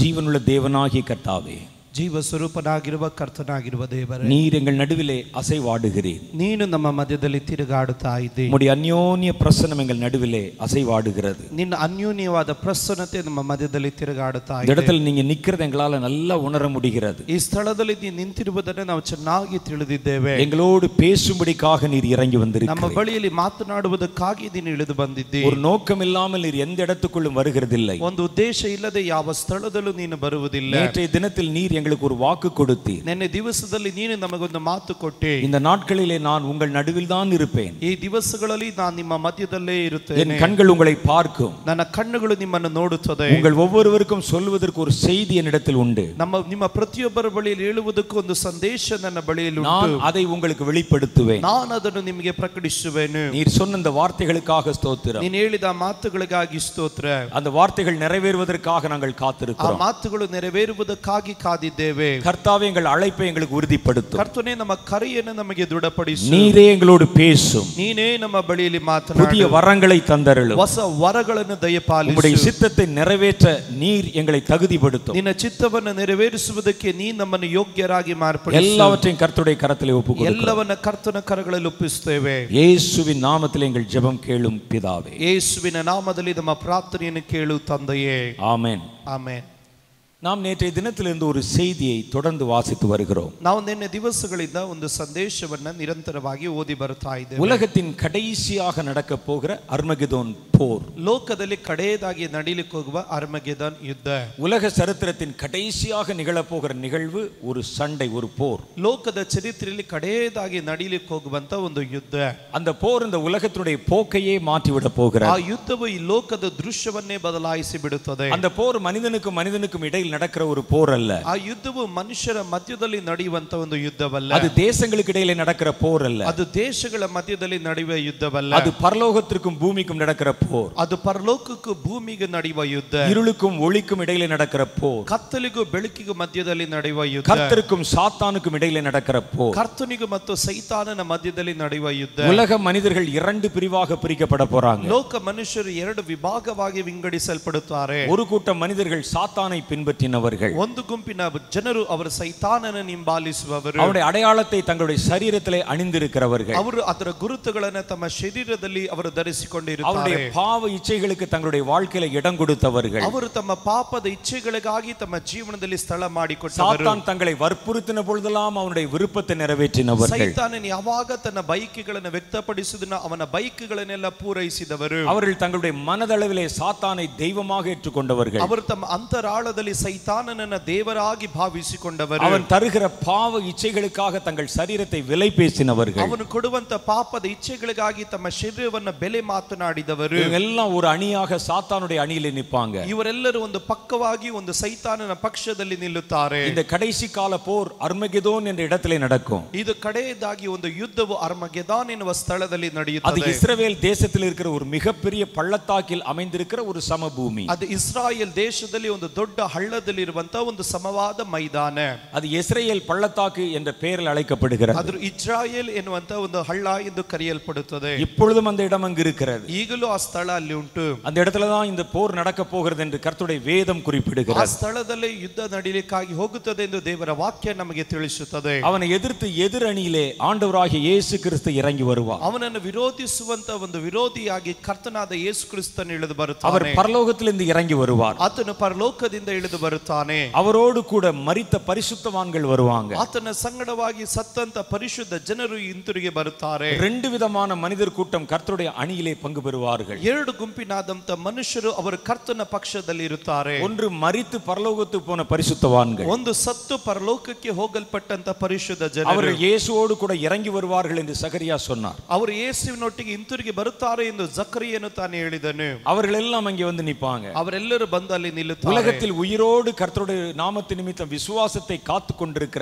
ஜீவனுள்ள தேவனாகிய கர்த்தாவே ಜೀವ ಸ್ವರೂಪನಾಗಿರುವ ಕರ್ತನಾಗಿರುವ ದೇವರೇ நீர் எங்கள் நடுவிலே அசைவாடுகிறீர் ನೀನು ನಮ್ಮ ಮಧ್ಯದಲ್ಲಿ ತಿರುಗಾಡುತ್ತಾ ಇದ್ದಿ உம்முடைய அந்யோன்ய பிரசனம் எங்கள் நடுவிலே அசைவாடுகிறது ನಿನ್ನ ಅನ್ಯೂನ್ಯವಾದ ಪ್ರಸನ್ನತೆ ನಮ್ಮ ಮಧ್ಯದಲ್ಲಿ ತಿರುಗಾಡುತ್ತಾ இந்த ಇದೆ இடத்துல நீங்க நிக்கிறது எங்களால நல்லா உணர முடிகிறது ಈ ಸ್ಥಳದಲ್ಲಿ ನೀನು ನಿಂತಿರುವುದನ್ನು ನಾವು ಚೆನ್ನಾಗಿ ತಿಳಿದಿದ್ದೇವೆ எங்களோடு பேசும்படிக்காக நீர் இறங்கி ನಮ್ಮ வந்திருக்கிறீர் ಬಳಿಯಲ್ಲಿ ಮಾತನಾಡುವುದಕ್ಕಾಗಿ ನೀನು ಇಳಿದು ಬಂದಿದ್ದಿ ஒரு நோக்கம் இல்லாமல் நீர் எந்த இடத்துக்குள்ளும் வருகிறதில்லை ಒಂದು ಉದ್ದೇಶ ಇಲ್ಲದೆ ಯಾವ ಸ್ಥಳದಲ್ಲೂ ನೀನು ಬರುವುದಿಲ್ಲ நேற்றைய தினத்தில் நீர் எங்களுக்கு ஒரு வாக்கு கொடுத்தீர் ನಿನ್ನೆ ದಿವಸದಲ್ಲಿ ನೀನು ನಮಗೊಂದು ಮಾತು ಕೊಟ್ಟೆ இந்த நாட்களிலே நான் உங்கள் நடுவில் தான் இருப்பேன் ಈ ದಿವಸಗಳಲ್ಲಿ ನಾನು ನಿಮ್ಮ ಮಧ್ಯದಲ್ಲೇ என் ಇರುತ್ತೇನೆ கண்கள் உங்களை பார்க்கும் ನನ್ನ ಕಣ್ಣುಗಳು ನಿಮ್ಮನ್ನು ನೋಡುತ್ತದೆ உங்கள் ஒவ்வொருவருக்கும் சொல்வதற்கு ஒரு செய்தி என்னிடத்தில் உண்டு ನಮ್ಮ ನಿಮ್ಮ ಪ್ರತಿಯೊಬ್ಬರ ಬಳಿಯಲ್ಲಿ ಹೇಳುವುದಕ್ಕೂ ಒಂದು ಸಂದೇಶ ನನ್ನ ಬಳಿಯಲ್ಲಿ நான் ಉಂಟು அதை உங்களுக்கு வெளிப்படுத்துவேன் ನಾನು ಅದನ್ನು ನಿಮಗೆ ಪ್ರಕಟಿಸುವೆನು நீர் சொன்ன இந்த வார்த்தைகளுக்காக ஸ்தோத்திரம் ನೀನು ಹೇಳಿದ ಮಾತುಗಳಿಗಾಗಿ ಸ್ತೋತ್ರ அந்த வார்த்தைகள் நிறைவேறுவதற்காக நாங்கள் ಆ காத்திருக்கிறோம் ಮಾತುಗಳು ನೆರವೇರುವುದಕ್ಕಾಗಿ ಕಾದಿದ್ದೇವೆ கர்த்தாவே எங்கள் அழைப்பை எங்களுக்கு உறுதிப்படுத்தும் ಕರ್ತನೆ ನಮ್ಮ ಕರೆಯನ್ನು ನಮಗೆ ದೃಢಪಡಿಸು நீரே எங்களோடு பேசும் ನೀನೇ ನಮ್ಮ ಬಳಿಯಲ್ಲಿ புதிய ಮಾತನಾಡಿ வரங்களை தந்தருளும் ಹೊಸ ವರಗಳನ್ನು ದಯಪಾಲಿಸು உம்முடைய சித்தத்தை நிறைவேற்ற நீர் எங்களை தகுதிப்படுத்தும் ನಿನ್ನ ಚಿತ್ತವನ್ನು ನೆರವೇರಿಸುವುದಕ್ಕೆ ನೀ ನಮ್ಮನ್ನು ಯೋಗ್ಯರಾಗಿ ಮಾರ್ಪಡಿಸು எல்லாவற்றையும் கர்த்தருடைய கரத்திலே ஒப்புக்கொடுக்கிறோம் ಎಲ್ಲವನ್ನ ಕರ್ತನ ಕರಗಳಲ್ಲಿ ಒಪ್ಪಿಸ್ತೇವೆ இயேசுவின் நாமத்தில் எங்கள் ஜெபம் கேளும் பிதாவே ಯೇಸುವಿನ ನಾಮದಲ್ಲಿ ನಮ್ಮ ಪ್ರಾರ್ಥನೆಯನ್ನು ಕೇಳು ತಂದೆಯೇ ஆமென் ಆಮೇನ್ நாம் நேற்றைய தினத்திலிருந்து ஒரு செய்தியை தொடர்ந்து வாசித்து வருகிறோம் ನಾವು ನಿನ್ನೆ ದಿವಸಗಳಿಂದ ಒಂದು ಸಂದೇಶವನ್ನ ನಿರಂತರವಾಗಿ ಓದಿ ಬರ್ತಾ ಇದ್ದೇವೆ உலகத்தின் கடைசியாக நடக்க போகிற அர்மகிதோன் போர் ಲೋಕದಲ್ಲಿ ಕಡೆಯದಾಗಿ ನಡೀಲಿಕ್ಕೆ ಹೋಗುವ ಅರ್ಮಗೆದನ್ ಯುದ್ಧ உலக சரித்திரத்தின் கடைசியாக நிகழப்போகிற நிகழ்வு ஒரு சண்டை ஒரு போர் ಲೋಕದ ಚರಿತ್ರೆಯಲ್ಲಿ ಕಡೆಯದಾಗಿ ನಡೀಲಿಕ್ಕೆ ಹೋಗುವಂತ ಒಂದು ಯುದ್ಧ அந்த போர் இந்த உலகத்தினுடைய போக்கையே மாற்றிவிட ಆ போகிறார் ಯುದ್ಧವು ಈ ಲೋಕದ ದೃಶ್ಯವನ್ನೇ ಬದಲಾಯಿಸಿ ಬಿಡುತ್ತದೆ அந்த போர் மனிதனுக்கும் மனிதனுக்கும் இடையில் நடக்கிற ஒரு போர் அல்ல ಆ ಯುದ್ಧವು ಮನುಷ್ಯರ ಮಧ್ಯದಲ್ಲಿ ನಡೆಯುವಂತ ಒಂದು ಯುದ್ಧವಲ್ಲ அது தேசங்களுக்கு இடையில நடக்கிற போர் அல்ல ಅದು ದೇಶಗಳ ಮಧ್ಯದಲ್ಲಿ ನಡೆಯುವ ಯುದ್ಧವಲ್ಲ அது பரலோகத்திற்கும் பூமிக்கும் நடக்கிற போர் ಅದು ಪರಲೋಕಕ್ಕೂ ಭೂಮಿಗೆ ನಡೆಯುವ ಯುದ್ಧ இருளுக்கும் ஒளிக்கும் இடையில நடக்கிற போர் ಕತ್ತಲಿಗೂ ಬೆಳಕಿಗೂ ಮಧ್ಯದಲ್ಲಿ ನಡೆಯುವ ಯುದ್ಧ கர்த்தருக்கும் சாத்தானுக்கும் இடையில நடக்கிற போர் ಕರ್ತನಿಗೂ ಮತ್ತು ಸೈತಾನನ ಮಧ್ಯದಲ್ಲಿ ನಡೆಯುವ ಯುದ್ಧ உலக மனிதர்கள் இரண்டு பிரிவாக பிரிக்கப்பட போறாங்க ಲೋಕ ಮನುಷ್ಯರು ಎರಡು ವಿಭಾಗವಾಗಿ ವಿಂಗಡಿಸಲ್ಪಡುತ್ತಾರೆ ஒரு கூட்டம் மனிதர்கள் சாத்தானை பின்பற்றினவர்கள் ಒಂದು ಗುಂಪಿನ ಜನರು ಅವರು ಸೈತಾನನ ಹಿಂಬಾಲಿಸುವವರು அவருடைய அடையாளத்தை தங்களுடைய சரீரத்திலே அணிந்திருக்கிறவர்கள் ಅವರು ಅದರ ಗುರುತುಗಳನ್ನ ತಮ್ಮ ಶರೀರದಲ್ಲಿ ಅವರು அவருடைய ಧರಿಸಿಕೊಂಡಿರುತ್ತಾರೆ பாவ இச்சைகளுக்கு தங்களுடைய வாழ்க்கையில இடம் கொடுத்தவர்கள் ಅವರು ತಮ್ಮ ಪಾಪದ ಇಚ್ಛೆಗಳಿಗಾಗಿ ತಮ್ಮ ಜೀವನದಲ್ಲಿ ಸ್ಥಳ ಮಾಡಿಕೊಟ್ಟವರು சாத்தான் தங்களை வற்புறுத்தின பொழுதெல்லாம் அவனுடைய விருப்பத்தை நிறைவேற்றினவர்கள் ಸೈತಾನನ ಯಾವಾಗ ತನ್ನ ಬೈಕ್ಗಳನ್ನು ವ್ಯಕ್ತಪಡಿಸಿದನ ಅವನ ಬೈಕ್ಗಳನ್ನೆಲ್ಲ ಪೂರೈಸಿದವರು அவர்கள் தங்களுடைய மனதளவிலே சாத்தானை தெய்வமாக ஏற்றுக்கொண்டவர்கள் ಅವರು ತಮ್ಮ ಅಂತರಾಳದಲ್ಲಿ ಸೈತಾನನನ್ನ ದೇವರಾಗಿ ಭಾವಿಸಿಕೊಂಡವರು அவன் தருகிற பாவ இச்சைகளுக்காக தங்கள் சரீரத்தை விலை பேசினவர்கள் ಅವನು ಕೊಡುವಂತ ಪಾಪದ ಇಚ್ಛೆಗಳಿಗಾಗಿ ತಮ್ಮ ಶರೀರವನ್ನ ಬೆಲೆ ಮಾತನಾಡಿದವರು இவங்க எல்லாம் ஒரு அணியாக சாத்தானுடைய அணியிலே நிப்பாங்க ಇವರೆಲ್ಲರೂ ಒಂದು ಪಕ್ಕವಾಗಿ ಒಂದು ಸೈತಾನನ ಪಕ್ಷದಲ್ಲಿ ನಿಲ್ಲುತ್ತಾರೆ இந்த கடைசி கால போர் அர்மகெதோன் என்ற இடத்திலே நடக்கும் ಇದು ಕಡೆಯದಾಗಿ ಒಂದು ಯುದ್ಧವು ಅರ್ಮಗೆದಾನ್ ಎನ್ನುವ ಸ್ಥಳದಲ್ಲಿ அது ನಡೆಯುತ್ತದೆ இஸ்ரவேல் தேசத்தில் இருக்கிற ஒரு மிகப்பெரிய பள்ளத்தாக்கில் அமைந்திருக்கிற ஒரு சமபூமி ಅದು ಇಸ್ರಾಯೇಲ್ ದೇಶದಲ್ಲಿ ಒಂದು ದೊಡ್ಡ ಹಳ್ಳದಲ್ಲಿರುವಂತ ಒಂದು ಸಮವಾದ ಮೈದಾನ அது இஸ்ரேல் பள்ளத்தாக்கு என்ற பெயரில் அழைக்கப்படுகிறது ಅದ್ರ ಇಸ್ರಾಯೇಲ್ ಎನ್ನುವಂತ ಒಂದು ಹಳ್ಳ ಎಂದು ಕರೆಯಲ್ಪಡುತ್ತದೆ இப்பொழுதும் அந்த இடம் அங்கு இருக்கிறது ಈಗಲೂ ಆ ಸ್ಥಳ ಅಲ್ಲಿ ಉಂಟು அந்த இடத்துல தான் இந்த போர் நடக்க போகிறது என்று கர்த்தருடைய வேதம் ಆ குறிப்பிடுகிறது ಸ್ಥಳದಲ್ಲಿ ಯುದ್ಧ ನಡೀಲಿಕ್ಕಾಗಿ ಹೋಗುತ್ತದೆ ಎಂದು ದೇವರ ವಾಕ್ಯ ನಮಗೆ ತಿಳಿಸುತ್ತದೆ அவனை எதிர்த்து எதிர் அணியிலே ஆண்டவராகிய இயேசு கிறிஸ்து இறங்கி வருவார் ಅವನನ್ನು ವಿರೋಧಿಸುವಂತ ಒಂದು ವಿರೋಧಿಯಾಗಿ ಕರ್ತನಾದ ಯೇಸು ಕ್ರಿಸ್ತನ್ ಇಳಿದು அவர் ಬರುತ್ತಾನೆ பரலோகத்திலிருந்து இறங்கி வருவார் ಆತನು ಪರಲೋಕದಿಂದ ಇಳಿದು ಬರುತ್ತಾನೆ அவரோடு கூட மரித்த பரிசுத்தவான்கள் வருவாங்க ಆತನ ಸಂಗಡವಾಗಿ ಸತ್ತಂತ ಪರಿಶುದ್ಧ ಜನರು ಹಿಂತಿರುಗಿ ಬರುತ್ತಾರೆ ரெண்டு விதமான மனிதர் கூட்டம் கர்த்தருடைய அணியிலே பங்கு பெறுவார்கள் ಎರಡು ಗುಂಪಿನಾದಂತ ಮನುಷ್ಯರು ಅವರು ಕರ್ತನ ಪಕ್ಷದಲ್ಲಿ ಇರುತ್ತಾರೆ ஒன்று மரித்து பரலோகத்துக்கு போன பரிசுத்தவான்கள் ಒಂದು ಸತ್ತು ಪರಲೋಕಕ್ಕೆ ಹೋಗಲ್ಪಟ್ಟಂತ ಪರಿಶುದ್ಧ ಜನರು அவர்கள் இயேசுவோடு கூட இறங்கி வருவார்கள் என்று சகரியா சொன்னார் ಅವರು ಯೇಸುವಿನೊಟ್ಟಿಗೆ ಹಿಂತಿರುಗಿ ಬರುತ್ತಾರೆ ಎಂದು ಜಕರಿಯನು ತಾನು ಹೇಳಿದನು அவர்கள் எல்லாம் அங்கே வந்து நிப்பாங்க ಅವರೆಲ್ಲರೂ ಬಂದು ಅಲ್ಲಿ ನಿಲ್ಲುತ್ತಾರೆ உலகத்தில் உயிரோடு கர்த்தருடைய நாமத்து நிமித்தம் விசுவாசத்தை காத்து கொண்டிருக்கிற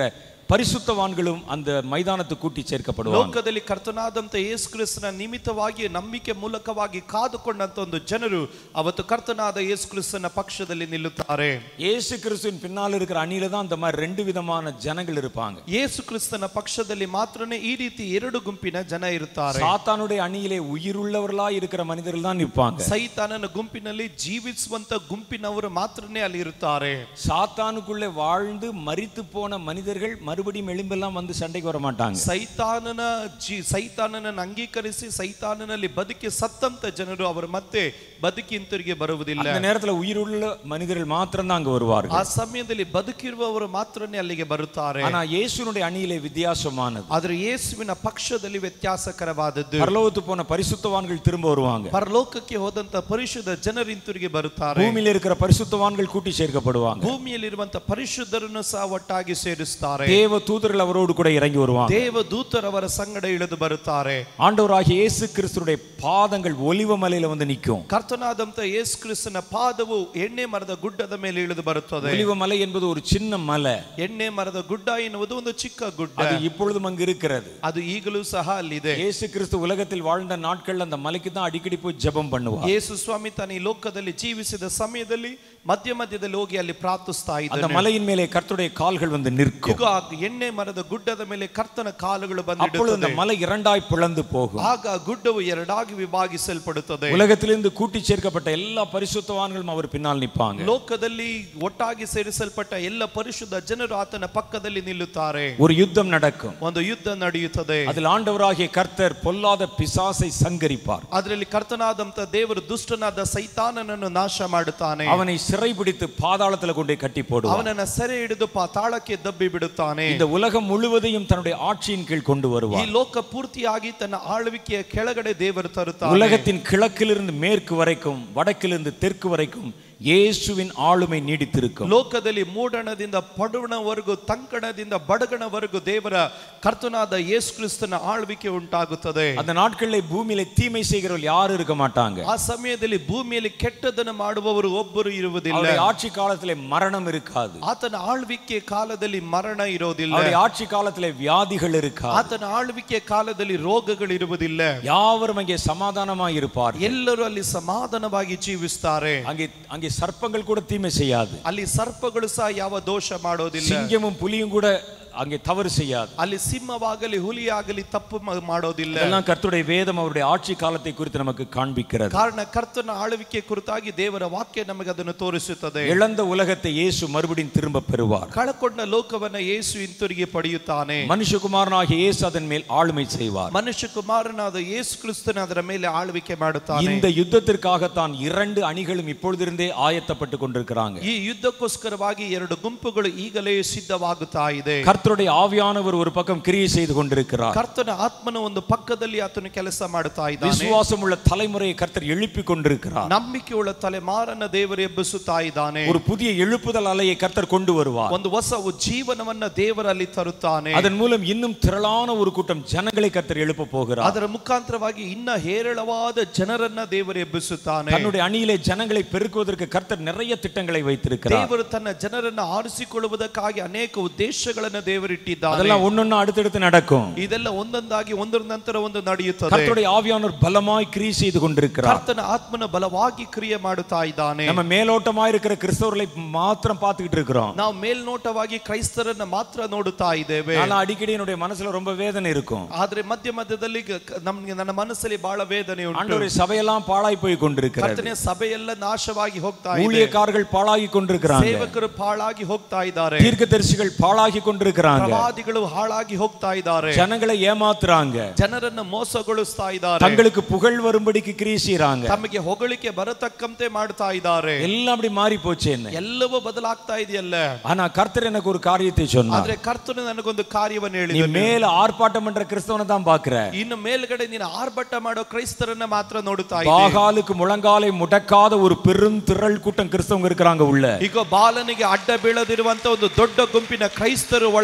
பரிசுத்தவான்களும் அந்த மைதானத்துக்கு கூட்டி சேர்க்கப்படுவாங்க ಲೋಕದಲ್ಲಿ ಕರ್ತನಾದಂತ ಯೇಸು ಕ್ರಿಸ್ತನ ನಿಮಿತ್ತವಾಗಿ ನಂಬಿಕೆ ಮೂಲಕವಾಗಿ ಕಾದುಕೊಂಡಂತ ಒಂದು ಜನರು ಅವತ್ತು ಕರ್ತನಾದ ಯೇಸು ಕ್ರಿಸ್ತನ ಪಕ್ಷದಲ್ಲಿ ನಿಲ್ಲುತ್ತಾರೆ இயேசு கிறிஸ்துவின் பின்னால் இருக்கிற அணியில தான் இந்த மாதிரி ரெண்டு விதமான ஜனங்கள் இருப்பாங்க ಯೇಸು ಕ್ರಿಸ್ತನ ಪಕ್ಷದಲ್ಲಿ ಮಾತ್ರನೇ ಈ ರೀತಿ ಎರಡು ಗುಂಪಿನ ಜನ ಇರುತ್ತಾರೆ சாத்தானுடைய அணியிலே உயிருள்ளவர்களா இருக்கிற மனிதர்கள் தான் நிற்பாங்க ಸೈತಾನನ ಗುಂಪಿನಲ್ಲಿ ಜೀವಿಸುವಂತ ಗುಂಪಿನವರು ಮಾತ್ರನೇ ಅಲ್ಲಿ ಇರುತ್ತಾರೆ சாத்தானுக்குள்ளே வாழ்ந்து மரித்து போன மனிதர்கள் மறுபடியும் எலும்பெல்லாம் வந்து சண்டைக்கு வர மாட்டாங்க ಸೈತಾನನ ಜೀ ಸೈತಾನನನ್ನು ಅಂಗೀಕರಿಸಿ ಸೈತಾನನಲ್ಲಿ ಬದುಕಿ ಸತ್ತಂತ ಜನರು ಅವರು ಮತ್ತೆ ಬದುಕಿ ಹಿಂತಿರುಗಿ ಬರುವುದಿಲ್ಲ அந்த நேரத்துல உயிருள்ள மனிதர்கள் மாத்திரம் தான் அங்க வருவார்கள் ಆ ಸಮಯದಲ್ಲಿ ಬದುಕಿರುವವರು ಮಾತ್ರನೇ ಅಲ್ಲಿಗೆ ಬರುತ್ತಾರೆ ஆனா இயேசுனுடைய அணியிலே வித்தியாசமானது ಆದ್ರೆ ಯೇಸುವಿನ ಪಕ್ಷದಲ್ಲಿ ವ್ಯತ್ಯಾಸಕರವಾದದ್ದು பரலோகத்து போன பரிசுத்தவான்கள் திரும்ப வருவாங்க ಪರಲೋಕಕ್ಕೆ ಹೋದಂತ ಪರಿಶುದ್ಧ ಜನರು ಹಿಂತಿರುಗಿ ಬರುತ್ತಾರೆ பூமியில இருக்கிற பரிசுத்தவான்கள் கூட்டி சேர்க்கப்படுவாங்க ಭೂಮಿಯಲ್ಲಿರುವಂತ ಪರಿಶುದ್ಧರನ್ನು ಸಹ ಒಟ್ಟಾಗಿ ಸೇರಿಸ್ತಾರೆ தேவ தூதர்கள் அவரோடு கூட இறங்கி வருவாங்க ದೇವ ದೂತರವರ ಸಂಗಡ ಇಳಿದು ಬರುತ್ತಾರೆ ஆண்டவராகிய இயேசு கிறிஸ்துடைய பாதங்கள் ஒலிவ மலையில வந்து நிற்கும் ಕರ್ತನಾದಂತ ಯೇಸು ಕ್ರಿಸ್ತನ ಪಾದವು ಎಣ್ಣೆ ಮರದ ಗುಡ್ಡದ ಮೇಲೆ ಇಳಿದು ಬರುತ್ತದೆ ஒலிவ மலை என்பது ஒரு சின்ன மலை ಎಣ್ಣೆ ಮರದ ಗುಡ್ಡ ಎನ್ನುವುದು ಒಂದು ಚಿಕ್ಕ ಗುಡ್ಡ அது இப்பொழுதும் அங்கு இருக்கிறது ಅದು ಈಗಲೂ ಸಹ ಅಲ್ಲಿದೆ இயேசு கிறிஸ்து உலகத்தில் வாழ்ந்த நாட்கள் அந்த மலைக்கு தான் அடிக்கடி போய் ஜெபம் பண்ணுவார் ಯೇಸು ಸ್ವಾಮಿ ತಾನು ಈ ಲೋಕದಲ್ಲಿ ಜೀವಿಸಿದ ಸಮಯದಲ್ಲಿ ಮಧ್ಯ ಮಧ್ಯದಲ್ಲಿ ಹೋಗಿ ಅಲ್ಲಿ ಪ್ರಾರ್ಥಿಸ್ತಾ அந்த ಇದ್ದಾನೆ மலையின் மேலே கர்த்தருடைய கால்கள் வந்து நிற்கும் ಈಗ ಆ ಎಣ್ಣೆ ಮರದ ಗುಡ್ಡದ ಮೇಲೆ ಕರ್ತನ ಕಾಲುಗಳು அப்பொழுது அந்த ಬಂದಿಡುತ್ತದೆ மலை இரண்டாய் பிளந்து போகும் ಆಗ ಆ ಗುಡ್ಡವು ಎರಡಾಗಿ ವಿಭಾಗಿಸಲ್ಪಡುತ್ತದೆ உலகத்திலிருந்து கூட்டி சேர்க்கப்பட்ட எல்லா பரிசுத்தவான்களும் அவர் பின்னால் நிற்பாங்க ಲೋಕದಲ್ಲಿ ಒಟ್ಟಾಗಿ ಸೇರಿಸಲ್ಪಟ್ಟ ಎಲ್ಲ ಪರಿಶುದ್ಧ ಜನರು ಆತನ ಪಕ್ಕದಲ್ಲಿ ನಿಲ್ಲುತ್ತಾರೆ ஒரு யுத்தம் நடக்கும் ಒಂದು ಯುದ್ಧ ನಡೆಯುತ್ತದೆ அதில் ஆண்டவராகிய கர்த்தர் பொல்லாத பிசாசை சங்கரிப்பார் ಅದರಲ್ಲಿ ಕರ್ತನಾದಂತ ದೇವರು ದುಷ್ಟನಾದ ಸೈತಾನನನ್ನು ನಾಶ ಮಾಡುತ್ತಾನೆ அவனை சிறைபிடித்து பாதாளத்துல கொண்டு போய் கட்டி போடுவார் ಅವನನ್ನ ಸೆರೆ ಹಿಡಿದು ಪಾತಾಳಕ್ಕೆ ದಬ್ಬಿ ಬಿಡುತ್ತಾನೆ இந்த உலகம் முழுவதையும் தன்னுடைய ஆட்சியின் கீழ் கொண்டு ಈ வருவார் ಲೋಕ ಪೂರ್ತಿಯಾಗಿ ತನ್ನ ಆಳ್ವಿಕೆಯ ಕೆಳಗಡೆ ದೇವರು ತರುತ್ತಾನೆ உலகத்தின் கிழக்கிலிருந்து மேற்கு வரைக்கும் வடக்கிலிருந்து தெற்கு வரைக்கும் இயேசுவின் ஆளுமை நீடித்திருக்கும் ಲೋಕದಲ್ಲಿ ಮೂಡಣದಿಂದ ಪಡುವಣವರೆಗೂ ತಂಕಣದಿಂದ ಬಡಗಣವರೆಗೂ ದೇವರ ಕರ್ತನಾದ ಯೇಸು ಕ್ರಿಸ್ತನ ಆಳ್ವಿಕೆ ಉಂಟಾಗುತ್ತದೆ அந்த நாட்களில் பூமியில தீமை செய்கிறவர்கள் யாரும் இருக்க மாட்டாங்க ಆ ಸಮಯದಲ್ಲಿ ಭೂಮಿಯಲ್ಲಿ ಕೆಟ್ಟದನ್ನು ಮಾಡುವವರು ಒಬ್ಬರು ಇರುವುದಿಲ್ಲ அவருடைய ஆட்சி காலத்திலே மரணம் இருக்காது ಆತನ ಆಳ್ವಿಕೆ ಕಾಲದಲ್ಲಿ ಮರಣ ಇರೋದಿಲ್ಲ அவருடைய ஆட்சி காலத்திலே வியாதிகள் இருக்காது ಆತನ ಆಳ್ವಿಕೆ ಕಾಲದಲ್ಲಿ ರೋಗಗಳಿರುವುದಿಲ್ಲ யாவரும் அங்கே சமாதானமாய் இருப்பார் ಎಲ್ಲರೂ ಅಲ್ಲಿ ಸಮಾಧಾನವಾಗಿ ಜೀವಿಸ್ತಾರೆ அங்கே அங்கே சர்ப்பங்கள் கூட தீமை செய்யாது ಅಲ್ಲಿ ಸರ್ಪಗಳು ಸಹ ಯಾವ ದೋಷ ಮಾಡೋದಿಲ್ಲ சிங்கமும் புலியும் கூட அங்கே தவறு செய்யாது ಅಲ್ಲಿ ಸಿಂಹವಾಗಲಿ ಹುಲಿಯಾಗಲಿ ತಪ್ಪು ಮ- ಮಾಡೋದಿಲ್ಲ இதெல்லாம் கர்த்தருடைய வேதம் அவருடைய ஆட்சி காலத்தை குறித்து நமக்கு காண்பிக்கிறது ಕಾರಣ ಕರ್ತನ ಆಳ್ವಿಕೆ ಕುರಿತಾಗಿ ದೇವರ ವಾಕ್ಯ ನಮಗೆ ಅದನ್ನು ತೋರಿಸುತ್ತದೆ இழந்த உலகத்தை இயேசு மறுபடியும் திரும்ப பெறுவார் ಕಳಕೊಂಡ ಲೋಕವನ್ನ ಯೇಸು ಹಿಂತಿರುಗಿ ಪಡೆಯುತ್ತಾನೆ மனுஷகுமாரனாகிய இயேசு அதன் மேல் ஆளுமை செய்வார் ಮನುಷ್ಯ ಕುಮಾರನಾದ ಯೇಸು ಕ್ರಿಸ್ತನ ಅದರ ಮೇಲೆ ಆಳ್ವಿಕೆ ಮಾಡುತ್ತಾನೆ இந்த யுத்தத்திற்காகத்தான் இரண்டு அணிகளும் இப்பொழுதிருந்தே ஆயத்தப்பட்டு கொண்டிருக்கிறாங்க ಈ ಯುದ್ಧಕ್ಕೋಸ್ಕರವಾಗಿ ಎರಡು ಗುಂಪುಗಳು ಈಗಲೇ ಸಿದ್ಧವಾಗುತ್ತಾ ಇದೆ கர்த்தருடைய ஆவியானவர் ஒரு பக்கம் கிரியை செய்து கொண்டிருக்கிறார் ಕರ್ತನ ಆತ್ಮನ ಒಂದು ಪಕ್ಕದಲ್ಲಿ ಆತನು ಕೆಲಸ ಮಾಡುತ್ತಾ ಇದ್ದಾನೆ விசுவாசம் உள்ள தலைமுறையை கர்த்தர் எழுப்பி கொண்டிருக்கிறார் ನಂಬಿಕೆಯುಳ್ಳ ತಲೆಮಾರನ್ನ ದೇವರು ಎಬ್ಬಿಸುತ್ತಾ ಇದ್ದಾನೆ ஒரு புதிய எழுப்புதல் அலையை கர்த்தர் கொண்டு வருவார் ಒಂದು ಹೊಸ ಜೀವನವನ್ನ ದೇವರಲ್ಲಿ ತರುತ್ತಾನೆ அதன் மூலம் இன்னும் திரளான ஒரு கூட்டம் ஜனங்களை கர்த்தர் எழுப்ப போகிறார் ಅದರ ಮುಖಾಂತರವಾಗಿ ಇನ್ನ ಹೇರಳವಾದ ಜನರನ್ನ ದೇವರು ಎಬ್ಬಿಸುತ್ತಾನೆ தன்னுடைய அணியிலே ஜனங்களை பெருக்குவதற்கு கர்த்தர் நிறைய திட்டங்களை வைத்திருக்கிறார் ದೇವರು ತನ್ನ ಜನರನ್ನ ಆರಿಸಿಕೊಳ್ಳುವುದಕ್ಕಾಗಿ ಅನೇಕ ಉದ್ದೇಶಗಳನ್ನ ದೇವರಿಟ್ಟಿದ್ದಾನೆ அதெல்லாம் ஒன்னொன்னு அடுத்தடுத்து நடக்கும் ಇದೆಲ್ಲ ಒಂದೊಂದಾಗಿ ಒಂದರ ನಂತರ ಒಂದು ನಡೆಯುತ್ತದೆ கர்த்தருடைய ஆவியானவர் பலமாய் கிரியை செய்து கொண்டிருக்கிறார் ಕರ್ತನ ಆತ್ಮನ ಬಲವಾಗಿ ಕ್ರಿಯೆ ಮಾಡುತ್ತಾ ಇದ್ದಾನೆ நம்ம மேலோட்டமாய் இருக்கிற கிறிஸ்தவர்களை மாத்திரம் பார்த்துக்கிட்டு இருக்கிறோம் ನಾವು ಮೇಲ್ನೋಟವಾಗಿ ಕ್ರೈಸ್ತರನ್ನ ಮಾತ್ರ ನೋಡುತ್ತಾ ಇದ್ದೇವೆ ஆனா அடிக்கடி என்னுடைய மனசுல ரொம்ப வேதனை இருக்கும் ಆದ್ರೆ ಮಧ್ಯ ಮಧ್ಯದಲ್ಲಿ ಗ- ಕ- ನಮ್ಗೆ ನನ್ನ ಮನಸ್ಸಲ್ಲಿ ಬಹಳ ವೇದನೆ ಉಂಟು ஆண்டவருடைய சபையெல்லாம் பாழாய் போய் கொண்டிருக்கிறது ಕರ್ತನೆ ಸಭೆಯೆಲ್ಲ ನಾಶವಾಗಿ ಹೋಗ್ತಾ ಇದೆ ஊழியக்காரர்கள் பாழாகி கொண்டிருக்கிறாங்க ಸೇವಕರು ಪಾಳಾಗಿ ಹೋಗ್ತಾ ಇದ್ದಾರೆ தீர்க்கதரிசிகள் பாழாகி கொண்டிருக்கிறாங்க ಪ್ರವಾದಿಗಳು ಹಾಳಾಗಿ ಹೋಗ್ತಾ ಇದ್ದಾರೆ ஜனங்களை ஏமாத்துறாங்க ಜನರನ್ನ ಮೋಸಗೊಳಿಸ್ತಾ ಇದ್ದಾರೆ தங்களுக்கு புகழ் வரும்படிக்கு கிரியை செய்றாங்க ತಮಗೆ ಹೊಗಳಿಕೆ ಬರತಕ್ಕಂತೆ ಮಾಡ್ತಾ ಇದ್ದಾರೆ எல்லாம் அப்படி மாறி போச்சு என்ன ಎಲ್ಲವೂ ಬದಲಾಗ್ತಾ ಇದೆಯಲ್ಲ ஆனா கர்த்தர் எனக்கு ஒரு காரியத்தை சொன்னார் ಆದ್ರೆ ಕರ್ತನು ನನಗೊಂದು ಕಾರ್ಯವನ್ನು நீ ಹೇಳಿದ மேல ஆர்ப்பாட்டம் பண்ற கிறிஸ்தவனை தான் பாக்குற ಇನ್ನು ಮೇಲ್ಗಡೆ ನೀನು ಆರ್ಭಟ ಮಾಡೋ ಕ್ರೈಸ್ತರನ್ನ ಮಾತ್ರ ನೋಡುತ್ತಾ ಇದ್ದೆ பாகாலுக்கு முழங்காலை முடக்காத ஒரு பெரும் திரள் கூட்டம் கிறிஸ்தவங்க இருக்கிறாங்க உள்ள ಈಗ ಬಾಲನಿಗೆ ಅಡ್ಡ ಬೀಳದಿರುವಂತ ಒಂದು ದೊಡ್ಡ ಗುಂಪಿನ ಕ್ರೈಸ್ತರು ಒಳಗೆ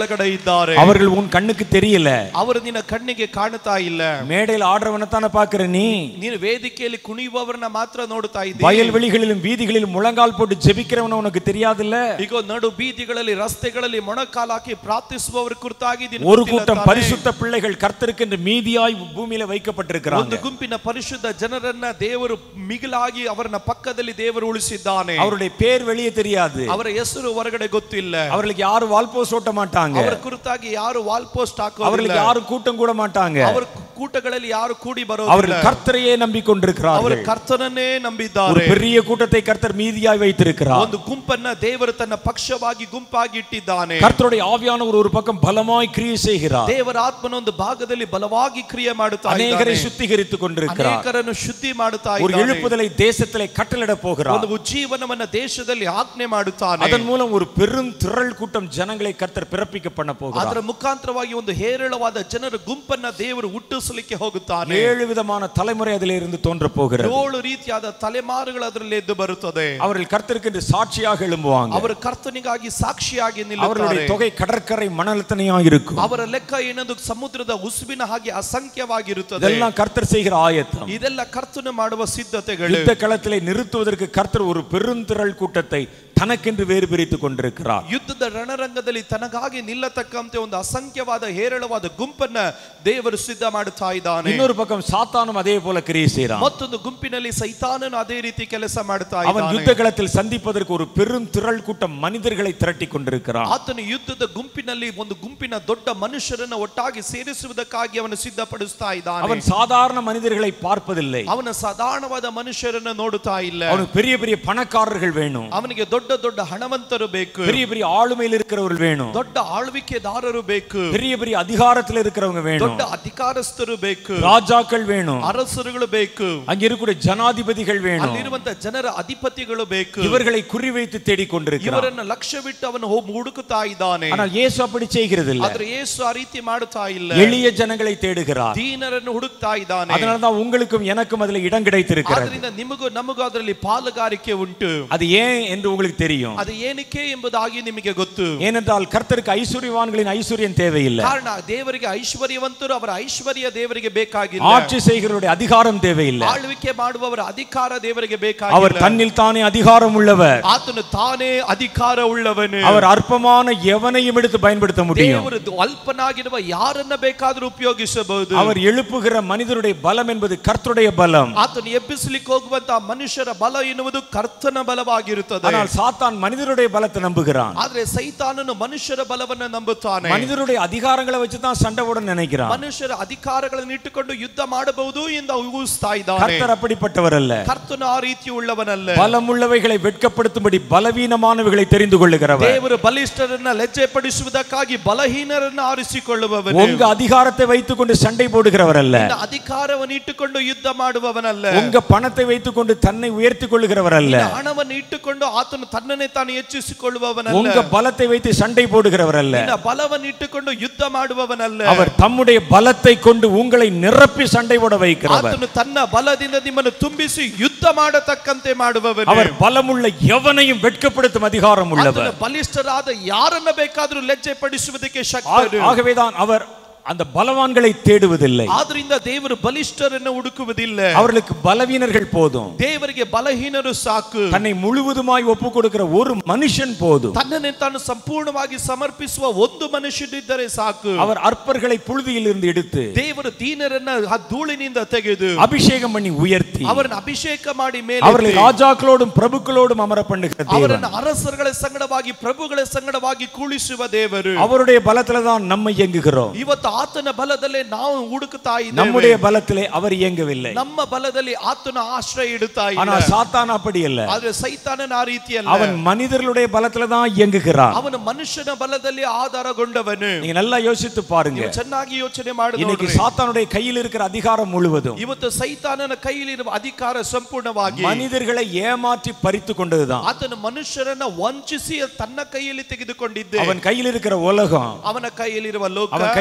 ಒಳಗಡೆ ಇದ್ದಾರೆ அவர்கள் உன் கண்ணுக்கு தெரியல ಅವರು ನಿನ್ನ ಕಣ್ಣಿಗೆ ಕಾಣುತ್ತಾ ಇಲ್ಲ மேடையில் ஆடுறவனை தானே பாக்குற நீ ನೀನು ವೇದಿಕೆಯಲ್ಲಿ ಕುಣಿಯುವವರನ್ನ ಮಾತ್ರ ನೋಡ್ತಾ ಇದ್ದೀಯ வயல்வெளிகளிலும் வீதிகளிலும் முழங்கால் போட்டு ஜெபிக்கிறவன உனக்கு தெரியாதுல்ல ಈಗ ನಡು ಬೀದಿಗಳಲ್ಲಿ ರಸ್ತೆಗಳಲ್ಲಿ ಮೊಣಕಾಲು ಹಾಕಿ ಪ್ರಾರ್ಥಿಸುವವರ ಕುರಿತಾಗಿ ನಿನಗೆ ஒரு ಗೊತ್ತಿಲ್ಲ கூட்டம் ತಾನೇ? பரிசுத்த பிள்ளைகள் கர்த்தருக்கு என்று மீதியாய் பூமியில வைக்கப்பட்டிருக்கிறாங்க ಒಂದು ಗುಂಪಿನ ಪರಿಶುದ್ಧ ಜನರನ್ನ ದೇವರು ಮಿಗಿಲಾಗಿ ಅವರನ್ನ ಪಕ್ಕದಲ್ಲಿ ದೇವರು ಉಳಿಸಿದ್ದಾನೆ அவருடைய பேர் வெளியே தெரியாது ಅವರ ಹೆಸರು ಹೊರಗಡೆ ಗೊತ್ತಿಲ್ಲ அவர்களுக்கு யாரும் வால்போஸ் ஓட்ட மாட்டாங்க ಅವರ ಕುರಿತಾಗಿ ಯಾರು ವಾಲ್ ಪೋಸ್ಟ್ ಹಾಕೋದಿಲ್ಲ அவர்களுக்கு யாரும் கூட்டம் கூட மாட்டாங்க ಅವರ ಕೂಟಗಳಲ್ಲಿ ಯಾರು ಕೂಡಿ ಬರೋದಿಲ್ಲ அவர்கள் கர்த்தரையே ಅವರು நம்பிக்கொண்டிருக்கிறார்கள் ಕರ್ತನನ್ನೇ ஒரு ನಂಬಿದ್ದಾರೆ பெரிய கூட்டத்தை கர்த்தர் மீதியாய் வைத்திருக்கிறார் ಒಂದು ಗುಂಪನ್ನ ದೇವರು ತನ್ನ ಪಕ್ಷವಾಗಿ ಗುಂಪಾಗಿ ಇಟ್ಟಿದ್ದಾನೆ கர்த்தருடைய ஆவியானவர் ஒரு பக்கம் பலமாய் கிரியை செய்கிறார் ದೇವರ ಆತ್ಮನ ಒಂದು ಭಾಗದಲ್ಲಿ ಬಲವಾಗಿ ಕ್ರಿಯೆ ಮಾಡುತ್ತಾ அநேகரை ಇದ್ದಾನೆ சுத்திகரித்துக் கொண்டிருக்கிறார் ಅನೇಕರನ್ನು ಶುದ್ಧಿ ಮಾಡುತ್ತಾ ஒரு ಇದ್ದಾನೆ எழுப்புதலை தேசத்திலே கட்டளிட போகிறார் ಒಂದು ಉಜ್ಜೀವನವನ್ನ ದೇಶದಲ್ಲಿ ಆಜ್ಞೆ ಮಾಡುತ್ತಾನೆ அதன் மூலம் ஒரு பெரும் திரள் கூட்டம் ஜனங்களை கர்த்தர் பிறப்பிக்க பண்ண போகிறார் ಅದರ ಮುಖಾಂತರವಾಗಿ ಒಂದು ಹೇರಳವಾದ ಜನರ ಗುಂಪನ್ನ ದೇವರು ಹುಟ್ಟಿಸಲಿಕ್ಕೆ ಹೋಗುತ್ತಾನೆ ஏழு விதமான தலைமுறை அதிலே இருந்து தோன்ற போகிறது ಏಳು ರೀತಿಯಾದ ತಲೆಮಾರುಗಳು ಅದರಲ್ಲಿ ಎದ್ದು ಬರುತ್ತದೆ அவர்கள் கர்த்தருக்கு என்று சாட்சியாக எழும்புவாங்க ಅವರು ಕರ್ತನಿಗಾಗಿ ಸಾಕ್ಷಿಯಾಗಿ அவர்களுடைய ನಿಲ್ಲುತ್ತಾರೆ தொகை கடற்கரை மணலத்தனையா இருக்கும் ಅವರ ಲೆಕ್ಕ ಏನೊಂದು ಸಮುದ್ರದ ಉಸುಬಿನ ಹಾಗೆ ಅಸಂಖ್ಯವಾಗಿರುತ್ತದೆ இதெல்லாம் கர்த்தர் செய்கிற ஆயத்தம் ಇದೆಲ್ಲ ಕರ್ತನು ಮಾಡುವ ಸಿದ್ಧತೆಗಳು யுத்த களத்திலே நிறுத்துவதற்கு கர்த்தர் ஒரு பெருந்திரள் கூட்டத்தை தனக்கென்று வேறு பிரித்துக் கொண்டிருக்கிறார் ಯುದ್ಧದ ರಣರಂಗದಲ್ಲಿ ತನಗಾಗಿ ನಿಲ್ಲತಕ್ಕಂತೆ ಒಂದು ಅಸಂಖ್ಯವಾದ ಹೇರಳವಾದ ಗುಂಪನ್ನ ದೇವರು ಸಿದ್ಧ ಮಾಡುತ್ತಾ ಇದ್ದಾನೆ இன்னொரு பக்கம் சாத்தானும் அதே போல கிரியை செய்கிறான் ಮತ್ತೊಂದು ಗುಂಪಿನಲ್ಲಿ ಸೈತಾನನು ಅದೇ ರೀತಿ ಕೆಲಸ ಮಾಡುತ್ತಾ அவன் ಇದ್ದಾನೆ யுத்த களத்தில் சந்திப்பதற்கு ஒரு பெரும் திரள் கூட்டம் மனிதர்களை திரட்டி கொண்டிருக்கிறான் ಆತನು ಯುದ್ಧದ ಗುಂಪಿನಲ್ಲಿ ಒಂದು ಗುಂಪಿನ ದೊಡ್ಡ ಮನುಷ್ಯರನ್ನ ಒಟ್ಟಾಗಿ ಸೇರಿಸುವುದಕ್ಕಾಗಿ ಅವನು ಸಿದ್ಧಪಡಿಸ್ತಾ ಇದ್ದಾನೆ அவன் சாதாரண மனிதர்களை பார்ப்பதில்லை ಅವನ ಸಾಧಾರಣವಾದ ಮನುಷ್ಯರನ್ನ ನೋಡುತ್ತಾ ಇಲ್ಲ அவனுக்கு பெரிய பெரிய பணக்காரர்கள் வேணும் ಅವನಿಗೆ ದೊಡ್ಡ ದೊಡ್ಡ ಹಣವಂತರು ಬೇಕು பெரிய பெரிய ஆளுமையில் இருக்கிறவர்கள் வேணும் ದೊಡ್ಡ ಆಳ್ವಿಕೆದಾರರು ಬೇಕು பெரிய பெரிய அதிகாரத்தில் இருக்கிறவங்க வேணும் ದೊಡ್ಡ ಅಧಿಕಾರಸ್ಥರು ಬೇಕು ராஜாக்கள் வேணும் ಅರಸರುಗಳು ಬೇಕು அங்க இருக்கக்கூடிய ஜனாதிபதிகள் வேணும் ಅಲ್ಲಿರುವಂತ ಜನರ ಅಧಿಪತಿಗಳು ಬೇಕು இவர்களை குறிவைத்து தேடிக்கொண்டிருக்கிறார் ಇವರನ್ನ ಲಕ್ಷ್ಯವಿಟ್ಟು ಅವನು ಹೋಗಿ ಹುಡುಕುತ್ತಾ ಇದ್ದಾನೆ ஆனால் இயேசு அப்படி செய்கிறதில்லை ಆದ್ರೆ ಯೇಸು ಆ ರೀತಿ ಮಾಡುತ್ತಾ ಇಲ್ಲ எளிய ஜனங்களை தேடுகிறார் ದೀನರನ್ನು ಹುಡುಕ್ತಾ ಇದ್ದಾನೆ அதனாலதான் உங்களுக்கும் எனக்கும் அதுல இடம் கிடைத்திருக்கிறது ಆದ್ರಿಂದ ನಿಮಗೂ ನಮಗೂ ಅದರಲ್ಲಿ ಪಾಲುಗಾರಿಕೆ ಉಂಟು அது ஏன் என்று உங்களுக்கு தெரியும் ಅದು ಏನಕ್ಕೆ ಎಂಬುದಾಗಿ ನಿಮಗೆ ಗೊತ್ತು ஏனென்றால் கர்த்தருக்கு ஐஸ்வர்யவான்களின் ஐஸ்வர்யம் தேவையில்லை ಕಾರಣ ದೇವರಿಗೆ ಐಶ್ವರ್ಯವಂತರು ಅವರ ಐಶ್ವರ್ಯ ದೇವರಿಗೆ ಬೇಕಾಗಿಲ್ಲ ஆட்சி செய்கிறவருடைய அதிகாரம் தேவையில்லை ಆಳ್ವಿಕೆ ಮಾಡುವವರ ಅಧಿಕಾರ ದೇವರಿಗೆ அவர் ಬೇಕಾಗಿಲ್ಲ தன்னில் தானே அதிகாரம் உள்ளவர் ಆತನು ತಾನೇ ಅಧಿಕಾರ ಉಳ್ಳವನು அவர் அற்பமான எவனையும் எடுத்து பயன்படுத்த முடியும் ದೇವರು ಅಲ್ಪನಾಗಿರುವ ಯಾರನ್ನ ಬೇಕಾದ್ರೂ ಉಪಯೋಗಿಸಬಹುದು அவர் எழுப்புகிற மனிதருடைய பலம் என்பது கர்த்தருடைய பலம் ಆತನು ಎಬ್ಬಿಸಲಿಕ್ಕೆ ಹೋಗುವಂತ ಮನುಷ್ಯರ ಬಲ ಎನ್ನುವುದು ಕರ್ತನ ಬಲವಾಗಿರುತ್ತದೆ ஆனால் சாத்தான் மனிதருடைய பலத்தை நம்புகிறான் ಆದ್ರೆ ಸೈತಾನನು ಮನುಷ್ಯರ ಬಲವನ್ನ ನಂಬುತ್ತಾನೆ மனிதருடைய அதிகாரங்களை வச்சுதான் சண்டை போட நினைக்கிறான் ಮನುಷ್ಯರ ಅಧಿಕಾರಗಳನ್ನು ಇಟ್ಟುಕೊಂಡು ಯುದ್ಧ ಮಾಡಬಹುದು ಎಂದು ಊಹಿಸ್ತಾ ಇದ್ದಾನೆ கர்த்தர் அப்படிப்பட்டவர் அல்ல ಕರ್ತನು ಆ ರೀತಿ ಉಳ್ಳವನಲ್ಲ பலமுள்ளவைகளை வெட்கப்படுத்தும்படி பலவீனமானவைகளை தெரிந்து கொள்ளுகிறவர் ದೇವರು ಬಲಿಷ್ಠರನ್ನ ಲಜ್ಜೆ ಪಡಿಸುವುದಕ್ಕಾಗಿ ಬಲಹೀನರನ್ನ ಆರಿಸಿಕೊಳ್ಳುವವನು உங்க அதிகாரத்தை வைத்துக்கொண்டு சண்டை போடுகிறவர் அல்ல ನಿನ್ನ ಅಧಿಕಾರವನ್ನು ಇಟ್ಟುಕೊಂಡು ಯುದ್ಧ ಮಾಡುವವನಲ್ಲ உங்க பணத்தை வைத்துக்கொண்டு தன்னை உயர்த்தி கொள்ளுகிறவர் அல்ல ನಿನ್ನ ಹಣವನ್ನು ಇಟ್ಟುಕೊಂಡು ಆತನು ತನ್ನನ್ನೇ ತಾನು ಹೆಚ್ಚಿಸಿಕೊಳ್ಳುವವನಲ್ಲ உங்க பலத்தை வைத்து சண்டை போடுகிறவர் அல்ல ನಿನ್ನ ಬಲವನ್ನು ಇಟ್ಟುಕೊಂಡು ಯುದ್ಧ ಮಾಡುವವನಲ್ಲ அவர் தம்முடைய பலத்தை கொண்டு உங்களை நிரப்பி சண்டை போட வைக்கிறவர் ಆತನು ತನ್ನ ಬಲದಿಂದ ನಿಮ್ಮನ್ನು ತುಂಬಿಸಿ ಯುದ್ಧ ಮಾಡತಕ್ಕಂತೆ ಮಾಡುವವನು அவர் பலமுள்ள எவனையும் வெட்கப்படுத்தும் அதிகாரம் உள்ளவர் ಆತನು ಬಲಿಷ್ಠರಾದ ಯಾರನ್ನ ಬೇಕಾದ್ರೂ ಲಜ್ಜೆ ಪಡಿಸುವುದಕ್ಕೆ ஆ- ಶಕ್ತನು ஆகவேதான் அவர் அந்த பலவான்களை தேடுவதில்லை ಆದ್ರಿಂದ ದೇವರು ಬಲಿಷ್ಠರನ್ನು ಹುಡುಕುವುದಿಲ್ಲ அவர்களுக்கு பலவீனர்கள் போதும் ದೇವರಿಗೆ ಬಲಹೀನರು ಸಾಕು தன்னை முழுவதுமாய் ஒப்பு கொடுக்கிற ஒரு மனுஷன் போதும் ತನ್ನನ್ನೇ ತಾನು ಸಂಪೂರ್ಣವಾಗಿ ಸಮರ್ಪಿಸುವ ಒಂದು ಮನುಷ್ಯನಿದ್ದರೆ ಸಾಕು அவர் அற்பர்களை புழுதியில் இருந்து எடுத்து ದೇವರು ದೀನರನ್ನ ಆ ಧೂಳಿನಿಂದ ತೆಗೆದು அபிஷேகம் பண்ணி உயர்த்தி ಅವರನ್ನ ಅಭಿಷೇಕ ಮಾಡಿ அவர்களை ಮೇಲೆ ராஜாக்களோடும் பிரபுக்களோடும் அமர பண்ணுகிற தேவன் ಅವರನ್ನ ಅರಸರುಗಳ ಸಂಗಡವಾಗಿ ಪ್ರಭುಗಳ ಸಂಗಡವಾಗಿ ಕೂಳಿಸುವ ದೇವರು அவருடைய பலத்துல தான் நம்ம இயங்குகிறோம் ಇವತ್ತು ಆತನ ಬಲದಲ್ಲೇ ನಾವು ಹುಡುಕುತ್ತಾ ಇದ್ದೇವೆ நம்முடைய பலத்திலே அவர் இயங்கவில்லை ನಮ್ಮ ಬಲದಲ್ಲಿ ಆತನ ಆಶ್ರಯ ಇಡುತ್ತಾ ஆனா ಇಲ್ಲ சாத்தான் அப்படி இல்ல ಆದ್ರೆ ಸೈತಾನನ ಆ ರೀತಿಯಲ್ಲ அவன் மனிதர்களுடைய பலத்துல தான் இயங்குகிறான் ಅವನು ಮನುಷ್ಯನ ಬಲದಲ್ಲಿ ಆಧಾರಗೊಂಡವನು நீங்க நல்லா யோசித்து பாருங்க ನೀವು ಚೆನ್ನಾಗಿ ಯೋಚನೆ ಮಾಡಿ இன்னைக்கு ನೋಡ್ರಿ. சாத்தானுடைய கையில் இருக்கிற அதிகாரம் முழுவதும் ಇವತ್ತು ಸೈತಾನನ ಕೈಯಲ್ಲಿರುವ ಅಧಿಕಾರ ಸಂಪೂರ್ಣವಾಗಿ மனிதர்களை ஏமாற்றி பறித்து கொண்டதுதான் ಆತನು ಮನುಷ್ಯರನ್ನ ವಂಚಿಸಿ ತನ್ನ ಕೈಯಲ್ಲಿ ತೆಗೆದುಕೊಂಡಿದ್ದೆ அவன் கையில் இருக்கிற உலகம் ಅವನ ಕೈಯಲ್ಲಿರುವ ಲೋಕ அவன் கையில் இருக்கிற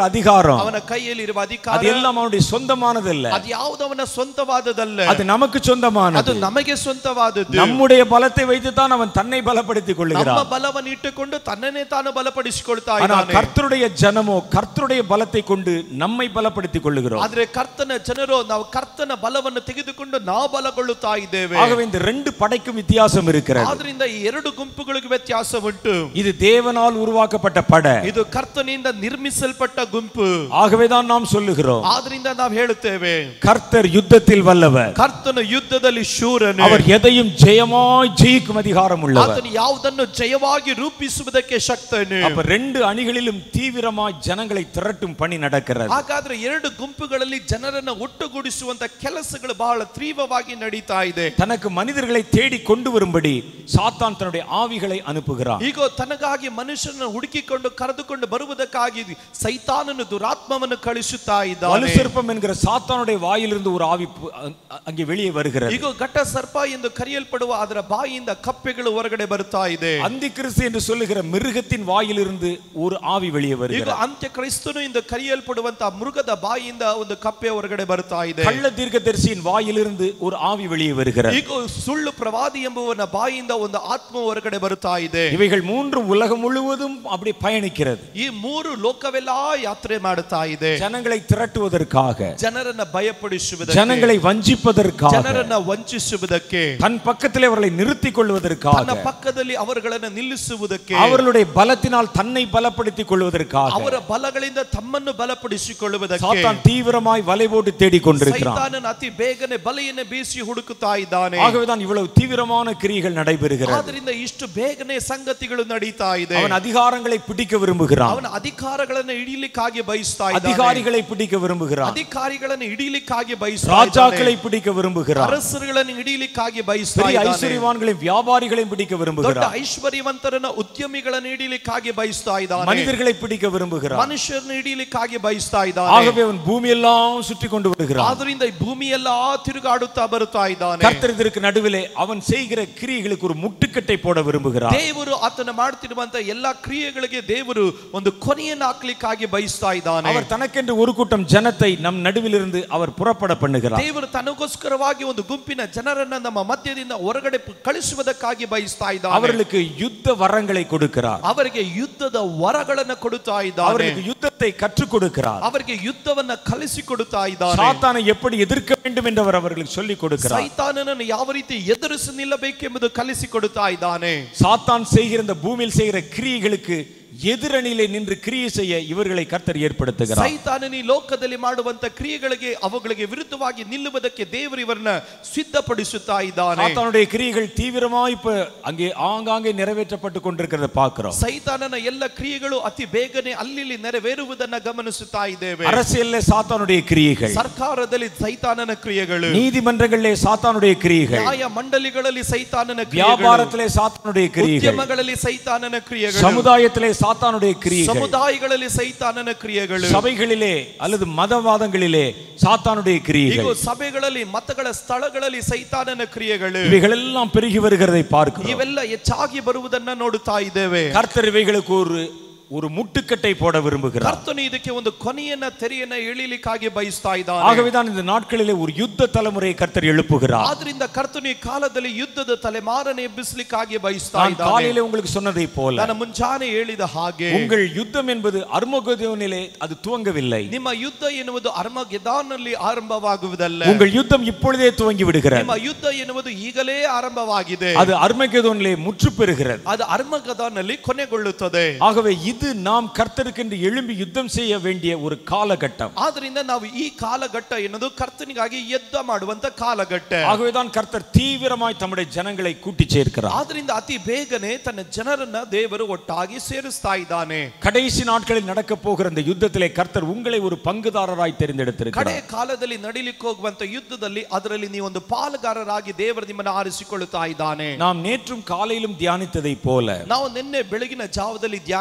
அதிகாரம் ಅವನ ಕೈಯಲ್ಲಿ ಇರುವ ಅಧಿಕಾರ அதெல்லாம் அவனுடைய சொந்தமானதல்ல ಅದು ಯಾವುದವನ ಸ್ವಂತವಾದದಲ್ಲ அது நமக்கு சொந்தமானது ಅದು ನಮಗೆ ಸ್ವಂತವಾದದ್ದು நம்முடைய பலத்தை வைத்துத்தான் அவன் தன்னை பலப்படுத்திக் ನಮ್ಮ கொள்ளுகிறான் ಬಲವನ್ನು ಇಟ್ಟುಕೊಂಡು ತನ್ನನ್ನೇ ತಾನು ಬಲಪಡಿಸಿಕೊಳ್ತಾ ஆனா ಇದ್ದಾನೆ கர்த்தருடைய ஜனமோ கர்த்தருடைய பலத்தை கொண்டு நம்மை பலப்படுத்திக் கொள்ளுகிறோம் ಆದ್ರೆ ಕರ್ತನ ಜನರು ನಾವು ಕರ್ತನ ಬಲವನ್ನು ತೆಗೆದುಕೊಂಡು ನಾವು ಬಲಗೊಳ್ಳುತ್ತಾ ಇದ್ದೇವೆ ஆகவே இந்த ரெண்டு படைக்கும் வித்தியாசம் இருக்கிறது ಆದ್ರಿಂದ ಈ ಎರಡು ಗುಂಪುಗಳಿಗೆ ವ್ಯತ್ಯಾಸ ಉಂಟು இது தேவனால் உருவாக்கப்பட்ட படை ಇದು ಕರ್ತನಿಂದ ನಿರ್ಮಿಸಲ್ಪಟ್ಟ ಗುಂಪು ஆகவேதான் நாம் சொல்லுகிறோம் ಆದ್ರಿಂದ ನಾವು ಹೇಳುತ್ತೇವೆ கர்த்தர் யுத்தத்தில் வல்லவர் ಕರ್ತನ ಯುದ್ಧದಲ್ಲಿ ಶೂರನು அவர் எதையும் ஜெயமாய் ஜெயிக்கும் அதிகாரம் உள்ளவர் ಆತನು ಯಾವುದನ್ನು ಜಯವಾಗಿ ರೂಪಿಸುವುದಕ್ಕೆ ಶಕ್ತನು அப்ப ரெண்டு அணிகளிலும் தீவிரமாய் ஜனங்களை திரட்டும் பணி நடக்கிறது ಹಾಗಾದ್ರೆ ಎರಡು ಗುಂಪುಗಳಲ್ಲಿ ಜನರನ್ನ ಒಟ್ಟುಗೂಡಿಸುವಂತ ಕೆಲಸಗಳು ಬಹಳ ತೀವ್ರವಾಗಿ ನಡೀತಾ ಇದೆ தனக்கு மனிதர்களை தேடி கொண்டு வரும்படி சாத்தான் தன்னுடைய ஆவிகளை அனுப்புகிறான் ಈಗ ತನಗಾಗಿ ಮನುಷ್ಯನ ಹುಡುಕಿಕೊಂಡು ಕರೆದುಕೊಂಡು ಬರುವುದಕ್ಕಾಗಿ ಸೈತಾನನು ದುರಾತ್ಮವನ್ನು ಕಳಿಸುತ್ತಾ ಇದ್ದಾನೆ வலுசெருப்பம் என்கிற சாத்தானுடைய வாயிலிருந்து ஒரு ஆவி பு- அ- அங்கே வெளியே வருகிறது ಈಗ ಘಟ ಸರ್ಪ ಎಂದು ಕರೆಯಲ್ಪಡುವ ಅದರ ಬಾಯಿಯಿಂದ ಕಪ್ಪೆಗಳು ಹೊರಗಡೆ ಬರುತ್ತಾ ಇದೆ அந்தி கிறிஸ்து என்று சொல்லுகிற மிருகத்தின் வாயிலிருந்து ஒரு ஆவி வெளியே ಈಗ வருகிறது ಅಂತ್ಯ ಕ್ರೈಸ್ತನು ಎಂದು ಕರೆಯಲ್ಪಡುವಂತ ಮೃಗದ ಬಾಯಿಯಿಂದ ಒಂದು ಕಪ್ಪೆ ಹೊರಗಡೆ ಬರ್ತಾ ಇದೆ கள்ள தீர்க்கதரிசியின் வாயிலிருந்து ஒரு ஆவி வெளியே வருகிறது ಈಗ ಸುಳ್ಳು ಪ್ರವಾದಿ ಎಂಬುವನ ಬಾಯಿಯಿಂದ ಒಂದು ಆತ್ಮ ಹೊರಗಡೆ ಬರುತ್ತಾ ಇದೆ இவைகள் மூன்றும் உலகம் முழுவதும் அப்படி பயணிக்கிறது ಈ ಮೂರು ಲೋಕವೆಲ್ಲ ಯಾತ್ರೆ ಮಾಡುತ್ತಾ ಇದೆ ஜனங்களை திரட்டுவதற்காக ಜನರನ್ನ ಭಯಪಡಿಸುವುದಕ್ಕೆ ஜனங்களை வஞ்சிப்பதற்காக ಜನರನ್ನ ವಂಚಿಸುವುದಕ್ಕೆ தன் பக்கத்திலே அவர்களை நிறுத்திக் கொள்வதற்காக ತನ್ನ ಪಕ್ಕದಲ್ಲಿ ಅವರುಗಳನ್ನ ನಿಲ್ಲಿಸುವುದಕ್ಕೆ அவர்களுடைய பலத்தினால் தன்னை பலப்படுத்திக் கொள்வதற்காக ಅವರ ಬಲಗಳಿಂದ ತಮ್ಮನ್ನು ಬಲಪಡಿಸಿಕೊಳ್ಳುವುದಕ್ಕೆ சாத்தான் தீவிரமாய் வலை போட்டு தேடிக் கொண்டிருக்கிறான் ಸೈತಾನನ ಅತಿ ಬೇಗನೆ ಬಲೆಯನ್ನು ಬೀಸಿ ಹುಡುಕುತ್ತಾ ಇದ್ದಾನೆ ஆகவேதான் இவ்வளவு தீவிரமான கிரியைகள் நடைபெறுகிறது ಆದ್ರಿಂದ ಇಷ್ಟು ಬೇಗನೆ ಸಂಗತಿಗಳು ನಡೀತಾ ಇದೆ அவன் அதிகாரங்களை பிடிக்க விரும்புகிறான் ಅವನ ಅಧಿಕಾರಗಳನ್ನು ಹಿಡಿಲಿಕ್ಕಾಗಿ ಬಯಸ್ತಾ ಇದ್ದಾನೆ அதிகாரிகளை பிடிக்க விரும்புகிறான் ಅಧಿಕಾರಿಗಳನ್ನು ಹಿಡಿಲಿಕ್ಕಾಗಿ ಬಯಸ್ತಾ ಇದ್ದಾನೆ ராஜாக்களை பிடிக்க விரும்புகிறான் ಅರಸರುಗಳನ್ನು ಹಿಡಿಲಿಕ್ಕಾಗಿ ಬಯಸ್ತಾ பெரிய ಇದ್ದಾನೆ ஐஸ்வர்யவான்களையும் வியாபாரிகளையும் பிடிக்க ದೊಡ್ಡ விரும்புகிறான் ಐಶ್ವರ್ಯವಂತರನ್ನ ಉದ್ಯಮಿಗಳನ್ನು ಹಿಡಿಲಿಕ್ಕಾಗಿ ಬಯಸ್ತಾ ಇದ್ದಾನೆ மனிதர்களை பிடிக்க விரும்புகிறான் ಮನುಷ್ಯರನ್ನು ಹಿಡಿಲಿಕ್ಕಾಗಿ ಬಯಸ್ತಾ ಇದ್ದಾನೆ ஆகவே அவன் பூமியெல்லாம் சுற்றி கொண்டு வருகிறான் ಆದ್ರಿಂದ ಈ ಭೂಮಿ ಎಲ್ಲ ತಿರುಗಾಡುತ್ತಾ ಬರುತ್ತಾ ಇದ್ದಾನೆ கர்த்தர் இதற்கு நடுவிலே அவன் செய்கிற கிரியைகளுக்கு ஒரு முட்டுக்கட்டை போட விரும்புகிறான் ದೇವರು ಆತನ ಮಾಡ್ತಿರುವಂತ ಎಲ್ಲಾ ಕ್ರಿಯೆಗಳಿಗೆ ದೇವರು ಒಂದು ಕೊನೆಯನ್ನು ಹಾಕ್ಲಿಕ್ಕಾಗಿ ಬಯಸ್ತಾ ಇದ್ದಾನೆ அவர் தனக்கென்று ஒரு கூட்டம் ஜனத்தை நம் நடுவிலிருந்து அவர் புறப்பட பண்ணுகிறார் ದೇವರು ತನಗೋಸ್ಕರವಾಗಿ ಒಂದು ಗುಂಪಿನ ಜನರನ್ನ ನಮ್ಮ ಮಧ್ಯದಿಂದ ಹೊರಗಡೆ ಪ- ಕಳಿಸುವುದಕ್ಕಾಗಿ ಬಯಸ್ತಾ ಇದ್ದಾನೆ அவர்களுக்கு யுத்த வரங்களை கொடுக்கிறார் ಅವರಿಗೆ ಯುದ್ಧದ ವರಗಳನ್ನ ಕೊಡುತ್ತಾ ಇದ್ದಾನೆ அவர்களுக்கு யுத்தத்தை கற்றுக் கொடுக்கிறார் ಅವರಿಗೆ ಯುದ್ಧವನ್ನ ಕಲಿಸಿಕೊಡುತ್ತಾ ಇದ್ದಾನೆ சாத்தானை எப்படி எதிர்க்க வேண்டும் என்று அவர் அவர்களுக்கு சொல்லிக் கொடுக்கிறார் ಸೈತಾನನನ್ನು ಯಾವ ರೀತಿ ಎದುರಿಸಿ ನಿಲ್ಲಬೇಕೆಂಬುದು ಕಲಿಸಿಕೊಡುತ್ತಾ ಇದ್ದಾನೆ சாத்தான் செய்கிற இந்த பூமியில் செய்கிற கிரியைகளுக்கு எதிரணியிலே நின்று கிரியை செய்ய இவர்களை கர்த்தர் ஏற்படுத்துகிறார் ಸೈತಾನನ ಈ ಲೋಕದಲ್ಲಿ ಮಾಡುವಂತ ಕ್ರಿಯೆಗಳಿಗೆ ಅವುಗಳಿಗೆ ವಿರುದ್ಧವಾಗಿ ನಿಲ್ಲುವುದಕ್ಕೆ ದೇವರು ಇವರನ್ನ ಸಿದ್ಧಪಡಿಸುತ್ತಾ ಇದ್ದಾನೆ சாத்தானுடைய கிரியைகள் தீவிரமா இப்ப அங்கே ஆங்காங்கே நிறைவேற்றப்பட்டு கொண்டிருக்கிறத பார்க்கிறோம் ಸೈತಾನನ ಎಲ್ಲ ಕ್ರಿಯೆಗಳು ಅತಿ ಬೇಗನೆ ಅಲ್ಲಿ ನೆರವೇರುವುದನ್ನ ಗಮನಿಸುತ್ತಾ ಇದ್ದೇವೆ அரசியல்ல சாத்தானுடைய கிரியைகள் ಸರ್ಕಾರದಲ್ಲಿ ಸೈತಾನನ ಕ್ರಿಯೆಗಳು நீதிமன்றங்களிலே சாத்தானுடைய கிரியைகள் ನ್ಯಾಯ ಮಂಡಳಿಗಳಲ್ಲಿ ಸೈತಾನನ ಕ್ರಿಯೆಗಳು வியாபாரத்திலே சாத்தானுடைய கிரியைகள் ಉದ್ಯಮಗಳಲ್ಲಿ ಸೈತಾನನ ಕ್ರಿಯೆಗಳು சமுதாயத்திலே சாத்தானுடைய கிரியைகள் ಸಮುದಾಯಗಳಲ್ಲಿ ಸೈತಾನನ ಕ್ರಿಯೆಗಳು சபைகளிலே அல்லது மதவாதங்களிலே சாத்தானுடைய ಈಗ கிரியைகள் ಸಭೆಗಳಲ್ಲಿ ಮತಗಳ ಸ್ಥಳಗಳಲ್ಲಿ ಸೈತಾನನ ಕ್ರಿಯೆಗಳು இவைகளெல்லாம் பெருகி வருகிறதை பார்க்கிறோம் ಇವೆಲ್ಲ ಹೆಚ್ಚಾಗಿ ಬರುವುದನ್ನ ನೋಡುತ್ತಾ ಇದ್ದೇವೆ கர்த்தர் இவைகளுக்கு ஒரு ஒரு முட்டுக்கட்டை போட விரும்புகிறார் ಕರ್ತನು ಇದಕ್ಕೆ ಒಂದು ಕೊನೆಯನ್ನ ತೆರೆಯನ್ನ ಎಳಿಲಿಕ್ಕಾಗಿ ಬಯಸ್ತಾ ಇದ್ದಾನೆ ஆகவேதான் இந்த நாட்களிலே ஒரு யுத்த தலைமுறையை கர்த்தர் எழுப்புகிறார் ಆದ್ರಿಂದ ಕರ್ತನು ಈ ಕಾಲದಲ್ಲಿ ಯುದ್ಧದ ತಲೆಮಾರನೆ ಎಬ್ಬಿಸ್ಲಿಕ್ಕಾಗಿ ಬಯಸ್ತಾ நான் ಇದ್ದಾನೆ காலையிலே உங்களுக்கு சொன்னதை போல ನಾನು ಮುಂಜಾನೆ ಹೇಳಿದ ಹಾಗೆ உங்கள் யுத்தம் என்பது அர்மகதோனிலே அது துவங்கவில்லை ನಿಮ್ಮ ಯುದ್ಧ ಎನ್ನುವುದು ಅರ್ಮಗೆದಾನಲ್ಲಿ ಆರಂಭವಾಗುವುದಲ್ಲ உங்கள் யுத்தம் இப்பொழுதே துவங்கி விடுகிறது ನಿಮ್ಮ ಯುದ್ಧ ಎನ್ನುವುದು ಈಗಲೇ ಆರಂಭವಾಗಿದೆ அது அர்மகதோனிலே முற்று பெறுகிறது ಅದು ಅರ್ಮಗದಾನಲ್ಲಿ ಕೊನೆಗೊಳ್ಳುತ್ತದೆ ஆகவே இது நாம் கர்த்தருக்கென்று எழும்பி யுத்தம் செய்ய வேண்டிய ஒரு காலகட்டம் ಆದ್ರಿಂದ ನಾವು ಈ ಕಾಲಘಟ್ಟ ಎನ್ನುವುದು ಕರ್ತನಿಗಾಗಿ ಯುದ್ಧ ಮಾಡುವಂತ ಕಾಲಘಟ್ಟ ஆகவேதான் கர்த்தர் தீவிரமாய் தம்முடைய ஜனங்களை கூட்டி சேர்க்கிறார் ಆದ್ರಿಂದ ಅತಿ ಬೇಗನೆ ತನ್ನ ಜನರನ್ನ ದೇವರು ಒಟ್ಟಾಗಿ ಸೇರಿಸ್ತಾ ಇದ್ದಾನೆ கடைசி நாட்களில் நடக்க போகிற இந்த யுத்தத்திலே கர்த்தர் உங்களை ஒரு பங்குதாரராய் தெரிந்தெடுத்திருக்கிறார் ಕಡೆ ಕಾಲದಲ್ಲಿ ನಡಿಲಿಕ್ಕೆ ಹೋಗುವಂತ ಯುದ್ಧದಲ್ಲಿ ಅದರಲ್ಲಿ ನೀವೊಂದು ಪಾಲುಗಾರರಾಗಿ ದೇವರು ನಿಮ್ಮನ್ನು ಆರಿಸಿಕೊಳ್ಳುತ್ತಾ ಇದ್ದಾನೆ நாம் நேற்றும் காலையிலும் தியானித்ததை போல ನಾವು ನಿನ್ನೆ ಬೆಳಗಿನ ಜಾವದಲ್ಲಿ ಧ್ಯಾನಿಸಿದ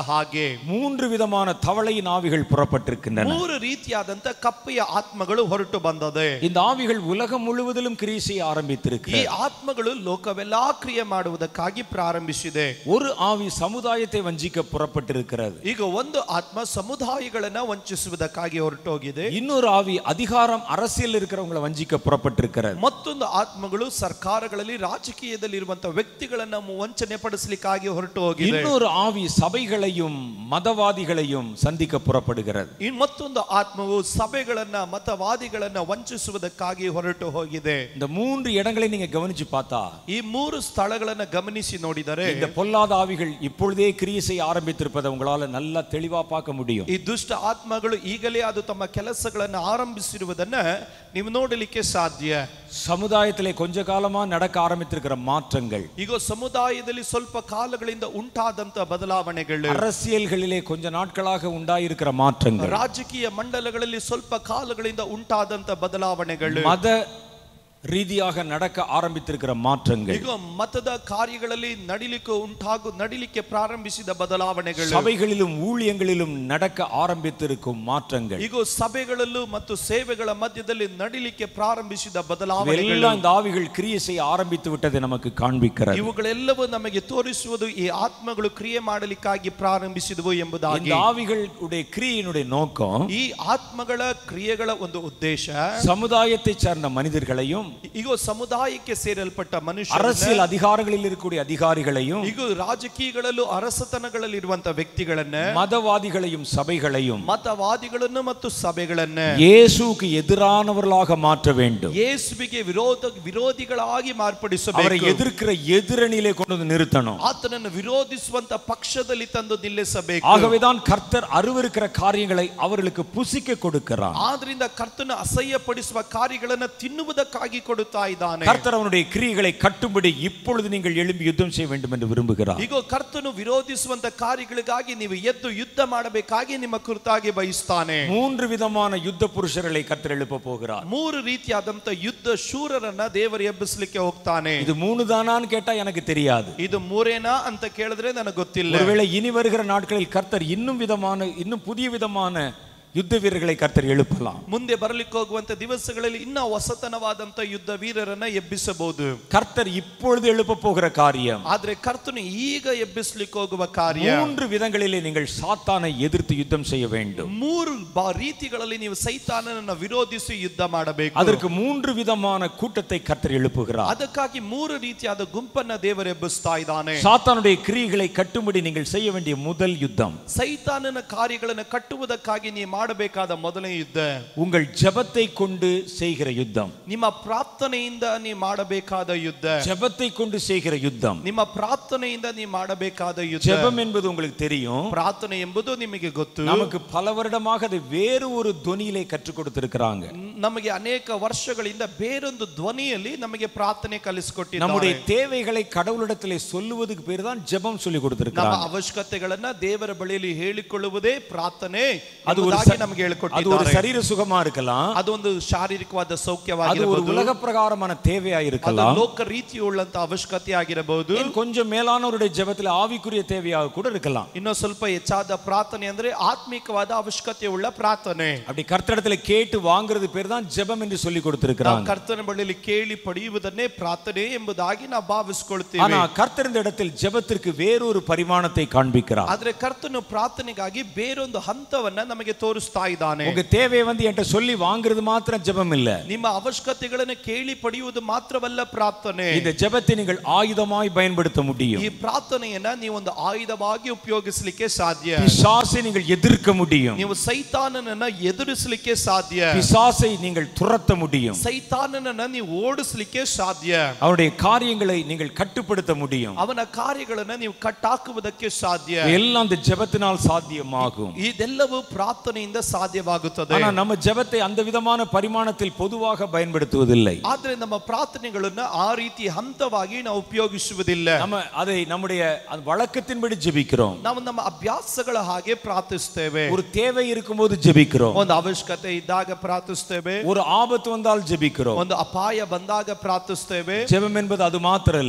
ಹಾಗೆ மூன்று விதமான தவளையின் ஆவிகள் புறப்பட்டிருக்கின்றன ಮೂರು ರೀತಿಯಾದಂತ ಕಪ್ಪೆಯ ಆತ್ಮಗಳು ಹೊರಟು ಬಂದದೆ இந்த ஆவிகள் உலகம் முழுவதிலும் கிரியை செய்ய ಈ ஆரம்பித்திருக்கு ಆತ್ಮಗಳು ಲೋಕವೆಲ್ಲಾ ಕ್ರಿಯೆ ಮಾಡುವುದಕ್ಕಾಗಿ ಪ್ರಾರಂಭಿಸಿದೆ ஒரு ஆவி சமுதாயத்தை வஞ்சிக்க புறப்பட்டிருக்கிறது ಈಗ ಒಂದು ಆತ್ಮ ಸಮುದಾಯಗಳನ್ನ ವಂಚಿಸುವುದಕ್ಕಾಗಿ ಹೊರಟೋಗಿದೆ இன்னொரு ஆவி அதிகாரம் அரசியல் இருக்கிறவங்களை வஞ்சிக்க புறப்பட்டிருக்கிறது ಮತ್ತೊಂದು ಆತ್ಮಗಳು ಸರ್ಕಾರಗಳಲ್ಲಿ ರಾಜಕೀಯದಲ್ಲಿ ಇರುವಂತಹ ವ್ಯಕ್ತಿಗಳನ್ನ ವಂಚನೆ ಪಡಿಸಲಿಕ್ಕಾಗಿ ಹೊರಟು ಹೋಗಿದೆ இன்னொரு ஆவி சபைகளையும் மதவாதிகளையும் சந்திக்க புறப்படுகிறது ಇನ್ ಮತ್ತೊಂದು ಆತ್ಮವು ಸಭೆಗಳನ್ನ ಮತವಾದಿಗಳನ್ನ ವಂಚಿಸುವುದಕ್ಕಾಗಿ ಹೊರಟು ಹೋಗಿದೆ இந்த மூன்று இடங்களை நீங்க கவனிச்சு பார்த்தா ಈ ಮೂರು ಸ್ಥಳಗಳನ್ನ ಗಮನಿಸಿ ನೋಡಿದರೆ இந்த பொல்லாத ஆவிகள் இப்பொழுதே கிரியை செய்ய ஆரம்பித்திருப்பதை உங்களால நல்லா தெளிவா பார்க்க முடியும் ಈ ದುಷ್ಟ ಆತ್ಮಗಳು ಈಗಲೇ ಅದು ತಮ್ಮ ಕೆಲಸಗಳನ್ನ ಆರಂಭಿಸಿರುವುದನ್ನ ನೀವು ನೋಡಲಿಕ್ಕೆ ಸಾಧ್ಯ சமுதாயத்திலே கொஞ்ச காலமா நடக்க ஆரம்பித்திருக்கிற மாற்றங்கள் ಈಗ ಸಮುದಾಯದಲ್ಲಿ ಸ್ವಲ್ಪ ಕಾಲಗಳಿಂದ ಉಂಟಾದಂತ ಬದಲಾವಣೆಗಳು அரசியல்களிலே கொஞ்ச நாட்களாக உண்டாயிருக்கிற மாற்றங்கள் ರಾಜಕೀಯ ಮಂಡಲಗಳಲ್ಲಿ ಸ್ವಲ್ಪ ಕಾಲಗಳಿಂದ ಉಂಟಾದಂತ ಬದಲಾವಣೆಗಳು மத ரீதியாக நடக்க ஆரம்பித்திருக்கிற மாற்றங்கள் ಈಗ ಮತದ ಕಾರ್ಯಗಳಲ್ಲಿ ನಡಿಲಿಕ್ಕೆ ಉಂಟಾಗು ನಡಿಲಿಕ್ಕೆ ಪ್ರಾರಂಭಿಸಿದ ಬದಲಾವಣೆಗಳು சபைகளிலும் ஊழியங்களிலும் நடக்க ஆரம்பித்திருக்கும் மாற்றங்கள் ಈಗ ಸಭೆಗಳಲ್ಲೂ ಮತ್ತು ಸೇವೆಗಳ ಮಧ್ಯದಲ್ಲಿ ನಡಿಲಿಕ್ಕೆ ಪ್ರಾರಂಭಿಸಿದ ಬದಲಾವಣೆಗಳು இவையெல்லாம் இந்த ஆவிகள் கிரியை செய்ய ஆரம்பித்து விட்டதை நமக்கு காண்பிக்கிறது ಇವುಗಳೆಲ್ಲವೂ ನಮಗೆ ತೋರಿಸುವುದು ಈ ಆತ್ಮಗಳು ಕ್ರಿಯೆ ಮಾಡಲಿಕ್ಕಾಗಿ ಪ್ರಾರಂಭಿಸಿದವು ಎಂಬುದಾಗಿ இந்த ஆவிகளுடைய கிரியையினுடைய நோக்கம் ಈ ಆತ್ಮಗಳ ಕ್ರಿಯೆಗಳ ಒಂದು ಉದ್ದೇಶ சமுதாயத்தை சார்ந்த மனிதர்களையும் ಈಗ ಸಮುದಾಯಕ್ಕೆ ಸೇರಲ್ಪಟ್ಟ ಮನುಷ್ಯ அரசியல் அதிகாரங்களில் இருக்கக்கூடிய அதிகாரிகளையும் ಈಗ ರಾಜಕೀಯಗಳಲ್ಲೂ ಅರಸತನಗಳಲ್ಲಿ ಇರುವಂತ ವ್ಯಕ್ತಿಗಳನ್ನ மதவாதிகளையும் சபைகளையும் ಮತವಾದಿಗಳನ್ನು ಮತ್ತು ಸಭೆಗಳನ್ನ இயேசுவுக்கு எதிரானவர்களாக மாற்ற வேண்டும் ಯೇಸುವಿಗೆ ವಿರೋಧ ವಿರೋಧಿಗಳಾಗಿ அவரை ಮಾರ್ಪಡಿಸಬೇಕು எதிர்க்கிற எதிரணியிலே கொண்டு வந்து நிறுத்தணும் ಆತನನ್ನು ವಿರೋಧಿಸುವಂತ ಪಕ್ಷದಲ್ಲಿ ತಂದು ನಿಲ್ಲಿಸಬೇಕು ஆகவேதான் கர்த்தர் அருவருக்கிற காரியங்களை அவர்களுக்கு புசிக்க கொடுக்கிறார் ಆದ್ರಿಂದ ಕರ್ತನ ಅಸಹ್ಯಪಡಿಸುವ ಕಾರ್ಯಗಳನ್ನ ತಿನ್ನುವುದಕ್ಕಾಗಿ ಕೊಡುತ್ತಾ ಇದ್ದಾನೆ கர்த்தர் அவனுடைய கிரியைகளை கட்டும்படி இப்பொழுது நீங்கள் எழும்பி யுத்தம் செய்ய வேண்டும் என்று விரும்புகிறார் ಈಗ ಕರ್ತನು ವಿರೋಧಿಸುವಂತ ಕಾರ್ಯಗಳಿಗಾಗಿ ನೀವು ಎದ್ದು ಯುದ್ಧ ಮಾಡಬೇಕಾಗಿ ನಿಮ್ಮ ಕುರಿತಾಗಿ ಬಯಸ್ತಾನೆ மூன்று விதமான யுத்த புருஷர்களை கர்த்தர் எழுப்ப போகிறார் ಮೂರು ರೀತಿಯಾದಂತ ಯುದ್ಧ ಶೂರರನ್ನ ದೇವರು ಎಬ್ಬಿಸ್ಲಿಕ್ಕೆ ಹೋಗ್ತಾನೆ இது மூணு தானான்னு கேட்டா எனக்கு தெரியாது ಇದು ಮೂರೇನಾ ಅಂತ ಕೇಳಿದ್ರೆ ನನಗೆ ಗೊತ್ತಿಲ್ಲ ஒருவேளை இனி வருகிற நாட்களில் கர்த்தர் இன்னும் விதமான இன்னும் புதிய விதமான யுத்த வீரர்களை கர்த்தர் எழுப்பலாம் ಮುಂದೆ ಬರಲಿಕ್ಕೆ ಹೋಗುವಂತ ದಿವಸಗಳಲ್ಲಿ ಇನ್ನ ಹೊಸತನವಾದಂತ ಯುದ್ಧ ವೀರರನ್ನ ಎಬ್ಬಿಸಬಹುದು கர்த்தர் இப்பொழுது எழுப்ப போகிற காரியம் ಆದ್ರೆ ಕರ್ತನು ಈಗ ಎಬ್ಬಿಸ್ಲಿಕ್ಕೆ ಹೋಗುವ ಕಾರ್ಯ மூன்று விதங்களிலே நீங்கள் சாத்தானை எதிர்த்து யுத்தம் செய்ய வேண்டும் ಮೂರು ಬಾ- ರೀತಿಗಳಲ್ಲಿ ನೀವು ಸೈತಾನನನ್ನ ವಿರೋಧಿಸಿ ಯುದ್ಧ ಮಾಡಬೇಕು அதற்கு மூன்று விதமான கூட்டத்தை கர்த்தர் எழுப்புகிறார் ಅದಕ್ಕಾಗಿ ಮೂರು ರೀತಿಯಾದ ಗುಂಪನ್ನ ದೇವರು ಎಬ್ಬಿಸ್ತಾ ಇದ್ದಾನೆ சாத்தானுடைய கிரியைகளை கட்டும்படி நீங்கள் செய்ய வேண்டிய முதல் யுத்தம் ಸೈತಾನನ ಕಾರ್ಯಗಳನ್ನು ಕಟ್ಟುವುದಕ್ಕಾಗಿ ನೀವು ಮಾಡಬೇಕಾದ ಮೊದಲನೇ ಯುದ್ಧ உங்கள் ஜெபத்தை கொண்டு செய்கிற யுத்தம் ನಿಮ್ಮ ಪ್ರಾರ್ಥನೆಯಿಂದ ನೀವು ಮಾಡಬೇಕಾದ ಯುದ್ಧ ஜெபத்தை கொண்டு செய்கிற யுத்தம் ನಿಮ್ಮ ಪ್ರಾರ್ಥನೆಯಿಂದ ನೀವು ಮಾಡಬೇಕಾದ ಯುದ್ಧ ஜெபம் என்பது உங்களுக்கு தெரியும் ಪ್ರಾರ್ಥನೆ ಎಂಬುದು ನಿಮಗೆ ಗೊತ್ತು நமக்கு பல வருடமாக அதை வேறு ஒரு துணியிலே கற்றுக் கொடுத்திருக்கிறாங்க ನಮಗೆ ಅನೇಕ ವರ್ಷಗಳಿಂದ ಬೇರೊಂದು ಧ್ವನಿಯಲ್ಲಿ ನಮಗೆ ಪ್ರಾರ್ಥನೆ ಕಲಿಸಿಕೊಟ್ಟಿದ್ದಾರೆ நம்முடைய தேவைகளை கடவுளிடத்திலே சொல்லுவதுக்கு பேர் தான் ஜெபம் சொல்லி ನಮ್ಮ கொடுத்திருக்கிறாங்க ಅವಶ್ಯಕತೆಗಳನ್ನ ದೇವರ ಬಳಿಯಲ್ಲಿ ಹೇಳಿಕೊಳ್ಳುವುದೇ ಪ್ರಾರ್ಥನೆ அது ஒரு ಎಂಬುದಾಗಿ ச- ನಮಗೆ அது ஒரு ಹೇಳಿಕೊಟ್ಟಿದ್ದಾರೆ சரீர சுகமா இருக்கலாம் ಅದೊಂದು ಶಾರೀರಿಕವಾದ அது ஒரு ಸೌಖ್ಯವಾಗಿರಬಹುದು உலக பிரகாரமான தேவையா ಅದು இருக்கலாம் ಲೋಕ ರೀತಿಯುಳ್ಳಂತ ಅವಶ್ಯಕತೆ ಆಗಿರಬಹುದು ஏன் கொஞ்சம் மேலானவருடைய ஜெபத்துல ஆவிக்குரிய தேவையாக கூட இருக்கலாம் ಇನ್ನೂ ಸ್ವಲ್ಪ ಹೆಚ್ಚಾದ ಪ್ರಾರ್ಥನೆ ಅಂದ್ರೆ ಆತ್ಮಿಕವಾದ ಅವಶ್ಯಕತೆ ಉಳ್ಳ ಪ್ರಾರ್ಥನೆ அப்படி கர்த்தரிடத்துல கேட்டு வாங்குறது பேர் தான் ஜெபம் என்று சொல்லி ನಾವು கொடுத்திருக்கிறாங்க ಕರ್ತನ ಬಳಿಯಲ್ಲಿ ಕೇಳಿ ಪಡೆಯುವುದನ್ನೇ ಪ್ರಾರ್ಥನೆ ಎಂಬುದಾಗಿ ನಾವು ಭಾವಿಸ್ಕೊಳ್ತೀವಿ ஆனா கர்த்தர் இந்த இடத்தில் ஜெபத்திற்கு வேறொரு பரிமாணத்தை காண்பிக்கிறார் ಆದ್ರೆ ಕರ್ತನು ಪ್ರಾರ್ಥನೆಗಾಗಿ ಬೇರೊಂದು ಹಂತವನ್ನ ನಮಗೆ ತೋರಿಸ್ತಾ ಇದ್ದಾನೆ உங்க தேவையை வந்து என்கிட்ட சொல்லி வாங்குறது மாத்திரம் ஜெபம் இல்ல ನಿಮ್ಮ ಅವಶ್ಯಕತೆಗಳನ್ನು ಕೇಳಿ ಪಡೆಯುವುದು ಮಾತ್ರವಲ್ಲ ಪ್ರಾರ್ಥನೆ இந்த ஜெபத்தை நீங்கள் ஆயுதமாய் பயன்படுத்த முடியும் ಈ ಪ್ರಾರ್ಥನೆಯನ್ನ ನೀವು ಒಂದು ಆಯುಧವಾಗಿ ಉಪಯೋಗಿಸಲಿಕ್ಕೆ ಸಾಧ್ಯ பிசாசை நீங்கள் எதிர்க்க முடியும் ನೀವು ಸೈತಾನನನ್ನ ಎದುರಿಸಲಿಕ್ಕೆ ಸಾಧ್ಯ பிசாசை நீங்கள் துரத்த முடியும் ಸೈತಾನನನ್ನ ನೀವು ಓಡಿಸಲಿಕ್ಕೆ ಸಾಧ್ಯ அவருடைய காரியங்களை நீங்கள் கட்டுப்படுத்த முடியும் ಅವನ ಕಾರ್ಯಗಳನ್ನ ನೀವು ಕಟ್ಟಾಕುವುದಕ್ಕೆ ಸಾಧ್ಯ எல்லாம் அந்த ஜெபத்தினால் சாத்தியமாகும் ಇದೆಲ್ಲವೂ ಪ್ರಾರ್ಥನೆಯಿಂದ ಸಾಧ್ಯವಾಗುತ್ತದೆ ஆனா நம்ம ஜெபத்தை அந்த விதமான பரிமாணத்தில் பொதுவாக பயன்படுத்துவதில்லை ಆದ್ರೆ ನಮ್ಮ ಪ್ರಾರ್ಥನೆಗಳನ್ನ ಆ ರೀತಿ ಹಂತವಾಗಿ ನಾವು ಉಪಯೋಗಿಸುವುದಿಲ್ಲ நம்ம அதை நம்முடைய அந்த வழக்கத்தின்படி ஜெபிக்கிறோம் ನಾವು ನಮ್ಮ ಅಭ್ಯಾಸಗಳ ಹಾಗೆ ಪ್ರಾರ್ಥಿಸ್ತೇವೆ ஒரு தேவை இருக்கும்போது ஜெபிக்கிறோம் ಒಂದು ಅವಶ್ಯಕತೆ ಇದ್ದಾಗ ಪ್ರಾರ್ಥಿಸ್ತೇವೆ ஒரு ஆபத்து வந்தால் ஜெபிக்கிறோம் ಒಂದು ಅಪಾಯ ಬಂದಾಗ ಪ್ರಾರ್ಥಿಸ್ತೇವೆ ஜெபம் என்பது அது மாத்திரம் இல்ல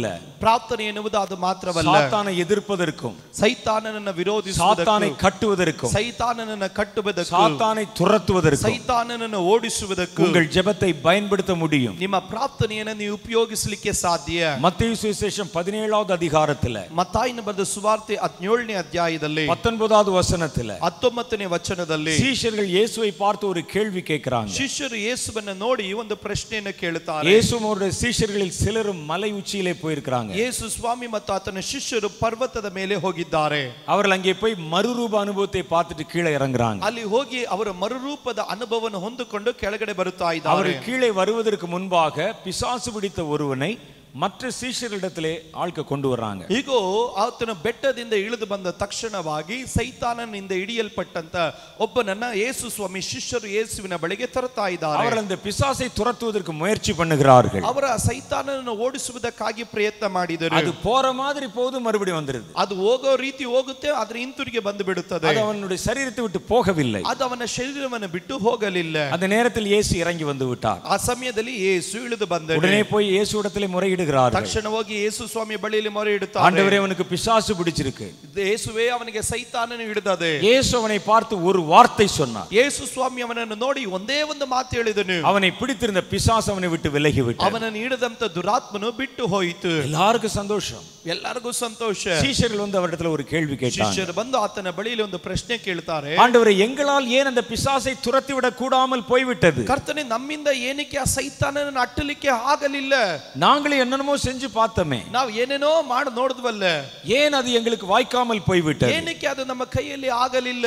ಪ್ರಾರ್ಥನೆ ಎನ್ನುವುದು ಅದು ಮಾತ್ರವಲ್ಲ சாத்தானை எதிர்ப்பதற்கும் ಸೈತಾನನನ್ನ சாத்தானை ವಿರೋಧಿಸುವುದಕ್ಕೂ கட்டுவதற்கும் ಸೈತಾನನನ್ನ ಕಟ್ಟುವುದಕ್ಕೂ சாத்தானை துரத்துவதற்கும் ಸೈತಾನನನ್ನು ಓಡಿಸುವುದಕ್ಕೂ உங்கள் ஜெபத்தை பயன்படுத்த முடியும் ನಿಮ್ಮ ಪ್ರಾರ್ಥನೆಯನ್ನು ನೀವು ಉಪಯೋಗಿಸಲಿಕ್ಕೆ ಸಾಧ್ಯ மத்திய சுவிசேஷம் பதினேழாவது அதிகாரத்துல ಮತ್ತಾಯಿನ ಬರೆದ ಸುವಾರ್ತೆ ಹದಿನೇಳನೇ ಅಧ್ಯಾಯದಲ್ಲಿ பத்தொன்பதாவது வசனத்துல ಹತ್ತೊಂಬತ್ತನೇ ವಚನದಲ್ಲಿ சீஷர்கள் இயேசுவை பார்த்து ஒரு கேள்வி கேட்கிறாங்க ಶಿಷ್ಯರು ಯೇಸುವನ್ನ ನೋಡಿ ಒಂದು ಪ್ರಶ್ನೆಯನ್ನು ಕೇಳುತ್ತಾರೆ இயேசுவும் அவருடைய சீஷர்களில் சிலரும் மலை உச்சியிலே போயிருக்கிறாங்க ಯೇಸು ಸ್ವಾಮಿ ಮತ್ತು ಆತನ ಶಿಷ್ಯರು ಪರ್ವತದ ಮೇಲೆ ಹೋಗಿದ್ದಾರೆ அவர்கள் அங்கே போய் மறுரூப அனுபவத்தை பார்த்துட்டு கீழே இறங்குறாங்க ಅಲ್ಲಿ ಹೋಗಿ ಅವರ ಮರುರೂಪದ ಅನುಭವವನ್ನು ಹೊಂದಿಕೊಂಡು ಕೆಳಗಡೆ ಬರುತ್ತಾ ಇದ್ದಾರೆ அவர்கள் கீழே வருவதற்கு முன்பாக பிசாசு பிடித்த ஒருவனை மற்ற சீஷர்களிடத்திலே ஆட்க கொண்டு வர்றாங்க ಹೀಗೋ ಆತನ ಬೆಟ್ಟದಿಂದ ಇಳಿದು ಬಂದ ತಕ್ಷಣವಾಗಿ ಸೈತಾನನಿಂದ ಹಿಡಿಯಲ್ಪಟ್ಟಂತ ಒಬ್ಬನನ್ನ ಯೇಸು ಸ್ವಾಮಿ ಶಿಷ್ಯರು ಯೇಸುವಿನ ಬಳಿಗೆ ತರುತ್ತಾ ಇದ್ದಾರೆ அவர்கள் அந்த பிசாசை துரத்துவதற்கு முயற்சி பண்ணுகிறார்கள் ಅವರ ಸೈತಾನನನ್ನು ಓಡಿಸುವುದಕ್ಕಾಗಿ ಪ್ರಯತ್ನ ಮಾಡಿದರು அது போற மாதிரி போது மறுபடியும் வந்துருது ಅದು ಹೋಗೋ ರೀತಿ ಹೋಗುತ್ತೆ ಆದ್ರೆ ಹಿಂತಿರುಗಿ ಬಂದು ಬಿಡುತ್ತದೆ அது அவனுடைய சரீரத்தை விட்டு போகவில்லை ಅದು ಅವನ ಶರೀರವನ್ನು ಬಿಟ್ಟು ಹೋಗಲಿಲ್ಲ அந்த நேரத்தில் இயேசு இறங்கி வந்து விட்டார் ಆ ಸಮಯದಲ್ಲಿ ಯೇಸು ಇಳಿದು ಬಂದ உடனே போய் இயேசுவிடத்திலே முறையிடுகிறார்கள் ತಕ್ಷಣ ಹೋಗಿ ಯೇಸು ಸ್ವಾಮಿ ಬಳಿಯಲ್ಲಿ ಮೊರೆ ಇಡುತ್ತಾರೆ ஆண்டவரே அவனுக்கு பிசாசு பிடிச்சிருக்கு ಯೇಸುವೆ ಅವನಿಗೆ ಸೈತಾನನು ಹಿಡಿದದೆ இயேசு அவனை பார்த்து ஒரு வார்த்தை சொன்னார் ಯೇಸು ಸ್ವಾಮಿ ಅವನನ್ನು ನೋಡಿ ಒಂದೇ ಒಂದು ಮಾತು ಹೇಳಿದನು அவனை பிடித்திருந்த பிசாசு அவனை விட்டு விலகி விட்டார் ಅವನನ್ನು ಹಿಡಿದಂತ ದುರಾತ್ಮನು ಬಿಟ್ಟು ಹೋಯಿತು எல்லாருக்கும் சந்தோஷம் ಎಲ್ಲರಿಗೂ ಸಂತೋಷ சீஷர்கள் வந்து அவரிடத்துல ஒரு கேள்வி கேட்டாங்க ಶಿಷ್ಯರು ಬಂದು ಆತನ ಬಳಿಯಲ್ಲಿ ಒಂದು ಪ್ರಶ್ನೆ ಕೇಳ್ತಾರೆ ஆண்டவரே எங்களால் ஏன் அந்த பிசாசை துரத்தி விட கூடாமல் போய்விட்டது ಕರ್ತನೆ ನಮ್ಮಿಂದ ಏನಕ್ಕೆ ಆ ಸೈತಾನನ ಅಟ್ಟಲಿಕ್ಕೆ ಆಗಲಿಲ್ಲ நாங்களே என்னென்னமோ செஞ்சு பார்த்தோமே ನಾವು ಏನೇನೋ ಮಾಡಿ ನೋಡಿದ್ವಲ್ಲ ஏன் அது எங்களுக்கு வாய்க்காமல் போய்விட்டது ಏನಕ್ಕೆ ಅದು ನಮ್ಮ ಕೈಯಲ್ಲಿ ಆಗಲಿಲ್ಲ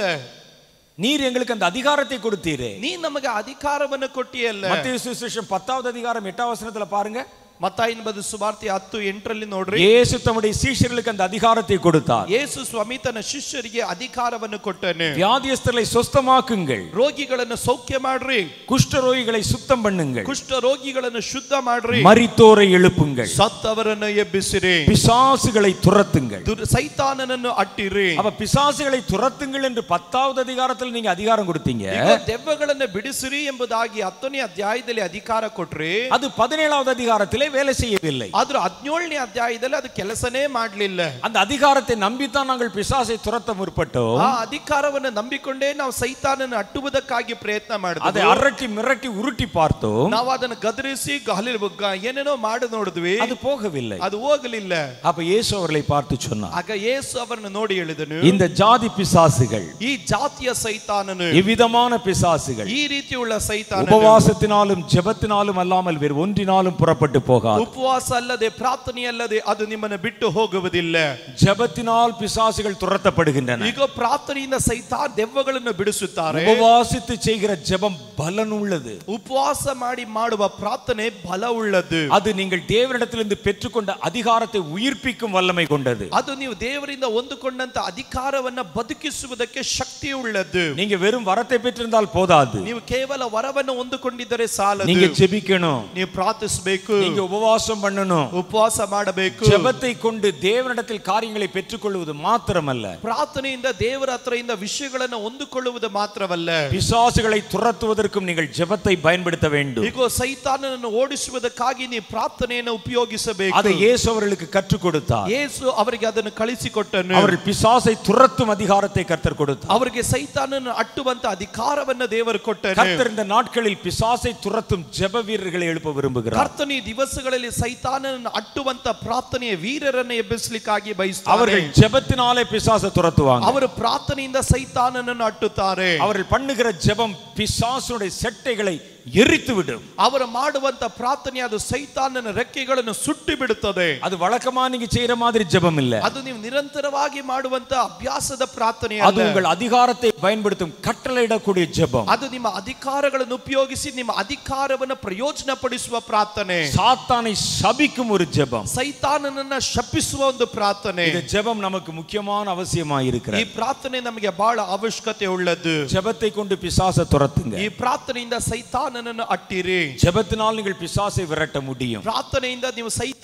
நீர் எங்களுக்கு அந்த அதிகாரத்தை கொடுத்தீரே ನೀ ನಮಗೆ ಅಧಿಕಾರವನ್ನು ಕೊಟ್ಟಿಯಲ್ಲ மத்திய சுவிசேஷம் பத்தாவது அதிகாரம் எட்டாம் வசனத்துல பாருங்க ಮತ್ತಾಯಿನ ಬದ ಸುವಾರ್ತೆ ಹತ್ತು ಎಂಟರಲ್ಲಿ ನೋಡ್ರಿ இயேசு தம்முடைய சீஷர்களுக்கு அந்த அதிகாரத்தை கொடுத்தார் ಯೇಸು ಸ್ವಾಮಿ ತನ್ನ ಶಿಷ್ಯರಿಗೆ ಅಧಿಕಾರವನ್ನು ಕೊಟ್ಟನು வியாதியஸ்தர்களை சொஸ்தமாக்குங்கள் ರೋಗಿಗಳನ್ನು ಸೌಖ್ಯ ಮಾಡ್ರಿ குஷ்டரோகிகளை சுத்தம் பண்ணுங்கள் ಕುಷ್ಠ ರೋಗಿಗಳನ್ನು ಶುದ್ಧ ಮಾಡ್ರಿ மரித்தோரை எழுப்புங்கள் ಸತ್ತವರನ್ನು ಎಬ್ಬಿಸಿರಿ பிசாசுகளை துரத்துங்கள் ದುರ್- ಸೈತಾನನನ್ನು ಅಟ್ಟಿರಿ அப்ப பிசாசுகளை துரத்துங்கள் என்று பத்தாவது அதிகாரத்தில் நீங்க அதிகாரம் கொடுத்தீங்க ಈಗ ದೆವ್ವಗಳನ್ನು ಬಿಡಿಸಿರಿ ಎಂಬುದಾಗಿ ಹತ್ತನೇ ಅಧ್ಯಾಯದಲ್ಲಿ ಅಧಿಕಾರ ಕೊಟ್ರಿ அது பதினேழாவது அதிகாரத்திலே வேலை செய்யவில்லை ಆದ್ರೂ ಹದಿನೇಳನೇ ಅಧ್ಯಾಯದಲ್ಲಿ ಅದು ಕೆಲಸನೇ ಮಾಡ್ಲಿಲ್ಲ அந்த அதிகாரத்தை நம்பித்தான் நாங்கள் பிசாசை துரத்த முற்பட்டோம் ಆ ಅಧಿಕಾರವನ್ನು ನಂಬಿಕೊಂಡೇ ನಾವು ಸೈತಾನನ್ನು ಅಟ್ಟುವುದಕ್ಕಾಗಿ ಪ್ರಯತ್ನ அதை ಮಾಡಿದ್ವಿ அரட்டி மிரட்டி உருட்டி பார்த்தோம் ನಾವು ಅದನ್ನು ಗದರಿಸಿ ಗಾಲಿ ಏನೇನೋ ಮಾಡಿ ನೋಡಿದ್ವಿ அது போகவில்லை ಅದು ಹೋಗಲಿಲ್ಲ அப்ப இயேசு அவர்களை பார்த்து சொன்னார் ಆಗ ಯೇಸು ಅವರನ್ನು ನೋಡಿ ಹೇಳಿದನು இந்த ஜாதி பிசாசுகள் ಈ ಜಾತಿಯ ಸೈತಾನನು இவ்விதமான பிசாசுகள் ಈ ರೀತಿಯುಳ್ಳ ಸೈತಾನ உபவாசத்தினாலும் ஜெபத்தினாலும் அல்லாமல் வேறு ஒன்றினாலும் புறப்பட்டு போகாது ಉಪವಾಸ ಅಲ್ಲದೆ ಪ್ರಾರ್ಥನೆ ಅಲ್ಲದೆ ಅದು ನಿಮ್ಮನ್ನು ಬಿಟ್ಟು ಹೋಗುವುದಿಲ್ಲ ஜெபத்தினால் பிசாசுகள் துரத்தப்படுகின்றன ಈಗ ಪ್ರಾರ್ಥನೆಯಿಂದ ಸೈತಾನ್ ದೆವ್ವಗಳನ್ನು ಬಿಡಿಸುತ್ತಾರೆ உபவாசித்து செய்கிற ஜெபம் பலனுள்ளது ಉಪವಾಸ ಮಾಡಿ ಮಾಡುವ ಪ್ರಾರ್ಥನೆ ಬಲವುಳ್ಳದು அது நீங்கள் தேவனிடத்திலிருந்து பெற்றுக்கொண்ட அதிகாரத்தை உயிர்ப்பிக்கும் வல்லமை கொண்டது ಅದು ನೀವು ದೇವರಿಂದ ಹೊಂದಿಕೊಂಡಂತ ಅಧಿಕಾರವನ್ನ ಬದುಕಿಸುವುದಕ್ಕೆ ಶಕ್ತಿ ಉಳ್ಳದ್ದು நீங்க வெறும் வரத்தை பெற்றிருந்தால் போதாது ನೀವು ಕೇವಲ ವರವನ್ನು ಹೊಂದಿಕೊಂಡಿದ್ದರೆ ಸಾಲದು நீங்க ஜெபிக்கணும் ನೀವು ಪ್ರಾರ್ಥಿಸಬೇಕು நீங்க உபவாசம் பண்ணணும் ಉಪವಾಸ ಮಾಡಬೇಕು ஜெபத்தை கொண்டு தேவனிடத்தில் காரியங்களை பெற்றுக்கொள்வது மாத்திரமல்ல ಪ್ರಾರ್ಥನೆಯಿಂದ ದೇವರ ಹತ್ರದಿಂದ ವಿಷಯಗಳನ್ನು ಹೊಂದಿಕೊಳ್ಳುವುದು ಮಾತ್ರವಲ್ಲ பிசாசுகளை துரத்துவதற்கும் நீங்கள் ஜெபத்தை பயன்படுத்த வேண்டும் ಈಗ ಸೈತಾನನನ್ನು ಓಡಿಸುವುದಕ್ಕಾಗಿ ನೀವು ಪ್ರಾರ್ಥನೆಯನ್ನು ಉಪಯೋಗಿಸಬೇಕು அதை இயேசு அவர்களுக்கு கற்றுக் கொடுத்தார் ಯೇಸು ಅವರಿಗೆ ಅದನ್ನು ಕಳಿಸಿಕೊಟ್ಟನು அவர்கள் பிசாசை துரத்தும் அதிகாரத்தை கர்த்தர் கொடுத்தார் ಅವರಿಗೆ ಸೈತಾನನ್ನು ಅಟ್ಟುವಂತ ಅಧಿಕಾರವನ್ನ ದೇವರು ಕೊಟ್ಟನು கர்த்தர் இந்த நாட்களில் பிசாசை துரத்தும் ஜெப வீரர்களை எழுப்ப விரும்புகிறார் ಕರ್ತನಿ ದಿವಸಗಳಲ್ಲಿ ಸೈತಾನನನ್ನು ಅಟ್ಟುವಂತ ಪ್ರಾರ್ಥನೆಯ ವೀರರನ್ನು ಎಬ್ಬಿಸಲಿಕ್ಕಾಗಿ ಬಯಸ್ತಾರೆ அவர்கள் ஜெபத்தினாலே பிசாசை துரத்துவாங்க ಅವರು ಪ್ರಾರ್ಥನೆಯಿಂದ ಸೈತಾನನನ್ನು ಅಟ್ಟುತ್ತಾರೆ அவர்கள் பண்ணுகிற ஜெபம் பிசாசுடைய செட்டைகளை எரித்து விடும் ಅವರು ಮಾಡುವಂತ ಪ್ರಾರ್ಥನೆ ಅದು ಸೈತಾನನ ರೆಕ್ಕೆಗಳನ್ನು ಸುಟ್ಟಿ ಬಿಡುತ್ತದೆ அது வழக்கமா நீங்க செய்யற மாதிரி ஜெபம் இல்ல ಅದು ನೀವು ನಿರಂತರವಾಗಿ ಮಾಡುವಂತ ಅಭ್ಯಾಸದ ಪ್ರಾರ್ಥನೆ அது ಅಲ್ಲ. உங்கள் அதிகாரத்தை பயன்படுத்தும் கட்டளையிடக்கூடிய ஜெபம் ಅದು ನಿಮ್ಮ ಅಧಿಕಾರಗಳನ್ನು ಉಪಯೋಗಿಸಿ ನಿಮ್ಮ ಅಧಿಕಾರವನ್ನು ಪ್ರಯೋಜನ ಪಡಿಸುವ ಪ್ರಾರ್ಥನೆ சாத்தானை சபிக்கும் ஒரு ஜெபம் ಸೈತಾನನನ್ನ ಶಪಿಸುವ ಒಂದು ಪ್ರಾರ್ಥನೆ இந்த ஜெபம் நமக்கு முக்கியமான அவசியமா ಈ இருக்கிறது ಪ್ರಾರ್ಥನೆ ನಮಗೆ ಬಹಳ ಅವಶ್ಯಕತೆ ಉಳ್ಳದ್ದು ஜெபத்தை கொண்டு பிசாசை துரத்துங்க ಈ ಪ್ರಾರ್ಥನೆಯಿಂದ ಸೈತಾನನನ್ನು ಅಟ್ಟಿರಿ ஜெபத்தினால் நீங்கள் பிசாசை விரட்ட முடியும் ಪ್ರಾರ್ಥನೆಯಿಂದ ನೀವು ಸೈತಾನ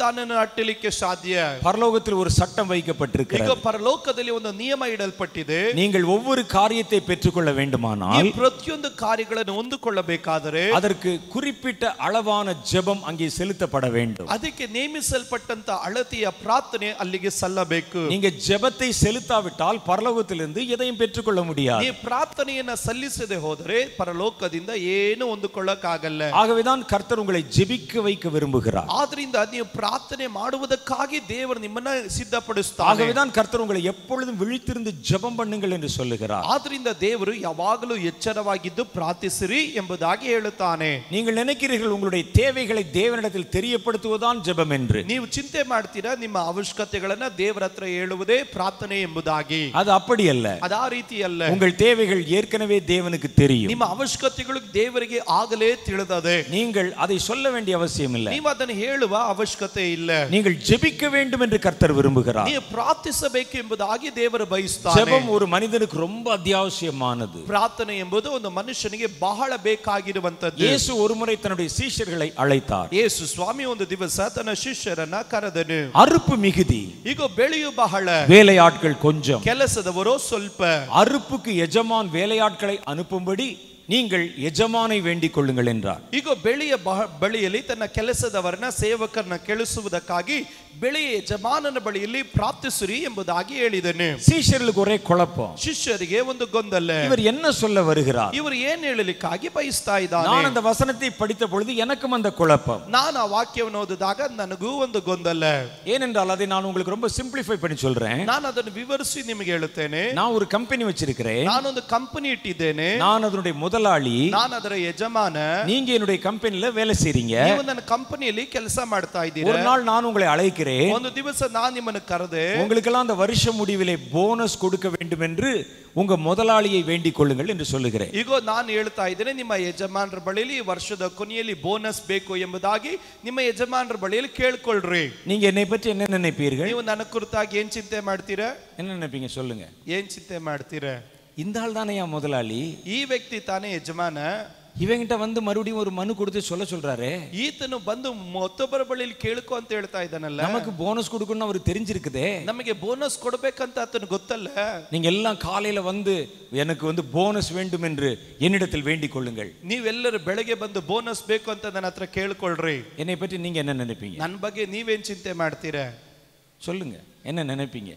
ಸೈತಾನನ ಅಟ್ಟಲಿಕ್ಕೆ ಸಾಧ್ಯ பரலோகத்தில் ஒரு சட்டம் ಈಗ வைக்கப்பட்டிருக்கிறது ಪರಲೋಕದಲ್ಲಿ ಒಂದು ನಿಯಮ ಇಡಲ್ಪಟ್ಟಿದೆ நீங்கள் ஒவ்வொரு காரியத்தை பெற்றுக்கொள்ள ಈ வேண்டுமானால் ಪ್ರತಿಯೊಂದು ಕಾರ್ಯಗಳನ್ನು ಹೊಂದಿಕೊಳ್ಳಬೇಕಾದರೆ அதற்கு குறிப்பிட்ட அளவான ஜெபம் அங்கே செலுத்தப்பட வேண்டும் ಅದಕ್ಕೆ ನೇಮಿಸಲ್ಪಟ್ಟಂತ ಅಳತೆಯ ಪ್ರಾರ್ಥನೆ ಅಲ್ಲಿಗೆ ಸಲ್ಲಬೇಕು நீங்க ஜெபத்தை செலுத்தாவிட்டால் பரலோகத்திலிருந்து எதையும் பெற்றுக்கொள்ள முடியாது ನೀವು ಪ್ರಾರ್ಥನೆಯನ್ನ ಸಲ್ಲಿಸದೆ ಹೋದರೆ ಪರಲೋಕದಿಂದ ಏನು ಹೊಂದಿಕೊಳ್ಳಕ್ಕಾಗಲ್ಲ ஆகவேதான் கர்த்தர் உங்களை ஜெபிக்க வைக்க விரும்புகிறார் ಆದ್ರಿಂದ ನೀವು ಪ್ರಾರ್ಥನೆ ಮಾಡುವುದಕ್ಕಾಗಿ ದೇವರು ನಿಮ್ಮನ್ನ ಸಿದ್ಧಪಡಿಸ್ತಾರೆ ஆகவேதான் கர்த்தர் உங்களை எப்பொழுதும் விழித்திருந்து ஜெபம் பண்ணுங்கள் என்று சொல்லுகிறார் ಆದ್ರಿಂದ ದೇವರು ಯಾವಾಗಲೂ ಎಚ್ಚರವಾಗಿದ್ದು ಪ್ರಾರ್ಥಿಸಿರಿ ಎಂಬುದಾಗಿ ಹೇಳುತ್ತಾನೆ நீங்கள் நினைக்கிறீர்கள் உங்களுடைய தேவைகளை தேவனிடத்தில் தெரியப்படுத்துவதுதான் ஜெபம் என்று ನೀವು ಚಿಂತೆ ಮಾಡ್ತೀರಾ ನಿಮ್ಮ ಅವಶ್ಯಕತೆಗಳನ್ನ ದೇವರ ಹತ್ರ ಹೇಳುವುದೇ ಪ್ರಾರ್ಥನೆ ಎಂಬುದಾಗಿ அது அப்படி அல்ல ಅದಾ ರೀತಿ ಅಲ್ಲ உங்கள் தேவைகள் ஏற்கனவே தேவனுக்கு தெரியும் ನಿಮ್ಮ ಅವಶ್ಯಕತೆಗಳು ದೇವರಿಗೆ ಆಗಲೇ ತಿಳಿದದೆ நீங்கள் அதை சொல்ல வேண்டிய அவசியம் இல்லை ನೀವು ಅದನ್ನು ಹೇಳುವ ಅವಶ್ಯಕತೆ ಇಲ್ಲ நீங்கள் ஜெபிக்க வேண்டும் என்று கர்த்தர் விரும்புகிறார் ನೀವು ಪ್ರಾರ್ಥಿಸಬೇಕು ಎಂಬುದಾಗಿ ದೇವರು ಬಯಸ್ತಾನೆ ஜெபம் ஒரு மனிதனுக்கு ரொம்ப அத்தியாவசியமானது ಪ್ರಾರ್ಥನೆ ಎಂಬುದು ಒಂದು ಮನುಷ್ಯನಿಗೆ ಬಹಳ ಬೇಕಾಗಿರುವಂತದ್ದು இயேசு ஒருமுறை தன்னுடைய சீஷர்களை அழைத்தார் ಯೇಸು ಸ್ವಾಮಿ ಒಂದು ದಿವಸ ತನ್ನ ಶಿಷ್ಯರನ್ನ ಕರೆದನು அறுப்பு மிகுதி ಈಗ ಬೆಳೆಯು ಬಹಳ வேலையாட்கள் கொஞ்சம் ಕೆಲಸದವರು ಸ್ವಲ್ಪ அறுப்புக்கு எஜமான் வேலையாட்களை அனுப்பும்படி நீங்கள் எஜமானை வேண்டிக் கொள்ளுங்கள் என்றார் ಈಗ ಬೆಳೆಯ ಬಹ ಬಳಿಯಲ್ಲಿ ತನ್ನ ಕೆಲಸದವರನ್ನ ಸೇವಕರನ್ನ ಕೆಳಿಸುವುದಕ್ಕಾಗಿ ಬೆಳೆಯ ಯಜಮಾನನ ಬಳಿಯಲ್ಲಿ ಪ್ರಾರ್ಥಿಸಿರಿ ಎಂಬುದಾಗಿ ಹೇಳಿದನು சீஷர்களுக்கு ஒரே குழப்பம் ಶಿಷ್ಯರಿಗೆ ಒಂದು ಗೊಂದಲ இவர் என்ன சொல்ல வருகிறார் ಇವರು ಏನ್ ಹೇಳಲಿಕ್ಕಾಗಿ ಬಯಸ್ತಾ ಇದ್ದಾನೆ நான் அந்த வசனத்தை படித்த பொழுது எனக்கும் அந்த குழப்பம் ನಾನು ಆ ವಾಕ್ಯವನ್ನು ಓದಿದಾಗ ನನಗೂ ಒಂದು ಗೊಂದಲ ஏனென்றால் அதை நான் உங்களுக்கு ரொம்ப சிம்பிளிஃபை பண்ணி சொல்றேன் ನಾನು ಅದನ್ನು ವಿವರಿಸಿ ನಿಮಗೆ ಹೇಳುತ್ತೇನೆ நான் ஒரு கம்பெனி வச்சிருக்கிறேன் ನಾನೊಂದು ಕಂಪನಿ ಇಟ್ಟಿದ್ದೇನೆ நான் அதனுடைய முதலாளி ನಾನು ಅದರ ಯಜಮಾನ நீங்க என்னுடைய கம்பெனில வேலை செய்றீங்க ನೀವು ನನ್ನ ಕಂಪನಿಯಲ್ಲಿ ಕೆಲಸ ಮಾಡ್ತಾ ஒரு ಇದ್ದೀರಾ நாள் நான் உங்களை அழைக்கிறேன் ಒಂದು ದಿವಸ ನಾನು ನಿಮ್ಮನ್ನು ಕರೆದೆ உங்களுக்கெல்லாம் அந்த வருஷ முடிவிலே போனஸ் கொடுக்க வேண்டும் என்று உங்க முதலாளியை வேண்டிக் கொள்ளுங்கள் என்று சொல்லுகிறேன் ಈಗ ನಾನು ಹೇಳ್ತಾ ಇದ್ದೇನೆ ನಿಮ್ಮ ಯಜಮಾನರ ಬಳಿಯಲ್ಲಿ ಈ ವರ್ಷದ ಕೊನೆಯಲ್ಲಿ ಬೋನಸ್ ಬೇಕು ಎಂಬುದಾಗಿ ನಿಮ್ಮ ಯಜಮಾನರ ಬಳಿಯಲ್ಲಿ ಕೇಳ್ಕೊಳ್ರಿ நீங்க என்னை பற்றி என்ன நினைப்பீர்கள் ನೀವು ನನ್ನ ಕುರಿತಾಗಿ ಏನ್ ಚಿಂತೆ ಮಾಡ್ತೀರಾ என்ன நினைப்பீங்க சொல்லுங்க ಏನ್ ಚಿಂತೆ ಮಾಡ್ತೀರಾ இந்த ஆள் தானே என் முதலாளி ಈ ವ್ಯಕ್ತಿ ತಾನೇ ಯಜಮಾನ இவங்கிட்ட வந்து மறுபடியும் ஒரு மனு கொடுத்து சொல்ல சொல்றாரு ಈತನು ಬಂದು ಮತ್ತೊಬ್ಬರ ಬಳಿಯಲ್ಲಿ ಕೇಳ್ಕೊ ಅಂತ ಹೇಳ್ತಾ ಇದ್ದಾನಲ್ಲ நமக்கு போனஸ் கொடுக்கணும்னு அவருக்கு தெரிஞ்சிருக்குதே ನಮಗೆ ಬೋನಸ್ ಕೊಡ್ಬೇಕಂತ ಆತನು ಗೊತ್ತಲ್ಲ நீங்க எல்லாம் காலையில வந்து எனக்கு வந்து போனஸ் வேண்டும் என்று என்னிடத்தில் வேண்டிக் கொள்ளுங்கள் ನೀವೆಲ್ಲರೂ ಬೆಳಗ್ಗೆ ಬಂದು ಬೋನಸ್ ಬೇಕು ಅಂತ ನನ್ನ ಹತ್ರ ಕೇಳ್ಕೊಳ್ರಿ என்னை பற்றி நீங்க என்ன நினைப்பீங்க ನನ್ನ ಬಗ್ಗೆ ನೀವೇನ್ ಚಿಂತೆ ಮಾಡ್ತೀರಾ சொல்லுங்க என்ன நினைப்பீங்க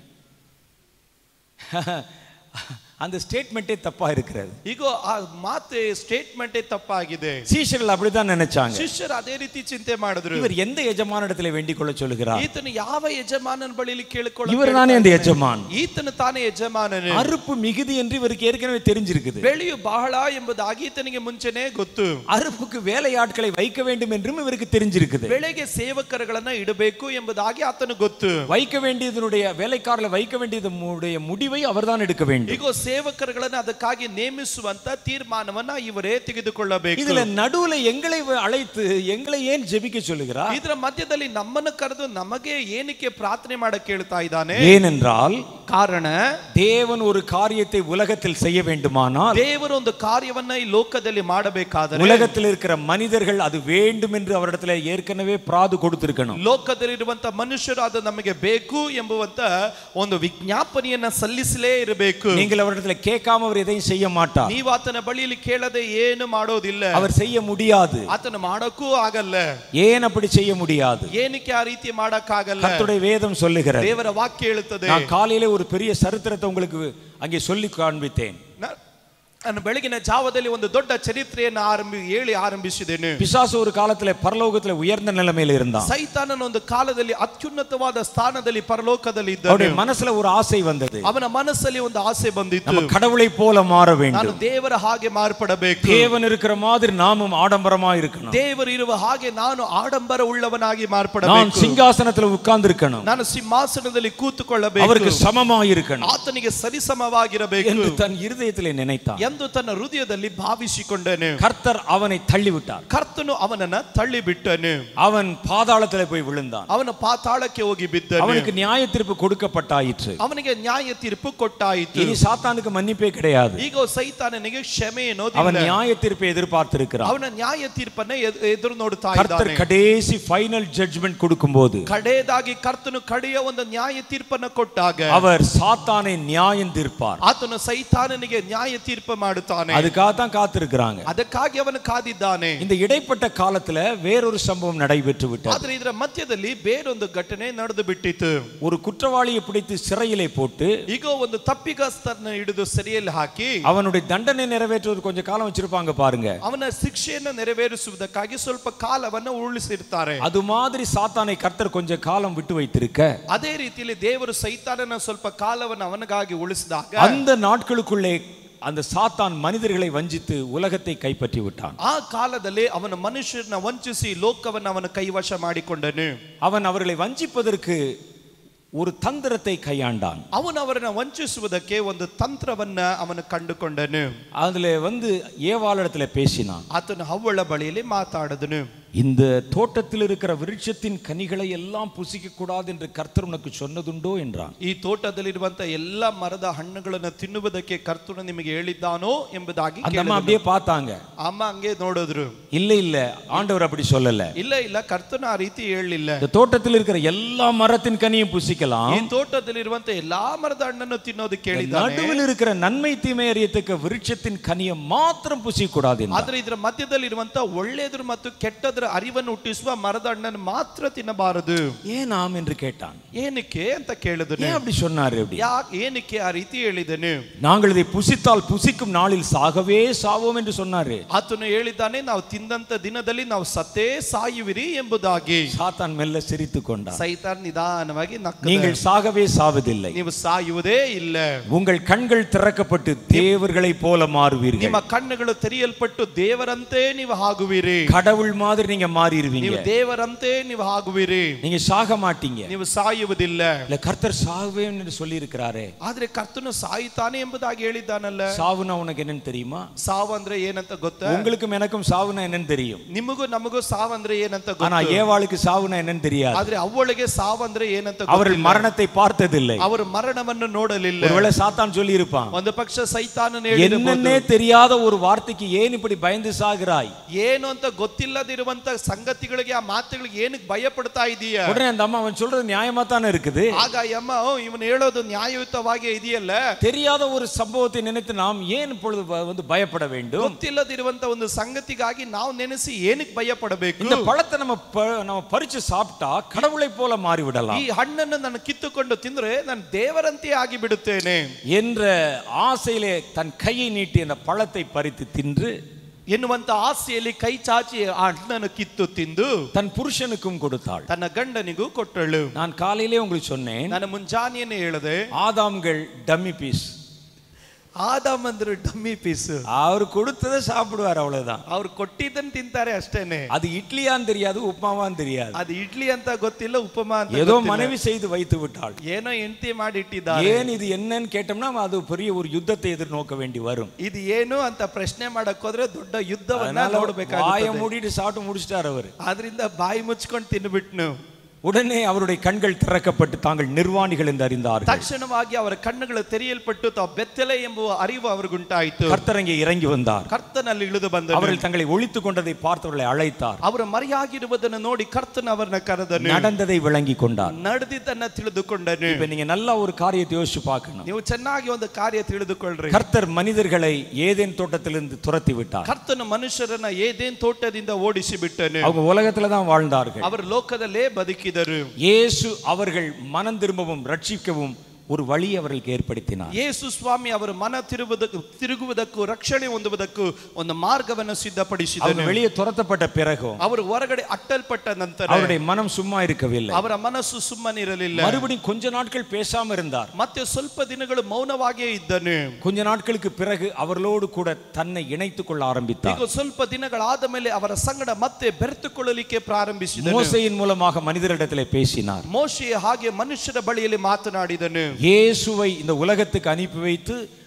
அந்த ஸ்டேட்மெண்ட்டே தப்பா இருக்கிறது ಈಗ ಆ ಮಾತೆ ಸ್ಟೇಟ್ಮೆಂಟೇ ತಪ್ಪಾಗಿದೆ சீஷர்கள் அப்படிதான் நினைச்சாங்க ಶಿಷ್ಯರು ಅದೇ ರೀತಿ ಚಿಂತೆ ಮಾಡಿದ್ರು இவர் எந்த எஜமானிடத்தில் வேண்டிக் கொள்ள சொல்லுகிறார் ಈತನು ಯಾವ ಯಜಮಾನನ ಬಳಿಯಲ್ಲಿ ಕೇಳಿಕೊಳ್ಳ இவர் தானே அந்த எஜமான் ಈತನು ತಾನೇ ಯಜಮಾನನು அறுப்பு மிகுதி என்று இவருக்கு ஏற்கனவே தெரிஞ்சிருக்குது ಬೆಳೆಯು ಬಹಳ ಎಂಬುದಾಗಿ ಈತನಿಗೆ ಮುಂಚೆನೆ ಗೊತ್ತು அறுப்புக்கு வேலையாட்களை வைக்க வேண்டும் என்றும் இவருக்கு தெரிஞ்சிருக்குது ಬೆಳೆಗೆ ಸೇವಕರುಗಳನ್ನ ಇಡಬೇಕು ಎಂಬುದಾಗಿ ಆತನು ಗೊತ್ತು வைக்க வேண்டியதனுடைய வேலைக்காரர்களை வைக்க வேண்டியதனுடைய முடிவை அவர்தான் எடுக்க வேண்டும் ಈಗ ಸೇವಕರುಗಳನ್ನ ಅದಕ್ಕಾಗಿ ನೇಮಿಸುವಂತ ತೀರ್ಮಾನವನ್ನ ಇವರೇ ತೆಗೆದುಕೊಳ್ಳಬೇಕು இதுல நடுவுல எங்களை அழைத்து எங்களை ஏன் ஜெபிக்க சொல்லுகிறார் ಇದರ ಮಧ್ಯದಲ್ಲಿ ನಮ್ಮನ್ನು ಕರೆದು ನಮಗೆ ಏನಕ್ಕೆ ಪ್ರಾರ್ಥನೆ ಮಾಡಕ್ ಕೇಳ್ತಾ ಇದ್ದಾನೆ ஏனென்றால் ಕಾರಣ தேவன் ஒரு காரியத்தை உலகத்தில் செய்ய வேண்டுமானால் ದೇವರು ಒಂದು ಕಾರ್ಯವನ್ನ ಈ ಲೋಕದಲ್ಲಿ ಮಾಡಬೇಕಾದರೆ உலகத்தில் இருக்கிற மனிதர்கள் அது வேண்டும் என்று அவரிடத்துல ஏற்கனவே பிராது கொடுத்திருக்கணும் ಲೋಕದಲ್ಲಿರುವಂತ ಮನುಷ್ಯರು ಅದು ನಮಗೆ ಬೇಕು ಎಂಬುವಂತ ಒಂದು ವಿಜ್ಞಾಪನೆಯನ್ನ ಸಲ್ಲಿಸಲೇ ಇರಬೇಕು நீங்கள் அவரிடத்துல கேட்காம அவர் எதையும் செய்ய மாட்டார் ನೀವು ಆತನ ಬಳಿಯಲ್ಲಿ ಕೇಳದೆ ಏನು ಮಾಡೋದಿಲ್ಲ அவர் செய்ய முடியாது ಆತನ ಮಾಡಕ್ಕೂ ಆಗಲ್ಲ ஏன் அப்படி செய்ய முடியாது ಏನಕ್ಕೆ ಆ ರೀತಿ ಮಾಡಕ್ಕಾಗಲ್ಲ கர்த்தருடைய வேதம் சொல்லுகிறது ದೇವರ ವಾಕ್ಯ ಹೇಳುತ್ತದೆ நான் காலையிலே ஒரு பெரிய சரித்திரத்தை உங்களுக்கு அங்கே சொல்லி காண்பித்தேன் ನ- ನಾನು ಬೆಳಗಿನ ಜಾವದಲ್ಲಿ ಒಂದು ದೊಡ್ಡ ಚರಿತ್ರೆಯನ್ನು ಆರಂಭಿ ಹೇಳಿ ಆರಂಭಿಸಿದ್ದೇನೆ பிசாசು ஒரு காலத்துல பரலோகத்துல உயர்ந்த நிலைமையில இருந்தான் ಸೈತಾನನ ಒಂದು ಕಾಲದಲ್ಲಿ ಅತ್ಯುನ್ನತವಾದ ಸ್ಥಾನದಲ್ಲಿ ಪರಲೋಕದಲ್ಲಿ அவருடைய ಇದ್ದನು மனசுல ஒரு ஆசை வந்தது ಅವನ ಮನಸ್ಸಲ್ಲಿ ಒಂದು ಆಸೆ ಬಂದಿತ್ತು நம்ம கடவுளை போல மாற ನಾನು வேண்டும் ದೇವರ ಹಾಗೆ ಮಾರ್ಪಡಬೇಕು தேவன் இருக்கிற மாதிரி நாமும் ஆடம்பரமா இருக்கணும் ದೇವರು ಇರುವ ಹಾಗೆ ನಾನು ಆಡಂಬರ ಉಳ್ಳವನಾಗಿ நான் ಮಾರ್ಪಡಬೇಕು சிங்காசனத்துல உட்கார்ந்து இருக்கணும் ನಾನು ಸಿಂಹಾಸನದಲ್ಲಿ ಕೂತುಕೊಳ್ಳಬೇಕು அவருக்கு சமமா இருக்கணும் ಆತನಿಗೆ ಸರಿಸಮವಾಗಿರಬೇಕು என்று தன் இருதயத்திலே நினைத்தான் ಎಂದು ತನ್ನ ಹೃದಯದಲ್ಲಿ ಭಾವಿಸಿಕೊಂಡನು கர்த்தர் அவனை தள்ளிவிட்டார் ಕರ್ತನು ಅವನನ್ನ ತಳ್ಳಿಬಿಟ್ಟನು அவன் பாதாளத்தில் போய் விழுந்தான் ಅವನ ಪಾತಾಳಕ್ಕೆ ಹೋಗಿ ಬಿದ್ದನು அவனுக்கு நியாய தீர்ப்பு கொடுக்கப்பட்டாயிற்று ಅವನಿಗೆ ನ್ಯಾಯ ತೀರ್ಪು ಕೊಟ್ಟಾಯಿತು இனி சாத்தானுக்கு மன்னிப்பே கிடையாது ಈಗ ಸೈತಾನನಿಗೆ ಕ್ಷಮೆ அவன் ಅನ್ನೋದಿಲ್ಲ நியாய தீர்ப்பை எதிர்பார்த்திருக்கிறான் ಅವನ ನ್ಯಾಯ ತೀರ್ಪನ್ನ ಎದ್- ಎದುರು ನೋಡ್ತಾ கர்த்தர் ಇದ್ದಾನೆ கடைசி ஃபைனல் ஜட்ஜ்மெண்ட் கொடுக்கும்போது ಕಡೆಯದಾಗಿ ಕರ್ತನು ಕಡೆಯ ಒಂದು ನ್ಯಾಯ ತೀರ್ಪನ್ನ ಕೊಟ್ಟಾಗ அவர் சாத்தானை நியாயம் தீர்ப்பார் ಆತನು ಸೈತಾನನಿಗೆ ನ್ಯಾಯ ತೀರ್ಪು ಮಾಡುತ್ತಾನೆ அதுக்காக தான் காத்திருக்கிறாங்க ಅದಕ್ಕಾಗಿ ಅವನು ಕಾದಿದ್ದಾನೆ இந்த இடைப்பட்ட காலத்துல வேறொரு சம்பவம் நடைபெற்று விட்டது ಆದ್ರೆ ಇದರ ಮಧ್ಯದಲ್ಲಿ ಬೇರೊಂದು ಘಟನೆ ನಡೆದು ಬಿಟ್ಟಿತು ஒரு குற்றவாளியை பிடித்து சிறையிலே போட்டு ಈಗ ಒಂದು ತಪ್ಪಿಗಸ್ತರನ್ನ ಹಿಡಿದು ಸೆರೆಯಲ್ಲಿ ಹಾಕಿ அவனுடைய தண்டனை நிறைவேற்றுவது கொஞ்ச காலம் வச்சிருப்பாங்க பாருங்க ಅವನ ಶಿಕ್ಷೆಯನ್ನು ನೆರವೇರಿಸುವುದಕ್ಕಾಗಿ ಸ್ವಲ್ಪ ಕಾಲವನ್ನು ಉರುಳಿಸಿರ್ತಾರೆ அது மாதிரி சாத்தானை கர்த்தர் கொஞ்ச காலம் விட்டு வைத்திருக்க ಅದೇ ರೀತಿಯಲ್ಲಿ ದೇವರು ಸೈತಾನನ ಸ್ವಲ್ಪ ಕಾಲವನ್ನು ಅವನಿಗಾಗಿ ಉಳಿಸಿದಾಗ அந்த நாட்களுக்குள்ளே அந்த சாத்தான் மனிதர்களை வஞ்சித்து உலகத்தை கைப்பற்றி விட்டான் ಆ ಕಾಲದಲ್ಲಿ ಅವನ ಮನುಷ್ಯರನ್ನ ವಂಚಿಸಿ ಲೋಕವನ್ನು ಅವನ ಕೈವಶ ಮಾಡಿಕೊಂಡನು அவன் அவர்களை வஞ்சிப்பதற்கு ஒரு தந்திரத்தை கையாண்டான் ಅವನು ಅವರನ್ನ ವಂಚಿಸುವುದಕ್ಕೆ ಒಂದು ತಂತ್ರವನ್ನ ಅವನು ಕಂಡುಕೊಂಡನು அதுல வந்து ஏவாளிடத்துல பேசினான் ಆತನು ಹವ್ವಳ ಬಳಿಯಲ್ಲಿ ಮಾತಾಡಿದನು இந்த தோட்டத்தில் இருக்கிற விருட்சத்தின் கனிகளை எல்லாம் புசிக்க கூடாது என்று கர்த்தர் உனக்கு சொன்னதுண்டோ என்றான் ಈ ತೋಟದಲ್ಲಿರುವಂತ ಎಲ್ಲ ಮರದ ಹಣ್ಣುಗಳನ್ನು ತಿನ್ನುವುದಕ್ಕೆ ಕರ್ತನು ನಿಮಗೆ ಹೇಳಿದ್ದಾನೋ ಎಂಬುದಾಗಿ அந்த அம்மா ಕೇಳಿದನು. அப்படியே பார்த்தாங்க ಅಮ್ಮ ಹಂಗೆ ನೋಡಿದ್ರು இல்ல இல்ல ஆண்டவர் அப்படி சொல்லல ಇಲ್ಲ ಇಲ್ಲ ಕರ್ತನು ಆ ರೀತಿ ಹೇಳಲಿಲ್ಲ இந்த தோட்டத்தில் இருக்கிற எல்லா மரத்தின் கனியும் ಈ புசிக்கலாம் ತೋಟದಲ್ಲಿರುವಂತ ಎಲ್ಲಾ ಮರದ ಹಣ್ಣನ್ನು ತಿನ್ನೋದು ಕೇಳಿದ್ದಾನೆ நடுவில் இருக்கிற நன்மை தீமை அறியத்தக்க விருட்சத்தின் கனியை மாத்திரம் புசிக்க கூடாது என்றார். ಆದ್ರೆ ಇದರ ಮಧ್ಯದಲ್ಲಿರುವಂತ ಒಳ್ಳೆಯದ್ರ ಮತ್ತು ಕೆಟ್ಟದ್ರ ಅರಿವನ್ನು ಹುಟ್ಟಿಸುವ ಮರದ ಹಣ್ಣನ್ನು ಮಾತ್ರ ತಿನ್ನಬಾರದು ஏன் ஆம் என்று கேட்டான் ಏನಕ್ಕೆ ಅಂತ ಕೇಳಿದನು ஏன் அப்படி சொன்னாரு அப்படி ಯಾಕೆ ಏನಕ್ಕೆ ಆ ರೀತಿ ಹೇಳಿದನು நாங்கள் இதை புசித்தால் புசிக்கும் நாளில் சாகவே சாவோம் என்று சொன்னாரு ಆತನು ಹೇಳಿದ್ದಾನೆ ನಾವು ತಿಂದಂತ ದಿನದಲ್ಲಿ ನಾವು ಸತ್ತೇ ಸಾಯುವಿರಿ ಎಂಬುದಾಗಿ சாத்தான் மெல்ல சிரித்து கொண்டார் ಸೈತಾನ್ ನಿಧಾನವಾಗಿ ನಕ್ಕ நீங்கள் சாகவே சாவதில்லை ನೀವು ಸಾಯುವುದೇ ಇಲ್ಲ உங்கள் கண்கள் திறக்கப்பட்டு தேவர்களைப் போல மாறுவீர்கள் ನಿಮ್ಮ ಕಣ್ಣುಗಳು ತೆರೆಯಲ್ಪಟ್ಟು ದೇವರಂತೆ ನೀವು ಆಗುವಿರಿ கடவுள் மாதிரி நீங்க மாறிடுவீங்க ನೀವು ದೇವರಂತೆ ನೀವು ಆಗುವಿರಿ நீங்க சாக மாட்டீங்க ನೀವು ಸಾಯುವುದಿಲ್ಲ இல்ல கர்த்தர் சாகுவேன் என்று சொல்லி இருக்கிறாரே ಆದ್ರೆ ಕರ್ತನು ಸಾಯುತ್ತಾನೆ ಎಂಬುದಾಗಿ ಹೇಳಿದ್ದಾನಲ್ಲ சாவுனா உனக்கு என்னன்னு தெரியுமா ಸಾವು ಅಂದ್ರೆ ಏನಂತ ಗೊತ್ತಾ உங்களுக்கும் எனக்கும் சாவுனா என்னன்னு தெரியும் ನಿಮಗೂ ನಮಗೂ ಸಾವು ಅಂದ್ರೆ ಏನಂತ ஆனா ಗೊತ್ತು ஏவாளுக்கு சாவுனா என்னன்னு தெரியாது ಆದ್ರೆ ಅವಳಿಗೆ ಸಾವು ಅಂದ್ರೆ ಏನಂತ அவர்கள் ಗೊತ್ತಿಲ್ಲ. மரணத்தை பார்த்ததில்லை ಅವರು ಮರಣವನ್ನು ನೋಡಲಿಲ್ಲ ஒருவேளை சாத்தான் சொல்லி இருப்பான் ಒಂದು ಪಕ್ಷ ಸೈತಾನನ என்னன்னே தெரியாத ஒரு வார்த்தைக்கு ஏன் இப்படி பயந்து சாகிறாய் ಏನು ಅಂತ ಗೊತ್ತಿಲ್ಲದಿರುವಂತ ಸಂಗತಿಗಳಿಗೆ ಆ ಮಾತುಗಳಿಗೆ ಏನಕ್ಕೆ ಭಯ ಪಡ್ತಾ ಇದೀಯ உடனே அந்த அம்மா அவன் சொல்றது நியாயமா தானே இருக்குது ಆಗ ಯಮ್ಮ "ಓ, ಇವನು ಹೇಳೋದು ನ್ಯಾಯಯುತವಾಗಿ ಇದೆಯಲ್ಲ தெரியாத ஒரு சம்பவத்தை நினைத்து நாம் ஏன் இப்பொழுது ப- வந்து பயப்பட வேண்டும் ಗೊತ್ತಿಲ್ಲದಿರುವಂತ ಒಂದು ಸಂಗತಿಗಾಗಿ ನಾವು ನೆನೆಸಿ ಏನಕ್ಕೆ ಭಯ ಪಡಬೇಕು இந்த பழத்தை நம்ம ப- நம்ம பறிச்சு சாப்பிட்டா கடவுளை போல மாறிவிடலாம் ಈ ಹಣ್ಣನ್ನು ನಾನು ಕಿತ್ತುಕೊಂಡು ತಿಂದ್ರೆ ನಾನು ದೇವರಂತೆ ಆಗಿ ಬಿಡುತ್ತೇನೆ என்ற ஆசையிலே தன் கையை நீட்டி அந்த பழத்தை பறித்து தின்று ಎನ್ನುವಂತ ಆಸೆಯಲ್ಲಿ ಕೈ ಚಾಚಿ ಆ ಹಣ್ಣನ್ನು ಕಿತ್ತು ತಿಂದು தன் புருஷனுக்கும் கொடுத்தாள் ತನ್ನ ಗಂಡನಿಗೂ ಕೊಟ್ಟಳು நான் காலையிலே உங்களுக்கு சொன்னேன் ನಾನು ಮುಂಜಾನೆಯೇ ಹೇಳಿದೆ ஆதாம்கள் டம்மி பீஸ் ಆದಾಮ್ ಅಂದ್ರೆ ಡಮ್ಮಿ ಪೀಸ್ அவர் கொடுத்ததை சாப்பிடுவார் அவ்வளவுதான் ಅವ್ರು ಕೊಟ್ಟಿದ್ದನ್ನು ತಿಂತಾರೆ ಅಷ್ಟೇನೆ அது இட்லியான்னு தெரியாது உப்புமாவான்னு தெரியாது ಅದು ಇಡ್ಲಿ ಅಂತ ಗೊತ್ತಿಲ್ಲ ಉಪಮಾ ಅಂತ ஏதோ ಗೊತ್ತಿಲ್ಲ. மனைவி செய்து வைத்து விட்டாள் ಏನೋ ಹೆಂಡತಿ ಮಾಡಿ ಇಟ್ಟಿದ್ದಾರೆ ஏன் இது என்னன்னு கேட்டோம்னா அது பெரிய ஒரு யுத்தத்தை எதிர்நோக்க வேண்டி வரும் ಇದು ಏನು ಅಂತ ಪ್ರಶ್ನೆ ಮಾಡಕ್ ಹೋದ್ರೆ ದೊಡ್ಡ ಯುದ್ಧವನ್ನ அதனால வாயை ನೋಡ್ಬೇಕಾಗುತ್ತೆ மூடிட்டு சாப்பிட்டு முடிச்சிட்டார் அவர் ಆದ್ರಿಂದ ಬಾಯಿ ಮುಚ್ಕೊಂಡು ತಿನ್ಬಿಟ್ನು உடனே அவருடைய கண்கள் திறக்கப்பட்டு தாங்கள் நிர்வாணிகள் என்று அறிந்தார்கள் ತಕ್ಷಣವಾಗಿ ಅವರ ಕಣ್ಣುಗಳು ತೆರೆಯಲ್ಪಟ್ಟು ತಾವು ಬೆತ್ತಲೆ ಎಂಬುವ ಅರಿವು ಅವ್ರಿಗುಂಟಾಯಿತು கர்த்தர் அங்கே இறங்கி வந்தார் ಕರ್ತನಲ್ಲಿ ಇಳಿದು ಬಂದನು அவர்கள் தங்களை ஒழித்துக் கொண்டதை பார்த்தவர்களை அழைத்தார் ಅವರು ಮರೆಯಾಗಿರುವುದನ್ನು ನೋಡಿ ಕರ್ತನ ಅವರನ್ನ ಕರೆದನು நடந்ததை விளங்கி கொண்டார் ನಡೆದಿದ್ದನ್ನ ತಿಳಿದುಕೊಂಡನು இப்ப நீங்க நல்லா ஒரு காரியத்தை யோசிச்சு பார்க்கணும் ನೀವು ಚೆನ್ನಾಗಿ ಒಂದು ಕಾರ್ಯ ತಿಳಿದುಕೊಳ್ಳ್ರಿ கர்த்தர் மனிதர்களை ஏதேன் தோட்டத்திலிருந்து துரத்தி விட்டார் ಕರ್ತನ ಮನುಷ್ಯರನ್ನ ಏದೇನ್ ತೋಟದಿಂದ ಓಡಿಸಿ ಬಿಟ್ಟನು அவங்க உலகத்துல தான் வாழ்ந்தார்கள் ಅವರು ಲೋಕದಲ್ಲೇ ಬದುಕಿದರು இயேசு அவர்கள் மனம் திரும்பவும் ரட்சிக்கவும் ஒரு வழி அவர்களுக்கு ஏற்படுத்தினார் ಯೇಸು ಸ್ವಾಮಿ ಅವರು ಮನ ತಿರುವುದಕ್ಕೂ ತಿರುಗುವುದಕ್ಕೂ ರಕ್ಷಣೆ ಹೊಂದುವುದಕ್ಕೂ ಒಂದು ಮಾರ್ಗವನ್ನು அவங்க ಸಿದ್ಧಪಡಿಸಿದನು வெளியே துரத்தப்பட்ட பிறகும் ಅವರು ಹೊರಗಡೆ ಅಟ್ಟಲ್ಪಟ್ಟ ನಂತರ அவருடைய மனம் சும்மா இருக்கவில்லை ಅವರ ಮನಸ್ಸು ಸುಮ್ಮನಿರಲಿಲ್ಲ மறுபடியும் கொஞ்ச நாட்கள் பேசாம இருந்தார் ಮತ್ತೆ ಸ್ವಲ್ಪ ದಿನಗಳು ಮೌನವಾಗಿಯೇ ಇದ್ದನು கொஞ்ச நாட்களுக்கு பிறகு அவர்களோடு கூட தன்னை இணைத்துக் கொள்ள ஆரம்பித்தார் ಈಗ ಸ್ವಲ್ಪ ದಿನಗಳಾದ ಮೇಲೆ ಅವರ ಸಂಗಡ ಮತ್ತೆ ಬೆರೆತುಕೊಳ್ಳಲಿಕ್ಕೆ ಪ್ರಾರಂಭಿಸಿದನು மோசையின் மூலமாக மனிதரிடத்திலே பேசினார் ಮೋಶೆ ಹಾಗೆ ಮನುಷ್ಯರ ಬಳಿಯಲ್ಲಿ ಮಾತನಾಡಿದನು இயேசுவை இந்த உலகத்துக்கு அனுப்பி வைத்து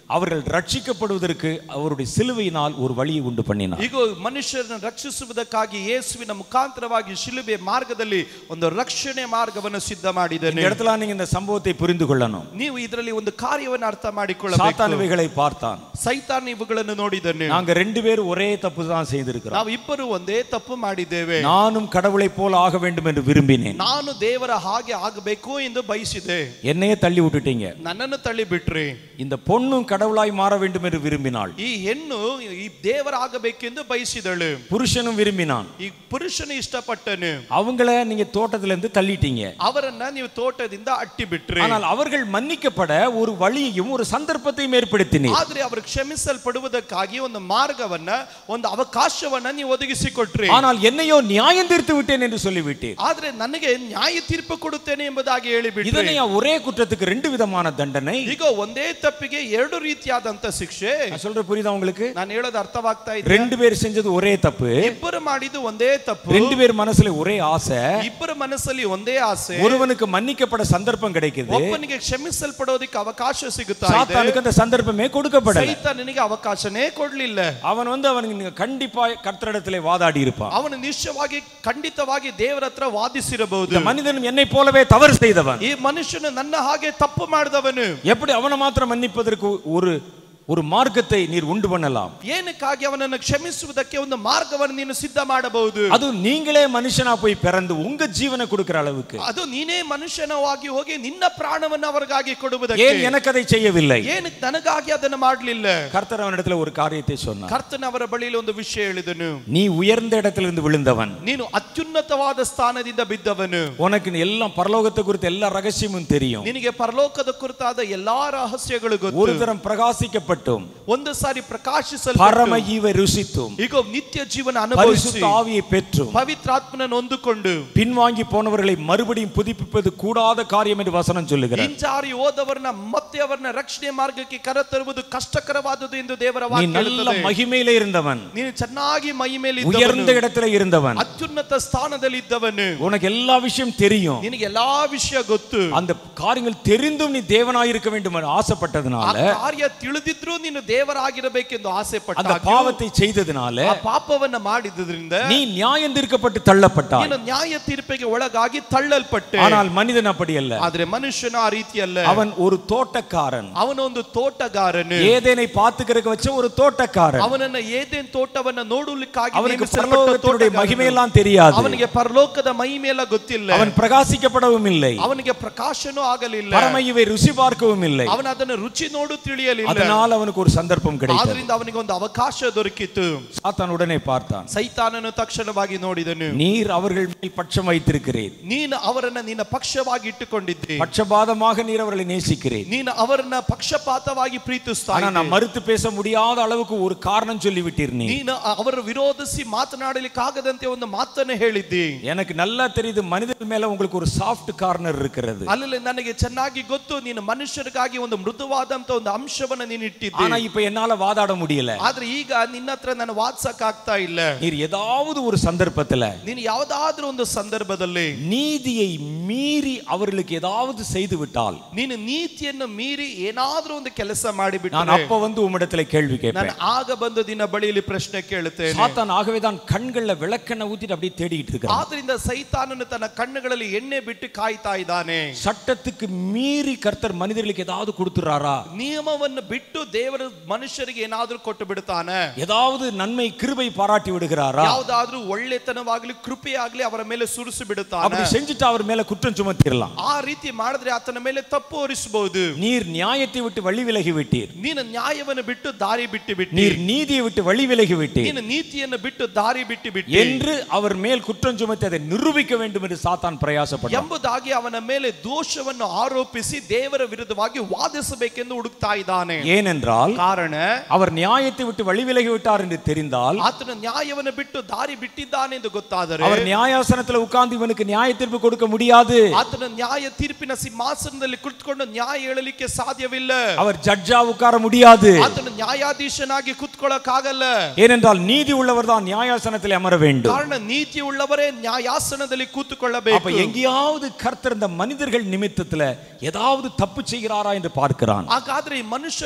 அவர்கள் ரட்சிக்கப்படுவதற்கு அவருடைய சிலுவையினால் ஒரு வழியை உண்டு பண்ணினார் ಈಗ ಮನುಷ್ಯರನ್ನು ರಕ್ಷಿಸುವುದಕ್ಕಾಗಿ ಯೇಸುವಿನ ಮುಖಾಂತರವಾಗಿ ಶಿಲುಬೆ ಮಾರ್ಗದಲ್ಲಿ ಒಂದು ರಕ್ಷಣೆ ಮಾರ್ಗವನ್ನು ಸಿದ್ಧ இந்த ಮಾಡಿದ್ದಾನೆ இடத்துல நீங்க இந்த சம்பவத்தை புரிந்து கொள்ளணும் ನೀವು ಇದರಲ್ಲಿ ಒಂದು ಕಾರ್ಯವನ್ನು ಅರ್ಥ ಮಾಡಿಕೊಳ್ಳಬೇಕು சாத்தான் இவைகளை பார்த்தான் ಸೈತಾನ್ ಇವುಗಳನ್ನು ನೋಡಿದ್ದಾನೆ நாங்க ரெண்டு பேரும் ஒரே தப்பு தான் செய்திருக்கிறோம் ನಾವು ಇಬ್ಬರು ಒಂದೇ ತಪ್ಪು ಮಾಡಿದ್ದೇವೆ நானும் கடவுளைப் போல ஆக வேண்டும் என்று விரும்பினேன் ನಾನು ದೇವರ ಹಾಗೆ ಆಗಬೇಕು ಎಂದು ಬಯಸಿದೆ என்னையே தள்ளி விட்டுட்டீங்க ನನ್ನನ್ನು ತಳ್ಳಿ ಬಿಟ್ರಿ இந்த பொண்ணும் கடவுளாய் மாற வேண்டும் என்று விரும்பினாள் ಈ ಹೆಣ್ಣು ಈ ದೇವರ ಆಗಬೇಕೆಂದು ಬಯಸಿದಳು புருஷனும் விரும்பினான் ಈ ಪುರುಷನು ಇಷ್ಟಪಟ್ಟನು அவங்கள நீங்க தோட்டத்துல இருந்து தள்ளிட்டீங்க ಅವರನ್ನ ನೀವು ತೋಟದಿಂದ ಅಟ್ಟಿ ಬಿಟ್ರಿ ஆனால் அவர்கள் மன்னிக்கப்பட ஒரு வழியையும் ஒரு சந்தர்ப்பத்தையும் ஏற்படுத்தினீர் ಆದ್ರೆ ಅವರು ಕ್ಷಮಿಸಲ್ಪಡುವುದಕ್ಕಾಗಿ ಒಂದು ಮಾರ್ಗವನ್ನ ಒಂದು ಅವಕಾಶವನ್ನ ನೀವು ಒದಗಿಸಿಕೊಟ್ರಿ ஆனால் என்னையோ நியாயம் தீர்த்து விட்டேன் என்று சொல்லிவிட்டீர் ಆದ್ರೆ ನನಗೆ ನ್ಯಾಯ ತೀರ್ಪು ಕೊಡುತ್ತೇನೆ ಎಂಬುದಾಗಿ ಹೇಳಿಬಿಟ್ರಿ இதனையா ஒரே குற்றத்துக்கு ரெண்டு விதமான தண்டனை ಈಗ ಒಂದೇ ತಪ್ಪಿಗೆ ಎರಡು ರೀತಿಯಾದಂತ ಶಿಕ್ಷೆ நான் சொல்ற புரியுதா உங்களுக்கு ನಾನು ಹೇಳೋದು ಅರ್ಥವಾಗ್ತಾ ಇದೆ ரெண்டு பேர் செஞ்சது ஒரே தப்பு ಇಬ್ಬರು ಮಾಡಿದ್ದು ಒಂದೇ ತಪ್ಪು ரெண்டு பேர் மனசுல ஒரே ஆசை ಇಬ್ಬರ ಮನಸ್ಸಲ್ಲಿ ಒಂದೇ ಆಸೆ ஒருவனுக்கு மன்னிக்கப்பட சந்தர்ப்பம் கிடைக்குது ಒಬ್ಬನಿಗೆ ಕ್ಷಮಿಸಲ್ಪಡೋದಕ್ಕೆ ಅವಕಾಶ ಸಿಗುತ್ತಾ ಇದೆ சாத்தானுக்கு அந்த சந்தர்ப்பமே கொடுக்கப்படல ಸೈತ ನಿನಗೆ ಅವಕಾಶನೇ ಕೊಡ್ಲಿಲ್ಲ அவன் வந்து அவனுக்கு கண்டிப்பா கர்த்தரிடத்திலே வாதாடி இருப்பான் ಅವನು ನಿಶ್ಚಯವಾಗಿ ಖಂಡಿತವಾಗಿ ದೇವರ ಹತ್ರ ವಾದಿಸಿರಬಹುದು இந்த மனிதனும் என்னை போலவே தவறு செய்தவன் ಈ ಮನುಷ್ಯನು ನನ್ನ ಹಾಗೆ ತಪ್ಪು ಮಾಡಿದವನು எப்படி அவனை மாத்திரம் மன்னிப்பதற்கு ஒரு ஒரு மார்க்கத்தை நீர் உண்டு பண்ணலாம் ಏನಕ್ಕಾಗಿ ಅವನನ್ನು ಕ್ಷಮಿಸುವುದಕ್ಕೆ ಒಂದು ಮಾರ್ಗವನ್ನು ನೀನು ಸಿದ್ಧ ಮಾಡಬಹುದು அது நீங்களே மனுஷனா போய் பிறந்து உங்க ஜீவனை கொடுக்கிற அளவுக்கு ಅದು ನೀನೇ ಮನುಷ್ಯನವಾಗಿ ಹೋಗಿ ನಿನ್ನ ಪ್ರಾಣವನ್ನು ಅವರಿಗಾಗಿ ಕೊಡುವುದಕ್ಕೆ ஏன் எனக்கு அதை செய்யவில்லை ಏನಕ್ಕೆ ನನಗಾಗಿ ಅದನ್ನು ಮಾಡಲಿಲ್ಲ கர்த்தர் அவனிடத்துல ஒரு காரியத்தை சொன்னார் ಕರ್ತನ ಅವರ ಬಳಿಯಲ್ಲಿ ಒಂದು ವಿಷಯ ಹೇಳಿದನು நீ உயர்ந்த இடத்திலிருந்து விழுந்தவன் ನೀನು ಅತ್ಯುನ್ನತವಾದ ಸ್ಥಾನದಿಂದ ಬಿದ್ದವನು உனக்கு எல்லாம் பரலோகத்தை குறித்த எல்லா ரகசியமும் தெரியும் ನಿನಗೆ ಪರಲೋಕದ ಕುರಿತಾದ ಎಲ್ಲಾ ರಹಸ್ಯಗಳು ஒரு ಗೊತ್ತು தரம் பிரகாசிக்கப்பட்டும் ಒಂದು ಸಾರಿ ಪ್ರಕಾಶಿಸಲು பரம ஈவை ருசித்தும் ಈಗ ನಿತ್ಯ ಜೀವನ ಅನುಭವಿಸಿ பரிசுத்த ஆவியை பெற்றும் ಪವಿತ್ರಾತ್ಮನ ಹೊಂದಿಕೊಂಡು பின்வாங்கி போனவர்களை மறுபடியும் புதுப்பிப்பது கூடாத காரியம் என்று வசனம் சொல்லுகிறார் ಹಿಂಜಾರಿ ಹೋದವರನ್ನ ಮತ್ತೆ ಅವರನ್ನ ರಕ್ಷಣೆ ಮಾರ್ಗಕ್ಕೆ ಕರೆತರುವುದು ಕಷ್ಟಕರವಾದುದು ಎಂದು ದೇವರ நீ ವಾಕ್ಯ நல்ல ಹೇಳುತ್ತದೆ. மகிமையில இருந்தவன் ನೀನು ಚೆನ್ನಾಗಿ ಮೈ ಮೇಲೆ உயர்ந்த ಇದ್ದವನು இடத்துல இருந்தவன் ಅತ್ಯುನ್ನತ ಸ್ಥಾನದಲ್ಲಿ ಇದ್ದವನು உனக்கு எல்லா விஷயம் தெரியும் ನಿನಗೆ ಎಲ್ಲಾ ವಿಷಯ ಗೊತ್ತು அந்த காரியங்கள் தெரிந்தும் நீ தேவனாயிருக்க வேண்டும் என்று ಆ ஆசைப்பட்டதுனால ಕಾರ್ಯ ತಿಳಿದಿದ್ರು ನೀನು ದೇವರಾಗಿರಬೇಕೆಂದು ಆಸೆ ಪಟ್ಟ அந்த பாவத்தை செய்ததுனால ಆ ಪಾಪವನ್ನ ಮಾಡಿದ್ರಿಂದ நீ நியாயம் தீர்க்கப்பட்டு தள்ளப்பட்டாய் ನೀನು ನ್ಯಾಯ ತೀರ್ಪಿಗೆ ಒಳಗಾಗಿ ತಳ್ಳಲ್ಪಟ್ಟೆ ஆனால் மனிதன் அப்படி அல்ல ಆದ್ರೆ ಮನುಷ್ಯನ ಆ ರೀತಿ ಅಲ್ಲ அவன் ஒரு தோட்டக்காரன் ಅವನ ಒಂದು ತೋಟಗಾರನು ஏதேனை பாத்துக்கிறதுக்கு வச்ச ஒரு தோட்டக்காரன் ಅವನನ್ನ ಏದೇನ್ ತೋಟವನ್ನ ನೋಡಲಿಕ್ಕಾಗಿ அவனுக்கு ನೇಮಿಸಲ್ಪಟ್ಟ பரலோகத்தினுடைய ತೋಟಗಾರನು. மகிமையெல்லாம் தெரியாது ಅವನಿಗೆ ಪರಲೋಕದ ಮಹಿಮೆಲ್ಲ ಗೊತ್ತಿಲ್ಲ அவன் பிரகாசிக்கப்படவும் இல்லை ಅವನಿಗೆ ಪ್ರಕಾಶನೂ ಆಗಲಿಲ್ಲ பரம இவை ருசி பார்க்கவும் இல்லை ಅವನ ಅದನ್ನು ರುಚಿ ನೋಡು ತಿಳಿಯಲಿಲ್ಲ அதனால் அவனுக்கு ஒரு சந்தர்ப்பம் கிடைத்தது ಆದ್ರಿಂದ ಅವನಿಗೆ ಒಂದು ಅವಕಾಶ ದೊರಕಿತು சாத்தான் உடனே பார்த்தான் ಸೈತಾನನು ತಕ್ಷಣವಾಗಿ ನೋಡಿದನು நீர் அவர்கள் மேல் பட்சம் வைத்திருக்கிறீர் ನೀನು ಅವರನ್ನ ನಿನ್ನ ಪಕ್ಷವಾಗಿ ಇಟ್ಟುಕೊಂಡಿದ್ದಿ பட்சபாதமாக நீர் அவர்களை நேசிக்கிறேன் ನೀನು ಅವರನ್ನ ಪಕ್ಷಪಾತವಾಗಿ ಪ್ರೀತಿಸ್ತಾ ஆனா ಇದ್ದಿ. நான் மறுத்து பேச முடியாத அளவுக்கு ஒரு காரணம் சொல்லிவிட்டீர் நீ ನೀನು ಅವರ ವಿರೋಧಿಸಿ ಮಾತನಾಡಲಿಕ್ಕಾಗದಂತೆ ಒಂದು ಮಾತನ್ನು ಹೇಳಿದ್ದಿ எனக்கு நல்லா தெரியுது மனிதர் மேல உங்களுக்கு ஒரு ಸಾಫ್ಟ್ ಕಾರ್ನರ್ இருக்கிறது ಅಲ್ಲಿ ನನಗೆ ಚೆನ್ನಾಗಿ ಗೊತ್ತು ನೀನು ಮನುಷ್ಯರಿಗಾಗಿ ಒಂದು ಮೃದುವಾದಂತ ಒಂದು ಅಂಶವನ್ನ ನೀನು ಇಟ್ಟಿದ್ದಿ ஆனா இப்ப என்னால வாதாட முடியல ಆದ್ರೆ ಈಗ ನಿನ್ನ ಹತ್ರ ನಾನು ವಾದ್ಸಕ್ ಆಗ್ತಾ ಇಲ್ಲ நீர் ஏதாவது ஒரு சந்தர்ப்பத்துல ನೀನು ಯಾವ್ದಾದ್ರೂ ಒಂದು ಸಂದರ್ಭದಲ್ಲಿ நீதியை மீறி அவர்களுக்கு ஏதாவது செய்து விட்டால் ನೀನು ನೀತಿಯನ್ನು ಮೀರಿ ಏನಾದ್ರೂ ಒಂದು ಕೆಲಸ ಮಾಡಿಬಿಟ್ಟು நான் அப்ப வந்து உம்மிடத்துல கேள்வி ನಾನು கேட்பேன் ಆಗ ಬಂದು ನಿನ್ನ ಬಳಿಯಲ್ಲಿ ಪ್ರಶ್ನೆ ಕೇಳುತ್ತೇನೆ சாத்தான் ஆகவே தான் கண்கள்ல விளக்கெண்ணெய் ஊத்திட்டு அப்படியே தேடிட்டு இருக்கிறான் ಆದ್ರಿಂದ ಸೈತಾನನು ತನ್ನ ಕಣ್ಣುಗಳಲ್ಲಿ ಎಣ್ಣೆ ಬಿಟ್ಟು ಕಾಯ್ತಾ ಇದ್ದಾನೆ சட்டத்துக்கு மீறி கர்த்தர் மனிதர்களுக்கு ஏதாவது கொடுத்துறாரா ನಿಯಮವನ್ನು ಬಿಟ್ಟು ದೇವರು ಮನುಷ್ಯರಿಗೆ ಏನಾದ್ರೂ ಕೊಟ್ಟು ಬಿಡ್ತಾನೆ ஏதாவது நன்மை கிருபை பாராட்டி விடுகிறாரா ಯಾವ್ದಾದ್ರೂ ಒಳ್ಳೆತನವಾಗ್ಲಿ ಕೃಪೆ ಆಗ್ಲಿ ಅವರ ಮೇಲೆ ಸುರಿಸಿ ಬಿಡುತ್ತಾನೆ அப்படி செஞ்சுட்டு அவர் மேல குற்றம் சுமத்திடலாம் ಆ ರೀತಿ ಮಾಡಿದ್ರೆ ಆತನ ಮೇಲೆ ತಪ್ಪು ಹೊರಿಸಬಹುದು நீர் நியாயத்தை விட்டு வழி விலகி விட்டீர் ನೀನು ನ್ಯಾಯವನ್ನು ಬಿಟ್ಟು ದಾರಿ ಬಿಟ್ಟು ಬಿಟ್ಟಿ நீர் நீதியை விட்டு வழி விலகி விட்டீர் ನೀನು ನೀತಿಯನ್ನು ಬಿಟ್ಟು ದಾರಿ ಬಿಟ್ಟು ಬಿಟ್ಟಿ என்று அவர் மேல் குற்றம் சுமத்தி அதை நிரூபிக்க வேண்டும் என்று சாத்தான் பிரயாசப்பட்டான் ಎಂಬುದಾಗಿ ಅವನ ಮೇಲೆ ದೋಷವನ್ನು ಆರೋಪಿಸಿ ದೇವರ ವಿರುದ್ಧವಾಗಿ ವಾದಿಸಬೇಕೆಂದು ಹುಡುಕ್ತಾ ಇದ್ದಾನೆ ஏனென்றால் ಕಾರಣ அவர் நியாயத்தை விட்டு வழி விலகி விட்டார் என்று தெரிந்தால் ಆತನ ನ್ಯಾಯವನ್ನು ಬಿಟ್ಟು ದಾರಿ ಬಿಟ್ಟಿದ್ದಾನೆ ಎಂದು ಗೊತ್ತಾದರೆ அவர் நியாயாசனத்துல உட்கார்ந்து இவனுக்கு நியாய தீர்ப்பு கொடுக்க முடியாது ಆತನ ನ್ಯಾಯ ತೀರ್ಪಿನ ಸಿಂಹಾಸನದಲ್ಲಿ ಕುಳಿತುಕೊಂಡು ನ್ಯಾಯ ಹೇಳಲಿಕ್ಕೆ ಸಾಧ್ಯವಿಲ್ಲ அவர் ஜட்ஜா உட்கார முடியாது ಆತನ ನ್ಯಾಯಾಧೀಶನಾಗಿ ಕುತ್ಕೊಳ್ಳಕ್ಕಾಗಲ್ಲ ஏனென்றால் நீதி உள்ளவர் தான் நியாயாசனத்தில் அமர வேண்டும் ಕಾರಣ ನೀತಿ ಉಳ್ಳವರೇ ನ್ಯಾಯಾಸನದಲ್ಲಿ அப்ப ಕೂತುಕೊಳ್ಳಬೇಕು எங்கேயாவது கர்த்தர் இந்த மனிதர்கள் நிமித்தத்துல ஏதாவது தப்பு செய்கிறாரா என்று பார்க்கிறான் ಹಾಗಾದ್ರೆ ಈ ಮನುಷ್ಯರಿಗೋಸ್ಕರ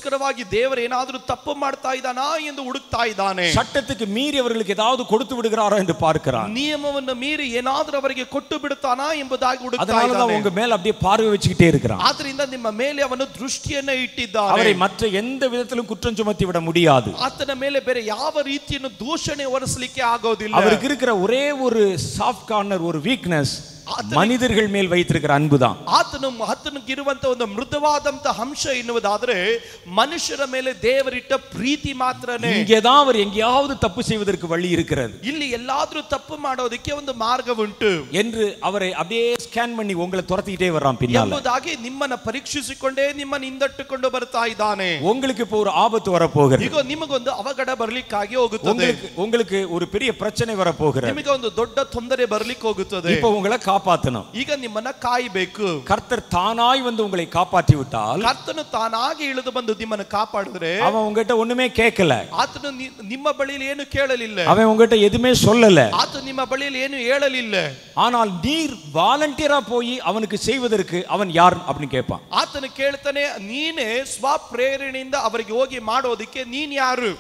ನಿನಗೋಸ್ಕರವಾಗಿ ದೇವರು ಏನಾದ್ರೂ ತಪ್ಪು ಮಾಡ್ತಾ ಇದ್ದಾನಾ ಎಂದು ಹುಡುಕ್ತಾ ಇದ್ದಾನೆ சட்டத்துக்கு மீறி அவர்களுக்கு ஏதாவது கொடுத்து விடுகிறாரோ என்று பார்க்கிறான் ನಿಯಮವನ್ನು ಮೀರಿ ಏನಾದ್ರೂ ಅವರಿಗೆ ಕೊಟ್ಟು ಬಿಡುತ್ತಾನಾ ಎಂಬುದಾಗಿ ಹುಡುಕ್ತಾ அதனாலதான் ಇದ್ದಾನೆ உங்க மேல அப்படியே பார்வை வச்சுக்கிட்டே இருக்கிறான் ಆದ್ರಿಂದ ನಿಮ್ಮ ಮೇಲೆ ಅವನು ದೃಷ್ಟಿಯನ್ನ ಇಟ್ಟಿದ್ದಾನೆ அவரை மற்ற எந்த விதத்திலும் குற்றம் சுமத்தி விட முடியாது ಆತನ ಮೇಲೆ ಬೇರೆ ಯಾವ ರೀತಿಯನ್ನು ದೂಷಣೆ ಹೊರಿಸಲಿಕ್ಕೆ ಆಗೋದಿಲ್ಲ அவருக்கு இருக்கிற ஒரே ஒரு சாஃப்ட் கார்னர் ஒரு வீக்னஸ் மனிதர்கள் மேல் வைத்திருக்கிற அன்புதான் ಆತನು ಆತನಿಗಿರುವಂತ ಒಂದು ಮೃದುವಾದಂತ ಅಂಶ ಎನ್ನುವುದಾದ್ರೆ ಮನುಷ್ಯರ ಮೇಲೆ ದೇವರಿಟ್ಟ ಪ್ರೀತಿ ಮಾತ್ರನೇ இங்கேதான் அவர் எங்கேயாவது தப்பு செய்வதற்கு வழி இருக்கிறது ಇಲ್ಲಿ ಎಲ್ಲಾದ್ರೂ ತಪ್ಪು ಮಾಡೋದಕ್ಕೆ ಒಂದು ಮಾರ್ಗ ಉಂಟು என்று அவரை அப்படியே ஸ்கேன் பண்ணி உங்களை துரத்திக்கிட்டே வர்றான் பின்னால ಎಂಬುದಾಗಿ ನಿಮ್ಮನ್ನ ಪರೀಕ್ಷಿಸಿಕೊಂಡೇ ನಿಮ್ಮನ್ನ ಹಿಂದಟ್ಟುಕೊಂಡು ಬರ್ತಾ ಇದ್ದಾನೆ உங்களுக்கு இப்போ ஒரு ஆபத்து வரப்போகிறது ಈಗ ನಿಮಗೊಂದು ಅವಘಡ ಬರ್ಲಿಕ್ಕಾಗಿ ಹೋಗುತ್ತದೆ உங்களுக்கு உங்களுக்கு ஒரு பெரிய பிரச்சனை வரப்போகிறது ನಿಮಗೆ ಒಂದು ದೊಡ್ಡ ತೊಂದರೆ ಬರ್ಲಿಕ್ಕೆ ಹೋಗುತ್ತದೆ இப்போ உங்களை காப்பாத்தணும் ಈಗ ನಿಮ್ಮನ್ನ ಕಾಯಬೇಕು கர்த்தர் தானாய் வந்து உங்களை காப்பாற்றி விட்டால் ಕರ್ತನು ತಾನಾಗಿ ಇಳಿದು ಬಂದು ನಿಮ್ಮನ್ನು ಕಾಪಾಡಿದ್ರೆ அவன் உங்ககிட்ட ஒண்ணுமே கேட்கல ಆತನು ನಿ- ನಿಮ್ಮ ಬಳಿಯಲ್ಲಿ ಏನು ಕೇಳಲಿಲ್ಲ அவன் உங்ககிட்ட எதுவுமே சொல்லல ಆತ ನಿಮ್ಮ ಬಳಿಯಲ್ಲಿ ಏನು ಹೇಳಲಿಲ್ಲ ஆனால் நீர் வாலண்டியரா போய் அவனுக்கு செய்வதற்கு அவன் யார் அப்படின்னு கேட்பான் ಆತನು ಕೇಳ್ತಾನೆ ನೀನೇ ಸ್ವಪ್ರೇರಣೆಯಿಂದ ಅವರಿಗೆ ಹೋಗಿ ಮಾಡೋದಕ್ಕೆ ನೀನ್ ಯಾರು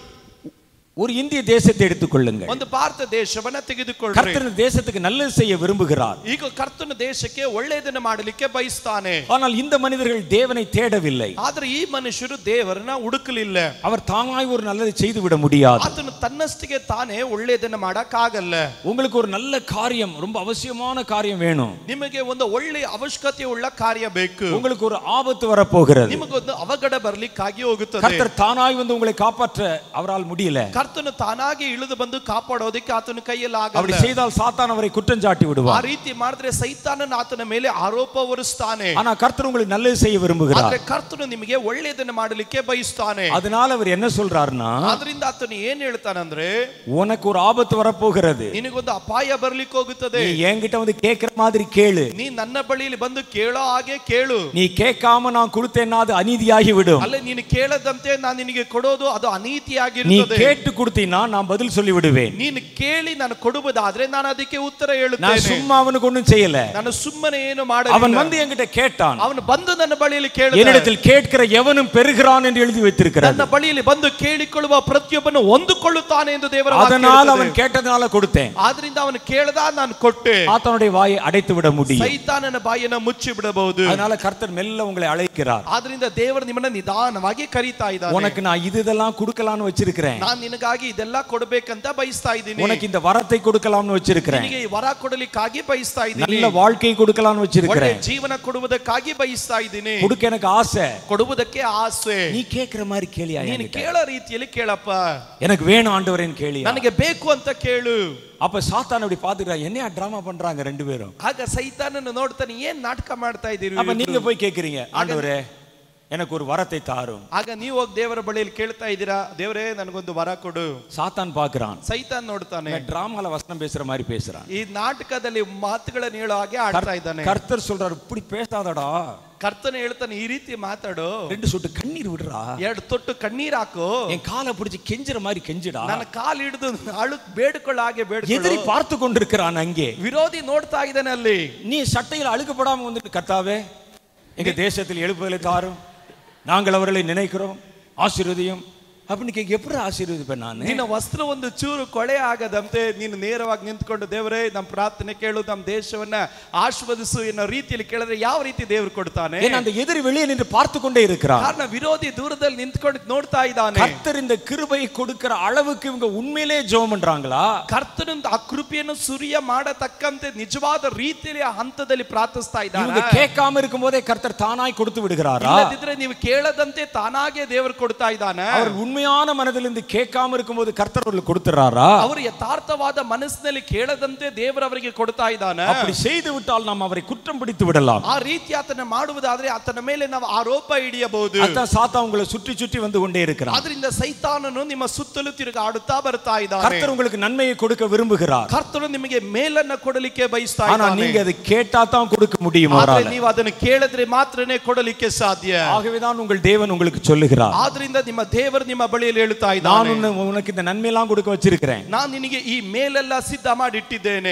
ஒரு இந்திய தேசத்தை எடுத்துக்கொள்ளுங்க ಒಂದು ಭಾರತ ದೇಶವನ್ನ ತೆಗೆದುಕೊಳ್ಳ್ರಿ கர்த்தர் இந்த தேசத்துக்கு நல்லது செய்ய விரும்புகிறார் ಈಗ ಕರ್ತನ ದೇಶಕ್ಕೆ ಒಳ್ಳೆಯದನ್ನು ಮಾಡಲಿಕ್ಕೆ ಬಯಸ್ತಾನೆ ஆனால் இந்த மனிதர்கள் தேவனை தேடவில்லை ಆದ್ರೆ ಈ ಮನುಷ್ಯರು ದೇವರನ್ನ ಹುಡುಕಲಿಲ್ಲ அவர் தானாய் ஒரு நல்லதை செய்து விட முடியாது ಆತನು ತನ್ನಷ್ಟಿಗೆ ತಾನೇ ಒಳ್ಳೆಯದನ್ನ ಮಾಡಕ್ಕಾಗಲ್ಲ உங்களுக்கு ஒரு நல்ல காரியம் ரொம்ப அவசியமான காரியம் வேணும் ನಿಮಗೆ ಒಂದು ಒಳ್ಳೆಯ ಅವಶ್ಯಕತೆ ಉಳ್ಳ ಕಾರ್ಯ ಬೇಕು உங்களுக்கு ஒரு ஆபத்து வரப்போகிறது ನಿಮಗೊಂದು ಅವಘಡ ಬರ್ಲಿಕ್ಕಾಗಿ ಹೋಗುತ್ತದೆ கர்த்தர் தானாய் வந்து உங்களை காப்பாற்ற அவரால் முடியல ಕರ್ತನು ತಾನಾಗಿ ಇಳಿದು ಬಂದು ಕಾಪಾಡೋದಕ್ಕೆ ಆತನ ಕೈಯಲ್ಲಿ அப்படி ಆಗಲ್ಲ செய்தால் சாத்தான் அவரை குற்றம் சாட்டி ಆ விடுவார் ರೀತಿ ಮಾಡಿದ್ರೆ ಸೈತಾನನ ಆತನ ಮೇಲೆ ಆರೋಪ ಹೊರಿಸ್ತಾನೆ ஆனா கர்த்தர் உங்களுக்கு நல்லது செய்ய விரும்புகிறார் ಆದ್ರೆ ಕರ್ತನು ನಿಮಗೆ ಒಳ್ಳೆಯದನ್ನ ಮಾಡಲಿಕ್ಕೆ ಬಯಸ್ತಾನೆ அதனால அவர் என்ன சொல்றாருன்னா ಆದ್ರಿಂದ ಆತನು ಏನ್ ಹೇಳ್ತಾನಂದ್ರೆ உனக்கு ஒரு ஆபத்து வரப்போகிறது ನಿನಗೊಂದು ಅಪಾಯ ಬರ್ಲಿಕ್ಕೆ ಹೋಗುತ್ತದೆ நீ என்கிட்ட வந்து கேட்கிற மாதிரி கேளு ನೀ ನನ್ನ ಬಳಿಯಲ್ಲಿ ಬಂದು ಕೇಳೋ ಹಾಗೆ ಕೇಳು நீ கேட்காம நான் கொடுத்தேன்னா அது அநீதியாகி விடும் ಅಲ್ಲೇ ನೀನು ಕೇಳದಂತೆ ನಾನು ನಿನಗೆ ಕೊಡೋದು ಅದು நீ ಅನೀತಿಯಾಗಿರುತ್ತದೆ கேட்டு கொடுத்தீன்னா நான் பதில் சொல்லி விடுவேன் ನೀನು ಕೇಳಿ ನಾನು ಕೊಡುವುದಾದ್ರೆ ನಾನು ಅದಕ್ಕೆ ಉತ್ತರ நான் ಹೇಳುತ್ತೇನೆ சும்மா அவனுக்கு ஒண்ணும் செய்யல ನಾನು ಸುಮ್ಮನೆ ಏನು அவன் ಮಾಡಲಿಲ್ಲ வந்து என்கிட்ட கேட்டான் ಅವನು ಬಂದು ನನ್ನ ಬಳಿಯಲ್ಲಿ ಕೇಳಿದ என்னிடத்தில் கேட்கிற எவனும் பெறுகிறான் என்று எழுதி வைத்திருக்கிறார் ನನ್ನ ಬಳಿಯಲ್ಲಿ ಬಂದು ಕೇಳಿಕೊಳ್ಳುವ ಪ್ರತಿಯೊಬ್ಬನು ಹೊಂದಿಕೊಳ್ಳುತ್ತಾನೆ ಎಂದು ದೇವರ ವಾಕ್ಯ அதனால் அவன் ಹೇಳುತ್ತದೆ. கேட்டதுனால கொடுத்தேன் ಆದ್ರಿಂದ ಅವನು ಕೇಳದ ನಾನು ಕೊಟ್ಟೆ ஆத்தனுடைய வாயை அடைத்து விட முடியும் ಸೈತಾನನ ಬಾಯಿಯನ್ನ ಮುಚ್ಚಿ ಬಿಡಬಹುದು அதனால கர்த்தர் மெல்ல உங்களை அழைக்கிறார் ಆದ್ರಿಂದ ದೇವರು ನಿಮ್ಮನ್ನ ನಿಧಾನವಾಗಿ ಕರೀತಾ ಇದ್ದಾನೆ உனக்கு நான் இது இதெல்லாம் கொடுக்கலாம்னு வச்சிருக்கிறேன் ನಾನ್ ನಿನಗಾಗಿ ಇದೆಲ್ಲ ಕೊಡ್ಬೇಕಂತ ಬಯಸ್ತಾ ಇದ್ದೀನಿ உனக்கு இந்த வரத்தை கொடுக்கலாம்னு வச்சிருக்கிறேன் ನಿನಗೆ ಈ ವರ ಕೊಡಲಿಕ್ಕಾಗಿ ಬಯಸ್ತಾ ಇದ್ದೀನಿ நல்ல வாழ்க்கை கொடுக்கலாம்னு ಒಳ್ಳೆ வச்சிருக்கிறேன் ಜೀವನ ಕೊಡುವುದಕ್ಕಾಗಿ ಬಯಸ್ತಾ ಇದ್ದೀನಿ கொடுக்க எனக்கு ஆசை ಕೊಡುವುದಕ್ಕೆ ಆಸೆ நீ கேக்குற மாதிரி கேளியா ನೀನು என்கிட்ட? ಕೇಳೋ ರೀತಿಯಲ್ಲಿ ಕೇಳಪ್ಪ எனக்கு வேணும் ஆண்டவரேன்னு கேளியா ನನಗೆ ಬೇಕು ಅಂತ ಕೇಳು அப்ப சாத்தான் அப்படி பாத்துக்கிறா என்னையா டிராமா பண்றாங்க ரெண்டு பேரும் ಆಗ ಸೈತಾನನ್ನು ನೋಡ್ತಾನೆ ಏನ್ ನಾಟಕ ಮಾಡ್ತಾ ಇದ್ದೀರಿ அப்ப நீங்க ಇವ್ರಿಬ್ರು? போய் கேக்குறீங்க ஆண்டவரே எனக்கு ஒரு வரத்தை தாரும் ಆಗ ನೀವು ಹೋಗಿ ದೇವರ ಬಳಿಯಲ್ಲಿ ಕೇಳ್ತಾ ಇದ್ದೀರಾ ದೇವರೇ ನನಗೊಂದು ವರ ಕೊಡು சாத்தான் பாக்குறான் ಸೈತಾನ್ ನೋಡ್ತಾನೆ டிராமால வசனம் பேசுற மாதிரி பேசுறான் ಈ ನಾಟಕದಲ್ಲಿ ಮಾತುಗಳನ್ನು ಹೇಳೋ ಹಾಗೆ ಆಡ್ತಾ ಇದ್ದಾನೆ கர்த்தர் சொல்றாரு இப்படி பேசாதடா ಕರ್ತನ ಹೇಳ್ತಾನೆ ಈ ರೀತಿ ಮಾತಾಡು ரெண்டு சொட்டு கண்ணீர் விடுறா ಎರಡು ತೊಟ್ಟು ಕಣ್ಣೀರ್ ಹಾಕು என் காலை பிடிச்சு கெஞ்சுற மாதிரி கெஞ்சுடா ನನ್ನ ಕಾಲು ಹಿಡಿದು ಅಳು ಬೇಡ್ಕೊಳ್ಳೋ ಹಾಗೆ எதிரி ಬೇಡ್ಕೊಳ್ಳು பார்த்து கொண்டிருக்கிறான் அங்கே ವಿರೋಧಿ ನೋಡ್ತಾ ಇದ್ದಾನೆ ಅಲ್ಲಿ நீ சட்டையில் அழுக்கப்படாம வந்துட்டு கர்த்தாவே எங்க தேசத்தில் எழுப்புதலை தாரும் நாங்கள் அவர்களை நினைக்கிறோம் ஆசீர்வதியும் அப்படின்னு கேட்க எப்படி ஆசீர்வதிப்பேன் நான் ನಿನ್ನ ವಸ್ತ್ರ ಒಂದು ಚೂರು ಕೊಳೆ ಆಗದಂತೆ ನೀನು ನೇರವಾಗಿ ನಿಂತ್ಕೊಂಡು ದೇವರೇ ನಮ್ಮ ಪ್ರಾರ್ಥನೆ ಕೇಳು ನಮ್ಮ ದೇಶವನ್ನ ಆಶೀರ್ವದಿಸು ಎನ್ನೋ ರೀತಿಯಲ್ಲಿ ಕೇಳಿದ್ರೆ ಯಾವ ರೀತಿ ದೇವರು ಕೊಡ್ತಾನೆ ஏன்னா அந்த எதிரி வெளியே நின்று பார்த்து கொண்டே இருக்கிறான் ಕಾರಣ ವಿರೋಧಿ ದೂರದಲ್ಲಿ ನಿಂತ್ಕೊಂಡು ನೋಡ್ತಾ ಇದ್ದಾನೆ கர்த்தர் இந்த கிருபை கொடுக்கிற அளவுக்கு இவங்க உண்மையிலே ஜெபம் பண்றாங்களா ಕರ್ತನ ಆ ಕೃಪೆಯನ್ನು ಸುರಿಯ ಮಾಡತಕ್ಕಂತೆ ನಿಜವಾದ ರೀತಿಯಲ್ಲಿ ಆ ಹಂತದಲ್ಲಿ ಪ್ರಾರ್ಥಿಸ್ತಾ இவங்க ಇದ್ದಾರೆ கேட்காம இருக்கும் போதே கர்த்தர் தானாய் கொடுத்து விடுகிறாரா ಇಲ್ಲದಿದ್ರೆ ನೀವು ಕೇಳದಂತೆ ತಾನಾಗೆ ದೇವರು ಕೊಡ್ತಾ ಇದ್ದಾನೆ அவர் உண்மையான மனதிலிருந்து கேட்காம இருக்கும்போது கர்த்தர் அவர்களுக்கு கொடுத்துறாரா ಅವರು ಯಥಾರ್ಥವಾದ ಮನಸ್ಸಿನಲ್ಲಿ ಕೇಳದಂತೆ ದೇವರು ಅವರಿಗೆ ಕೊಡ್ತಾ ಇದ್ದಾನೆ அப்படி செய்து விட்டால் நாம் அவரை குற்றம் பிடித்து விடலாம் ಆ ರೀತಿ ಆತನ ಮಾಡುವುದಾದ್ರೆ ಆತನ ಮೇಲೆ ನಾವು ಆರೋಪ ಹಿಡಿಯಬಹುದು அதான் சாத்தா உங்களை சுற்றி சுற்றி வந்து கொண்டே இருக்கிறான் ಆದ್ರಿಂದ ಸೈತಾನನು ನಿಮ್ಮ ಸುತ್ತಲೂ ತಿರುಗಾಡುತ್ತಾ ಬರ್ತಾ ಇದ್ದಾನೆ கர்த்தர் உங்களுக்கு நன்மையை கொடுக்க விரும்புகிறார் ಕರ್ತನು ನಿಮಗೆ ಮೇಲನ್ನ ಕೊಡಲಿಕ್ಕೆ ಬಯಸ್ತಾ ஆனா ಇದ್ದಾನೆ நீங்க அதை கேட்டா தான் கொடுக்க முடியும் ಆದ್ರೆ அவரால ನೀವು ಅದನ್ನು ಕೇಳಿದ್ರೆ ಮಾತ್ರನೇ ಕೊಡಲಿಕ್ಕೆ ಸಾಧ್ಯ ஆகவேதான் உங்கள் தேவன் உங்களுக்கு சொல்லுகிறார் ಆದ್ರಿಂದ ನಿಮ್ಮ ದೇವರು ನಿಮ್ಮ ಬಳಿಯಲ್ಲಿ ಹೇಳುತ್ತಾ நான் ಇದ್ದಾನೆ உன்னை- உனக்கு இந்த நன்மையெல்லாம் கொடுக்க வச்சிருக்கிறேன் ನಾನು ನಿನಗೆ ಈ ಮೇಲೆಲ್ಲ ಸಿದ್ಧ ಮಾಡಿಟ್ಟಿದ್ದೇನೆ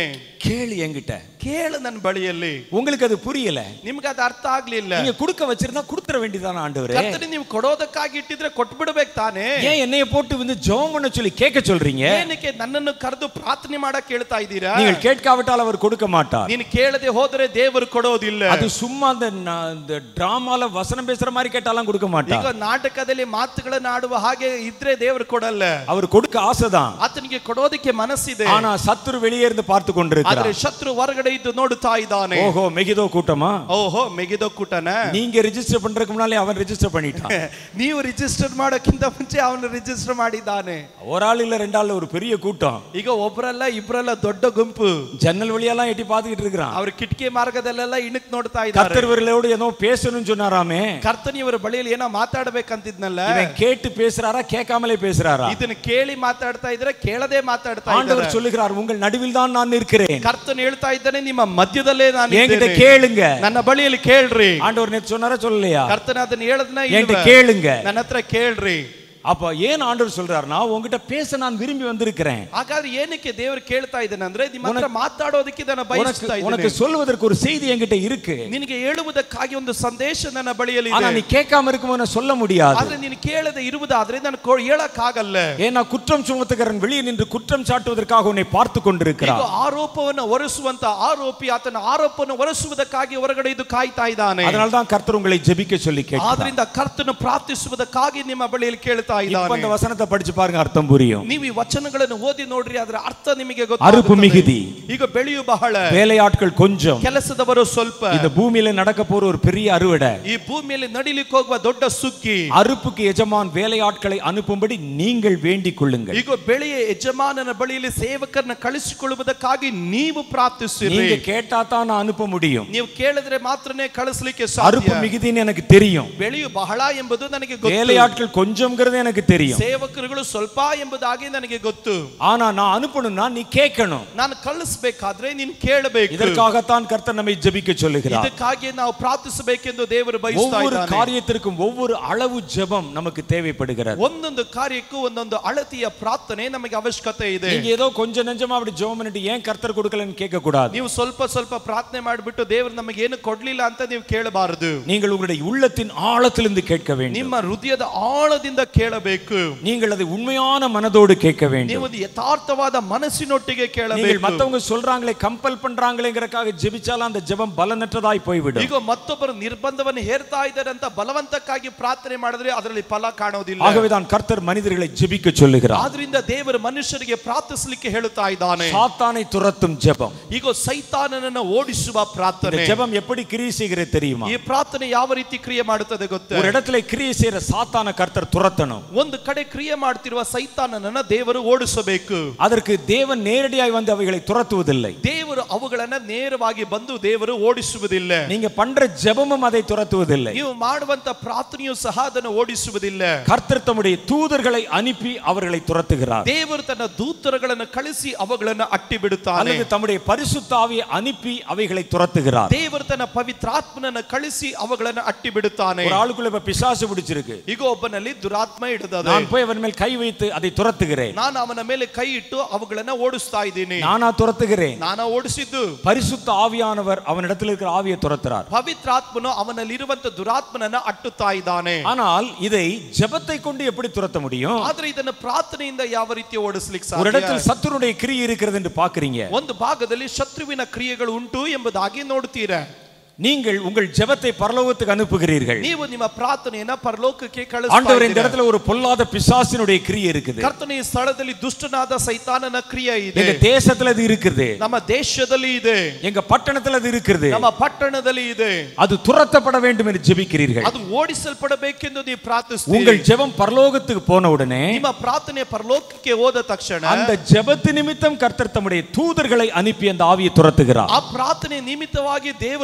கேளு என்கிட்ட ಕೇಳು ನನ್ನ ಬಳಿಯಲ್ಲಿ உங்களுக்கு அது புரியல ನಿಮ್ಗೆ ಅದು ಅರ್ಥ ಆಗ್ಲಿಲ್ಲ நீங்க கொடுக்க வச்சிருந்தா கொடுத்துற வேண்டியதான ஆண்டவரே ಕರ್ತನೆ ನೀವು ಕೊಡೋದಕ್ಕಾಗಿ ಇಟ್ಟಿದ್ರೆ ಕೊಟ್ಬಿಡ್ಬೇಕು ತಾನೇ ஏன் என்னைய போட்டு வந்து ஜெபம் பண்ண சொல்லி கேட்க சொல்றீங்க ಏನಕ್ಕೆ ನನ್ನನ್ನು ಕರೆದು ಪ್ರಾರ್ಥನೆ ಮಾಡಕ್ ಹೇಳ್ತಾ ಇದ್ದೀರಾ நீங்கள் கேட்காவிட்டால் அவர் கொடுக்க மாட்டார் ನೀನು ಕೇಳದೆ ಹೋದ್ರೆ ದೇವರು ಕೊಡೋದಿಲ್ಲ அது சும்மா அந்த ந- இந்த டிராமால வசனம் பேசுற மாதிரி கேட்டாலாம் கொடுக்க மாட்டார் ಈಗ ನಾಟಕದಲ್ಲಿ ಮಾತುಗಳನ್ನ ಆಡುವ ಹಾಗೆ ಇದ್ರೆ ದೇವರು ಕೊಡಲ್ಲ அவர் கொடுக்க ஆசைதான் ಆತನಿಗೆ ಕೊಡೋದಕ್ಕೆ ಮನಸ್ಸಿದೆ ஆனா சத்துரு வெளியே இருந்து பார்த்து ಆದ್ರೆ கொண்டிருக்கிறார் ಶತ್ರು ಹೊರಗಡೆ ಇದ್ದು ನೋಡುತ್ತಾ ಇದ್ದಾನೆ ஓஹோ மெகிதோ கூட்டமா ಓಹೋ ಮೆಗಿದೋ ಕೂಟನ நீங்க ரிஜிஸ்டர் பண்றதுக்கு முன்னாலே அவன் ரிஜிஸ்டர் பண்ணிட்டான் ನೀವು ರಿಜಿಸ್ಟರ್ ಮಾಡೋಕ್ಕಿಂತ ಮುಂಚೆ ಅವನು ರಿಜಿಸ್ಟರ್ ಮಾಡಿದ್ದಾನೆ ஒரு ஆள் இல்ல ரெண்டு ஆள் ஒரு பெரிய கூட்டம் ಈಗ ಒಬ್ರಲ್ಲ ಇಬ್ರಲ್ಲ ದೊಡ್ಡ ಗುಂಪು ஜன்னல் வழியெல்லாம் எட்டி பார்த்துக்கிட்டு இருக்கிறான் ಅವ್ರ ಕಿಟಕಿ ಮಾರ್ಗದಲ್ಲೆಲ್ಲ ಇಣಕ್ ನೋಡ್ತಾ ಇದ್ದಾರೆ கத்தர்வர்களோடு ஏதோ பேசணும்னு சொன்னாராமே ಕರ್ತನಿ ಇವರ ಬಳಿಯಲ್ಲಿ ಏನೋ ಮಾತಾಡ್ಬೇಕಂತಿದ್ನಲ್ಲ இவன் கேட்டு பேசுறாரா கேட்காமலே பேசுறாரா ಇದನ್ನ ಕೇಳಿ ಮಾತಾಡ್ತಾ ಇದ್ರೆ ಕೇಳದೆ ಮಾತಾಡ್ತಾ ಇದ್ದಾರೆ ஆண்டவர் சொல்லுகிறார் உங்கள் நடுவில் தான் நான் நிற்கிறேன் ಕರ್ತನ್ ಹೇಳ್ತಾ ಇದ್ದಾನೆ ನಿಮ್ಮ ಮಧ್ಯದಲ್ಲೇ ನಾನು என்கிட்ட ಇದ್ದೇನೆ. கேளுங்க ನನ್ನ ಬಳಿಯಲ್ಲಿ ಕೇಳ್ರಿ ஆண்டவர் நேத்து சொன்னாரா சொல்லலையா ಕರ್ತನ ಅದನ್ನ ಹೇಳದ್ನ என்கிட்ட கேளுங்க ನನ್ನ ಹತ್ರ ಕೇಳ್ರಿ அப்ப ஏன் ஆண்டவர் சொல்றாருன்னா உங்ககிட்ட பேச நான் விரும்பி வந்திருக்கிறேன் ಹಾಗಾದ್ರೆ ಏನಕ್ಕೆ ದೇವರು ಕೇಳ್ತಾ ಇದ್ದಾನೆ ಅಂದ್ರೆ ನಿಮ್ಮ ಹತ್ರ ಮಾತಾಡೋದಕ್ಕೆ ನಾನು உனக்கு ಬಯಸ್ತಾ உனக்கு ಇದ್ದೇನೆ சொல்வதற்கு ஒரு செய்தி என்கிட்ட இருக்கு ನಿನಗೆ ಹೇಳುವುದಕ್ಕಾಗಿ ಒಂದು ಸಂದೇಶ ನನ್ನ ಬಳಿಯಲ್ಲಿ ஆனா ಇದೆ நீ கேட்காம இருக்கும்போது சொல்ல முடியாது ಆದ್ರೆ ನೀನು ಕೇಳದೆ ಇರುವುದಾದ್ರೆ ನಾನು ಕೊ- ಹೇಳಕ್ಕಾಗಲ್ಲ ஏன்னா குற்றம் சுமத்துகிறன் வெளியே நின்று குற்றம் சாட்டுவதற்காக உன்னை பார்த்து ಈಗ கொண்டிருக்கிறார் ಆರೋಪವನ್ನು ಹೊರಿಸುವಂತ ಆರೋಪಿ ಆತನ ಆರೋಪವನ್ನು ಹೊರಿಸುವುದಕ್ಕಾಗಿ ಹೊರಗಡೆ ಇದು ಕಾಯ್ತಾ ಇದ್ದಾನೆ அதனால தான் கர்த்தர் உங்களை ஜெபிக்க சொல்லி கேட்டார் ಆದ್ರಿಂದ ಕರ್ತನು ಪ್ರಾರ್ಥಿಸುವುದಕ್ಕಾಗಿ ನಿಮ್ಮ ಬಳಿಯಲ್ಲಿ ಕೇಳ್ತಾ இப்ப ಇದ್ದಾನೆ அந்த வசனத்தை படிச்சு பாருங்க அர்த்தம் புரியும் ನೀವು ಈ ವಚನಗಳನ್ನು ಓದಿ ನೋಡ್ರಿ ಅದರ ಅರ್ಥ ನಿಮಗೆ அறுப்பு ಗೊತ್ತಾಗುತ್ತದೆ. மிகுதி ಈಗ ಬೆಳೆಯು ಬಹಳ வேலையாட்கள் கொஞ்சம் ಕೆಲಸದವರು ಸ್ವಲ್ಪ இந்த பூமியில நடக்க போற ஒரு பெரிய அறுவடை ಈ ಭೂಮಿಯಲ್ಲಿ ನಡಿಲಿಕ್ಕೆ ಹೋಗುವ ದೊಡ್ಡ ಸುಗ್ಗಿ அறுப்புக்கு எஜமான் வேலையாட்களை அனுப்பும்படி நீங்கள் வேண்டிக் கொள்ளுங்கள் ಈಗ ಬೆಳೆಯ ಯಜಮಾನನ ಬಳಿಯಲ್ಲಿ ಸೇವಕರನ್ನ ಕಳಿಸಿಕೊಳ್ಳುವುದಕ್ಕಾಗಿ ನೀವು ಪ್ರಾರ್ಥಿಸಿರಿ நீங்க கேட்டா தான் நான் அனுப்ப முடியும் ನೀವು ಕೇಳಿದ್ರೆ ಮಾತ್ರನೇ ಕಳಿಸ್ಲಿಕ್ಕೆ அறுப்பு ಸಾಧ್ಯ மிகுதின்னு எனக்கு தெரியும் ಬೆಳೆಯು ಬಹಳ ಎಂಬುದು ನನಗೆ ಗೊತ್ತು வேலையாட்கள் கொஞ்சம்ங்கிறது எனக்கு தெரியும் ಸೇವಕರುಗಳು ಸ್ವಲ್ಪ ಎಂಬುದಾಗಿ ನನಗೆ ಗೊತ್ತು ஆனா நான் அனுப்பணும்னா நீ கேட்கணும் ನಾನು ಕಳಿಸ್ಬೇಕಾದ್ರೆ ನೀನು ಕೇಳಬೇಕು இதற்காகத்தான் கர்த்தர் நம்மை ஜெபிக்க சொல்லுகிறார் ಇದಕ್ಕಾಗಿ ನಾವು ಪ್ರಾರ್ಥಿಸಬೇಕೆಂದು ದೇವರು ಬಯಸ್ತಾ ஒவ்வொரு ಇದ್ದಾನೆ காரியத்திற்கும் ஒவ்வொரு அளவு ஜெபம் நமக்கு தேவைப்படுகிறது ಒಂದೊಂದು ಕಾರ್ಯಕ್ಕೂ ಒಂದೊಂದು ಅಳತೆಯ ಪ್ರಾರ್ಥನೆ ನಮಗೆ ಅವಶ್ಯಕತೆ ಇದೆ நீங்க ஏதோ கொஞ்சம் நெஞ்சமா அப்படி ஜெபம் பண்ணிட்டு ஏன் கர்த்தர் கொடுக்கலன்னு கேட்க கூடாது ನೀವು ಸ್ವಲ್ಪ ಸ್ವಲ್ಪ ಪ್ರಾರ್ಥನೆ ಮಾಡಿಬಿಟ್ಟು ದೇವರು ನಮಗೆ ಏನು ಕೊಡ್ಲಿಲ್ಲ ಅಂತ ನೀವು ಕೇಳಬಾರದು நீங்கள் உங்களுடைய உள்ளத்தின் ஆழத்திலிருந்து கேட்க வேண்டும் ನಿಮ್ಮ ಹೃದಯದ ಆಳದಿಂದ ಕೇಳಬೇಕು நீங்கள் அதை உண்மையான மனதோடு கேட்க வேண்டும் ನೀವು ಒಂದು ಯಥಾರ್ಥವಾದ ಮನಸ್ಸಿನೊಟ್ಟಿಗೆ நீங்கள் ಕೇಳಬೇಕು மத்தவங்க சொல்றாங்களே கம்பல் பண்றாங்களேங்கறக்காக ஜெபிச்சாலும் அந்த ஜெபம் பலனற்றதாய் போய்விடும் ಈಗ ಮತ್ತೊಬ್ಬರು ನಿರ್ಬಂಧವನ್ನು ಹೇರ್ತಾ ಇದ್ದಾರೆ ಅಂತ ಬಲವಂತಕ್ಕಾಗಿ ಪ್ರಾರ್ಥನೆ ಮಾಡಿದ್ರೆ ಅದರಲ್ಲಿ ಫಲ ಕಾಣೋದಿಲ್ಲ ஆகவேதான் கர்த்தர் மனிதர்களை ஜெபிக்க சொல்லுகிறார் ಆದ್ರಿಂದ ದೇವರು ಮನುಷ್ಯರಿಗೆ ಪ್ರಾರ್ಥಿಸಲಿಕ್ಕೆ ಹೇಳುತ್ತಾ ಇದ್ದಾನೆ சாத்தானை துரத்தும் ஜெபம் ಈಗ ಸೈತಾನನನ್ನ ಓಡಿಸುವ இந்த ಪ್ರಾರ್ಥನೆ ஜெபம் எப்படி கிரியை செய்கிறது தெரியுமா ಈ ಪ್ರಾರ್ಥನೆ ಯಾವ ರೀತಿ ಕ್ರಿಯೆ ಮಾಡುತ್ತದೆ ಗೊತ್ತ ஒரு இடத்துல கிரியை செய்யற சாத்தான கர்த்தர் துரத்தணும் ಒಂದು ಕಡೆ ಕ್ರಿಯೆ ಮಾಡ್ತಿರುವ ಸೈತಾನನನ್ನ ದೇವರು ಓಡಿಸಬೇಕು அதற்கு தேவன் நேரடியாய் வந்து அவைகளை துரத்துவதில்லை ದೇವರು ಅವುಗಳನ್ನ ನೇರವಾಗಿ ಬಂದು ದೇವರು ಓಡಿಸುವುದಿಲ್ಲ நீங்க பண்ற ஜெபமும் அதை துரத்துவதில்லை ನೀವು ಮಾಡುವಂತ ಪ್ರಾರ್ಥನೆಯು ಸಹ ಅದನ್ನು ಓಡಿಸುವುದಿಲ್ಲ கர்த்தர் தம்முடைய தூதர்களை அனுப்பி அவர்களை துரத்துகிறார் ದೇವರು ತನ್ನ ದೂತರುಗಳನ್ನು ಕಳಿಸಿ ಅವುಗಳನ್ನ ಅಟ್ಟಿ ಬಿಡುತ್ತಾನೆ அல்லது தம்முடைய பரிசுத்தாவியை அனுப்பி அவைகளை துரத்துகிறார் ದೇವರು ತನ್ನ ಪವಿತ್ರಾತ್ಮನನ್ನ ಕಳಿಸಿ ಅವುಗಳನ್ನ ಅಟ್ಟಿ ಬಿಡುತ್ತಾನೆ ஒரு ஆளுக்குள்ள இப்ப பிசாசு பிடிச்சிருக்கு ಈಗ ಒಬ್ಬನಲ್ಲಿ ದುರಾತ್ಮ ಹಿಡಿದದೆ நான் போய் அவன் மேல் கை வைத்து அதை துரத்துகிறேன் ನಾನು ಅವನ ಮೇಲೆ ಕೈ ಇಟ್ಟು ಅವುಗಳನ್ನ ಓಡಿಸ್ತಾ ಇದ್ದೀನಿ நானா துரத்துகிறேன் ನಾನು ಓಡಿಸಿದ್ದು பரிசுத்த ஆவியானவர் அவனிடத்தில் இருக்கிற ஆவியை துரத்துறார் ಪವಿತ್ರಾತ್ಮನು ಅವನಲ್ಲಿರುವಂತ ದುರಾತ್ಮನನ್ನ ಅಟ್ಟುತ್ತಾ ಇದ್ದಾನೆ ஆனால் இதை ஜெபத்தை கொண்டு எப்படி துரத்த முடியும் ಆದ್ರೆ ಇದನ್ನ ಪ್ರಾರ್ಥನೆಯಿಂದ ಯಾವ ರೀತಿ ಓಡಿಸ್ಲಿಕ್ಕೆ ஒரு ಸಾಧ್ಯ இடத்தில் சத்துருடைய கிரியை இருக்கிறது என்று பாக்குறீங்க ಒಂದು ಭಾಗದಲ್ಲಿ ಶತ್ರುವಿನ ಕ್ರಿಯೆಗಳು ಉಂಟು ಎಂಬುದಾಗಿ ನೋಡ್ತೀರಾ நீங்கள் உங்கள் ஜெபத்தை பரலோகத்துக்கு அனுப்புகிறீர்கள் ನೀವು ನಿಮ್ಮ ಪ್ರಾರ್ಥನೆಯನ್ನ ಪರಲೋಕಕ್ಕೆ ஆண்டவர் இந்த ಕಳಿಸ್ತಾ இடத்துல ஒரு பொல்லாத பிசாசினுடைய கிரியை இருக்குது ಕರ್ತನ ಈ ಸ್ಥಳದಲ್ಲಿ ದುಷ್ಟನಾದ ಸೈತಾನನ ಕ್ರಿಯೆ ಇದೆ எங்க தேசத்துல அது இருக்குது ನಮ್ಮ ದೇಶದಲ್ಲಿ ಇದೆ எங்க பட்டணத்துல அது இருக்குது ನಮ್ಮ ಪಟ್ಟಣದಲ್ಲಿ ಇದೆ அது துரத்தப்பட வேண்டும் என்று ஜெபிக்கிறீர்கள் ಅದು ಓಡಿಸಲ್ಪಡಬೇಕೆಂದು ನೀವು ಪ್ರಾರ್ಥಿಸ್ತೀರಿ உங்கள் ஜெபம் பரலோகத்துக்கு போன உடனே ನಿಮ್ಮ ಪ್ರಾರ್ಥನೆ ಪರಲೋಕಕ್ಕೆ ಹೋದ ತಕ್ಷಣ அந்த ஜெபத்து நிமித்தம் கர்த்தர் தம்முடைய தூதர்களை அனுப்பி அந்த ஆவியை துரத்துகிறார் ಆ ಪ್ರಾರ್ಥನೆ ನಿಮಿತ್ತವಾಗಿ ದೇವರು ದೂತರನ್ನ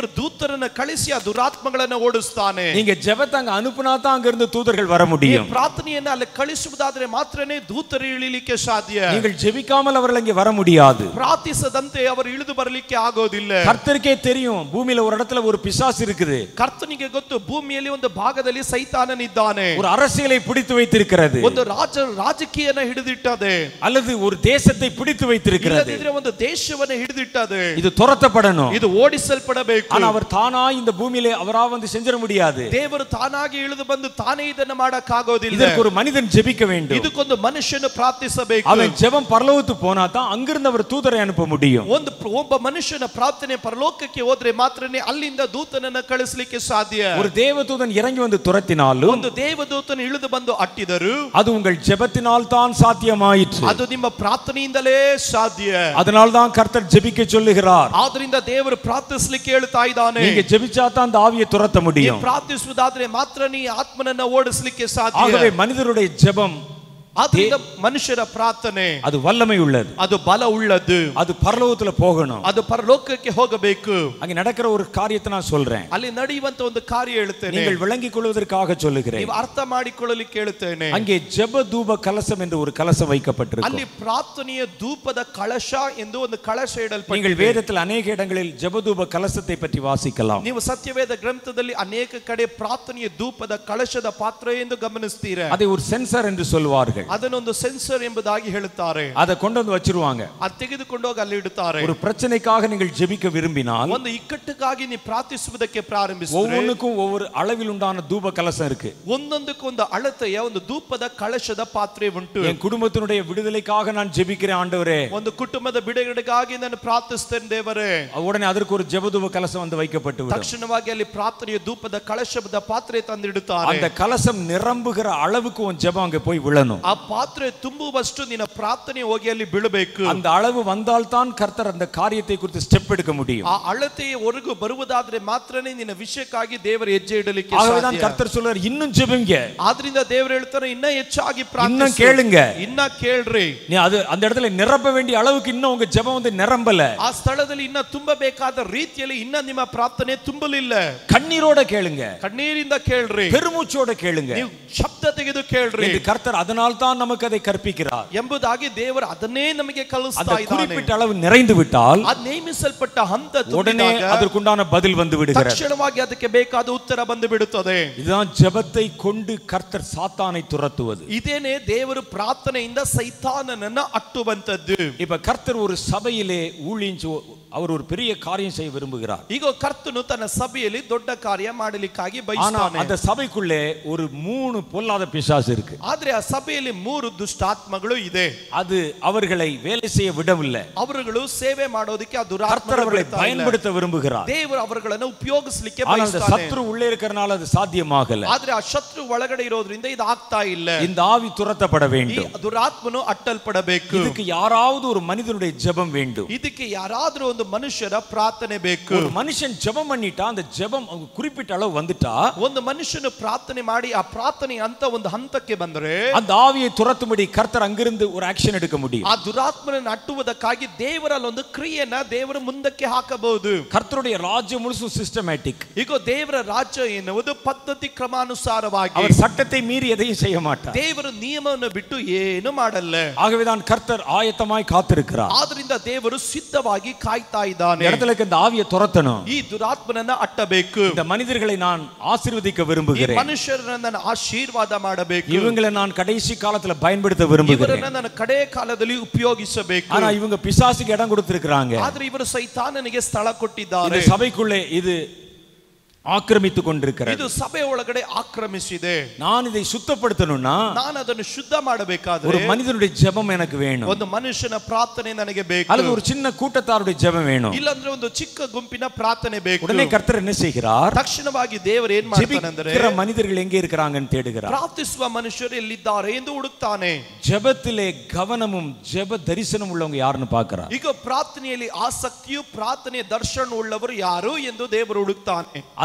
ದೂತರನ್ನ ಕಳಿಸಿ ಆ ದುರಾತ್ಮಗಳನ್ನ ಓಡಿಸ್ತಾನೆ நீங்க ஜெபத்தை அங்க அனுப்புனா தான் அங்க இருந்து தூதர்கள் வர ಈ முடியும் ಪ್ರಾರ್ಥನೆಯನ್ನ ಅಲ್ಲಿ ಕಳಿಸುವುದಾದ್ರೆ ಮಾತ್ರನೇ ದೂತರು ಇಳಿಲಿಕ್ಕೆ ಸಾಧ್ಯ நீங்கள் ஜெபிக்காமல் அவர்கள் அங்கே வர முடியாது ಪ್ರಾರ್ಥಿಸದಂತೆ ಅವರು ಇಳಿದು ಬರಲಿಕ್ಕೆ ಆಗೋದಿಲ್ಲ கர்த்தருக்கே தெரியும் பூமியில ஒரு இடத்துல ஒரு பிசாசு இருக்குது ಕರ್ತನಿಗೆ ಗೊತ್ತು ಭೂಮಿಯಲ್ಲಿ ಒಂದು ಭಾಗದಲ್ಲಿ ಸೈತಾನನಿದ್ದಾನೆ ஒரு அரசியலை பிடித்து வைத்திருக்கிறது ಒಂದು ರಾಜ ರಾಜಕೀಯನ ಹಿಡಿದಿಟ್ಟದೆ அல்லது ஒரு தேசத்தை பிடித்து வைத்திருக்கிறது ಇಲ್ಲದಿದ್ರೆ ಒಂದು ದೇಶವನ್ನ ಹಿಡಿದಿಟ್ಟದೆ இது துரத்தப்படணும் ಇದು ಓಡಿಸಲ್ಪಡಬೇಕು ஆனா அவர் தானா இந்த பூமியில அவரா வந்து செஞ்சிட முடியாது ದೇವರು ತಾನಾಗಿ ಇಳಿದು ಬಂದು ತಾನೇ ಇದನ್ನ ಮಾಡಕ್ಕಾಗೋದಿಲ್ಲ இதற்கு ஒரு மனிதன் ஜெபிக்க வேண்டும் ಇದಕ್ಕೊಂದು ಮನುಷ್ಯನು ಪ್ರಾರ್ಥಿಸಬೇಕು அவன் ஜெபம் பரலோகத்துக்கு போனா தான் அங்கிருந்து அவர் தூதரை அனுப்ப முடியும் ಒಂದು ಪ್ರ- ಒಬ್ಬ ಮನುಷ್ಯನ ಪ್ರಾರ್ಥನೆ ಪರಲೋಕಕ್ಕೆ ಹೋದ್ರೆ ಮಾತ್ರನೇ ಅಲ್ಲಿಂದ ದೂತನನ್ನ ಕಳಿಸ್ಲಿಕ್ಕೆ ಸಾಧ್ಯ ஒரு தேவதூதன் இறங்கி வந்து துரத்தினாலும் ಒಂದು ದೇವದೂತನ ಇಳಿದು ಬಂದು ಅಟ್ಟಿದರು அது உங்கள் ஜெபத்தினால் தான் சாத்தியமாயிற்று ಅದು ನಿಮ್ಮ ಪ್ರಾರ್ಥನೆಯಿಂದಲೇ ಸಾಧ್ಯ அதனால் தான் கர்த்தர் ஜெபிக்க சொல்லுகிறார் ಆದ್ರಿಂದ ದೇವರು ಪ್ರಾರ್ಥಿಸ್ಲಿಕ್ಕೆ ಹೇಳ್ತಾ ಇದ್ದಾನೆ நீங்க ஜெபிச்சா தான் அந்த ஆவியை துரத்த ನೀ முடியும் ಪ್ರಾರ್ಥಿಸುವುದಾದ್ರೆ ಮಾತ್ರ ನೀ ಆತ್ಮನನ್ನ ಓಡಿಸ್ಲಿಕ್ಕೆ ಸಾಧ್ಯ ஆகவே மனிதருடைய ஜெபம் ಆದ್ರಿಂದ ಮನುಷ್ಯರ ಪ್ರಾರ್ಥನೆ அது வல்லமை உள்ளது ಅದು ಬಲ ಉಳ್ಳದ್ದು அது பரலோகத்துல போகணும் ಅದು ಪರಲೋಕಕ್ಕೆ ಹೋಗಬೇಕು அங்க நடக்கிற ஒரு காரியத்தை நான் சொல்றேன் ಅಲ್ಲಿ ನಡೆಯುವಂತ ಒಂದು ಕಾರ್ಯ ಹೇಳ್ತೇನೆ நீங்கள் விளங்கிக் கொள்வதற்காக சொல்லுகிறேன் ನೀವು ಅರ್ಥ ಮಾಡಿಕೊಳ್ಳಲಿಕ್ಕೆ ಹೇಳ್ತೇನೆ அங்கே ஜெப தூப கலசம் என்று ஒரு கலசம் வைக்கப்பட்டிருக்கும் ಅಲ್ಲಿ ಪ್ರಾರ್ಥನೆಯ ಧೂಪದ ಕಳಶ ಎಂದು ಒಂದು ಕಳಶ நீங்கள் ಇಡಲ್ಪಟ್ಟಿದೆ வேதத்தில் அநேக இடங்களில் ஜெபதூப கலசத்தை பற்றி வாசிக்கலாம் ನೀವು ಸತ್ಯವೇದ ಗ್ರಂಥದಲ್ಲಿ ಅನೇಕ ಕಡೆ ಪ್ರಾರ್ಥನೆಯ ಧೂಪದ ಕಳಶದ ಪಾತ್ರ ಎಂದು ಗಮನಿಸ್ತೀರ அதை ஒரு சென்சார் என்று சொல்வார்கள் ಅದನ್ನೊಂದು ಸೆನ್ಸರ್ ಎಂಬುದಾಗಿ ಹೇಳುತ್ತಾರೆ அதை கொண்டு வந்து வச்சிருவாங்க ಅದು ತೆಗೆದುಕೊಂಡು ಹೋಗಿ ಅಲ್ಲಿ ಇಡುತ್ತಾರೆ ஒரு பிரச்சனைக்காக நீங்கள் ஜெபிக்க விரும்பினால் ಒಂದು ಇಕ್ಕಟ್ಟಿಗಾಗಿ ನೀವು ಪ್ರಾರ್ಥಿಸುವುದಕ್ಕೆ ಪ್ರಾರಂಭಿಸಿದ್ರೆ ஒவ்வொன்றுக்கும் ஒவ்வொரு அளவில் உண்டான தூப கலசம் இருக்கு ಒಂದೊಂದಕ್ಕೊಂದು ಅಳತೆಯ ಒಂದು ಧೂಪದ ಕಳಶದ ಪಾತ್ರೆ ಉಂಟು என் குடும்பத்தினுடைய விடுதலைக்காக நான் ஜெபிக்கிறேன் ஆண்டவரே ಒಂದು ಕುಟುಂಬದ ಬಿಡುಗಡೆಗಾಗಿ ನಾನು ಪ್ರಾರ್ಥಿಸ್ತೇನೆ ದೇವರೇ உடனே அதற்கு ஒரு ஜெபதூப கலசம் வந்து வைக்கப்பட்டு விடும் ತಕ್ಷಣವಾಗಿ ಅಲ್ಲಿ ಪ್ರಾರ್ಥನೆಯ ಧೂಪದ ಕಳಶದ ಪಾತ್ರೆ ತಂದಿಡುತ್ತಾರೆ அந்த கலசம் நிரம்புகிற அளவுக்கு உன் ஜெபம் அங்க போய் விழணும் ಆ ಪಾತ್ರೆ ತುಂಬುವಷ್ಟು ನಿನ್ನ ಪ್ರಾರ್ಥನೆ ಹೋಗಿ ಅಲ್ಲಿ ಬೀಳಬೇಕು அந்த அளவு வந்தால்தான் கர்த்தர் அந்த காரியத்தை குறித்து ஸ்டெப் எடுக்க முடியும் ಆ ಅಳತೆಯ ಹೊರಗು ಬರುವುದಾದ್ರೆ ಮಾತ್ರನೇ ನಿನ್ನ ವಿಷಯಕ್ಕಾಗಿ ದೇವರ ಹೆಜ್ಜೆ ಇಡಲಿಕ್ಕೆ ஆகவேதான் ಸಾಧ್ಯ. கர்த்தர் சொல்றார் இன்னும் ஜெபிங்க ಆದ್ರಿಂದ ದೇವರು ಹೇಳ್ತಾರೆ ಇನ್ನ ಹೆಚ್ಚಾಗಿ இன்னும் ಪ್ರಾರ್ಥಿಸು. கேளுங்க ಇನ್ನ ಕೇಳ್ರಿ நீ அது அந்த இடத்துல நிரப்ப வேண்டிய அளவுக்கு இன்னும் உங்க ஜெபம் வந்து நிரம்பல ಆ ಸ್ಥಳದಲ್ಲಿ ಇನ್ನ ತುಂಬಬೇಕಾದ ರೀತಿಯಲ್ಲಿ ಇನ್ನ ನಿಮ್ಮ ಪ್ರಾರ್ಥನೆ ತುಂಬಲಿಲ್ಲ கண்ணீரோட கேளுங்க ಕಣ್ಣೀರಿಂದ ಕೇಳ್ರಿ பெருமூச்சோட கேளுங்க ನೀವು ಶಬ್ದ ತೆಗೆದು ಕೇಳ್ರಿ என்று கர்த்தர் அதனால் தான் நமக்கு அதை கற்பிக்கிறார் ಎಂಬುದಾಗಿ ದೇವರು ಅದನ್ನೇ ನಮಗೆ அந்த ಕಲಿಸ್ತಾ ಇದ್ದಾನೆ குறிப்பிட்ட அளவு நிறைந்து விட்டால் ಆ ನೇಮಿಸಲ್ಪಟ್ಟ ಹಂತ உடனே ತುಂಬಿದಾಗ அதற்குண்டான பதில் வந்து விடுகிறது ತಕ್ಷಣವಾಗಿ ಅದಕ್ಕೆ ಬೇಕಾದ ಉತ್ತರ ಬಂದು ಬಿಡುತ್ತದೆ இதுதான் ஜெபத்தை கொண்டு கர்த்தர் சாத்தானை துரத்துவது ಇದೇನೆ ದೇವರು ಪ್ರಾರ್ಥನೆಯಿಂದ ಸೈತಾನನನ್ನ ಅಟ್ಟುವಂತದ್ದು இப்ப கர்த்தர் ஒரு சபையிலே ஊழியம் செ- அவர் ஒரு பெரிய காரியம் செய்ய விரும்புகிறார் ಈಗ ಕರ್ತನು ತನ್ನ ಸಭೆಯಲ್ಲಿ ದೊಡ್ಡ ಕಾರ್ಯ ಮಾಡಲಿಕ್ಕಾಗಿ ஆனா ಬಯಸ್ತಾನೆ அந்த சபைக்குள்ளே ஒரு மூணு பொல்லாத பிசாசு இருக்கு ಆದ್ರೆ ಆ ಸಭೆಯಲ್ಲಿ ಮೂರು ದುಷ್ಟಾತ್ಮಗಳು ಇದೆ அது அவர்களை வேலை செய்ய விடவில்லை ಅವರುಗಳು ಸೇವೆ ಮಾಡೋದಕ್ಕೆ ಆ கர்த்தர் ದುರಾತ್ಮಗಳು அவர்களை ಬಿಡ್ತಾ ಇಲ್ಲ. பயன்படுத்த விரும்புகிறார் ದೇವರು ಅವರುಗಳನ್ನು ಉಪಯೋಗಿಸ್ಲಿಕ್ಕೆ ஆனால் அந்த ಬಯಸ್ತಾನೆ சத்ரு உள்ளே இருக்கிறனால அது சாத்தியமாகல ಆದ್ರೆ ಆ ಶತ್ರು ಒಳಗಡೆ ಇರೋದ್ರಿಂದ ಇದು ಆಗ್ತಾ ಇಲ್ಲ இந்த ஆவி துரத்தப்பட ಈ வேண்டும் ದುರಾತ್ಮನು ಅಟ್ಟಲ್ಪಡಬೇಕು இதுக்கு யாராவது ஒரு மனிதனுடைய ஜெபம் வேண்டும் ಇದಕ್ಕೆ ಯಾರಾದ್ರೂ ಒಂದು ಮನುಷ್ಯರ ಪ್ರಾರ್ಥನೆ ಬೇಕು ஒரு மனுஷன் ஜெபம் பண்ணிட்டா அந்த ஜெபம் அவங்க குறிப்பிட்ட அளவு வந்துட்டா ಒಂದು ಮನುಷ್ಯನು ಪ್ರಾರ್ಥನೆ ಮಾಡಿ ಆ ಪ್ರಾರ್ಥನೆ ಅಂತ ಒಂದು ಹಂತಕ್ಕೆ ಬಂದರೆ அந்த ஆவியை துரத்தும்படி கர்த்தர் அங்கிருந்து ஒரு ஆக்ஷன் எடுக்க முடியும் ಆ ದುರಾತ್ಮನನ್ನು ಅಟ್ಟುವುದಕ್ಕಾಗಿ ದೇವರಲ್ಲಿ ಒಂದು ಕ್ರಿಯೆನ ದೇವರು ಮುಂದಕ್ಕೆ ಹಾಕಬಹುದು கர்த்தருடைய ராஜ்யம் முழுசும் சிஸ்டமேட்டிக் ಈಗ ದೇವರ ರಾಜ್ಯ ಎನ್ನುವುದು ಪದ್ಧತಿ ಕ್ರಮಾನುಸಾರವಾಗಿ அவர் சட்டத்தை மீறி எதையும் செய்ய மாட்டார் ದೇವರು ನಿಯಮವನ್ನು ಬಿಟ್ಟು ಏನು ಮಾಡಲ್ಲ ஆகவேதான் கர்த்தர் ஆயத்தமாய் காத்திருக்கிறார் ಆದ್ರಿಂದ ದೇವರು ಸಿದ್ಧವಾಗಿ ಕಾಯ್ತಾ இந்த ಇದ್ದಾನೆ இடத்துல இருக்க இந்த ஆவியை துரத்தணும் ಈ ದುರಾತ್ಮನನ್ನ ಅಟ್ಟಬೇಕು இந்த மனிதர்களை நான் ஆசீர்வதிக்க ಈ விரும்புகிறேன் ಮನುಷ್ಯರನ್ನ ನಾನು ಆಶೀರ್ವಾದ ಮಾಡಬೇಕು இவங்களை நான் கடைசி காலத்துல பயன்படுத்த விரும்புகிறேன் ಇವರನ್ನ ನಾನು ಕಡೆ ಕಾಲದಲ್ಲಿ ಉಪಯೋಗಿಸಬೇಕು ஆனா இவங்க பிசாசுக்கு இடம் கொடுத்திருக்கிறாங்க ಆದ್ರೆ ಇವರು ಸೈತಾನನಿಗೆ ಸ್ಥಳ இந்த ಕೊಟ್ಟಿದ್ದಾರೆ சபைக்குள்ளே இது ஆக்கிரமித்துக் கொண்டிருக்கிறது ಇದು ಸಭೆ ಒಳಗಡೆ ಆಕ್ರಮಿಸಿದೆ நான் இதை சுத்தப்படுத்தணும்னா ನಾನು ಅದನ್ನು ಶುದ್ಧ ಮಾಡಬೇಕಾದ್ರೆ ஒரு மனிதனுடைய ஜெபம் எனக்கு வேணும் ಒಂದು ಮನುಷ್ಯನ ಪ್ರಾರ್ಥನೆ ನನಗೆ ಬೇಕು அல்லது ஒரு சின்ன கூட்டத்தாருடைய ஜெபம் வேணும் ಇಲ್ಲಾಂದ್ರೆ ಒಂದು ಚಿಕ್ಕ ಗುಂಪಿನ ಪ್ರಾರ್ಥನೆ ಬೇಕು உடனே கர்த்தர் என்ன செய்கிறார் ತಕ್ಷಣವಾಗಿ ದೇವರು ಏನ್ ಮಾಡ್ತಾನೆ ಅಂದ್ರೆ ஜெபிக்கிற மனிதர்கள் எங்கே இருக்கிறாங்கன்னு தேடுகிறார் ಪ್ರಾರ್ಥಿಸುವ ಮನುಷ್ಯರು ಎಲ್ಲಿದ್ದಾರೆ ಎಂದು ಹುಡುಕ್ತಾನೆ ஜெபத்திலே கவனமும் ஜெப தரிசனம் உள்ளவங்க யாருன்னு பார்க்கிறார் ಈಗ ಪ್ರಾರ್ಥನೆಯಲ್ಲಿ ಆಸಕ್ತಿಯು ಪ್ರಾರ್ಥನೆಯ ದರ್ಶನ ಉಳ್ಳವರು ಯಾರು ಎಂದು ದೇವರು ಹುಡುಕ್ತಾನೆ அந்த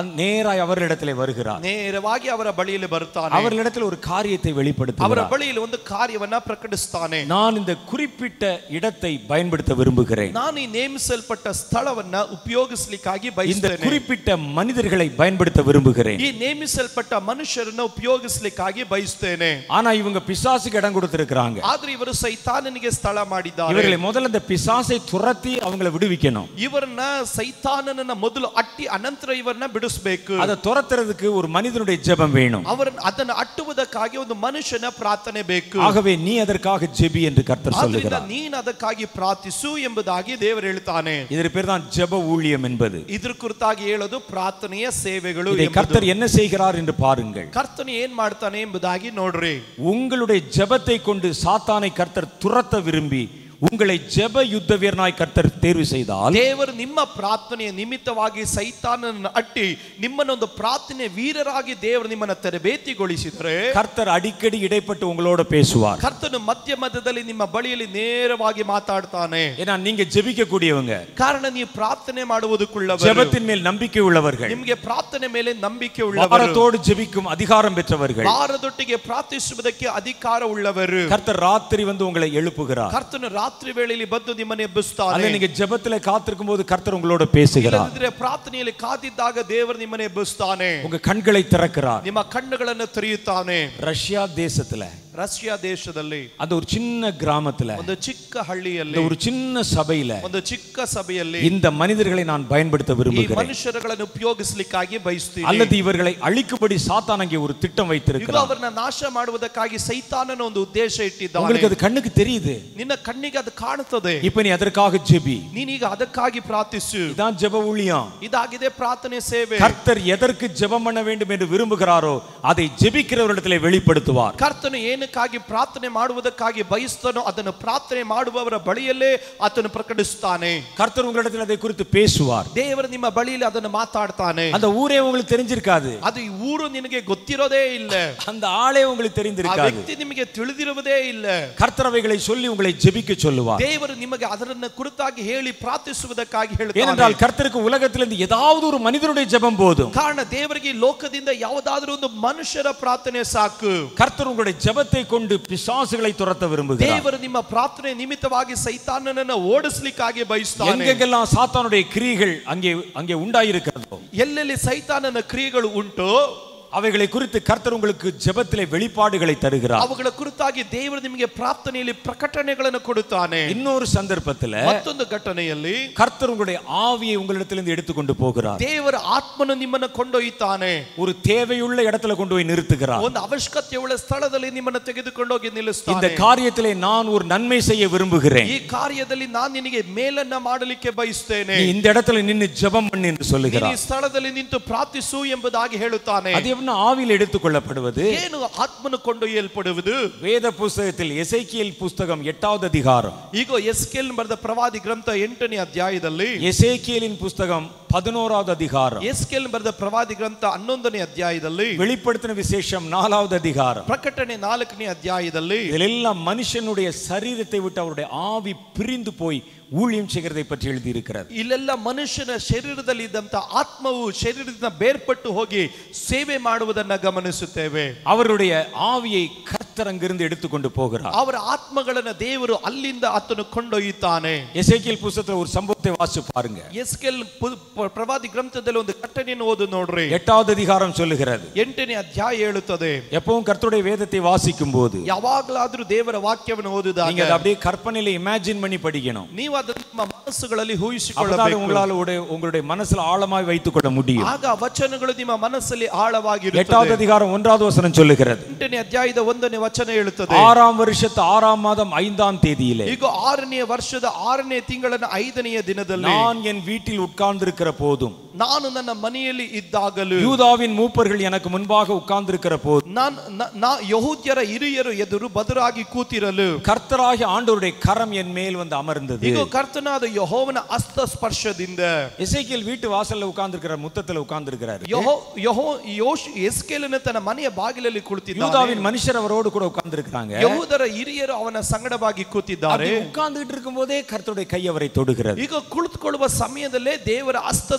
தன் நேராய் அவர்களிடத்திலே வருகிறார் ನೇರವಾಗಿ ಅವರ ಬಳಿಯಲ್ಲಿ ಬರುತ್ತಾನೆ அவர்களிடத்தில் ஒரு காரியத்தை ಅವರ வெளிப்படுத்துகிறார் ಬಳಿಯಲ್ಲಿ ಒಂದು ಕಾರ್ಯವನ್ನ ಪ್ರಕಟಿಸ್ತಾನೆ நான் இந்த குறிப்பிட்ட இடத்தை பயன்படுத்த விரும்புகிறேன் ನಾನು ಈ ನೇಮಿಸಲ್ಪಟ್ಟ ಸ್ಥಳವನ್ನ ಉಪಯೋಗಿಸ್ಲಿಕ್ಕಾಗಿ இந்த ಬಯಸ್ತೇನೆ குறிப்பிட்ட மனிதர்களை பயன்படுத்த விரும்புகிறேன் ಈ ನೇಮಿಸಲ್ಪಟ್ಟ ಮನುಷ್ಯರನ್ನ ಉಪಯೋಗಿಸ್ಲಿಕ್ಕಾಗಿ ಬಯಸ್ತೇನೆ ஆனா இவங்க பிசாசுக்கு இடம் கொடுத்திருக்கிறாங்க ಆದ್ರೆ ಇವರು ಸೈತಾನನಿಗೆ ಸ್ಥಳ ಮಾಡಿದ್ದಾರೆ இவர்களை முதல்ல இந்த பிசாசை துரத்தி அவங்களை விடுவிக்கணும் ಇವರನ್ನ ಸೈತಾನನನ್ನ ಮೊದಲು ಅಟ್ಟಿ ಅನಂತರ ಇವರನ್ನ ಬಿಡಿಸ್ಬೇಕು அதை துரத்துறதுக்கு ஒரு மனிதனுடைய ஜெபம் வேணும் ಅವರನ್ನ ಅದನ್ನ ಅಟ್ಟುವುದಕ್ಕಾಗಿ ಒಂದು ಮನುಷ್ಯನ ಪ್ರಾರ್ಥನೆ ಬೇಕು ஆகவே நீ அதற்காக ஜெபி என்று கர்த்தர் ಆದ್ರಿಂದ சொல்லுகிறார் ನೀನ್ ಅದಕ್ಕಾಗಿ ಪ್ರಾರ್ಥಿಸು ಎಂಬುದಾಗಿ ದೇವರು ಹೇಳ್ತಾನೆ இதற்கு பேர் தான் ஜெப ஊழியம் என்பது ಇದ್ರ ಕುರಿತಾಗಿ ಹೇಳೋದು ಪ್ರಾರ್ಥನೆಯ ಸೇವೆಗಳು இதை ಎಂಬುದು. கர்த்தர் என்ன செய்கிறார் என்று பாருங்கள் ಕರ್ತನು ಏನ್ ಮಾಡ್ತಾನೆ ಎಂಬುದಾಗಿ ನೋಡ್ರಿ உங்களுடைய ஜெபத்தை கொண்டு சாத்தானை கர்த்தர் துரத்த விரும்பி உங்களை ஜெப யுத்த வீரனாய் கர்த்தர் தேர்வு செய்தால் ದೇವರು ನಿಮ್ಮ ಪ್ರಾರ್ಥನೆಯ ನಿಮಿತ್ತವಾಗಿ ಸೈತಾನನ ಅಟ್ಟಿ ನಿಮ್ಮನ್ನೊಂದು ಪ್ರಾರ್ಥನೆ ವೀರರಾಗಿ ದೇವರು ನಿಮ್ಮನ್ನ ತರಬೇತಿಗೊಳಿಸಿದರೆ கர்த்தர் அடிக்கடி இடைப்பட்டு உங்களோட பேசுவார் ಕರ್ತನು ಮಧ್ಯ ಮಧ್ಯದಲ್ಲಿ ನಿಮ್ಮ ಬಳಿಯಲ್ಲಿ ನೇರವಾಗಿ ಮಾತಾಡ್ತಾನೆ ஏன்னா நீங்க ஜெபிக்க கூடியவங்க ಕಾರಣ ನೀವು ಪ್ರಾರ್ಥನೆ ಮಾಡುವುದಕ್ಕುಳ್ಳವರು ஜெபத்தின் மேல் நம்பிக்கை உள்ளவர்கள் ನಿಮ್ಗೆ ಪ್ರಾರ್ಥನೆ ಮೇಲೆ ನಂಬಿಕೆ ಉಳ್ಳವರು பாரத்தோடு ஜெபிக்கும் அதிகாரம் பெற்றவர்கள் ಭಾರದೊಟ್ಟಿಗೆ ಪ್ರಾರ್ಥಿಸುವುದಕ್ಕೆ ಅಧಿಕಾರ ಉಳ್ಳವರು கர்த்தர் ராத்திரி வந்து உங்களை எழுப்புகிறார் ಕರ್ತನು ರಾತ್ರಿ ವೇಳೆಯಲ್ಲಿ ಬಂದು ನಿಮ್ಮನ್ನು அல்ல ಎಬ್ಬಿಸ್ತಾನೆ நீங்க ஜெபத்துல காத்திருக்கும் போது கர்த்தர் உங்களோட பேசுகிறார் ಇಲ್ಲದಿದ್ರೆ ಪ್ರಾರ್ಥನೆಯಲ್ಲಿ ಕಾದಿದ್ದಾಗ ದೇವರು ನಿಮ್ಮನ್ನು ಎಬ್ಬಿಸ್ತಾನೆ உங்க கண்களை திறக்கிறார் ನಿಮ್ಮ ಕಣ್ಣುಗಳನ್ನು ತೆರೆಯುತ್ತಾನೆ ரஷ்யா தேசத்துல ರಷ್ಯಾ ದೇಶದಲ್ಲಿ அந்த ஒரு சின்ன கிராமத்துல ಒಂದು ಚಿಕ್ಕ இந்த ಹಳ್ಳಿಯಲ್ಲಿ ஒரு சின்ன சபையில ಒಂದು ಚಿಕ್ಕ ಸಭೆಯಲ್ಲಿ இந்த மனிதர்களை நான் பயன்படுத்த ಈ விரும்புகிறேன் ಮನುಷ್ಯರುಗಳನ್ನು ಉಪಯೋಗಿಸ್ಲಿಕ್ಕಾಗಿ ಬಯಸ್ತೀನಿ அல்லது இவர்களை அழிக்கும்படி சாத்தான் அங்கே ஒரு திட்டம் ಈಗ வைத்திருக்கிறார் ಅವರನ್ನ ನಾಶ ಮಾಡುವುದಕ್ಕಾಗಿ ಸೈತಾನನ ಒಂದು ಉದ್ದೇಶ ಇಟ್ಟಿದ್ದಾನೆ உங்களுக்கு அது கண்ணுக்கு தெரியுது ನಿನ್ನ ಕಣ್ಣಿಗೆ ಅದು ಕಾಣುತ್ತದೆ இப்ப நீ அதற்காக ஜெபி ನೀನೀಗ ಅದಕ್ಕಾಗಿ ಪ್ರಾರ್ಥಿಸು இதான் ஜெப ஊழியம் ಇದಾಗಿದೆ ಪ್ರಾರ್ಥನೆ ಸೇವೆ கர்த்தர் எதற்கு ஜெபம் பண்ண வேண்டும் என்று விரும்புகிறாரோ அதை ஜெபிக்கிறவரிடத்திலே வெளிப்படுத்துவார் ಕರ್ತನು ಏನಕ್ಕಾಗಿ ಪ್ರಾರ್ಥನೆ ಮಾಡುವುದಕ್ಕಾಗಿ ಬಯಸ್ತಾನೋ ಅದನ್ನು ಪ್ರಾರ್ಥನೆ ಮಾಡುವವರ ಬಳಿಯಲ್ಲೇ ಆತನು ಪ್ರಕಟಿಸ್ತಾನೆ கர்த்தர் உங்களிடத்தில் அதை குறித்து பேசுவார் ದೇವರು ನಿಮ್ಮ ಬಳಿಯಲ್ಲಿ ಅದನ್ನು ಮಾತಾಡ್ತಾನೆ அந்த ஊரே உங்களுக்கு தெரிஞ்சிருக்காது ಅದು ಈ ಊರು ನಿನಗೆ ಗೊತ್ತಿರೋದೇ ಇಲ್ಲ அந்த ஆளே உங்களுக்கு ಆ தெரிந்திருக்காது ವ್ಯಕ್ತಿ ನಿಮಗೆ ತಿಳಿದಿರುವುದೇ ಇಲ್ಲ கர்த்தர் அவைகளை சொல்லி உங்களை ஜெபிக்க சொல்லுவார் ದೇವರು ನಿಮಗೆ ಅದರನ್ನ ಕುರಿತಾಗಿ ಹೇಳಿ ಪ್ರಾರ್ಥಿಸುವುದಕ್ಕಾಗಿ ಹೇಳ್ತಾನೆ ஏனென்றால் கர்த்தருக்கு உலகத்திலிருந்து ஏதாவது ஒரு மனிதனுடைய ஜெபம் போதும் ಕಾರಣ ದೇವರಿಗೆ ಈ ಲೋಕದಿಂದ ಯಾವುದಾದ್ರೂ ಒಂದು ಮನುಷ್ಯರ ಪ್ರಾರ್ಥನೆ ಸಾಕು கர்த்தர் உங்களுடைய ஜெபத்தை கொண்டு பிசாசுகளை துரத்த விரும்புகிறார் ದೇವರು ನಿಮ್ಮ ಪ್ರಾರ್ಥನೆ ನಿಮಿತ್ತವಾಗಿ ಸೈತಾನನನ್ನ ಓಡಿಸ್ಲಿಕ್ಕಾಗಿ ಬಯಸ್ತಾನೆ எங்கெங்கெல்லாம் சாத்தானுடைய கிரியைகள் அங்கே அங்கே உண்டாயிருக்கிறதோ ಎಲ್ಲೆಲ್ಲಿ ಸೈತಾನನ ಕ್ರಿಯೆಗಳು ಉಂಟು அவைகளை குறித்து கர்த்தர் உங்களுக்கு ஜெபத்திலே வெளிப்பாடுகளை தருகிறார் ಅವುಗಳ ಕುರಿತಾಗಿ ದೇವರು ನಿಮಗೆ ಪ್ರಾರ್ಥನೆಯಲ್ಲಿ ಪ್ರಕಟಣೆಗಳನ್ನು ಕೊಡುತ್ತಾನೆ இன்னொரு சந்தர்ப்பத்துல ಮತ್ತೊಂದು ಘಟನೆಯಲ್ಲಿ கர்த்தர் உங்களுடைய ஆவியை உங்களிடத்திலிருந்து எடுத்துக்கொண்டு போகிறார் ದೇವರ ಆತ್ಮನು ನಿಮ್ಮನ್ನು ಕೊಂಡೊಯ್ತಾನೆ ஒரு தேவையுள்ள இடத்துல கொண்டு போய் நிறுத்துகிறார் ಒಂದು ಅವಶ್ಯಕತೆಯುಳ್ಳ ಸ್ಥಳದಲ್ಲಿ ನಿಮ್ಮನ್ನು ತೆಗೆದುಕೊಂಡೋಗಿ இந்த ನಿಲ್ಲಿಸ್ತಾನೆ காரியத்திலே நான் ஒரு நன்மை செய்ய விரும்புகிறேன் ಈ ಕಾರ್ಯದಲ್ಲಿ ನಾನು ನಿನಗೆ ಮೇಲನ್ನ ಮಾಡಲಿಕ್ಕೆ ಬಯಸ್ತೇನೆ நீ இந்த இடத்துல நின்னு ஜெபம் பண்ணு என்று ನೀನು சொல்லுகிறார் ಈ ಸ್ಥಳದಲ್ಲಿ ನಿಂತು ಪ್ರಾರ್ಥಿಸು ಎಂಬುದಾಗಿ ಹೇಳುತ್ತಾನೆ அது என்ன ஆவியில் எடுத்துக்கொள்ளப்படுவது ಏನು ಆತ್ಮನು ಕೊಂಡೊಯ್ಯಲ್ಪಡುವುದು வேத புஸ்தகத்தில் எசேக்கியேல் புஸ்தகம் எட்டாவது அதிகாரம் ಈಗ ಎಸ್ಕೆಲ್ ಬರೆದ ಪ್ರವಾದಿ ಗ್ರಂಥ ಎಂಟನೇ ಅಧ್ಯಾಯದಲ್ಲಿ எசேக்கியேலின் புஸ்தகம் பதினோராவது அதிகாரம் ಎಸ್ಕೆಲ್ ಬರೆದ ಪ್ರವಾದಿ ಗ್ರಂಥ ಹನ್ನೊಂದನೇ ಅಧ್ಯಾಯದಲ್ಲಿ வெளிப்படுத்தின விசேஷம் நாலாவது அதிகாரம் ಪ್ರಕಟಣೆ ನಾಲ್ಕನೇ ಅಧ್ಯಾಯದಲ್ಲಿ இதிலெல்லாம் மனுஷனுடைய சரீரத்தை விட்டு அவருடைய ஆவி பிரிந்து போய் ஊழியம் செய்கிறதை பற்றி எழுதியிருக்கிறது ಇಲ್ಲೆಲ್ಲ ಮನುಷ್ಯನ ಶರೀರದಲ್ಲಿ ಇದ್ದಂತ ಆತ್ಮವು ಶರೀರದಿಂದ ಬೇರ್ಪಟ್ಟು ಹೋಗಿ ಸೇವೆ ಮಾಡುವುದನ್ನ ಗಮನಿಸುತ್ತೇವೆ அவருடைய ஆவியை கர்த்தர் அங்கிருந்து எடுத்துக்கொண்டு போகிறார் ಅವರ ಆತ್ಮಗಳನ್ನ ದೇವರು ಅಲ್ಲಿಂದ ಆತನು ಕೊಂಡೊಯ್ಯುತ್ತಾನೆ எசேக்கியேல் புஸ்தகத்துல ஒரு சம்பவத்தை வாசிச்சு பாருங்க ಎಸ್ಕೆಲ್ ಪು- ಪ- ಪ್ರವಾದಿ ಗ್ರಂಥದಲ್ಲಿ ಒಂದು ಘಟನೆಯನ್ನು ಓದು ನೋಡ್ರಿ எட்டாவது அதிகாரம் சொல்லுகிறது ಎಂಟನೇ ಅಧ್ಯಾಯ ಹೇಳುತ್ತದೆ எப்பவும் கர்த்தருடைய வேதத்தை வாசிக்கும் போது ಯಾವಾಗಲಾದ್ರೂ ದೇವರ ವಾಕ್ಯವನ್ನು நீங்க ಓದಿದಾಗ அதை அப்படியே கற்பனையில இமேஜின் பண்ணி படிக்கணும் ನೀವು ಅದನ್ನು ನಿಮ್ಮ ಮನಸ್ಸುಗಳಲ್ಲಿ அப்பதான் ಊಹಿಸಿಕೊಳ್ಳಬೇಕು உங்களால உடைய- உங்களுடைய மனசுல ஆழமாய் வைத்துக் கொள்ள முடியும் ಆಗ ವಚನಗಳು ನಿಮ್ಮ ಮನಸ್ಸಲ್ಲಿ எட்டாவது ಆಳವಾಗಿರುತ್ತದೆ அதிகாரம் ஒன்றாவது வசனம் சொல்லுகிறது ಎಂಟನೇ ಅಧ್ಯಾಯದ ಒಂದನೇ ವಚನ ಹೇಳುತ್ತದೆ ஆறாம் வருஷத்து ஆறாம் மாதம் ஐந்தாம் தேதியிலே ಈಗ ಆರನೆಯ ವರ್ಷದ ಆರನೇ ತಿಂಗಳನ ಐದನೆಯ ದಿನದಲ್ಲಿ நான் என் வீட்டில் உட்கார்ந்திருக்கிற போதும் ನಾನು ನನ್ನ ಮನೆಯಲ್ಲಿ ಇದ್ದಾಗಲೂ யூதாவின் மூப்பர்கள் எனக்கு முன்பாக உட்கார்ந்திருக்கிற போதும் ನಾನ್ ನ- ನಾ ಯಹೂದ್ಯರ ಹಿರಿಯರು ಎದುರು ಬದುರಾಗಿ ಕೂತಿರಲು கர்த்தராகி ஆண்டவருடைய கரம் என் மேல் வந்து அமர்ந்தது ಈಗ ಕರ್ತನಾದ ಯಹೋವನ ಹಸ್ತ ಸ್ಪರ್ಶದಿಂದ எசேக்கியேல் வீட்டு வாசல்ல உட்கார்ந்திருக்கிற முத்தத்துல உட்கார்ந்திருக்கிறாரு ಯಹೋ ಯಹೋ ಯೋಶ್ ಎಸ್ಕೇಲನ ತನ್ನ ಮನೆಯ ಬಾಗಿಲಲ್ಲಿ ಕುಳಿತಿದ್ದಾನೆ யூதாவின் மனுஷர் அவரோடு கூட உட்கார்ந்திருக்கிறாங்க ಯಹೂದರ ಹಿರಿಯರು ಅವನ ಸಂಗಡವಾಗಿ ಕೂತಿದ್ದಾರೆ உட்கார்ந்துகிட்டு இருக்கும் போதே கர்த்தருடைய கை அவரை தொடுகிறது ಈಗ ಕುಳಿತುಕೊಳ್ಳುವ ಸಮಯದಲ್ಲೇ ದೇವರ ಹಸ್ತ ಸ್ಪರ್ಶ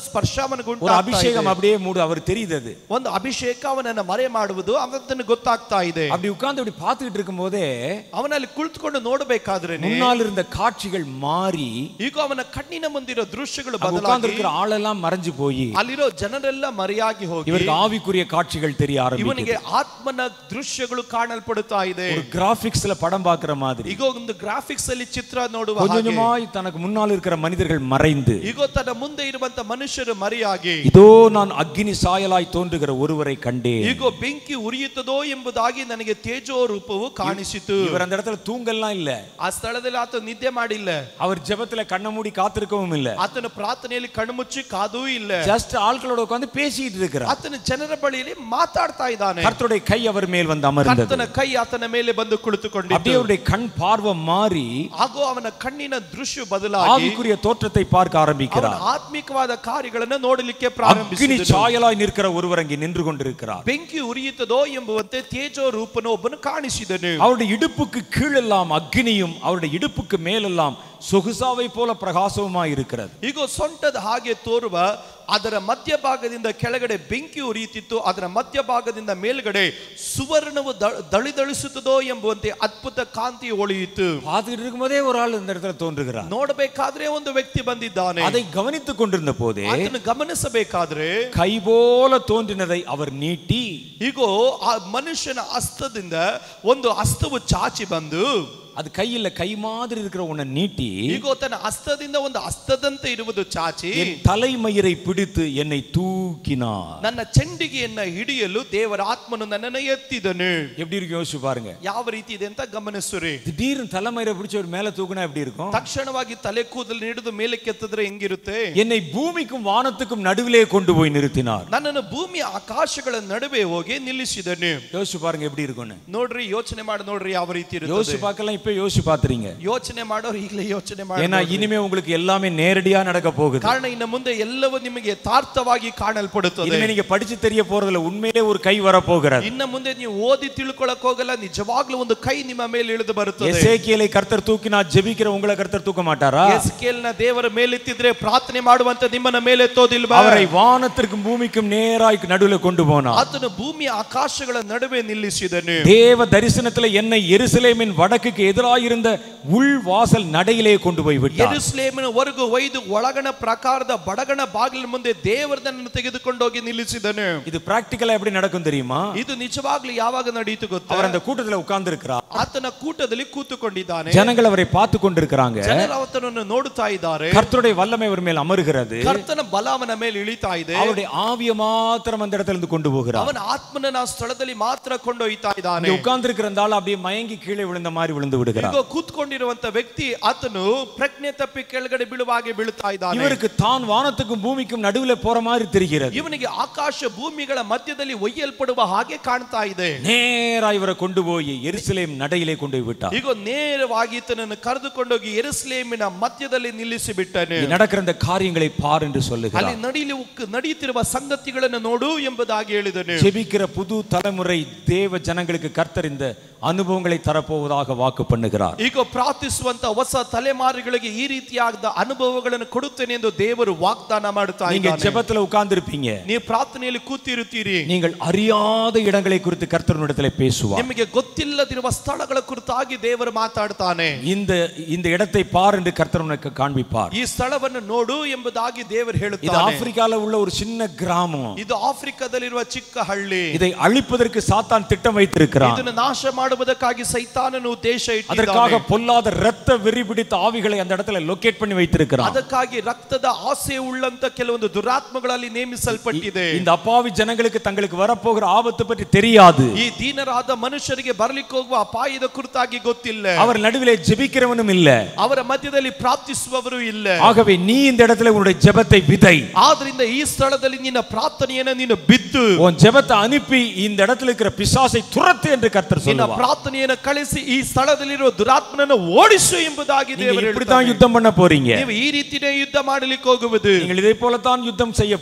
ಅವನಿಗೆ ஒரு ಉಂಟಾಗ್ತಾ அபிஷேகம் ಇದೆ. அப்படியே மூடு அவர் தெரியுது அது ಒಂದು ಅಭಿಷೇಕ ಅವನನ್ನ ಮರೆ ಮಾಡುವುದು ಅವನನ್ನು ಗೊತ್ತಾಗ್ತಾ ಇದೆ அப்படி உட்கார்ந்து அப்படி பார்த்துக்கிட்டு இருக்கும் போதே ಅವನಲ್ಲಿ ಕುಳಿತುಕೊಂಡು ನೋಡಬೇಕಾದ್ರೆ முன்னால் இருந்த காட்சிகள் மாறி ಈಗ ಅವನ ಕಣ್ಣಿನ ಮುಂದಿರೋ ದೃಶ್ಯಗಳು உட்கார்ந்து ಬದಲಾಗಿ இருக்கிற ஆளெல்லாம் மறைஞ்சு போய் ಅಲ್ಲಿರೋ ಜನರೆಲ್ಲ ಮರೆಯಾಗಿ ಹೋಗಿ இவருக்கு ஆவிக்குரிய காட்சிகள் தெரிய ஆரம்பிக்குது ಇವನಿಗೆ ಆತ್ಮನ ದೃಶ್ಯಗಳು ಕಾಣಲ್ಪಡುತ್ತಾ ಇದೆ ஒரு கிராபிக்ஸ்ல படம் பார்க்கிற மாதிரி ಈಗ ಒಂದು ಗ್ರಾಫಿಕ್ಸ್ ಅಲ್ಲಿ ಚಿತ್ರ ನೋಡುವ கொஞ்சம் ಹಾಗೆ கொஞ்சமாய் தனக்கு முன்னால் இருக்கிற மனிதர்கள் மறைந்து ಈಗ ತನ್ನ ಮುಂದೆ ಇರುವಂತ ಮನುಷ್ಯರು ಮರೆಯಾಗಿ இதோ நான் அக்னி சாயலாய் தோன்றுகிற ஒருவரை கண்டேன் ಈಗ ಬೆಂಕಿ ಉರಿಯುತ್ತದೋ ಎಂಬುದಾಗಿ ನನಗೆ ತೇಜೋ ರೂಪವು ಕಾಣಿಸಿತು இவர் அந்த இடத்துல தூங்கல்லாம் இல்ல ಆ ಸ್ಥಳದಲ್ಲಿ ಆತ ನಿದ್ದೆ ಮಾಡಿಲ್ಲ அவர் ஜெபத்துல கண்ண மூடி காத்திருக்கவும் இல்ல ಆತನ ಪ್ರಾರ್ಥನೆಯಲ್ಲಿ ಕಣ್ಮುಚ್ಚಿ ಕಾದೂ ಇಲ್ಲ ஜஸ்ட் ஆட்களோட உட்கார்ந்து பேசிட்டு இருக்கிறார் ಆತನ ಜನರ ಬಳಿಯಲ್ಲಿ ಮಾತಾಡ್ತಾ ಇದ್ದಾನೆ கர்த்தருடைய கை அவர் மேல் வந்து அமர்ந்தது ಕರ್ತನ ಕೈ ಆತನ ಮೇಲೆ ಬಂದು ಕುಳಿತುಕೊಂಡಿದ್ದು அப்படியே அவருடைய கண் பார்வை மாறி ಹಾಗೂ ಅವನ ಕಣ್ಣಿನ ದೃಶ್ಯ ಬದಲಾಗಿ ஆவிக்குரிய தோற்றத்தை பார்க்க ಅವನ ஆரம்பிக்கிறார் ಆತ್ಮಿಕವಾದ ಕಾರ್ಯಗಳನ್ನು ನೋಡಲಿಕ್ಕೆ அக்னி ಪ್ರಾರಂಭಿಸಿದನು சாயலாய் நிற்கிற ஒருவர் அங்கே நின்று கொண்டிருக்கிறார் ಬೆಂಕಿ ಉರಿಯುತ್ತದೋ ಎಂಬುವಂತೆ ತೇಜೋ ರೂಪನು ಒಬ್ಬನು ಕಾಣಿಸಿದನು அவருடைய இடுப்புக்கு கீழெல்லாம் அக்னியும் அவருடைய இடுப்புக்கு மேலெல்லாம் சொகுசாவை போல பிரகாசவுமாய் இருக்கிறது ಈಗ ಸೊಂಟದ ಹಾಗೆ ತೋರುವ ಅದರ ಮಧ್ಯಭಾಗದಿಂದ ಕೆಳಗಡೆ ಬೆಂಕಿ ಉರಿಯುತ್ತಿತ್ತು ಅದರ ಮಧ್ಯಭಾಗದಿಂದ ಮೇಲ್ಗಡೆ ಸುವರ್ಣವು ದ- ದಳಿದಳಿಸುತ್ತದೋ ಎಂಬುವಂತೆ ಅದ್ಭುತ ಕಾಂತಿ ಒಳೆಯಿತು பார்த்துக்கிட்டு இருக்கும்போதே ஒரு ஆள் இந்த இடத்துல தோன்றுகிறார் ನೋಡಬೇಕಾದ್ರೆ ಒಂದು ವ್ಯಕ್ತಿ ಬಂದಿದ್ದಾನೆ அதை கவனித்துக் கொண்டிருந்த போதே ಅದನ್ನು ಗಮನಿಸಬೇಕಾದ್ರೆ கை போல தோன்றினதை அவர் நீட்டி ಈಗ ಆ ಮನುಷ್ಯನ ಹಸ್ತದಿಂದ ಒಂದು ಹಸ್ತವು ಚಾಚಿ ಬಂದು அது கையில கை மாதிரி இருக்கிற உன்னை நீட்டி ಈಗ ತನ್ನ ಹಸ್ತದಿಂದ ಒಂದು ಹಸ್ತದಂತೆ ಇರುವುದು ಚಾಚಿ என் தலைமயிரை பிடித்து என்னை தூக்கினார் ನನ್ನ ಚೆಂಡಿಗೆಯನ್ನ ಹಿಡಿಯಲು ದೇವರ ಆತ್ಮನು ನನ್ನನ್ನು ಎತ್ತಿದನು எப்படி இருக்கு யோசிச்சு பாருங்க ಯಾವ ರೀತಿ ಇದೆ ಅಂತ ಗಮನಿಸುರಿ திடீர்னு தலைமயிரை பிடிச்ச ஒரு மேல தூக்குனா எப்படி இருக்கும் ತಕ್ಷಣವಾಗಿ ತಲೆ ಕೂದಲು ಹಿಡಿದು ಮೇಲಕ್ಕೆ ಎತ್ತಿದ್ರೆ ಹೆಂಗಿರುತ್ತೆ என்னை பூமிக்கும் வானத்துக்கும் நடுவிலே கொண்டு போய் நிறுத்தினார் ನನ್ನನ್ನು ಭೂಮಿ ಆಕಾಶಗಳ ನಡುವೆ ಹೋಗಿ ನಿಲ್ಲಿಸಿದನು யோசிச்சு பாருங்க எப்படி இருக்கும்னு ನೋಡ್ರಿ ಯೋಚನೆ ಮಾಡಿ ನೋಡ್ರಿ ಯಾವ ರೀತಿ ಇರುತ್ತೆ யோசிச்சு பார்க்கலாம் இப்ப யோசிச்சு பாத்துறீங்க ಯೋಚನೆ ಮಾಡೋರು ಈಗಲೇ ಯೋಚನೆ ஏன்னா ಮಾಡಿ இனிமே உங்களுக்கு எல்லாமே நேரடியா நடக்க போகுது ಕಾರಣ ಇನ್ನು ಮುಂದೆ ಎಲ್ಲವೂ ನಿಮಗೆ ತಾರ್ಥವಾಗಿ ಕಾಣಲ್ಪಡುತ್ತದೆ இனிமே நீங்க படிச்சு தெரிய போறதுல உண்மையிலே ஒரு கை வர போகிறது ಇನ್ನು ಮುಂದೆ ನೀವು ಓದಿ ತಿಳ್ಕೊಳಕ್ ಹೋಗಲ್ಲ ನಿಜವಾಗ್ಲೂ ಒಂದು ಕೈ ನಿಮ್ಮ ಮೇಲೆ ಇಳಿದು ಬರುತ್ತದೆ எசேக்கியலை கர்த்தர் தூக்கினா ஜெபிக்கிற உங்களை கர்த்தர் தூக்க மாட்டாரா ಎಸ್ಕೇಲ್ನ ದೇವರ ಮೇಲೆತ್ತಿದ್ರೆ ಪ್ರಾರ್ಥನೆ ಮಾಡುವಂತ ನಿಮ್ಮನ್ನ ಮೇಲೆತ್ತೋದಿಲ್ವಾ அவரை வானத்திற்கும் பூமிக்கும் நேராய் நடுவில் கொண்டு போனார் ಆತನು ಭೂಮಿಯ ಆಕಾಶಗಳ ನಡುವೆ ನಿಲ್ಲಿಸಿದನು தேவ தரிசனத்துல என்னை எருசலேமின் வடக்குக்கு எதிராயிருந்த உள் வாசல் நடையிலே கொண்டு போய் விட்டார் ಯೆರೂಸಲೇಮಿನ ವರೆಗೂ ಒಯ್ದು ಒಳಗಣ ಪ್ರಕಾರದ ಬಡಗಣ ಬಾಗಿಲ ಮುಂದೆ ದೇವರದನ್ನು ತೆಗೆದುಕೊಂಡು ಹೋಗಿ ನಿಲ್ಲಿಸಿದನು இது பிராக்டிக்கலா எப்படி நடக்கும் தெரியுமா ಇದು ನಿಜವಾಗ್ಲೂ ಯಾವಾಗ ನಡೆಯಿತು ಗೊತ್ತಾ அவர் அந்த கூட்டத்துல உட்கார்ந்து இருக்கிறார் ಆತನ ಕೂಟದಲ್ಲಿ ಕೂತುಕೊಂಡಿದ್ದಾನೆ ஜனங்கள் அவரை பார்த்து கொண்டிருக்கிறாங்க ಜನರು ಆತನನ್ನು ನೋಡುತ್ತಾ ಇದ್ದಾರೆ கர்த்தருடைய வல்லமை அவர் மேல் அமருகிறது ಕರ್ತನ ಬಲ ಅವನ ಮೇಲೆ ಇಳಿತಾ ಇದೆ அவருடைய ஆவிய மாத்திரம் அந்த இடத்துல இருந்து கொண்டு போகிறார் ಅವನ ಆತ್ಮನ ಆ ಸ್ಥಳದಲ್ಲಿ ಮಾತ್ರ ಕೊಂಡೊಯ್ತಾ ಇದ್ದಾನೆ இங்க உட்கார்ந்து இருக்கிற அப்படியே மயங்கி கீழே விழுந்த மாதிரி விழுந்து விடுகிறார் ಈಗ ಕೂತ್ಕೊಂಡಿರುವಂತ ವ್ಯಕ್ತಿ ಆತನು ಪ್ರಜ್ಞೆ ತಪ್ಪಿ ಕೆಳಗಡೆ ಬೀಳುವಾಗೆ ಬೀಳ್ತಾ ಇದ್ದಾನೆ இவருக்கு தான் வானத்துக்கும் பூமிக்கும் நடுவுல போற மாதிரி தெரிகிறது ಇವನಿಗೆ ಆಕಾಶ ಭೂಮಿಗಳ ಮಧ್ಯದಲ್ಲಿ ಒಯ್ಯಲ್ಪಡುವ ಹಾಗೆ ಕಾಣ್ತಾ ಇದೆ நேரா இவரை கொண்டு போய் எருசலேம் நடையிலே கொண்டு போய் விட்டார் ಈಗ ನೇರವಾಗಿ ಈತನನ್ನು ಕರೆದುಕೊಂಡೋಗಿ ಎರುಸಲೇಮಿನ ಮಧ್ಯದಲ್ಲಿ ನಿಲ್ಲಿಸಿ ಬಿಟ್ಟನು இங்க நடக்கிற இந்த காரியங்களை பார் என்று ಅಲ್ಲಿ சொல்லுகிறார் ನಡೀಲಿ ನಡೆಯುತ್ತಿರುವ ಸಂಗತಿಗಳನ್ನು ನೋಡು ಎಂಬುದಾಗಿ ಹೇಳಿದನು ஜெபிக்கிற புது தலைமுறை தேவ ஜனங்களுக்கு கர்த்தர் இந்த அனுபவங்களை தரப்போவதாக வாக்கு பண்ணுகிறார் ಈಗ ಪ್ರಾರ್ಥಿಸುವಂತ ಹೊಸ ತಲೆಮಾರುಗಳಿಗೆ ಈ ರೀತಿಯಾದ ಅನುಭವಗಳನ್ನು ಕೊಡುತ್ತೇನೆ ಎಂದು ದೇವರು ವಾಗ್ದಾನ ಮಾಡುತ್ತಾ நீங்க ಇದ್ದಾನೆ ஜெபத்துல உட்கார்ந்து இருப்பீங்க ನೀವು ಪ್ರಾರ್ಥನೆಯಲ್ಲಿ ಕೂತಿರುತ್ತೀರಿ நீங்கள் அறியாத இடங்களை குறித்து கர்த்தரிடத்துல பேசுவார் ನಿಮಗೆ ಗೊತ್ತಿಲ್ಲದಿರುವ ಸ್ಥಳಗಳ ಕುರಿತಾಗಿ ದೇವರು ಮಾತಾಡ್ತಾನೆ இந்த இந்த இடத்தை பார் என்று கர்த்தர் உனக்கு காண்பிப்பார் ಈ ಸ್ಥಳವನ್ನು ನೋಡು ಎಂಬುದಾಗಿ ದೇವರು இது ಹೇಳುತ್ತಾನೆ ஆப்பிரிக்கால உள்ள ஒரு சின்ன கிராமம் ಇದು ಆಫ್ರಿಕಾದಲ್ಲಿರುವ ಚಿಕ್ಕ ಹಳ್ಳಿ இதை அழிப்பதற்கு சாத்தான் திட்டம் வைத்திருக்கிறான் ಇದನ್ನು ನಾಶ ಮಾಡುವುದಕ್ಕಾಗಿ ಸೈತಾನನು ಉದ್ದೇಶ அதற்காக ಇಟ್ಟಿದ್ದಾನೆ பொல்லாத ரத்த வெறி பிடித்த ஆவிகளை அந்த இடத்துல லொகேட் பண்ணி வைத்திருக்கிறான் ಅದಕ್ಕಾಗಿ ರಕ್ತದ ಆಸೆ ಉಳ್ಳಂತ ಕೆಲವೊಂದು ದುರಾತ್ಮಗಳಲ್ಲಿ ನೇಮಿಸಲ್ಪಟ್ಟಿದೆ இந்த அப்பாவி ஜனங்களுக்கு தங்களுக்கு வரப்போகிற ஆபத்து பற்றி தெரியாது ಈ ದೀನರಾದ ಮನುಷ್ಯರಿಗೆ ಬರ್ಲಿಕ್ಕೆ ಹೋಗುವ ಅಪಾಯದ ಕುರಿತಾಗಿ ಗೊತ್ತಿಲ್ಲ அவர் நடுவிலே ஜெபிக்கிறவனும் இல்ல ಅವರ ಮಧ್ಯದಲ್ಲಿ ಪ್ರಾರ್ಥಿಸುವವರು ಇಲ್ಲ ஆகவே நீ இந்த இடத்துல உன்னுடைய ஜெபத்தை விதை ಆದ್ರಿಂದ ಈ ಸ್ಥಳದಲ್ಲಿ ನಿನ್ನ ಪ್ರಾರ್ಥನೆಯನ್ನ ನೀನು ಬಿದ್ದು உன் ஜெபத்தை அனுப்பி இந்த இடத்துல இருக்கிற பிசாசை துரத்து என்று கர்த்தர் ನಿನ್ನ சொல்லுவார் ಪ್ರಾರ್ಥನೆಯನ್ನು ಕಳಿಸಿ ಈ ಸ್ಥಳದಲ್ಲಿರುವ ದುರಾತ್ಮನನ್ನು ಓಡಿಸು ಎಂಬುದಾಗಿ நீங்க ದೇವರು இப்படித்தான் ಹೇಳ್ತಾನೆ. யுத்தம் பண்ண போறீங்க ನೀವು ಈ ರೀತಿನೇ ಯುದ್ಧ ಮಾಡಲಿಕ್ಕೆ ಹೋಗುವುದು நீங்கள் இதை போலத்தான் யுத்தம் செய்ய ಈ போகிறீர்கள்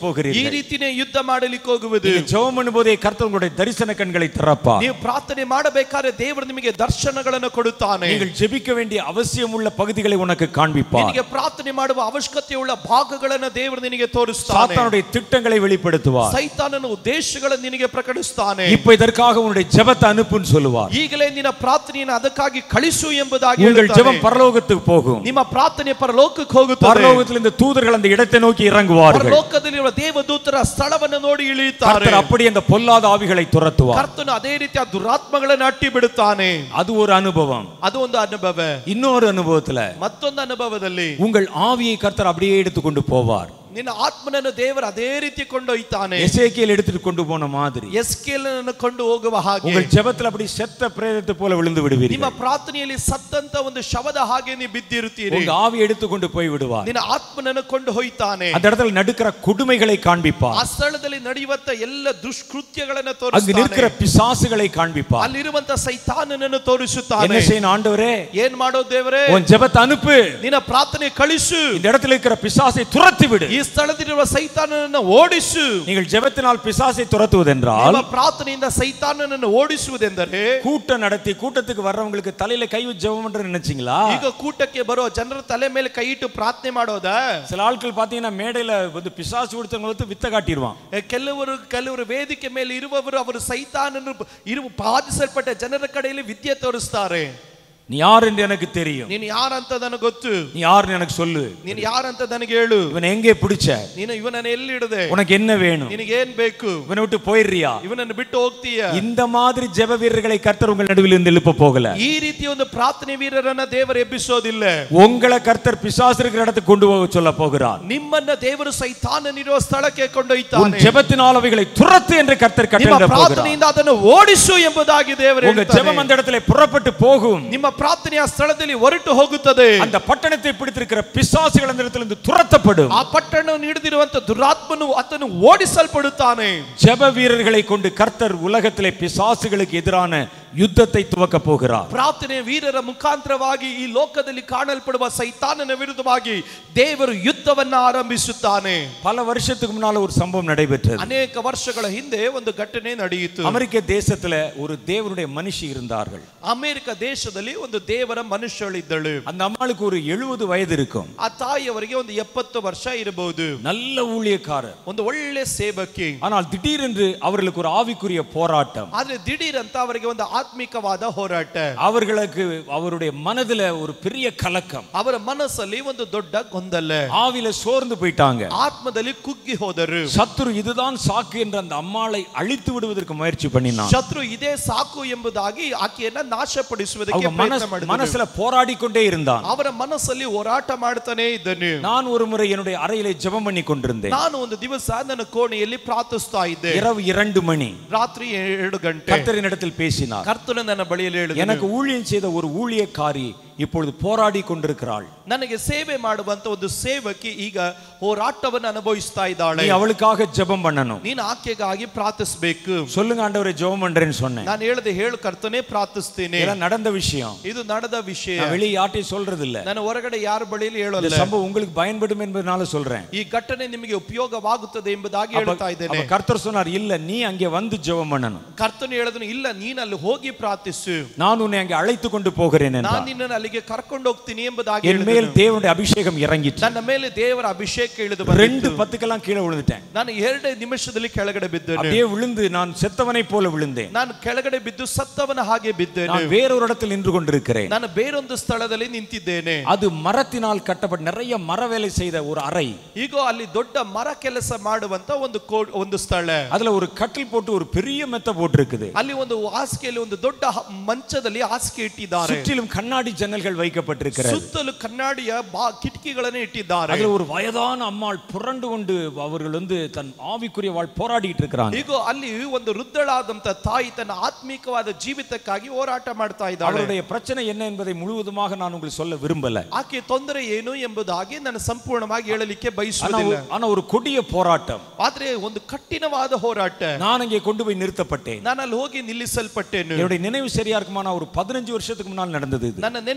ರೀತಿನೇ ಯುದ್ಧ ಮಾಡಲಿಕ್ಕೆ ಹೋಗುವುದು நீங்க ஜெபம் பண்ணும்போதே கர்த்தர் உங்களுடைய தரிசன கண்களை திறப்பார் ನೀವು ಪ್ರಾರ್ಥನೆ ಮಾಡಬೇಕಾದ್ರೆ ದೇವರು ನಿಮಗೆ ದರ್ಶನಗಳನ್ನು ಕೊಡುತ್ತಾನೆ நீங்கள் ஜெபிக்க வேண்டிய அவசியம் உள்ள பகுதிகளை உனக்கு காண்பிப்பார் ನಿನಗೆ ಪ್ರಾರ್ಥನೆ ಮಾಡುವ ಅವಶ್ಯಕತೆಯುಳ್ಳ ಭಾಗಗಳನ್ನು ದೇವರು ನಿನಗೆ ತೋರಿಸ್ತಾನೆ சாத்தானுடைய திட்டங்களை வெளிப்படுத்துவார் ಸೈತಾನನ ಉದ್ದೇಶಗಳನ್ನು ನಿನಗೆ ಪ್ರಕಟಿಸ್ತಾನೆ இப்ப இதற்காக உன்னுடைய ஜெபத்தை அனுப்புன்னு சொல்லுவார் ಈಗಲೇ ನಿನ್ನ ಪ್ರಾರ್ಥನೆಯನ್ನು ಅದಕ್ಕಾಗಿ ಕಳಿಸು ಎಂಬುದಾಗಿ உங்கள் ಹೇಳುತ್ತಾನೆ. ஜெபம் பரலோகத்துக்கு போகும் ನಿಮ್ಮ ಪ್ರಾರ್ಥನೆ ಪರಲೋಕಕ್ಕೆ ಹೋಗುತ್ತದೆ பரலோகத்தில் இந்த தூதர்கள் அந்த இடத்தை நோக்கி இறங்குவார்கள் ಪರಲೋಕದಲ್ಲಿರುವ ದೇವದೂತರ ಸ್ಥಳವನ್ನು ನೋಡಿ ಇಳಿಯುತ್ತಾರೆ கர்த்தர் அப்படி அந்த பொல்லாத ஆவிகளை துரத்துவார் ಕರ್ತನು ಅದೇ ರೀತಿಯ ದುರಾತ್ಮಗಳನ್ನು ಅಟ್ಟಿ ಬಿಡುತ್ತಾನೆ அது ஒரு அனுபவம் ಅದು ಒಂದು ಅನುಭವ இன்னொரு அனுபவத்துல ಮತ್ತೊಂದು ಅನುಭವದಲ್ಲಿ உங்கள் ஆவியை கர்த்தர் அப்படியே எடுத்துக்கொண்டு போவார் ನಿನ್ನ ಆತ್ಮನನ್ನು ದೇವರು ಅದೇ ರೀತಿ ಕೊಂಡೊಯ್ತಾನೆ எசேக்கியேல் எடுத்துட்டு கொண்டு போன மாதிரி ಎಸ್ಕೇಲನನ್ನು ಕೊಂಡು ಹೋಗುವ ಹಾಗೆ உங்கள் ஜெபத்துல அப்படி செத்த பிரேதத்தை போல விழுந்து ನಿಮ್ಮ விடுவீர்கள் ಪ್ರಾರ್ಥನೆಯಲ್ಲಿ ಸತ್ತಂತ ಒಂದು ಶವದ ಹಾಗೆ ನೀವು ಬಿದ್ದಿರುತ್ತೀರಿ உங்க ஆவி எடுத்துக்கொண்டு போய் விடுவார் ನಿನ್ನ ಆತ್ಮನನ್ನು ಕೊಂಡು ಹೋಯ್ತಾನೆ அந்த இடத்துல நடுக்கிற கொடுமைகளை காண்பிப்பார் ಆ ಸ್ಥಳದಲ್ಲಿ ನಡೆಯುವಂತ ಎಲ್ಲ ದುಷ್ಕೃತ್ಯಗಳನ್ನ அங்கு ತೋರಿಸ್ತಾನೆ நிற்கிற பிசாசுகளை காண்பிப்பார் ಅಲ್ಲಿರುವಂತ ಸೈತಾನನನ್ನು என்ன ತೋರಿಸುತ್ತಾನೆ செய்யணும் ஆண்டவரே ಏನ್ ಮಾಡೋ ದೇವರೇ உன் ஜெபத்தை அனுப்பு ನಿನ್ನ ಪ್ರಾರ್ಥನೆ ಕಳಿಸು இந்த இடத்துல இருக்கிற பிசாசை துரத்தி விடு ಈ ಸ್ಥಳದಲ್ಲಿರುವ ಸೈತಾನನನ್ನು ಓಡಿಸು நீங்கள் ஜெபத்தினால் பிசாசை துரத்துவதென்றால் ನಿಮ್ಮ ಪ್ರಾರ್ಥನೆಯಿಂದ ಸೈತಾನನನ್ನು ಓಡಿಸುವುದೆಂದರೆ கூட்டம் நடத்தி கூட்டத்துக்கு வர்றவங்களுக்கு தலையில கை வச்சு ஜெபம் பண்ற நினைச்சீங்களா ಈಗ ಕೂಟಕ್ಕೆ ಬರೋ ಜನರ ತಲೆ ಮೇಲೆ ಕೈ ಇಟ್ಟು ಪ್ರಾರ್ಥನೆ ಮಾಡೋದ சில ஆட்கள் பாத்தீங்கன்னா மேடையில வந்து பிசாசு கொடுத்தவங்க வந்து வித்த காட்டிடுவான் ಕೆಲವರು ಕೆಲವರು ವೇದಿಕೆ ಮೇಲೆ ಇರುವವರು ಅವರು ಸೈತಾನನು ಇರುವ ಬಾಧಿಸಲ್ಪಟ್ಟ ಜನರ ಕಡೆಯಲ್ಲಿ ವಿದ್ಯೆ ತೋರಿಸ್ತಾರೆ நீ யார் என்று எனக்கு தெரியும் ನೀನು ಯಾರಂತ ನನಗೆ ಗೊತ್ತು நீ யாருன்னு எனக்கு சொல்லு ನೀನು ಯಾರಂತ ನನಗೆ ಹೇಳು இவனை எங்கே பிடிச்ச ನೀನು ಇವನನ್ನು ಎಲ್ಲಿ ಹಿಡದೆ உனக்கு என்ன வேணும் ನಿನಗೇನ್ ಬೇಕು இவனை விட்டு போயிடுறியா ಇವನನ್ನು ಬಿಟ್ಟು ಹೋಗ್ತೀಯ இந்த மாதிரி ஜெப வீரர்களை கர்த்தர் உங்கள் நடுவில் இருந்து எழுப்ப போகல ಈ ರೀತಿ ಒಂದು ಪ್ರಾರ್ಥನೆ ವೀರರನ್ನ ದೇವರು ಎಬ್ಬಿಸೋದಿಲ್ಲ உங்களை கர்த்தர் பிசாசு இருக்கிற இடத்துக்கு கொண்டு போக சொல்ல போகிறார் ನಿಮ್ಮನ್ನ ದೇವರು ಸೈತಾನನಿರುವ ಸ್ಥಳಕ್ಕೆ உன் ಕೊಂಡೊಯ್ತಾನೆ ஜெபத்தினால் அவைகளை துரத்து என்று கர்த்தர் ನಿಮ್ಮ கட்டளை போகிறார் ಪ್ರಾರ್ಥನೆಯಿಂದ ಅದನ್ನು ಓಡಿಸು ಎಂಬುದಾಗಿ ದೇವರು உங்க ಹೇಳ್ತಾನೆ. ஜெபம் அந்த இடத்துல புறப்பட்டு போகும் ನಿಮ್ಮ ಪ್ರಾರ್ಥನೆಯ ಸ್ಥಳದಲ್ಲಿ ಹೊರಟು ಹೋಗುತ್ತದೆ அந்த பட்டணத்தை பிடித்திருக்கிற பிசாசுகள் அந்த இடத்துல இருந்து துரத்தப்படும் ಆ ಪಟ್ಟಣವನ್ನು ಹಿಡಿದಿರುವಂತ ದುರಾತ್ಮನು ಆತನು ಓಡಿಸಲ್ಪಡುತ್ತಾನೆ ஜெப வீரர்களை கொண்டு கர்த்தர் உலகத்திலே பிசாசுகளுக்கு எதிரான யுத்தத்தை துவக்க போகிறார் ಪ್ರಾರ್ಥನೆ ವೀರರ ಮುಖಾಂತರವಾಗಿ ಈ ಲೋಕದಲ್ಲಿ ಕಾಣಲ್ಪಡುವ ಸೈತಾನನ ವಿರುದ್ಧವಾಗಿ ದೇವರು ಯುದ್ಧವನ್ನ ಆರಂಭಿಸುತ್ತಾನೆ பல வருஷத்துக்கு முன்னால ஒரு சம்பவம் நடைபெற்றது ಅನೇಕ ವರ್ಷಗಳ ಹಿಂದೆ ಒಂದು ಘಟನೆ ನಡೆಯಿತು அமெரிக்க தேசத்துல ஒரு தேவனுடைய மனுஷி இருந்தார்கள் ಅಮೆರಿಕ ದೇಶದಲ್ಲಿ ಒಂದು ದೇವರ ಮನುಷ್ಯಳಿದ್ದಳು அந்த அம்மாளுக்கு ஒரு எழுபது வயது இருக்கும் ಆ ತಾಯಿಯವರಿಗೆ ಒಂದು ಎಪ್ಪತ್ತು ವರ್ಷ ಇರಬಹುದು நல்ல ஊழியக்காரர் ಒಂದು ಒಳ್ಳೆ ಸೇವಕಿ ஆனால் திடீரென்று அவர்களுக்கு ஒரு ஆவிக்குரிய போராட்டம் ಆದ್ರೆ ದಿಢೀರ್ ಅಂತ ಅವರಿಗೆ ಒಂದು ಆತ್ಮಿಕವಾದ ಹೋರಾಟ அவர்களுக்கு அவருடைய மனதுல ஒரு பெரிய கலக்கம் ಅವರ ಮನಸ್ಸಲ್ಲಿ ಒಂದು ದೊಡ್ಡ ಗೊಂದಲ ஆவில சோர்ந்து போயிட்டாங்க ಆತ್ಮದಲ್ಲಿ ಕುಗ್ಗಿ ಹೋದರು சத்துரு இதுதான் சாக்கு என்று அந்த அம்மாளை அழித்து விடுவதற்கு முயற்சி பண்ணினான் ಶತ್ರು ಇದೇ ಸಾಕು ಎಂಬುದಾಗಿ ಆಕೆಯನ್ನ ನಾಶಪಡಿಸುವುದಕ್ಕೆ அவங்க ಪ್ರಯತ್ನ மனசு ಮಾಡಿದರು மனசுல போராடி கொண்டே இருந்தான் ಅವರ ಮನಸ್ಸಲ್ಲಿ ಹೋರಾಟ ಮಾಡ್ತಾನೆ ಇದ್ದನು நான் ஒரு முறை என்னுடைய அறையிலே ஜெபம் பண்ணி கொண்டிருந்தேன் ನಾನು ಒಂದು ದಿವಸ ನನ್ನ ಕೋಣೆಯಲ್ಲಿ ಪ್ರಾರ್ಥಿಸ್ತಾ ಇದ್ದೆ இரவு இரண்டு மணி ರಾತ್ರಿ ಎರಡು ಗಂಟೆ கர்த்தரின் இடத்தில் பேசினார் ಕರ್ತನು ನನ್ನ ಬಳಿಯಲ್ಲಿ ಹೇಳಿದನು எனக்கு ஊழியம் செய்த ஒரு ஊழியக்காரி இப்பொழுது போராடி கொண்டிருக்கிறாள் ನನಗೆ ಸೇವೆ ಮಾಡುವಂತ ಒಂದು ಸೇವಕಿ ಈಗ ಹೋರಾಟವನ್ನು ಅನುಭವಿಸ್ತಾ ಇದ್ದಾಳೆ நீ அவளுக்காக ஜெபம் பண்ணணும் ನೀನು ಆಕೆಗಾಗಿ ಪ್ರಾರ್ಥಿಸಬೇಕು சொல்லுங்க ஆண்டவரே ஜெபம் பண்றேன்னு சொன்னேன் ನಾನು ಹೇಳದೆ ಹೇಳು ಕರ್ತನೆ ಪ್ರಾರ್ಥಿಸ್ತೇನೆ இதெல்லாம் நடந்த விஷயம் ಇದು ನಡೆದ ವಿಷಯ நான் வெளியே யார்ட்டையும் சொல்றது இல்ல ನಾನು ಹೊರಗಡೆ ಯಾರ ಬಳಿಯಲ್ಲಿ இந்த ಹೇಳಲ್ಲ சம்பவம் உங்களுக்கு பயன்படும் என்பதனால சொல்றேன் ಈ ಘಟನೆ ನಿಮಗೆ ಉಪಯೋಗವಾಗುತ್ತದೆ ಎಂಬುದಾಗಿ அப்ப- ಹೇಳ್ತಾ ಇದ್ದೇನೆ அப்ப கர்த்தர் சொன்னார் இல்ல நீ அங்கே வந்து ஜெபம் பண்ணணும் ಕರ್ತನು ಹೇಳಿದನು ಇಲ್ಲ ನೀನು ಅಲ್ಲಿ ಹೋಗಿ ಪ್ರಾರ್ಥಿಸು நான் உன்னை ಅங்கே அழைத்து கொண்டு போகிறேன் ನಾನು என்றார் ನಿನ್ನನ್ನು ಅಲ್ಲಿಗೆ ಕರ್ಕೊಂಡು ಹೋಗ್ತೀನಿ ಎಂಬುದಾಗಿ என் மேல் ಹೇಳಿದನು. தேவனுடைய அபிஷேகம் இறங்கிட்டு ನನ್ನ ಮೇಲೆ ದೇವರ ಅಭಿಷೇಕ ಇಳಿದು ரெண்டு ಬಂದಿತು பத்துக்கெல்லாம் கீழே விழுந்துட்டேன் ನಾನು ಎರಡೇ ನಿಮಿಷದಲ್ಲಿ ಕೆಳಗಡೆ ಬಿದ್ದೇನೆ அப்படியே விழுந்து நான் செத்தவனை போல விழுந்தேன் ನಾನು ಕೆಳಗಡೆ ಬಿದ್ದು ಸತ್ತವನ ಹಾಗೆ ಬಿದ್ದೇನೆ நான் வேறொரு இடத்தில் நின்று கொண்டிருக்கிறேன் ನಾನು ಬೇರೊಂದು ಸ್ಥಳದಲ್ಲಿ ನಿಂತಿದ್ದೇನೆ அது மரத்தினால் கட்டப்பட்ட நிறைய மர வேலை செய்த ஒரு அறை ಈಗ ಅಲ್ಲಿ ದೊಡ್ಡ ಮರ ಕೆಲಸ ಮಾಡುವಂತ ಒಂದು ಕೋ- ಒಂದು ಸ್ಥಳ அதுல ஒரு கட்டில் போட்டு ஒரு பெரிய மெத்த போட்டிருக்குது ಅಲ್ಲಿ ಒಂದು ಹಾಸಿಗೆಯಲ್ಲಿ ಒಂದು ದೊಡ್ಡ ಹ- ಮಂಚದಲ್ಲಿ ಹಾಸಿಗೆ ಇಟ್ಟಿದ್ದಾರೆ சுற்றிலும் கண்ணாடி ஜன்னல்கள் வைக்கப்பட்டிருக்கிறது ಸುತ್ತಲೂ ಕನ್ನಡಿಯ ಬಾ ಕಿಟಕಿಗಳನ್ನು ಇಟ್ಟಿದ್ದಾರೆ அதுல ஒரு வயதான அம்மாள் புரண்டு கொண்டு அவர்கள் வந்து தன் ஆவிக்குரிய வாழ் போராடிட்டு இருக்கிறாங்க ಈಗ ಅಲ್ಲಿ ಒಂದು ವೃದ್ಧಳಾದಂತ ತಾಯಿ ತನ್ನ ಆತ್ಮಿಕವಾದ ಜೀವಿತಕ್ಕಾಗಿ ಹೋರಾಟ ಮಾಡ್ತಾ ಇದ್ದಾಳೆ அவருடைய பிரச்சனை என்ன என்பதை முழுவதுமாக நான் உங்களுக்கு சொல்ல விரும்பல ಆಕೆ ತೊಂದರೆ ಏನು ಎಂಬುದಾಗಿ ನಾನು ಸಂಪೂರ್ಣವಾಗಿ ಹೇಳಲಿಕ್ಕೆ ஆனா ಬಯಸುವುದಿಲ್ಲ ஒரு- ஆனா ஒரு கொடிய போராட்டம் ಆದ್ರೆ ಒಂದು ಕಠಿಣವಾದ ಹೋರಾಟ நான் அங்கே கொண்டு போய் நிறுத்தப்பட்டேன் ನಾನು ಅಲ್ಲಿ ಹೋಗಿ ನಿಲ್ಲಿಸಲ್ಪಟ್ಟೇನು என்னுடைய நினைவு சரியா இருக்குமா நான் ஒரு பதினஞ்சு வருஷத்துக்கு முன்னால் நடந்தது இது ನನ್ನ ನೆನಪು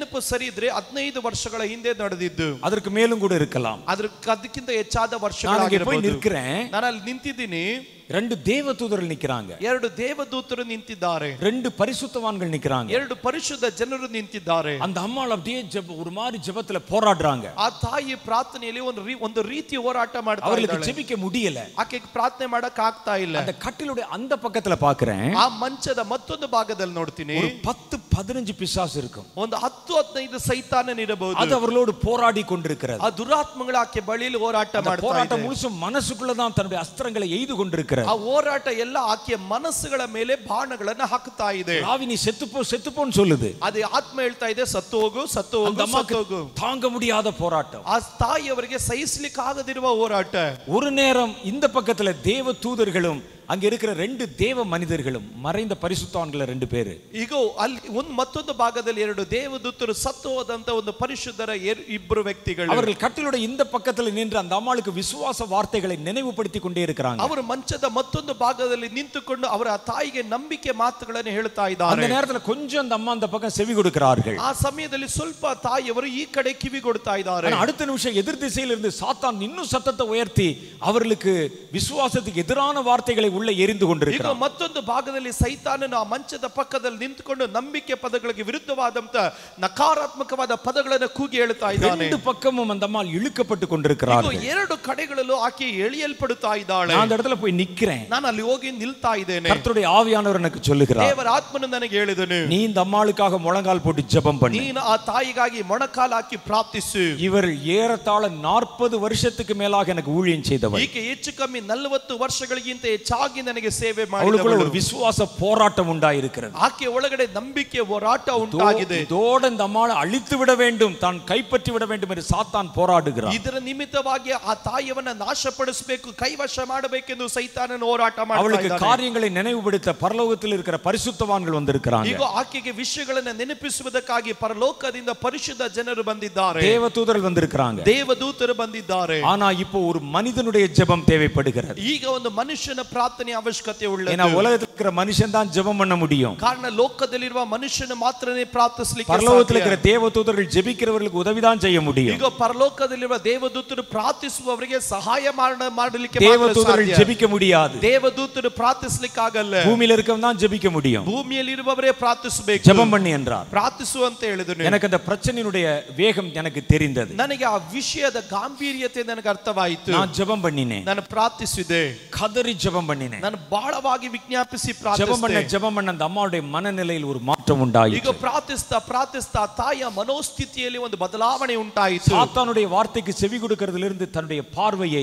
ನೆನಪು ಸರಿ ಇದ್ರೆ ಹದಿನೈದು ವರ್ಷಗಳ ಹಿಂದೆ ನಡೆದಿದ್ದು அதற்கு மேலும் கூட இருக்கலாம் ಅದ್ರ ಅದಕ್ಕಿಂತ ಹೆಚ್ಚಾದ நான் இங்க போய் ವರ್ಷಗಳಾಗಿರ್ಬೋದು நிற்கிறேன் ನಾನು ಅಲ್ಲಿ ನಿಂತಿದ್ದೀನಿ ரெண்டு தேவ தூதர்கள் நிக்கிறாங்க ಎರಡು ದೇವದೂತರು ನಿಂತಿದ್ದಾರೆ ரெண்டு பரிசுத்தவான்கள் நிக்கிறாங்க ಎರಡು ಪರಿಶುದ್ಧ ಜನರು ನಿಂತಿದ್ದಾರೆ அந்த அம்மாள் அப்படியே ஜெப ஒரு மாதிரி ஜெபத்துல போராடுறாங்க ಆ ತಾಯಿ ಪ್ರಾರ್ಥನೆಯಲ್ಲಿ ಒಂದು ರೀ- ಒಂದು ರೀತಿ ಹೋರಾಟ ಮಾಡ್ತಾ அவர்களுக்கு ಇದ್ದಾಳೆ ஜெபிக்க முடியல ಆಕೆ ಪ್ರಾರ್ಥನೆ ಮಾಡಕ್ ಆಗ್ತಾ ಇಲ್ಲ அந்த கட்டிலுடைய அந்த பக்கத்துல பாக்குறேன் ಆ ಮಂಚದ ಮತ್ತೊಂದು ಭಾಗದಲ್ಲಿ ನೋಡ್ತೀನಿ ஒரு பத்து பதினஞ்சு பிசாசு இருக்கும் ಒಂದು ಹತ್ತು ಹದಿನೈದು ಸೈತಾನನಿರಬಹುದು அது அவர்களோடு போராடி கொண்டிருக்கிறது ಆ ದುರಾತ್ಮಗಳು ಆಕೆ ಬಳಿಯಲ್ಲಿ ಹೋರಾಟ அந்த ಮಾಡ್ತಾ போராட்டம் ಇದೆ. முழுசும் மனசுக்குள்ளதான் தன்னுடைய அஸ்திரங்களை எய்து கொண்டிருக்கிறது ಆ ಹೋರಾಟ ಎಲ್ಲ ಆಕೆಯ ಮನಸ್ಸುಗಳ ಮೇಲೆ ಬಾಣಗಳನ್ನ ಹಾಕ್ತಾ ಇದೆ ராவி நீ செத்துப்போ செத்துப்போன்னு சொல்லுது ಅದೇ ಆತ್ಮ ಹೇಳ್ತಾ ಇದೆ ಸತ್ತು ಹೋಗು ಸತ್ತು அந்த ಹೋಗು ಸತ್ತು அம்மாக்கு ಹೋಗು தாங்க முடியாத போராட்டம் ಆ ತಾಯಿಯವರಿಗೆ ಸಹಿಸ್ಲಿಕ್ಕೆ ಆಗದಿರುವ ಹೋರಾಟ ஒரு நேரம் இந்த பக்கத்துல தேவ தூதர்களும் அங்க இருக்கிற ரெண்டு தேவ மனிதர்களும் மறைந்த பரிசுத்தான்கள ரெண்டு பேரு ಈಗ ಅಲ್ಲಿ ಒಂದು ಮತ್ತೊಂದು ಭಾಗದಲ್ಲಿ ಎರಡು ದೇವದೂತರು ಸತ್ತು ಹೋದಂತ ಒಂದು ಪರಿಶುದ್ಧರ ಎರ್- ಇಬ್ರು ವ್ಯಕ್ತಿಗಳು அவர்கள் கட்டிலுடைய இந்த பக்கத்துல நின்று அந்த அம்மாளுக்கு விசுவாச வார்த்தைகளை நினைவுபடுத்தி கொண்டே இருக்கிறாங்க ಅವರು ಮಂಚದ ಮತ್ತೊಂದು ಭಾಗದಲ್ಲಿ ನಿಂತುಕೊಂಡು ಅವರ ಆ ತಾಯಿಗೆ ನಂಬಿಕೆ ಮಾತುಗಳನ್ನು ಹೇಳ್ತಾ அந்த ಇದ್ದಾರೆ நேரத்துல கொஞ்சம் அந்த அம்மா அந்த பக்கம் செவி கொடுக்கிறார்கள் ಆ ಸಮಯದಲ್ಲಿ ಸ್ವಲ್ಪ ತಾಯಿಯವರು ಈ ಕಡೆ ಕಿವಿ ಕೊಡ್ತಾ ಇದ್ದಾರೆ ஆனா அடுத்த நிமிஷம் எதிர் திசையில் இருந்து சாத்தான் இன்னும் சத்தத்தை உயர்த்தி அவர்களுக்கு விசுவாசத்துக்கு எதிரான வார்த்தைகளை உள்ள எரிந்து ಈಗ கொண்டிருக்கிறார் ಮತ್ತೊಂದು ಭಾಗದಲ್ಲಿ ಸೈತಾನನು ಆ ಮಂಚದ ಪಕ್ಕದಲ್ಲಿ ನಿಂತುಕೊಂಡು ನಂಬಿಕೆ ಪದಗಳಿಗೆ ವಿರುದ್ಧವಾದಂತ ನಕಾರಾತ್ಮಕವಾದ ಪದಗಳನ್ನು ಕೂಗಿ ಹೇಳ್ತಾ ಇದ್ದಾನೆ ரெண்டு பக்கமும் அந்த அம்மா இழுக்கப்பட்டு ಈಗ கொண்டிருக்கிறார்கள் ಎರಡು ಕಡೆಗಳಲ್ಲೂ ಆಕೆ ಎಳೆಯಲ್ಪಡುತ್ತಾ ಇದ್ದಾಳೆ நான் அந்த இடத்துல போய் நிக்கிறேன் ನಾನು ಅಲ್ಲಿ ಹೋಗಿ ನಿಲ್ತಾ ಇದ್ದೇನೆ கர்த்தருடைய ஆவியானவர் எனக்கு சொல்லுகிறார் ದೇವರ ಆತ್ಮನು ನನಗೆ ಹೇಳಿದನು நீ இந்த அம்மாளுக்காக முழங்கால் போட்டு ஜெபம் பண்ணு ನೀನು ಆ ತಾಯಿಗಾಗಿ ಮೊಣಕಾಲು ಹಾಕಿ ಪ್ರಾರ್ಥಿಸು இவர் ஏறத்தாழ நாற்பது வருஷத்துக்கு மேலாக எனக்கு ஊழியம் செய்தவர் ಈಕೆ ಹೆಚ್ಚು ಕಮ್ಮಿ ನಲವತ್ತು ವರ್ಷಗಳಿಗಿಂತ ಹೆಚ್ಚಾಗಿ ನನಗೆ ಸೇವೆ அவளுக்குள்ள ಮಾಡಿದವಳು ஒரு விசுவாச போராட்டம் உண்டாயிருக்கிறது ಆಕೆ ಒಳಗಡೆ ನಂಬಿಕೆ ಹೋರಾಟ ಉಂಟಾಗಿದೆ இதோட இந்த அம்மாளை அழித்து விட வேண்டும் தான் கைப்பற்றி விட வேண்டும் என்று சாத்தான் போராடுகிறான் ಇದರ ನಿಮಿತ್ತವಾಗಿ ಆ ತಾಯಿಯವನ್ನ ನಾಶಪಡಿಸಬೇಕು ಕೈವಶ ಮಾಡಬೇಕೆಂದು ಸೈತಾನನ ಹೋರಾಟ அவளுக்கு ಮಾಡ್ತಾ ಇದ್ದಾನೆ. காரியங்களை நினைவுபடுத்த பரலோகத்தில் இருக்கிற பரிசுத்தவான்கள் வந்திருக்கிறாங்க ಈಗ ಆಕೆಗೆ ವಿಷಯಗಳನ್ನ ನೆನಪಿಸುವುದಕ್ಕಾಗಿ ಪರಲೋಕದಿಂದ ಪರಿಶುದ್ಧ ಜನರು ಬಂದಿದ್ದಾರೆ தேவதூதர்கள் வந்திருக்கிறாங்க ದೇವದೂತರು ಬಂದಿದ್ದಾರೆ ஆனா இப்போ ஒரு மனிதனுடைய ஜெபம் தேவைப்படுகிறது ಈಗ ಒಂದು ಮನುಷ್ಯನ ಪ್ರಾರ್ಥನೆ ಅವಶ್ಯಕತೆ ஏன்னா ಉಳ್ಳது உலகத்தில் இருக்கிற மனுஷன் தான் ஜெபம் பண்ண முடியும் ಕಾರಣ ಲೋಕದಲ್ಲಿರುವ ಮನುಷ್ಯನ ಮಾತ್ರನೇ ಪ್ರಾರ್ಥಿಸಲಿಕ್ಕೆ பரலோகத்தில் ಸಾಧ್ಯ. இருக்கிற தேவதூதர்கள் ஜெபிக்கிறவர்களுக்கு உதவிதான் செய்ய முடியும் ಈಗ ಪರಲೋಕದಲ್ಲಿರುವ ದೇವದೂತರು ಪ್ರಾರ್ಥಿಸುವವರಿಗೆ ಸಹಾಯ ಮಾಡ- ಮಾಡಲಿಕ್ಕೆ ಮಾತ್ರ தேவதூதர்கள் ಸಾಧ್ಯ. ஜெபிக்க முடியாது ದೇವದೂತರು ಪ್ರಾರ್ಥಿಸ್ಲಿಕ್ಕಾಗಲ್ಲ பூமியில இருக்கவன் தான் ஜெபிக்க முடியும் ಭೂಮಿಯಲ್ಲಿರುವವರೇ ಪ್ರಾರ್ಥಿಸಬೇಕು ஜெபம் பண்ணி என்றார் ಪ್ರಾರ್ಥಿಸು ಅಂತ ಹೇಳಿದನು எனக்கு அந்த பிரச்சனையினுடைய வேகம் எனக்கு தெரிந்தது ನನಗೆ ಆ ವಿಷಯದ ಗಾಂಭೀರ್ಯತೆ ನನಗೆ ಅರ್ಥವಾಯಿತು நான் ஜெபம் பண்ணினேன் ನಾನು ಪ್ರಾರ್ಥಿಸಿದೆ கதறி ஜெபம் பண்ணினேன் ನಾನು ಬಹಳವಾಗಿ ವಿಜ್ಞಾಪಿಸಿ ஜெபம் பண்ண ಪ್ರಾರ್ಥಿಸಿದೆ ஜெபம் பண்ண அந்த அம்மாவுடைய மனநிலையில் ஒரு மாற்றம் ಈಗ உண்டாயிற்று ಪ್ರಾರ್ಥಿಸ್ತಾ ಪ್ರಾರ್ಥಿಸ್ತಾ ತಾಯಿಯ ಮನೋಸ್ಥಿತಿಯಲ್ಲಿ ಒಂದು ಬದಲಾವಣೆ ಉಂಟಾಯಿತು சாத்தானுடைய வார்த்தைக்கு செவி கொடுக்கிறதிலிருந்து தன்னுடைய பார்வையை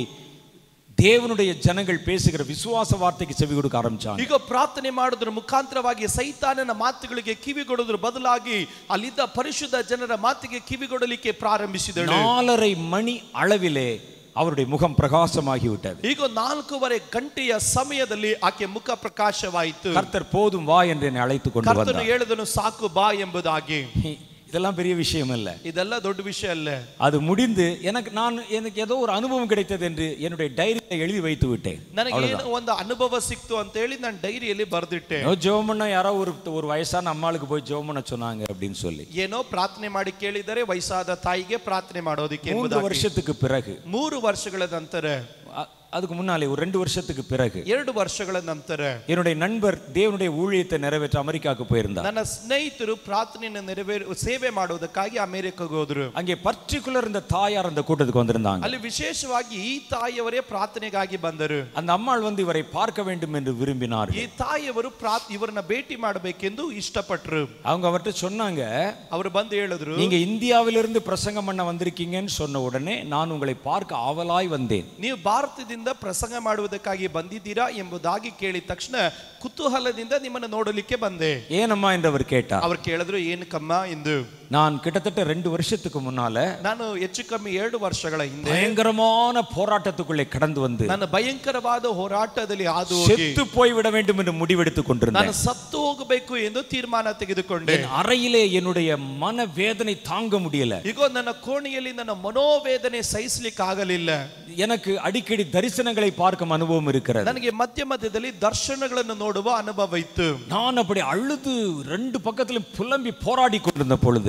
தேவனுடைய ஜனங்கள் பேசுகிற விசுவாச வார்த்தைக்கு செவி கொடுக்க ஆரம்பிச்சாங்க ಈಗ ಪ್ರಾರ್ಥನೆ ಮಾಡೋದ್ರ ಮುಖಾಂತರವಾಗಿ ಸೈತಾನನ ಮಾತುಗಳಿಗೆ ಕಿವಿಗೊಡೋದ್ರ ಬದಲಾಗಿ ಅಲ್ಲಿದ್ದ ಪರಿಶುದ್ಧ ಜನರ ಮಾತಿಗೆ ಕಿವಿಗೊಡಲಿಕ್ಕೆ ಪ್ರಾರಂಭಿಸಿದಳು நாலரை மணி அளவிலே அவருடைய முகம் பிரகாசமாகி விட்டது ಈಗ ನಾಲ್ಕೂವರೆ ಗಂಟೆಯ ಸಮಯದಲ್ಲಿ ಆಕೆ ಮುಖ ಪ್ರಕಾಶವಾಯಿತು கர்த்தர் போதும் வா என்று என்னை அழைத்து கொண்டு ಕರ್ತನು வந்தார் ಹೇಳಿದನು ಸಾಕು ಬಾ ಎಂಬುದಾಗಿ இதெல்லாம் பெரிய விஷயம் இல்ல ಇದೆಲ್ಲ ದೊಡ್ಡ ವಿಷಯ ಅಲ್ಲ அது முடிந்து எனக்கு நான் எனக்கு ஏதோ ஒரு அனுபவம் கிடைத்தது என்று என்னுடைய டைரியில எழுதி வைத்து விட்டேன் ನನಗೆ ಏನೋ ಒಂದು ಅನುಭವ ಸಿಕ್ತು ಅಂತ ಹೇಳಿ ನಾನು ಡೈರಿಯಲ್ಲಿ ಬರೆದಿಟ್ಟೆ ஏதோ ஜெபம் பண்ண யாரோ ஒரு ஒரு வயசான அம்மாளுக்கு போய் ஜெபம் பண்ண சொன்னாங்க அப்படின்னு சொல்லி ಏನೋ ಪ್ರಾರ್ಥನೆ ಮಾಡಿ ಕೇಳಿದರೆ ವಯಸ್ಸಾದ ತಾಯಿಗೆ ಪ್ರಾರ್ಥನೆ ಮಾಡೋದಿಕ್ಕೆ மூன்று ಎಂಬುದಾಗಿ. வருஷத்துக்கு பிறகு ಮೂರು ವರ್ಷಗಳ ನಂತರ அ- அதுக்கு முன்னாலே ஒரு ரெண்டு வருஷத்துக்கு பிறகு ಎರಡು ವರ್ಷಗಳ ನಂತರ என்னுடைய நண்பர் தேவனுடைய ஊழியத்தை நிறைவேற்ற அமெரிக்காவுக்கு போயிருந்தார் ನನ್ನ ಸ್ನೇಹಿತರು ಪ್ರಾರ್ಥನೆಯನ್ನು ನೆರವೇರು ಸೇವೆ ಮಾಡುವುದಕ್ಕಾಗಿ ಅಮೆರಿಕಗೆ ಹೋದ್ರು அங்கே பர்டிகுலர் இந்த தாயார் அந்த கூட்டத்துக்கு வந்திருந்தாங்க ಅಲ್ಲಿ ವಿಶೇಷವಾಗಿ ಈ ತಾಯಿಯವರೇ ಪ್ರಾರ್ಥನೆಗಾಗಿ ಬಂದರು அந்த அம்மாள் வந்து இவரை பார்க்க வேண்டும் என்று விரும்பினார் ಈ ತಾಯಿಯವರು ಪ್ರಾರ್ಥ್ ಇವರನ್ನ ಭೇಟಿ ಮಾಡಬೇಕೆಂದು ಇಷ್ಟಪಟ್ರು அவங்க அவர்கிட்ட சொன்னாங்க ಅವರು ಬಂದು ಹೇಳಿದ್ರು நீங்க இந்தியாவிலிருந்து பிரசங்கம் பண்ண வந்திருக்கீங்கன்னு சொன்ன உடனே நான் உங்களை பார்க்க ஆவலாய் வந்தேன் ನೀವು ಭಾರತದಿಂದ ಪ್ರಸಂಗ ಮಾಡುವುದಕ್ಕಾಗಿ ಬಂದಿದ್ದೀರಾ ಎಂಬುದಾಗಿ ಕೇಳಿದ ತಕ್ಷಣ ಕುತೂಹಲದಿಂದ ನಿಮ್ಮನ್ನು ನೋಡಲಿಕ್ಕೆ ಬಂದೆ ஏனம்மா என்று அவர் கேட்டார் ಅವ್ರು ಕೇಳಿದ್ರು ಏನಕ್ಕಮ್ಮ ಎಂದು நான் கிட்டத்தட்ட ரெண்டு வருஷத்துக்கு முன்னால ನಾನು ಹೆಚ್ಚು ಕಮ್ಮಿ ಎರಡು ವರ್ಷಗಳ ಹಿಂದೆ பயங்கரமான போராட்டத்துக்குள்ளே கடந்து வந்து ನಾನು ಭಯಂಕರವಾದ ಹೋರಾಟದಲ್ಲಿ ಹಾದು ಹೋಗಿ செத்து போய்விட வேண்டும் என்று முடிவெடுத்துக் கொண்டிருந்தேன் ನಾನು ಸತ್ತು ಹೋಗಬೇಕು ಎಂದು ತೀರ್ಮಾನ ತೆಗೆದುಕೊಂಡೆ என் அறையிலே என்னுடைய மன வேதனை தாங்க முடியல ಈಗ ನನ್ನ ಕೋಣೆಯಲ್ಲಿ ನನ್ನ ಮನೋವೇದನೆ ಸಹಿಸ್ಲಿಕ್ಕೆ ಆಗಲಿಲ್ಲ எனக்கு அடிக்கடி தரிசனங்களை பார்க்கும் அனுபவம் இருக்கிறது ನನಗೆ ಮಧ್ಯ ಮಧ್ಯದಲ್ಲಿ ದರ್ಶನಗಳನ್ನು ನೋಡುವ ಅನುಭವ ಇತ್ತು நான் அப்படி அழுது ரெண்டு பக்கத்திலும் புலம்பி போராடி கொண்டிருந்த பொழுது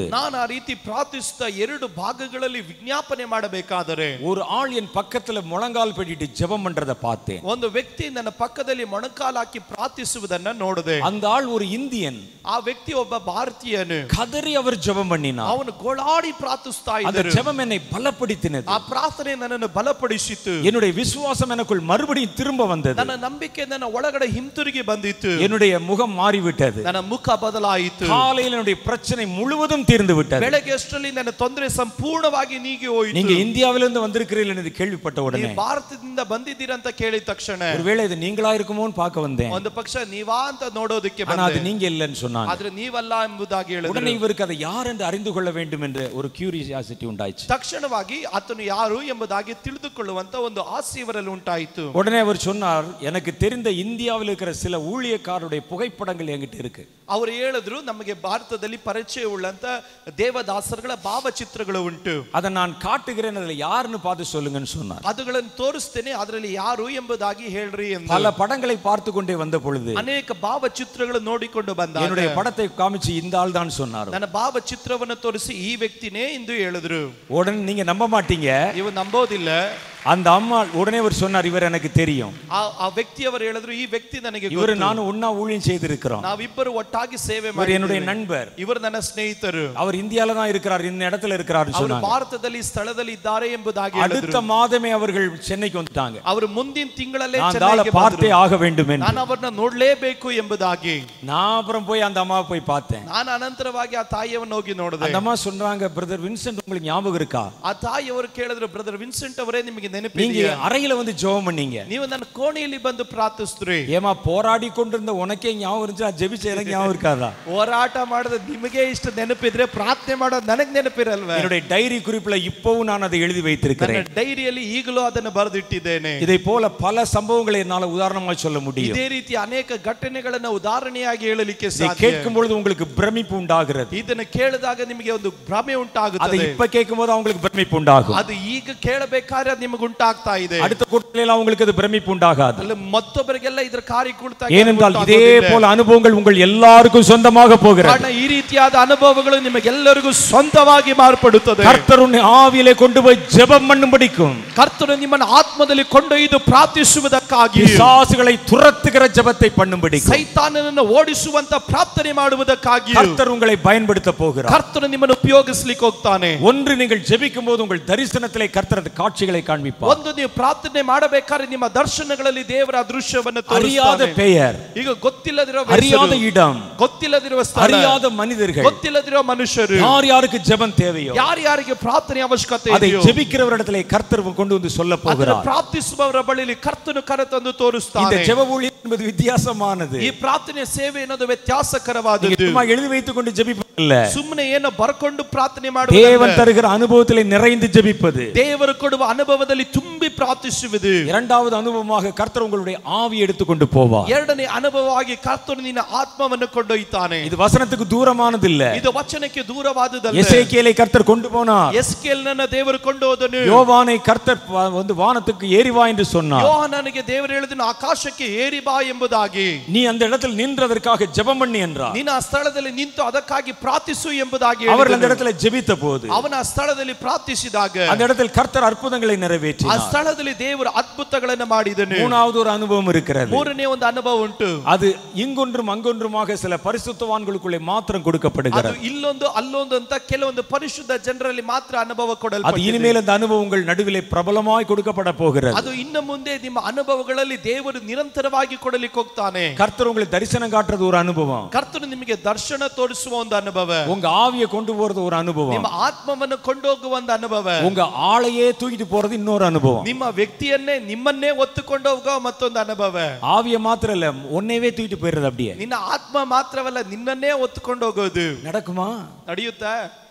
ನಾನು ಆ ರೀತಿ ಪ್ರಾರ್ಥಿಸ್ತಾ ಎರಡು ಭಾಗಗಳಲ್ಲಿ ವಿಜ್ಞಾಪನೆ ಮಾಡಬೇಕಾದರೆ ஒரு ஆள் என் பக்கத்துல முழங்கால் படிட்டு ஜெபம் பண்றத பார்த்தேன் ಒಂದು ವ್ಯಕ್ತಿ ನನ್ನ ಪಕ್ಕದಲ್ಲಿ ಮೊಣಕಾಲು ಹಾಕಿ ಪ್ರಾರ್ಥಿಸುವುದನ್ನ ನೋಡಿದೆ அந்த ஆள் ஒரு இந்தியன் ಆ ವ್ಯಕ್ತಿ ಒಬ್ಬ ಭಾರತೀಯನು கதறி அவர் ஜெபம் பண்ணினார் ಅವನು ಗೋಳಾಡಿ ಪ್ರಾರ್ಥಿಸ್ತಾ அந்த ಇದ್ದರು ஜெபம் என்னை பலப்படுத்தினது ಆ ಪ್ರಾರ್ಥನೆ ನನ್ನನ್ನು ಬಲಪಡಿಸಿತು என்னுடைய விசுவாசம் எனக்குள் மறுபடியும் திரும்ப வந்தது ನನ್ನ ನಂಬಿಕೆ ನನ್ನ ಒಳಗಡೆ ಹಿಂತಿರುಗಿ ಬಂದಿತ್ತು என்னுடைய முகம் மாறிவிட்டது ನನ್ನ ಮುಖ ಬದಲಾಯಿತು காலையில் என்னுடைய பிரச்சனை முழுவதும் தீர்ந்து விட்டது ಬೆಳಗ್ಗೆ ಅಷ್ಟರಲ್ಲಿ ನನ್ನ ತೊಂದರೆ ಸಂಪೂರ್ಣವಾಗಿ ನೀಗಿ ಹೋಯಿತು நீங்க இந்தியாவிலிருந்து வந்திருக்கிறீர்கள் என்று கேள்விப்பட்ட உடனே ನೀವು ಭಾರತದಿಂದ ಬಂದಿದ್ದೀರಂತ ಕೇಳಿದ ತಕ್ಷಣ ஒருவேளை இது நீங்களா இருக்குமோன்னு பார்க்க வந்தேன் ಒಂದು ಪಕ್ಷ ನೀವಾ ಅಂತ ನೋಡೋದಕ್ಕೆ ஆனா அது ಬಂದೆ நீங்க இல்லைன்னு சொன்னாங்க ಆದ್ರೆ ನೀವಲ್ಲ ಎಂಬುದಾಗಿ உடனே ಹೇಳಿದ್ರು இவருக்கு அதை யார் என்று அறிந்து கொள்ள வேண்டும் என்று ஒரு கியூரியாசிட்டி உண்டாயிச்சு ತಕ್ಷಣವಾಗಿ ಆತನು ಯಾರು ಎಂಬುದಾಗಿ ತಿಳಿದುಕೊಳ್ಳುವಂತ ಒಂದು ಆಸೆ ಇವರಲ್ಲಿ ಉಂಟಾಯಿತು உடனே அவர் சொன்னார் எனக்கு தெரிந்த இந்தியாவில் இருக்கிற சில ஊழியக்காரருடைய புகைப்படங்கள் என்கிட்ட இருக்கு ಅವರು ಹೇಳಿದ್ರು ನಮಗೆ ಭಾರತದಲ್ಲಿ ಪರಿಚಯ ಉಳ್ಳಂತ ದೇವದಾಸರುಗಳ ಭಾವಚಿತ್ರಗಳು ಉಂಟು அதை நான் காட்டுகிறேன் அதுல யாருன்னு பார்த்து சொல்லுங்கன்னு சொன்னார் ಅದುಗಳನ್ನು ತೋರಿಸ್ತೇನೆ ಅದರಲ್ಲಿ ಯಾರು ಎಂಬುದಾಗಿ ಹೇಳ್ರಿ ಎಂದು பல படங்களை பார்த்து கொண்டே வந்த பொழுது ಅನೇಕ ಭಾವಚಿತ್ರಗಳು ನೋಡಿಕೊಂಡು ಬಂದ என்னுடைய படத்தை காமிச்சு இந்த ஆள் தான் சொன்னார் ನನ್ನ ಭಾವಚಿತ್ರವನ್ನು ತೋರಿಸಿ ಈ ವ್ಯಕ್ತಿನೇ ಎಂದು ಹೇಳಿದ್ರು உடனே நீங்க நம்ப மாட்டீங்க ಇವು ನಂಬೋದಿಲ್ಲ அந்த அம்மா உடனே அவர் சொன்னார் இவர் எனக்கு தெரியும் ಆ ಆ ವ್ಯಕ್ತಿಯವರು ಹೇಳಿದ್ರು ಈ ವ್ಯಕ್ತಿ ನನಗೆ இவரு ಗೊತ್ತು. நானும் ஒன்னா ஊழியம் செய்திருக்கிறோம் ನಾವಿಬ್ಬರು ಒಟ್ಟಾಗಿ ಸೇವೆ இவர் என்னுடைய ಮಾಡಿ நண்பர் ಇವರು ನನ್ನ ಸ್ನೇಹಿತರು அவர் இந்தியால தான் இருக்கிறார் இந்த இடத்துல இருக்கிறார் ಅವರು சொன்னாங்க ಭಾರತದಲ್ಲಿ ಸ್ಥಳದಲ್ಲಿ ಇದ್ದಾರೆ ಎಂಬುದಾಗಿ அடுத்த ಹೇಳಿದ್ರು மாதமே அவர்கள் சென்னைக்கு வந்துட்டாங்க ಅವರು ಮುಂದಿನ ತಿಂಗಳಲ್ಲೇ நான் அந்த ஆளை ಚೆನ್ನೈಗೆ பார்த்தே ಬಂದ್ರು. ஆக வேண்டும் என்று ನಾನು ಅವರನ್ನ ನೋಡ್ಲೇಬೇಕು ಎಂಬುದಾಗಿ நான் அப்புறம் போய் அந்த அம்மாவை போய் பார்த்தேன் ನಾನು ಅನಂತರವಾಗಿ ಆ ತಾಯಿಯನ್ನು ಹೋಗಿ ನೋಡಿದೆ அந்த அம்மா சொன்னாங்க பிரதர் வின்சென்ட் உங்களுக்கு ஞாபகம் இருக்கா ಆ ತಾಯಿಯವರು ಕೇಳಿದ್ರು ಬ್ರದರ್ ವಿನ್ಸೆಂಟ್ ಅವರೇ ನಿಮಗೆ நீங்க ನೆನಪಿದೆಯಾ அறையில வந்து ஜெபம் பண்ணீங்க ನೀವು ನನ್ನ ಕೋಣೆಯಲ್ಲಿ ಬಂದು ಪ್ರಾರ್ಥಿಸಿದ್ರಿ ஏமா போராடி கொண்டிருந்த உனக்கே ஞாபகம் இருந்துச்சு நான் ஜெபிச்ச எனக்கு ஞாபகம் இருக்காதா ಹೋರಾಟ ಮಾಡೋದು ನಿಮಗೆ ಇಷ್ಟು ನೆನಪಿದ್ರೆ ಪ್ರಾರ್ಥನೆ ಮಾಡೋದು ನನಗೆ ನೆನಪಿರಲ್ವೇ என்னுடைய டைரி குறிப்புல இப்பவும் நான் அதை எழுதி ನನ್ನ வைத்திருக்கிறேன் ಡೈರಿಯಲ್ಲಿ ಈಗಲೂ ಅದನ್ನು ಬರೆದಿಟ್ಟಿದ್ದೇನೆ இதை போல பல சம்பவங்களை என்னால உதாரணமாக சொல்ல முடியும் ಇದೇ ರೀತಿ ಅನೇಕ ಘಟನೆಗಳನ್ನ ಉದಾಹರಣೆಯಾಗಿ ಹೇಳಲಿಕ್ಕೆ இதை ಸಾಧ್ಯ கேட்கும் பொழுது உங்களுக்கு பிரமிப்பு உண்டாகிறது ಇದನ್ನು ಕೇಳಿದಾಗ ನಿಮಗೆ ಒಂದು ಭ್ರಮೆ அதை ಉಂಟಾಗುತ್ತದೆ இப்ப கேட்கும் போது அவங்களுக்கு பிரமிப்பு உண்டாகும் ಅದು ಈಗ ಕೇಳಬೇಕಾದ್ರೆ ಅದು ನಿಮಗೆ ಉಂಟಾಗ್ತಾ ಇದೆ அடுத்த கூட்டத்தில் அவங்களுக்கு அது பிரமிப்பு உண்டாகாது ಅಲ್ಲಿ ಮತ್ತೊಬ್ಬರಿಗೆಲ್ಲ ಇದರ ಕಾರ್ಯ ಕುರಿತಾಗಿ ஏனென்றால் ಅರಿವು இதே ಉಂಟಾಗೋದಿದೆ. போல அனுபவங்கள் உங்கள் எல்லாருக்கும் சொந்தமாக போகிறது ಕಾರಣ ಈ ರೀತಿಯಾದ ಅನುಭವಗಳು ನಿಮಗೆಲ್ಲರಿಗೂ ಸ್ವಂತವಾಗಿ ಮಾರ್ಪಡುತ್ತದೆ கர்த்தர் உன்னை ஆவியிலே கொண்டு போய் ஜெபம் பண்ணும்படிக்கும் ಕರ್ತನು ನಿಮ್ಮನ್ನು ಆತ್ಮದಲ್ಲಿ ಕೊಂಡೊಯ್ದು ಪ್ರಾರ್ಥಿಸುವುದಕ್ಕಾಗಿ பிசாசுகளை துரத்துகிற ஜெபத்தை பண்ணும்படிக்கும் ಸೈತಾನನನ್ನು ಓಡಿಸುವಂತ ಪ್ರಾರ್ಥನೆ ಮಾಡುವುದಕ್ಕಾಗಿ கர்த்தர் உங்களை பயன்படுத்த போகிறார் ಕರ್ತನು ನಿಮ್ಮನ್ನು ಉಪಯೋಗಿಸ್ಲಿಕ್ಕೆ ಹೋಗ್ತಾನೆ ஒன்று நீங்கள் ஜெபிக்கும் போது உங்கள் தரிசனத்திலே கர்த்தர் அந்த காட்சிகளை காண்பிப்பார் ಒಂದು ನೀವು ಪ್ರಾರ್ಥನೆ ಮಾಡಬೇಕಾದ್ರೆ ನಿಮ್ಮ ದರ್ಶನಗಳಲ್ಲಿ ದೇವರ ದೃಶ್ಯವನ್ನು அறியாத ತೋರಿಸ್ತಾನೆ. பெயர் ಈಗ ಗೊತ್ತಿಲ್ಲದಿರೋ அறியாத ಹೆಸರು, இடம் ಗೊತ್ತಿಲ್ಲದಿರುವ ಸ್ಥಳ அறியாத மனிதர்கள் ಗೊತ್ತಿಲ್ಲದಿರೋ ಮನುಷ್ಯರು யார் யாருக்கு ஜெபம் தேவையோ ಯಾರ್ಯಾರಿಗೆ ಪ್ರಾರ್ಥನೆ ಅವಶ್ಯಕತೆ அதை ಇದೆಯೋ ஜெபிக்கிறவரிடத்திலே கர்த்தர் கொண்டு வந்து சொல்ல ಅದನ್ನು போகிறார் ಪ್ರಾರ್ಥಿಸುವವರ ಬಳಿಲಿ ಕರ್ತನು ಕರೆತಂದು இந்த ತೋರಿಸ್ತಾನೆ ஜெப ஊழியம் என்பது வித்தியாசமானது ಈ ಪ್ರಾರ್ಥನೆ ಸೇವೆ ಅನ್ನೋದು நீங்க ವ್ಯತ್ಯಾಸಕರವಾದದ್ದು சும்மா எழுதி வைத்துக் கொண்டு ஜெபிப்பதில்ல ಸುಮ್ಮನೆ ಏನೋ ಬರ್ಕೊಂಡು ಪ್ರಾರ್ಥನೆ தேவன் ಮಾಡುವುದು தருகிற அனுபவத்திலே நிறைந்து ஜெபிப்பது ದೇವರು ಕೊಡುವ ಅನುಭವದಲ್ಲಿ ತುಂಬಿ ಪ್ರಾರ್ಥಿಸುವುದು இரண்டாவது அனுபவமாக கர்த்தர் உங்களுடைய ஆவி எடுத்துக்கொண்டு போவார் ಎರಡನೇ ಅನುಭವವಾಗಿ ಕರ್ತನು ನಿನ್ನ ಆತ್ಮವನ್ನು ಕೊಂಡೊಯ್ತಾನೆ இது வசனத்துக்கு தூரமானது இல்ல ಇದು ವಚನಕ್ಕೆ ದೂರವಾದುದಲ್ಲ எசேக்கியேலை கர்த்தர் கொண்டு போனார் ಎಸ್ಕೇಲ್ ನನ್ನ ದೇವರು ಕೊಂಡು ಹೋದನು யோவானை கர்த்தர் வ- வந்து வானத்துக்கு ஏறி வா என்று சொன்னார் ಯೋಹನನಿಗೆ ದೇವರು ಹೇಳಿದನು ಆಕಾಶಕ್ಕೆ ಏರಿ ಬಾ ಎಂಬುದಾಗಿ நீ அந்த இடத்தில் நின்றதற்காக ஜெபம் பண்ணி என்றார் ನೀನು ಆ ಸ್ಥಳದಲ್ಲಿ ನಿಂತು ಅದಕ್ಕಾಗಿ ಪ್ರಾರ್ಥಿಸು ಎಂಬುದಾಗಿ அவர் அந்த ಹೇಳಿದನು. இடத்துல ஜெபித்த போது ಅವನ ಆ ಸ್ಥಳದಲ್ಲಿ ಪ್ರಾರ್ಥಿಸಿದಾಗ அந்த இடத்தில் கர்த்தர் அற்புதங்களை ಆ நிறைவேற்றினார் ಸ್ಥಳದಲ್ಲಿ ದೇವರು ಅದ್ಭುತಗಳನ್ನ ಮಾಡಿದನು மூணாவது ஒரு அனுபவம் இருக்கிறது ಮೂರನೇ ಒಂದು ಅನುಭವ ಉಂಟು அது இங்கொன்றும் அங்கொன்றுமாக சில பரிசுத்தவான்களுக்குள்ளே மாத்திரம் ಅದು கொடுக்கப்படுகிறது ಇಲ್ಲೊಂದು ಅಲ್ಲೊಂದು ಅಂತ ಕೆಲವೊಂದು ಪರಿಶುದ್ಧ ಜನರಲ್ಲಿ ಮಾತ್ರ ಅನುಭವ அது ಕೊಡಲ್ಪಟ್ಟಿದೆ இனிமேல் அந்த அனுபவம் உங்கள் நடுவிலே பிரபலமாய் கொடுக்கப்பட போகிறது ಅದು ಇನ್ನು ಮುಂದೆ ನಿಮ್ಮ ಅನುಭವಗಳಲ್ಲಿ ದೇವರು ನಿರಂತರವಾಗಿ ಕೊಡಲಿಕ್ಕೆ ಹೋಗ್ತಾನೆ கர்த்தர் உங்களுக்கு தரிசனம் காட்டுறது ஒரு அனுபவம் ಕರ್ತನು ನಿಮಗೆ ದರ್ಶನ ತೋರಿಸುವ ಒಂದು ಅನುಭವ உங்க ஆவியை கொண்டு போறது ஒரு அனுபவம் ನಿಮ್ಮ ಆತ್ಮವನ್ನು ಕೊಂಡೋಗುವ ಒಂದು ಅನುಭವ உங்க ஆளையே தூக்கிட்டு போறது இன்னொரு அனுபவம் ನಿಮ್ಮ ವ್ಯಕ್ತಿಯನ್ನೇ ನಿಮ್ಮನ್ನೇ ಒತ್ತುಕೊಂಡು ಹೋಗುವ ಮತ್ತೊಂದು ಅನುಭವ ஆவிய மாத்திரம் இல்ல ஒன்னேவே தூக்கிட்டு போயிடுறது அப்படியே ನಿನ್ನ ಆತ್ಮ ಮಾತ್ರವಲ್ಲ ನಿನ್ನನ್ನೇ ಒತ್ತುಕೊಂಡು ಹೋಗೋದು நடக்குமா ನಡೆಯುತ್ತಾ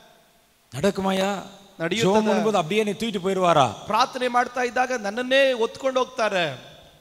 நடக்குமாயா ನಡೆಯುತ್ತದೆ. ஜோம் பண்ணும்போது அப்படியே நீ தூக்கிட்டு போயிடுவாரா ಪ್ರಾರ್ಥನೆ ಮಾಡ್ತಾ ಇದ್ದಾಗ ನನ್ನನ್ನೇ ಒತ್ಕೊಂಡು ಹೋಗ್ತಾರೆ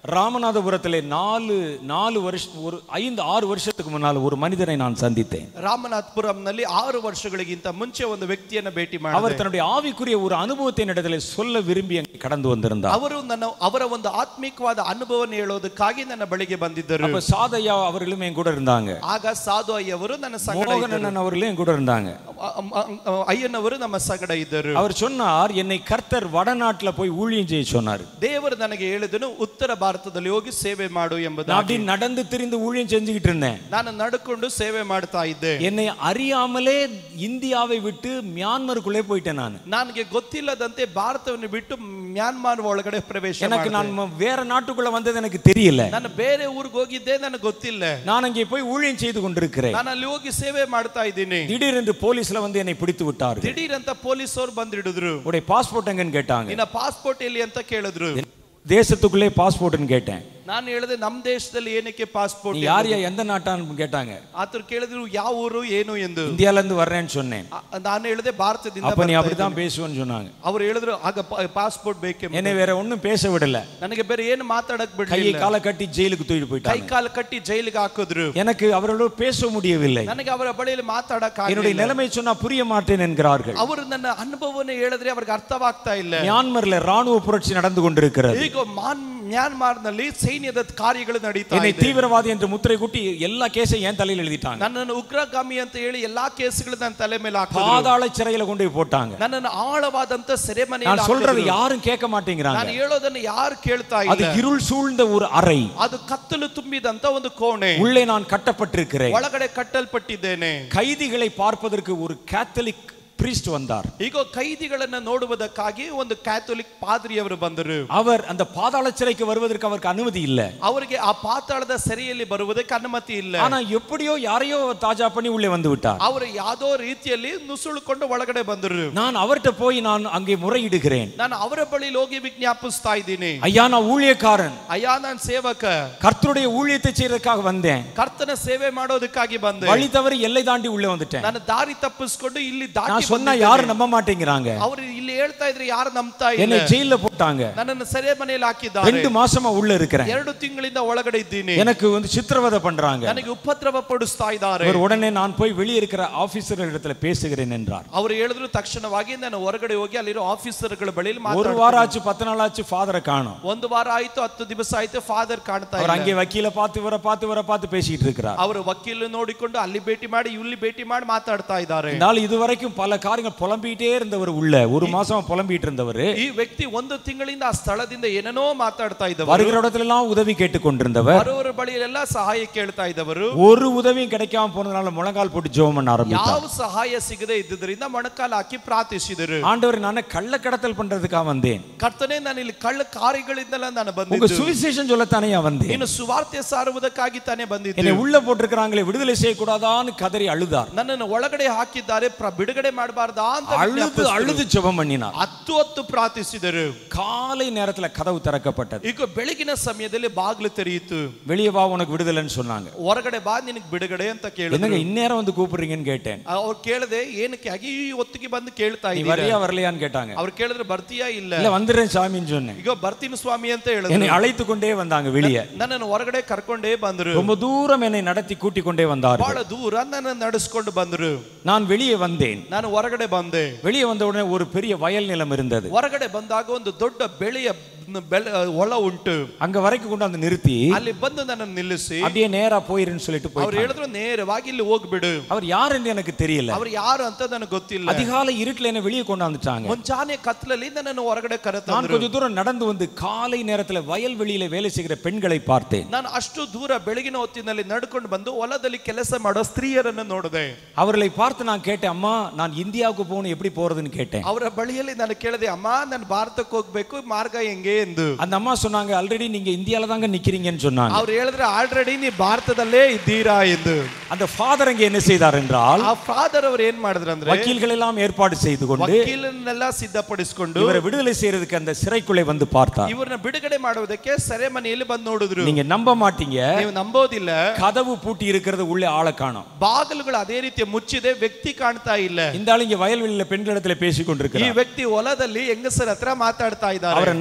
ராமநாதபுரத்திலே நாலு நாலு வருஷம் ஒரு ஐந்து ஆறு வருஷத்துக்கு முன்னால் ஒரு மனிதனை நான் சந்தித்தேன் ರಾಮನಾಥ್ಪುರಂನಲ್ಲಿ ಆರು ವರ್ಷಗಳಿಗಿಂತ ಮುಂಚೆ ಒಂದು ವ್ಯಕ್ತಿಯನ್ನ ಭೇಟಿ ಮಾಡಿ அவர் தன்னுடைய ஆவிக்குரிய ஒரு அனுபவத்தை இடத்துல சொல்ல விரும்பி அங்கே கடந்து வந்திருந்தார் ಅವರು ನನ್ನ ಅವರ ಒಂದು ಆತ್ಮಿಕವಾದ ಅನುಭವನ ಹೇಳೋದಕ್ಕಾಗಿ ನನ್ನ ಬಳಿಗೆ ಬಂದಿದ್ದರು அப்ப சாதையா அவர்களும் என் கூட இருந்தாங்க ಆಗ ಸಾಧು ಅಯ್ಯವರು ನನ್ನ ಸಂಗಡ ಇದ್ದರು. மோகனன் அவர்களும் என் கூட இருந்தாங்க ಅ- ಅ- ಅ- ಅಯ್ಯನವರು ನಮ್ಮ ಸಂಗಡ ಇದ್ದರು அவர் சொன்னார் என்னை கர்த்தர் வடநாட்டுல போய் ஊழியம் செய்ய சொன்னார் ದೇವರು ನನಗೆ ಹೇಳಿದನು ಉತ್ತರ ಭಾರತದಲ್ಲಿ ಹೋಗಿ ಸೇವೆ ಮಾಡು நான் ಎಂಬುದಾಗಿ அப்படி நடந்து திரிந்து ஊழியம் செஞ்சுக்கிட்டு இருந்தேன் ನಾನು ನಡ್ಕೊಂಡು ಸೇವೆ ಮಾಡ್ತಾ ಇದ್ದೆ என்னை அறியாமலே இந்தியாவை விட்டு மியான்மருக்குள்ளே போயிட்டேன் நான் ನನಗೆ ಗೊತ್ತಿಲ್ಲದಂತೆ ಭಾರತವನ್ನು ಬಿಟ್ಟು ಮ್ಯಾನ್ಮಾರ್ ಒಳಗಡೆ ಪ್ರವೇಶ எனக்கு ಮಾಡಿದೆ. நான் ம- வேற நாட்டுக்குள்ள வந்தது எனக்கு தெரியல ನಾನು ಬೇರೆ ಊರಿಗೆ ಹೋಗಿದ್ದೆ ನನಗೆ ಗೊತ್ತಿಲ್ಲ நான் அங்கே போய் ஊழியம் செய்து கொண்டிருக்கிறேன் ನಾನು ಅಲ್ಲಿ ಹೋಗಿ ಸೇವೆ ಮಾಡ್ತಾ ಇದ್ದೀನಿ திடீரென்று போலீஸ்ல வந்து என்னை பிடித்து விட்டார்கள் ದಿಢೀರ್ ಅಂತ ಪೊಲೀಸರು ಬಂದಿಡಿದ್ರು உடைய பாஸ்போர்ட் எங்கன்னு கேட்டாங்க ನಿನ್ನ ಪಾಸ್ಪೋರ್ಟ್ ಎಲ್ಲಿ ಅಂತ ಕೇಳಿದ್ರು தேசத்துக்குள்ளே பாஸ்போர்ட்னு கேட்டேன் ನಾನು ಹೇಳಿದೆ ನಮ್ಮ ದೇಶದಲ್ಲಿ ಏನಕ್ಕೆ ಪಾಸ್ಪೋರ್ಟ್ நீ யார் யா எந்த நாட்டான்னு கேட்டாங்க ಆತರು ಕೇಳಿದ್ರು ಯಾವ ಊರು ಏನು ಎಂದು இந்தியால இருந்து வர்றேன்னு சொன்னேன் ಆ- ನಾನು ಹೇಳಿದೆ ಭಾರತದಿಂದ அப்ப நீ ಬರ್ತಾ அப்படித்தான் பேசுவேன்னு சொன்னாங்க ಇದ್ದೀನಿ. ಅವ್ರು ಹೇಳಿದ್ರು ಆಗ ಪಾಸ್ಪೋರ್ಟ್ ಬೇಕೆಂಬ என்னை வேற ஒண்ணும் பேச விடல ನನಗೆ ಬೇರೆ ಏನು ಮಾತಾಡಕ್ கையை ಬಿಡ್ಲಿಲ್ಲ காலை கட்டி ஜெயிலுக்கு தூக்கிட்டு ಕೈ போயிட்டாங்க ಕಾಲು ಕಟ್ಟಿ ಜೈಲಿಗೆ ಹಾಕಿದ್ರು எனக்கு அவர்களோடு பேச முடியவில்லை ನನಗೆ ಅವರ ಬಳಿಯಲ್ಲಿ ಮಾತಾಡಕ್ என்னுடைய ಆಗಿಲ್ಲ நிலைமை சொன்னா புரிய மாட்டேன் என்கிறார்கள் ಅವರು ನನ್ನ ಅನುಭವವನ್ನು ಹೇಳಿದ್ರೆ ಅವ್ರಿಗೆ ಅರ್ಥವಾಗ್ತಾ ಇಲ್ಲ மியான்மர்ல ராணுவ புரட்சி நடந்து கொண்டிருக்கிறது ಈಗ ಮಾನ್ ಮ್ಯಾನ್ಮಾರ್ನಲ್ಲಿ ಸೈನ್ಯದ ಕಾರ್ಯಗಳು ನಡೀತಾ என்னை ಇದೆ தீவிரவாதி என்று முத்திரை குட்டி எல்லா கேஸையும் என் தலையில் எழுதிட்டாங்க ನನ್ನನ್ನು ಉಗ್ರಗಾಮಿ ಅಂತ ಹೇಳಿ ಎಲ್ಲಾ ಕೇಸ್ಗಳು ನನ್ನ ತಲೆ ಮೇಲೆ ಹಾಕಿದ್ರು பாதாள சிறையில கொண்டு போய் போட்டாங்க ನನ್ನನ್ನು ಆಳವಾದಂತ ಸೆರೆಮನೆಯಲ್ಲಿ நான் சொல்றது ಹಾಕಿದ್ರು. யாரும் கேட்க மாட்டேங்கிறாங்க ನಾನು ಹೇಳೋದನ್ನ ಯಾರು ಕೇಳ್ತಾ அது ಇಲ್ಲ இருள் சூழ்ந்த ஒரு அறை ಅದು ಕತ್ತಲು ತುಂಬಿದಂತ ಒಂದು ಕೋಣೆ உள்ளே நான் கட்டப்பட்டிருக்கிறேன் ಒಳಗಡೆ ಕಟ್ಟಲ್ಪಟ್ಟಿದ್ದೇನೆ கைதிகளை பார்ப்பதற்கு ஒரு கேத்தலிக் பிரீஸ்ட் வந்தார் ಈಗ ಕೈದಿಗಳನ್ನ ನೋಡುವುದಕ್ಕಾಗಿ ಒಂದು ಕ್ಯಾಥೋಲಿಕ್ ಪಾದ್ರಿಯವರು ಬಂದರು அவர் அந்த பாதாள சிறைக்கு வருவதற்கு அவருக்கு அனுமதி இல்ல ಅವರಿಗೆ ಆ ಪಾತಾಳದ ಸೆರೆಯಲ್ಲಿ ಬರುವುದಕ್ಕೆ ಅನುಮತಿ ಇಲ್ಲ ஆனா எப்படியோ யாரையோ அவர் தாஜா பண்ணி உள்ளே வந்து விட்டார் ಅವರು ಯಾವ್ದೋ ರೀತಿಯಲ್ಲಿ ನುಸುಳುಕೊಂಡು ಒಳಗಡೆ ಬಂದರು நான் அவர்கிட்ட போய் நான் அங்கே முறையிடுகிறேன் ನಾನು ಅವರ ಬಳಿ ಹೋಗಿ ವಿಜ್ಞಾಪಿಸ್ತಾ ಇದ್ದೀನಿ ஐயா நான் ஊழியக்காரன் ಅಯ್ಯ ನಾನು ಸೇವಕ கர்த்தருடைய ஊழியத்தை செய்யறதுக்காக வந்தேன் ಕರ್ತನ ಸೇವೆ ಮಾಡೋದಕ್ಕಾಗಿ ಬಂದೆ வழி தவறி எல்லை தாண்டி உள்ளே வந்துட்டேன் ನಾನು ದಾರಿ ತಪ್ಪಿಸ್ಕೊಂಡು ಇಲ್ಲಿ ದಾಟಿ நான் சொன்னா யாரும் நம்ப மாட்டேங்கிறாங்க ಅವರು ಇಲ್ಲಿ ಹೇಳ್ತಾ ಇದ್ರೆ ಯಾರು ನಂಬ್ತಾ என்னை ಇಲ್ಲ ஜெயில போட்டாங்க ನನ್ನನ್ನು ಸೆರೆ ಮನೆಯಲ್ಲಿ ಹಾಕಿದ್ದಾರೆ ரெண்டு மாசமா உள்ள இருக்கிறேன் ಎರಡು ತಿಂಗಳಿಂದ ಒಳಗಡೆ ಇದ್ದೀನಿ எனக்கு வந்து சித்திரவதை பண்றாங்க ನನಗೆ ಉಪದ್ರವ ಪಡಿಸ್ತಾ ಇದ್ದಾರೆ இவர் உடனே நான் போய் வெளியே இருக்கிற ஆபீசர் இடத்துல பேசுகிறேன் என்றார் ಅವರು ಹೇಳಿದ್ರು ತಕ್ಷಣವಾಗಿ ನಾನು ಹೊರಗಡೆ ಹೋಗಿ ಅಲ್ಲಿರೋ ಆಫೀಸರ್ಗಳ ಬಳಿಯಲ್ಲಿ ஒரு ಮಾತಾಡ್ತೀನಿ. வாரம் ஆச்சு பத்து நாள் ஆச்சு ஃபாதரை காணும் ಒಂದು ವಾರ ಆಯ್ತು ಹತ್ತು ದಿವಸ ಆಯ್ತು ಫಾದರ್ ಕಾಣ್ತಾ அவர் ಇಲ್ಲ அங்கே வக்கீல பார்த்து இவரை பார்த்து இவரை பார்த்து பேசிட்டு இருக்கிறார் ಅವರು ವಕೀಲ ನೋಡಿಕೊಂಡು ಅಲ್ಲಿ ಭೇಟಿ ಮಾಡಿ ಇಲ್ಲಿ ಭೇಟಿ ಮಾಡಿ ಮಾತಾಡ್ತಾ ಇದ್ದಾರೆ இந்த ஆள் இதுவரைக்கும் பல காரியங்கள் புலம்பிட்டே இருந்தவர் உள்ள ஒரு மாசம் புலம்பிட்டு இருந்தவர் ಈ ವ್ಯಕ್ತಿ ಒಂದು ತಿಂಗಳಿಂದ ಆ ಸ್ಥಳದಿಂದ ಏನೇನೋ ಮಾತಾಡ್ತಾ ಇದ್ದವರು வருகிற இடத்துல எல்லாம் உதவி கேட்டு கொண்டிருந்தவர் ಬರೋರ ಬಳಿಯಲ್ಲೆಲ್ಲ ಸಹಾಯ ಕೇಳ್ತಾ ಇದ್ದವರು ஒரு உதவியும் கிடைக்காம போனதுனால முழங்கால் போட்டு ஜெபம் பண்ண ஆரம்பித்தார் ಯಾವ ಸಹಾಯ ಸಿಗದೆ ಇದ್ದುದರಿಂದ ಮೊಣಕಾಲು ಹಾಕಿ ಪ್ರಾರ್ಥಿಸಿದರು ஆண்டவர் நான் கள்ள கடத்தல் பண்றதுக்காக வந்தேன் ಕರ್ತನೆ ನಾನು ಇಲ್ಲಿ ಕಳ್ಳ ಕಾರ್ಯಗಳಿಂದಲ್ಲ ನಾನು உங்க ಬಂದಿದ್ದು சுவிசேஷம் சொல்லத்தானே வந்தேன் ನೀನು ಸುವಾರ್ತೆ ಸಾರುವುದಕ್ಕಾಗಿ ತಾನೇ என்னை ಬಂದಿದ್ದು உள்ள போட்டிருக்கிறாங்களே விடுதலை செய்யக்கூடாதான்னு கதறி அழுதார் ನನ್ನನ್ನು ಒಳಗಡೆ ಹಾಕಿದ್ದಾರೆ ಪ್ರ- ಬಿಡುಗಡೆ ಮಾಡಬಾರ್ದಾ ಅಂತ அழுது ವಿಜ್ಞಾಪಿಸಿದರು. அழுது ஜெபம் பண்ணினார் ಹತ್ತು ಹೊತ್ತು ಪ್ರಾರ್ಥಿಸಿದರು காலை நேரத்துல கதவு திறக்கப்பட்டது ಈಗ ಬೆಳಗಿನ ಸಮಯದಲ್ಲಿ ಬಾಗಿಲು ತೆರೆಯಿತು வெளியே வா உனக்கு விடுதலைன்னு சொன்னாங்க ಹೊರಗಡೆ ಬಾ ನಿನಗೆ ಬಿಡುಗಡೆ ಅಂತ ಕೇಳಿದ್ರು என்னங்க இந்நேரம் வந்து கூப்பிடுறீங்கன்னு கேட்டேன் ಅವ್ರು ಕೇಳದೆ ಏನಕ್ಕೆ ಆಗಿ ಈ ಹೊತ್ತಿಗೆ ಬಂದು ಕೇಳ್ತಾ நீ ಇದ್ದೀರಾ வரியா வரலையான்னு கேட்டாங்க ಅವ್ರು ಕೇಳಿದ್ರೆ ಬರ್ತೀಯಾ ಇಲ್ಲ இல்ல வந்துடுறேன் சாமின்னு சொன்னேன் ಈಗ ಬರ್ತೀನಿ ಸ್ವಾಮಿ ಅಂತ ಹೇಳಿದ್ರು என்னை அழைத்து கொண்டே வந்தாங்க வெளியே ನನ್ನನ್ನು ಹೊರಗಡೆ ಕರ್ಕೊಂಡೇ ಬಂದ್ರು ரொம்ப தூரம் என்னை நடத்தி கூட்டிக் கொண்டே வந்தார் ಬಹಳ ದೂರ ನನ್ನ ನಡೆಸ್ಕೊಂಡು ಬಂದ್ರು நான் வெளியே வந்தேன் ನಾನು ಹೊರಗಡೆ ಬಂದೆ வெளியே வந்த உடனே ஒரு பெரிய வயல் நிலம் இருந்தது ಹೊರಗಡೆ ಬಂದಾಗ ಒಂದು ದೊಡ್ಡ ಬೆಳೆಯ ಬೆಳೆ ಹೊಲ ಉಂಟು அங்க வரைக்கும் கொண்டு வந்து நிறுத்தி ಅಲ್ಲಿ ಬಂದು ನನ್ನನ್ನು ನಿಲ್ಲಿಸಿ அப்படியே நேரா போயிருன்னு சொல்லிட்டு ಅವ್ರು போய் ಹೇಳಿದ್ರು ನೇರವಾಗಿ ಇಲ್ಲಿ ಹೋಗ್ಬಿಡು அவர் யார் என்று எனக்கு தெரியல ಅವ್ರು ಯಾರು ಅಂತ ನನಗೆ ಗೊತ್ತಿಲ್ಲ அதிகாலை இருட்டுல என்ன வெளியே கொண்டு வந்துட்டாங்க ಮುಂಜಾನೆ ಕತ್ಲಲ್ಲಿ ನನ್ನನ್ನು ಹೊರಗಡೆ நான் ಕರೆತಂದ್ರು கொஞ்சம் தூரம் நடந்து வந்து காலை நேரத்துல வயல்வெளியில வேலை செய்கிற பெண்களை பார்த்தேன் ನಾನು ಅಷ್ಟು ದೂರ ಬೆಳಗಿನ ಹೊತ್ತಿನಲ್ಲಿ ನಡ್ಕೊಂಡು ಬಂದು ಹೊಲದಲ್ಲಿ ಕೆಲಸ ಮಾಡೋ ಸ್ತ್ರೀಯರನ್ನು ನೋಡಿದೆ அவர்களை பார்த்து நான் கேட்டேன் அம்மா நான் இந்தியாவுக்கு போகணும் எப்படி போறதுன்னு கேட்டேன் ಅವರ ಬಳಿಯಲ್ಲಿ ನಾನು ಕೇಳಿದೆ ಅಮ್ಮ ನಾನು ಭಾರತಕ್ಕೆ ಹೋಗ್ಬೇಕು ಮಾರ್ಗ ಹೆಂಗೆ ಎಂದು அந்த அம்மா சொன்னாங்க ஆல்ரெடி நீங்க இந்தியால தாங்க நிக்கிறீங்கன்னு சொன்னாங்க ಅವ್ರು ಹೇಳಿದ್ರೆ ಆಲ್ರೆಡಿ ನೀ ಭಾರತದಲ್ಲೇ ಇದ್ದೀರಾ ಎಂದು அந்த ஃபாதர் அங்க என்ன செய்தார் என்றால் ಆ ಫಾದರ್ ಅವ್ರು ಏನ್ ಮಾಡಿದ್ರು ಅಂದ್ರೆ வக்கீல்கள் எல்லாம் ஏற்பாடு செய்து கொண்டு ವಕೀಲನ್ನೆಲ್ಲ ಸಿದ್ಧಪಡಿಸಿಕೊಂಡು இவரை விடுதலை செய்யறதுக்கு அந்த சிறைக்குள்ளே வந்து பார்த்தார் ಇವ್ರನ್ನ ಬಿಡುಗಡೆ ಮಾಡುವುದಕ್ಕೆ ಸೆರೆಮನೆಯಲ್ಲಿ ಬಂದು ನೋಡಿದ್ರು நீங்க நம்ப மாட்டீங்க ನೀವು ನಂಬೋದಿಲ್ಲ கதவு பூட்டி இருக்கிறது உள்ளே ஆளை காணோம் ಬಾಗಿಲುಗಳು ಅದೇ ರೀತಿ ಮುಚ್ಚಿದೆ ವ್ಯಕ್ತಿ ಕಾಣ್ತಾ ಇಲ್ಲ இந்த ஆள் இங்க வயல்வெளியில பெண்களிடத்துல பேசி ಈ கொண்டிருக்கிறார் ವ್ಯಕ್ತಿ ಹೊಲದಲ್ಲಿ ಹೆಂಗಸರ ಹತ್ರ ಮಾತಾಡ್ತಾ ಇದ್ದಾರೆ அவரை நான் நேரா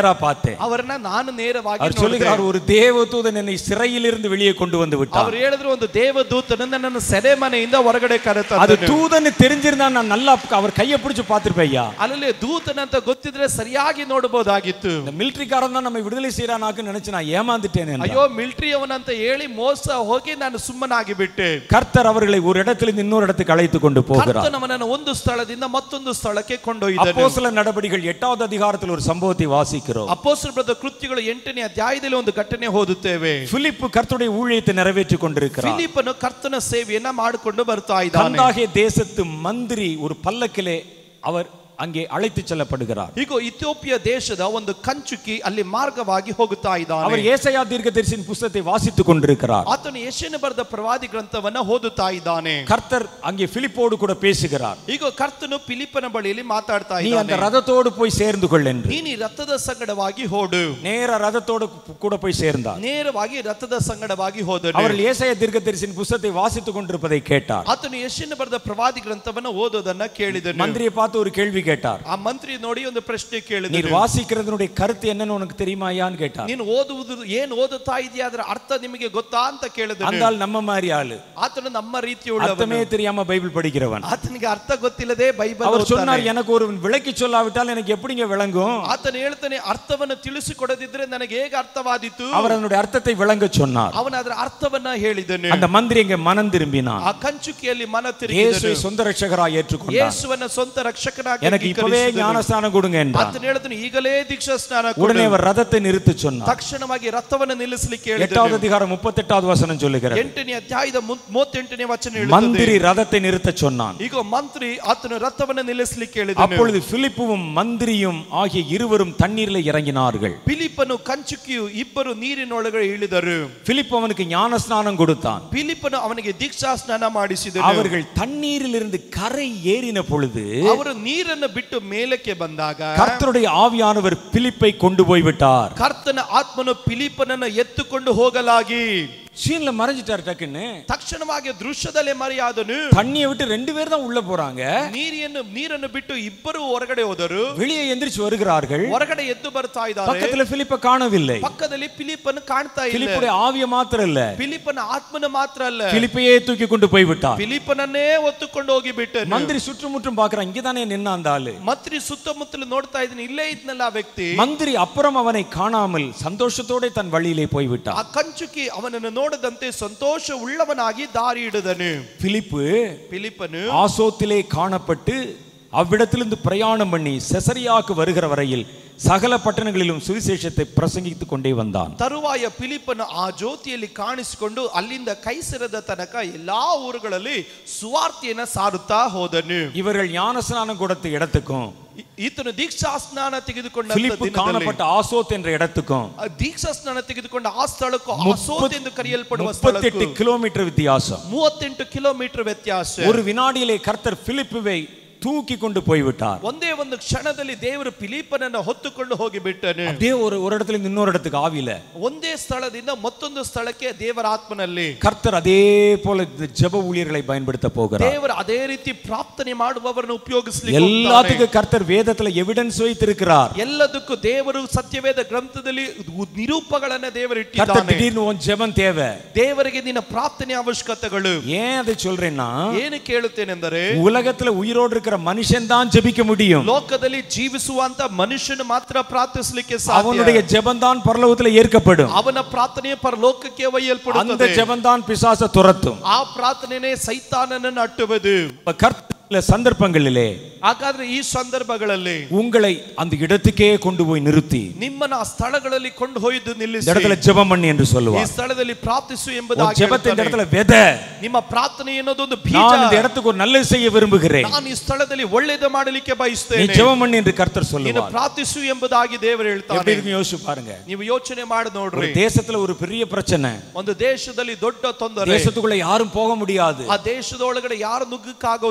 நேரா பார்த்தேன் ಅವರನ್ನ ನಾನು ನೇರವಾಗಿ அவர் ನೋಡಿದೆ. சொல்லுகிறார் ஒரு தேவதூதன் என்னை சிறையிலிருந்து வெளியே கொண்டு வந்து விட்டார் ಅವ್ರು ಹೇಳಿದ್ರು ಒಂದು ದೇವದೂತನು ನನ್ನನ್ನು ಸೆರೆ ಮನೆಯಿಂದ ಹೊರಗಡೆ அது ಕರೆತಂದನು தூதன்னு தெரிஞ்சிருந்தா நான் நல்லா அவர் கையை பிடிச்சு பார்த்திருப்பேன் ஐயா ಅಲ್ಲಿ ದೂತನಂತ ಗೊತ್ತಿದ್ರೆ ಸರಿಯಾಗಿ ನೋಡಬಹುದಾಗಿತ್ತು இந்த மிலிட்டரிக்காரன் தான் நம்ம விடுதலை செய்யறானாக்கு நினைச்சு நான் ஏமாந்துட்டேன் என்றார். ಅಯ್ಯೋ ಮಿಲಿಟರಿ ಅವನಂತ ಹೇಳಿ ಮೋಸ ಹೋಗಿ ನಾನು ಸುಮ್ಮನಾಗಿ ಬಿಟ್ಟೆ கர்த்தர் அவர்களை ஒரு இடத்திலிருந்து இன்னொரு இடத்துக்கு அழைத்து கொண்டு போகிறார் ಕರ್ತನವನನ್ನು ಒಂದು ಸ್ಥಳದಿಂದ ಮತ್ತೊಂದು ಸ್ಥಳಕ್ಕೆ ಕೊಂಡೊಯ್ದನು அப்போஸ்தல நடவடிக்கைகள் எட்டாவது அதிகாரத்தில் ஒரு சம்பவத்தை வாசிக்கிறோம் ಅಪೋಸ್ತಲ ಬರೆದ ಕೃತ್ಯಗಳು ಎಂಟನೇ ಅಧ್ಯಾಯದಲ್ಲಿ ಒಂದು ಘಟನೆ ಓದುತ್ತೇವೆ பிலிப்பு கர்த்தருடைய ஊழியத்தை நிறைவேற்றி கொண்டிருக்கிறார் ಫಿಲಿಪ್ಪನು ಕರ್ತನ ಸೇವೆಯನ್ನ ಮಾಡಿಕೊಂಡು ಬರ್ತಾ ಇದ್ದಾನೆ கந்தாகிய தேசத்து மந்திரி ஒரு பல்லக்கிலே அவர் அங்கே அழைத்து செல்லப்படுகிறார் ಈಗ ಇಥಿಯೋಪಿಯ ದೇಶದ ಒಂದು ಕಂಚುಕಿ ಅಲ್ಲಿ ಮಾರ್ಗವಾಗಿ ಹೋಗುತ್ತಾ அவர் ಇದ್ದಾನೆ ஏசாயா தீர்க்கதரிசியின் புஸ்தகத்தை வாசித்துக் கொண்டிருக்கிறார் ಆತನು ಯಶನ ಬರೆದ ಪ್ರವಾದಿ ಗ್ರಂಥವನ್ನ ಓದುತ್ತಾ ಇದ್ದಾನೆ கர்த்தர் அங்கே பிலிப்போடு கூட பேசுகிறார் ಈಗ ಕರ್ತನು ಫಿಲಿಪ್ಪನ ಬಳಿಯಲ್ಲಿ ಮಾತಾಡ್ತಾ நீ அந்த ಇದ್ದಾನೆ ரதத்தோடு போய் சேர்ந்து கொள் என்று ನೀನು ಈ ರಥದ ಸಂಗಡವಾಗಿ ಹೋಡು நேர ரதத்தோடு கூட போய் சேர்ந்தார் ನೇರವಾಗಿ ರಥದ ಸಂಗಡವಾಗಿ ಹೋದನು அவர்கள் ஏசாயா தீர்க்கதரிசியின் புஸ்தகத்தை வாசித்துக் கொண்டிருப்பதை கேட்டார் ಆತನು ಯಶನ ಬರೆದ ಪ್ರವಾದಿ ಗ್ರಂಥವನ್ನ ಓದೋದನ್ನ ಕೇಳಿದನು மந்திரியை பார்த்து ஒரு கேள்வி கேட்டார் ಆ ಮಂತ್ರಿ ನೋಡಿ ಒಂದು ಪ್ರಶ್ನೆ நீர் ಕೇಳಿದನು வாசிக்கிறதனுடைய கருத்து என்னன்னு உனக்கு தெரியுமாயான்னு கேட்டார் ನೀನು ಓದುವುದು ಏನ್ ಓದುತ್ತಾ ಇದೆಯಾ ಅದರ ಅರ್ಥ ನಿಮಗೆ ಗೊತ್ತಾ ಅಂತ ಕೇಳಿದನು அந்த ஆள் நம்ம மாதிரி ஆளு ಆತನು ನಮ್ಮ ರೀತಿಯುಳ್ಳವನು அர்த்தமே தெரியாம பைபிள் படிக்கிறவன் ಆತನಿಗೆ ಅರ್ಥ ಗೊತ್ತಿಲ್ಲದೆ ಬೈಬಲ್ அவர் ಓದ್ತಾನೆ. சொன்னார் எனக்கு ஒரு விளக்கி சொல்லாவிட்டால் எனக்கு எப்படிங்க விளங்கும் ಆತನು ಹೇಳ್ತಾನೆ ಅರ್ಥವನ್ನು ತಿಳಿಸಿಕೊಡದಿದ್ರೆ ನನಗೆ ಹೇಗೆ ಅರ್ಥವಾದಿತು அவர் அதனுடைய அர்த்தத்தை விளங்க சொன்னார் ಅವನ ಅದರ ಅರ್ಥವನ್ನ ಹೇಳಿದನು அந்த மந்திரி இங்க மனம் திரும்பினான் ಆ ಕಂಚುಕಿಯಲ್ಲಿ ಮನ இயேசுவை ತಿರುಗಿದನು சொந்த ரட்சகராய் ஏற்றுக்கொண்டார் ಯೇಸುವನ್ನ ಸ್ವಂತ ರಕ್ಷಕನಾಗಿ எனக்கு இப்பவே ಅಂಗೀಕರಿಸಿದನು. ஞானஸ்தானம் கொடுங்க என்றார் ಆತನು ಹೇಳಿದನು ಈಗಲೇ ದೀಕ್ಷಾ ಸ್ನಾನ ಕೊಡು. உடனே அவர் ரதத்தை நிறுத்த சொன்னார் ತಕ್ಷಣವಾಗಿ ರಥವನ್ನು ನಿಲ್ಲಿಸಲಿಕ್ಕೆ எட்டாவது ಹೇಳಿದನು அதிகாரம் முப்பத்தெட்டாவது வசனம் சொல்லுகிறது ಎಂಟನೇ ಅಧ್ಯಾಯದ ಮು- ಮೂವತ್ತೆಂಟನೇ ವಚನ ಹೇಳುತ್ತದೆ மந்திரி ரதத்தை நிறுத்த சொன்னான் ಈಗ ಮಂತ್ರಿ ಆತನು ರಥವನ್ನು ನಿಲ್ಲಿಸಲಿಕ್ಕೆ ಹೇಳಿದನು அப்பொழுது பிலிப்புவும் மந்திரியும் ஆகிய இருவரும் தண்ணீரில் இறங்கினார்கள் ಫಿಲಿಪ್ಪನು ಕಂಚುಕಿಯು ಇಬ್ಬರು ನೀರಿನೊಳಗಡೆ ಇಳಿದರು பிலிப் அவனுக்கு ஞானஸ்நானம் கொடுத்தான் ಫಿಲಿಪ್ಪನು ಅವನಿಗೆ ದೀಕ್ಷಾ ಸ್ನಾನ ಮಾಡಿಸಿದನು அவர்கள் தண்ணீரில் இருந்து கரை ஏறின பொழுது ಅವರು ನೀರನ್ನು ಬಿಟ್ಟು ಮೇಲಕ್ಕೆ ಬಂದಾಗ கர்த்தருடைய ஆவியானவர் பிலிப்பை கொண்டு போய் விட்டார் ಕರ್ತನ ಆತ್ಮನು ಫಿಲಿಪ್ಪನನ್ನು ಎತ್ತುಕೊಂಡು ಹೋಗಲಾಗಿ சீன்ல மறைஞ்சிட்டார் டக்குன்னு ತಕ್ಷಣವಾಗಿ ದೃಶ್ಯದಲ್ಲೇ ಮರೆಯಾದನು தண்ணியை விட்டு ரெண்டு பேர் தான் உள்ள போறாங்க ನೀರಿಯನ್ನು ನೀರನ್ನು ಬಿಟ್ಟು ಇಬ್ಬರು ಹೊರಗಡೆ ಹೋದರು வெளியே எந்திரிச்சு வருகிறார்கள் ಹೊರಗಡೆ ಎದ್ದು ಬರ್ತಾ ಇದ್ದಾರೆ பக்கத்துல பிலிப்பை காணவில்லை ಪಕ್ಕದಲ್ಲಿ ಫಿಲಿಪ್ಪನ್ನು ಕಾಣ್ತಾ ಇಲ್ಲ பிலிப்புடைய ஆவிய மாத்திரம் இல்ல ಫಿಲಿಪ್ಪನ ಆತ್ಮನ ಮಾತ್ರ ಅಲ್ಲ பிலிப்பையே தூக்கி கொண்டு போய் விட்டார் ಫಿಲಿಪ್ಪನನ್ನೇ ಒತ್ತುಕೊಂಡು ಹೋಗಿ ಬಿಟ್ಟನು மந்திரி சுற்றுமுற்றும் பாக்குறான் இங்கதானே நின்ன அந்த ஆளு ಮಂತ್ರಿ ಸುತ್ತಮುತ್ತಲು ನೋಡ್ತಾ ಇದ್ದೀನಿ ಇಲ್ಲೇ ಇದ್ನಲ್ಲ ಆ ವ್ಯಕ್ತಿ மந்திரி அப்புறம் அவனை காணாமல் சந்தோஷத்தோட தன் வழியிலே போய்விட்டார் ಆ ಕಂಚುಕಿ ಅವನನ್ನು ನೋಡದಂತೆ ಸಂತೋಷ ಉಳ್ಳವನಾಗಿ ದಾರಿ ಹಿಡಿದನು பிலிப்பு ಫಿಲಿಪ್ಪನು ஆசோத்திலே காணப்பட்டு அவ்விடத்திலிருந்து பிரயாணம் பண்ணி செசரியாக்கு வருகிற வரையில் சகல பட்டணங்களிலும் சுவிசேஷத்தை பிரசங்கித்துக் கொண்டே வந்தான் ತರುವಾಯ ಫಿಲಿಪ್ಪನು ಆ ಜ್ಯೋತಿಯಲ್ಲಿ ಕಾಣಿಸಿಕೊಂಡು ಅಲ್ಲಿಂದ ಕೈಸರದ ತನಕ ಎಲ್ಲಾ ಊರುಗಳಲ್ಲಿ ಸುವಾರ್ತೆಯನ್ನ ಸಾರುತ್ತಾ ಹೋದನು இவர்கள் ஞானஸ்நானம் கொடுத்த இடத்துக்கும் ಈ- ಈತನು ದೀಕ್ಷಾ ಸ್ನಾನ ತೆಗೆದುಕೊಂಡ பிலிப்பு காணப்பட்ட ஆசோத் என்ற இடத்துக்கும் ದೀಕ್ಷಾ ಸ್ನಾನ ತೆಗೆದುಕೊಂಡ ಆ ಸ್ಥಳಕ್ಕೂ ಆಸೋತ್ ಎಂದು ಕರೆಯಲ್ಪಡುವ முப்பத்தி ಸ್ಥಳಕ್ಕೂ கிலோமೀಟರ್ வித்தியாசம் ಮೂವತ್ತೆಂಟು ಕಿಲೋಮೀಟರ್ ವ್ಯತ್ಯಾಸ ஒரு வினாடியிலே கர்த்தர் பிலிப்புவை தூக்கி கொண்டு போய்விட்டார் ಒಂದೇ ಒಂದು ಕ್ಷಣದಲ್ಲಿ ದೇವರು ಫಿಲಿಪ್ಪನನ್ನ ಹೊತ್ತುಕೊಂಡು ಹೋಗಿ ಬಿಟ್ಟನು அப்படியே ஒரு ஒரு இடத்துல இருந்து இன்னொரு இடத்துக்கு ஆவில ಒಂದೇ ಸ್ಥಳದಿಂದ ಮತ್ತೊಂದು ಸ್ಥಳಕ್ಕೆ ದೇವರ ಆತ್ಮನಲ್ಲಿ கர்த்தர் அதே போல இந்த ஜெப ஊழியர்களை பயன்படுத்த போகிறார் ದೇವರು ಅದೇ ರೀತಿ ಪ್ರಾರ್ಥನೆ ಮಾಡುವವರನ್ನು ಉಪಯೋಗಿಸಲಿಕ್ಕೆ எல்லாத்துக்கும் கர்த்தர் வேதத்துல எவிடன்ஸ் வைத்திருக்கிறார் ಎಲ್ಲದಕ್ಕೂ ದೇವರು ಸತ್ಯವೇದ ಗ್ರಂಥದಲ್ಲಿ ಉ- ನಿರೂಪಗಳನ್ನ ದೇವರು கர்த்தர் ಇಟ್ಟಿದ್ದಾನೆ திடீர்னு உன் ஜெபம் தேவை ದೇವರಿಗೆ ನಿನ್ನ ಪ್ರಾರ್ಥನೆ ಅವಶ್ಯಕತೆಗಳು ஏன் அதை சொல்றேன்னா ಏನು ಕೇಳುತ್ತೇನೆಂದರೆ உலகத்துல உயிரோடு இருக்கிற மனுஷன் தான் ஜெபிக்க முடியும் ಲೋಕದಲ್ಲಿ ಜೀವಿಸುವಂತ ಮನುಷ್ಯನು ಮಾತ್ರ ಪ್ರಾರ್ಥಿಸಲಿಕ್ಕೆ ಸಾಧ್ಯ அவனுடைய ஜெபம் தான் பரலோகத்துல ஏற்கப்படும் ಅವನ ಪ್ರಾರ್ಥನೆ ಪರಲೋಕಕ್ಕೆ அந்த ಒಯ್ಯಲ್ಪಡುತ್ತದೆ ஜெபம் தான் பிசாச துரத்தும் ಆ ಪ್ರಾರ್ಥನೆನೇ ಸೈತಾನನನ್ನು ಅಟ್ಟುವುದು இப்ப கர்த்தர் சில சந்தர்ப்பங்களிலே ಹಾಗಾದ್ರೆ ಈ ಸಂದರ್ಭಗಳಲ್ಲಿ உங்களை அந்த இடத்துக்கே கொண்டு போய் நிறுத்தி ನಿಮ್ಮನ್ನ ಆ ಸ್ಥಳಗಳಲ್ಲಿ ಕೊಂಡು ಹೋಯ್ದು இந்த ನಿಲ್ಲಿಸಿ இடத்துல ஜெபம் பண்ணி என்று ಈ சொல்லுவார் ಸ್ಥಳದಲ್ಲಿ ಪ್ರಾರ್ಥಿಸು உன் ಎಂಬುದಾಗಿ ஜெபத்தை இந்த ಹೇಳ್ತಾನೆ. இடத்துல விதை ನಿಮ್ಮ ಪ್ರಾರ್ಥನೆ ಎನ್ನುವುದೊಂದು ಬೀಜ நான் இந்த இடத்துக்கு ஒரு நல்லது செய்ய விரும்புகிறேன் ನಾನು ಈ ಸ್ಥಳದಲ್ಲಿ ಒಳ್ಳೇದು ಮಾಡಲಿಕ್ಕೆ நீ ಬಯಸ್ತೇನೆ ஜெபம் பண்ணி என்று கர்த்தர் ನೀನು சொல்லுவார் ಪ್ರಾರ್ಥಿಸು ಎಂಬುದಾಗಿ ದೇವರು எப்படி ಹೇಳ್ತಾನೆ இருக்கு யோசிச்சு பாருங்க ನೀವು ಯೋಚನೆ ಮಾಡಿ ஒரு ನೋಡ್ರಿ தேசத்துல ஒரு பெரிய பிரச்சனை ಒಂದು ದೇಶದಲ್ಲಿ ದೊಡ್ಡ ತೊಂದರೆ தேசத்துக்குள்ள யாரும் போக முடியாது ಆ ದೇಶದ ಒಳಗಡೆ ಯಾರು ನುಗ್ಗಕ್ಕಾಗೋದಿಲ್ಲ யுத்த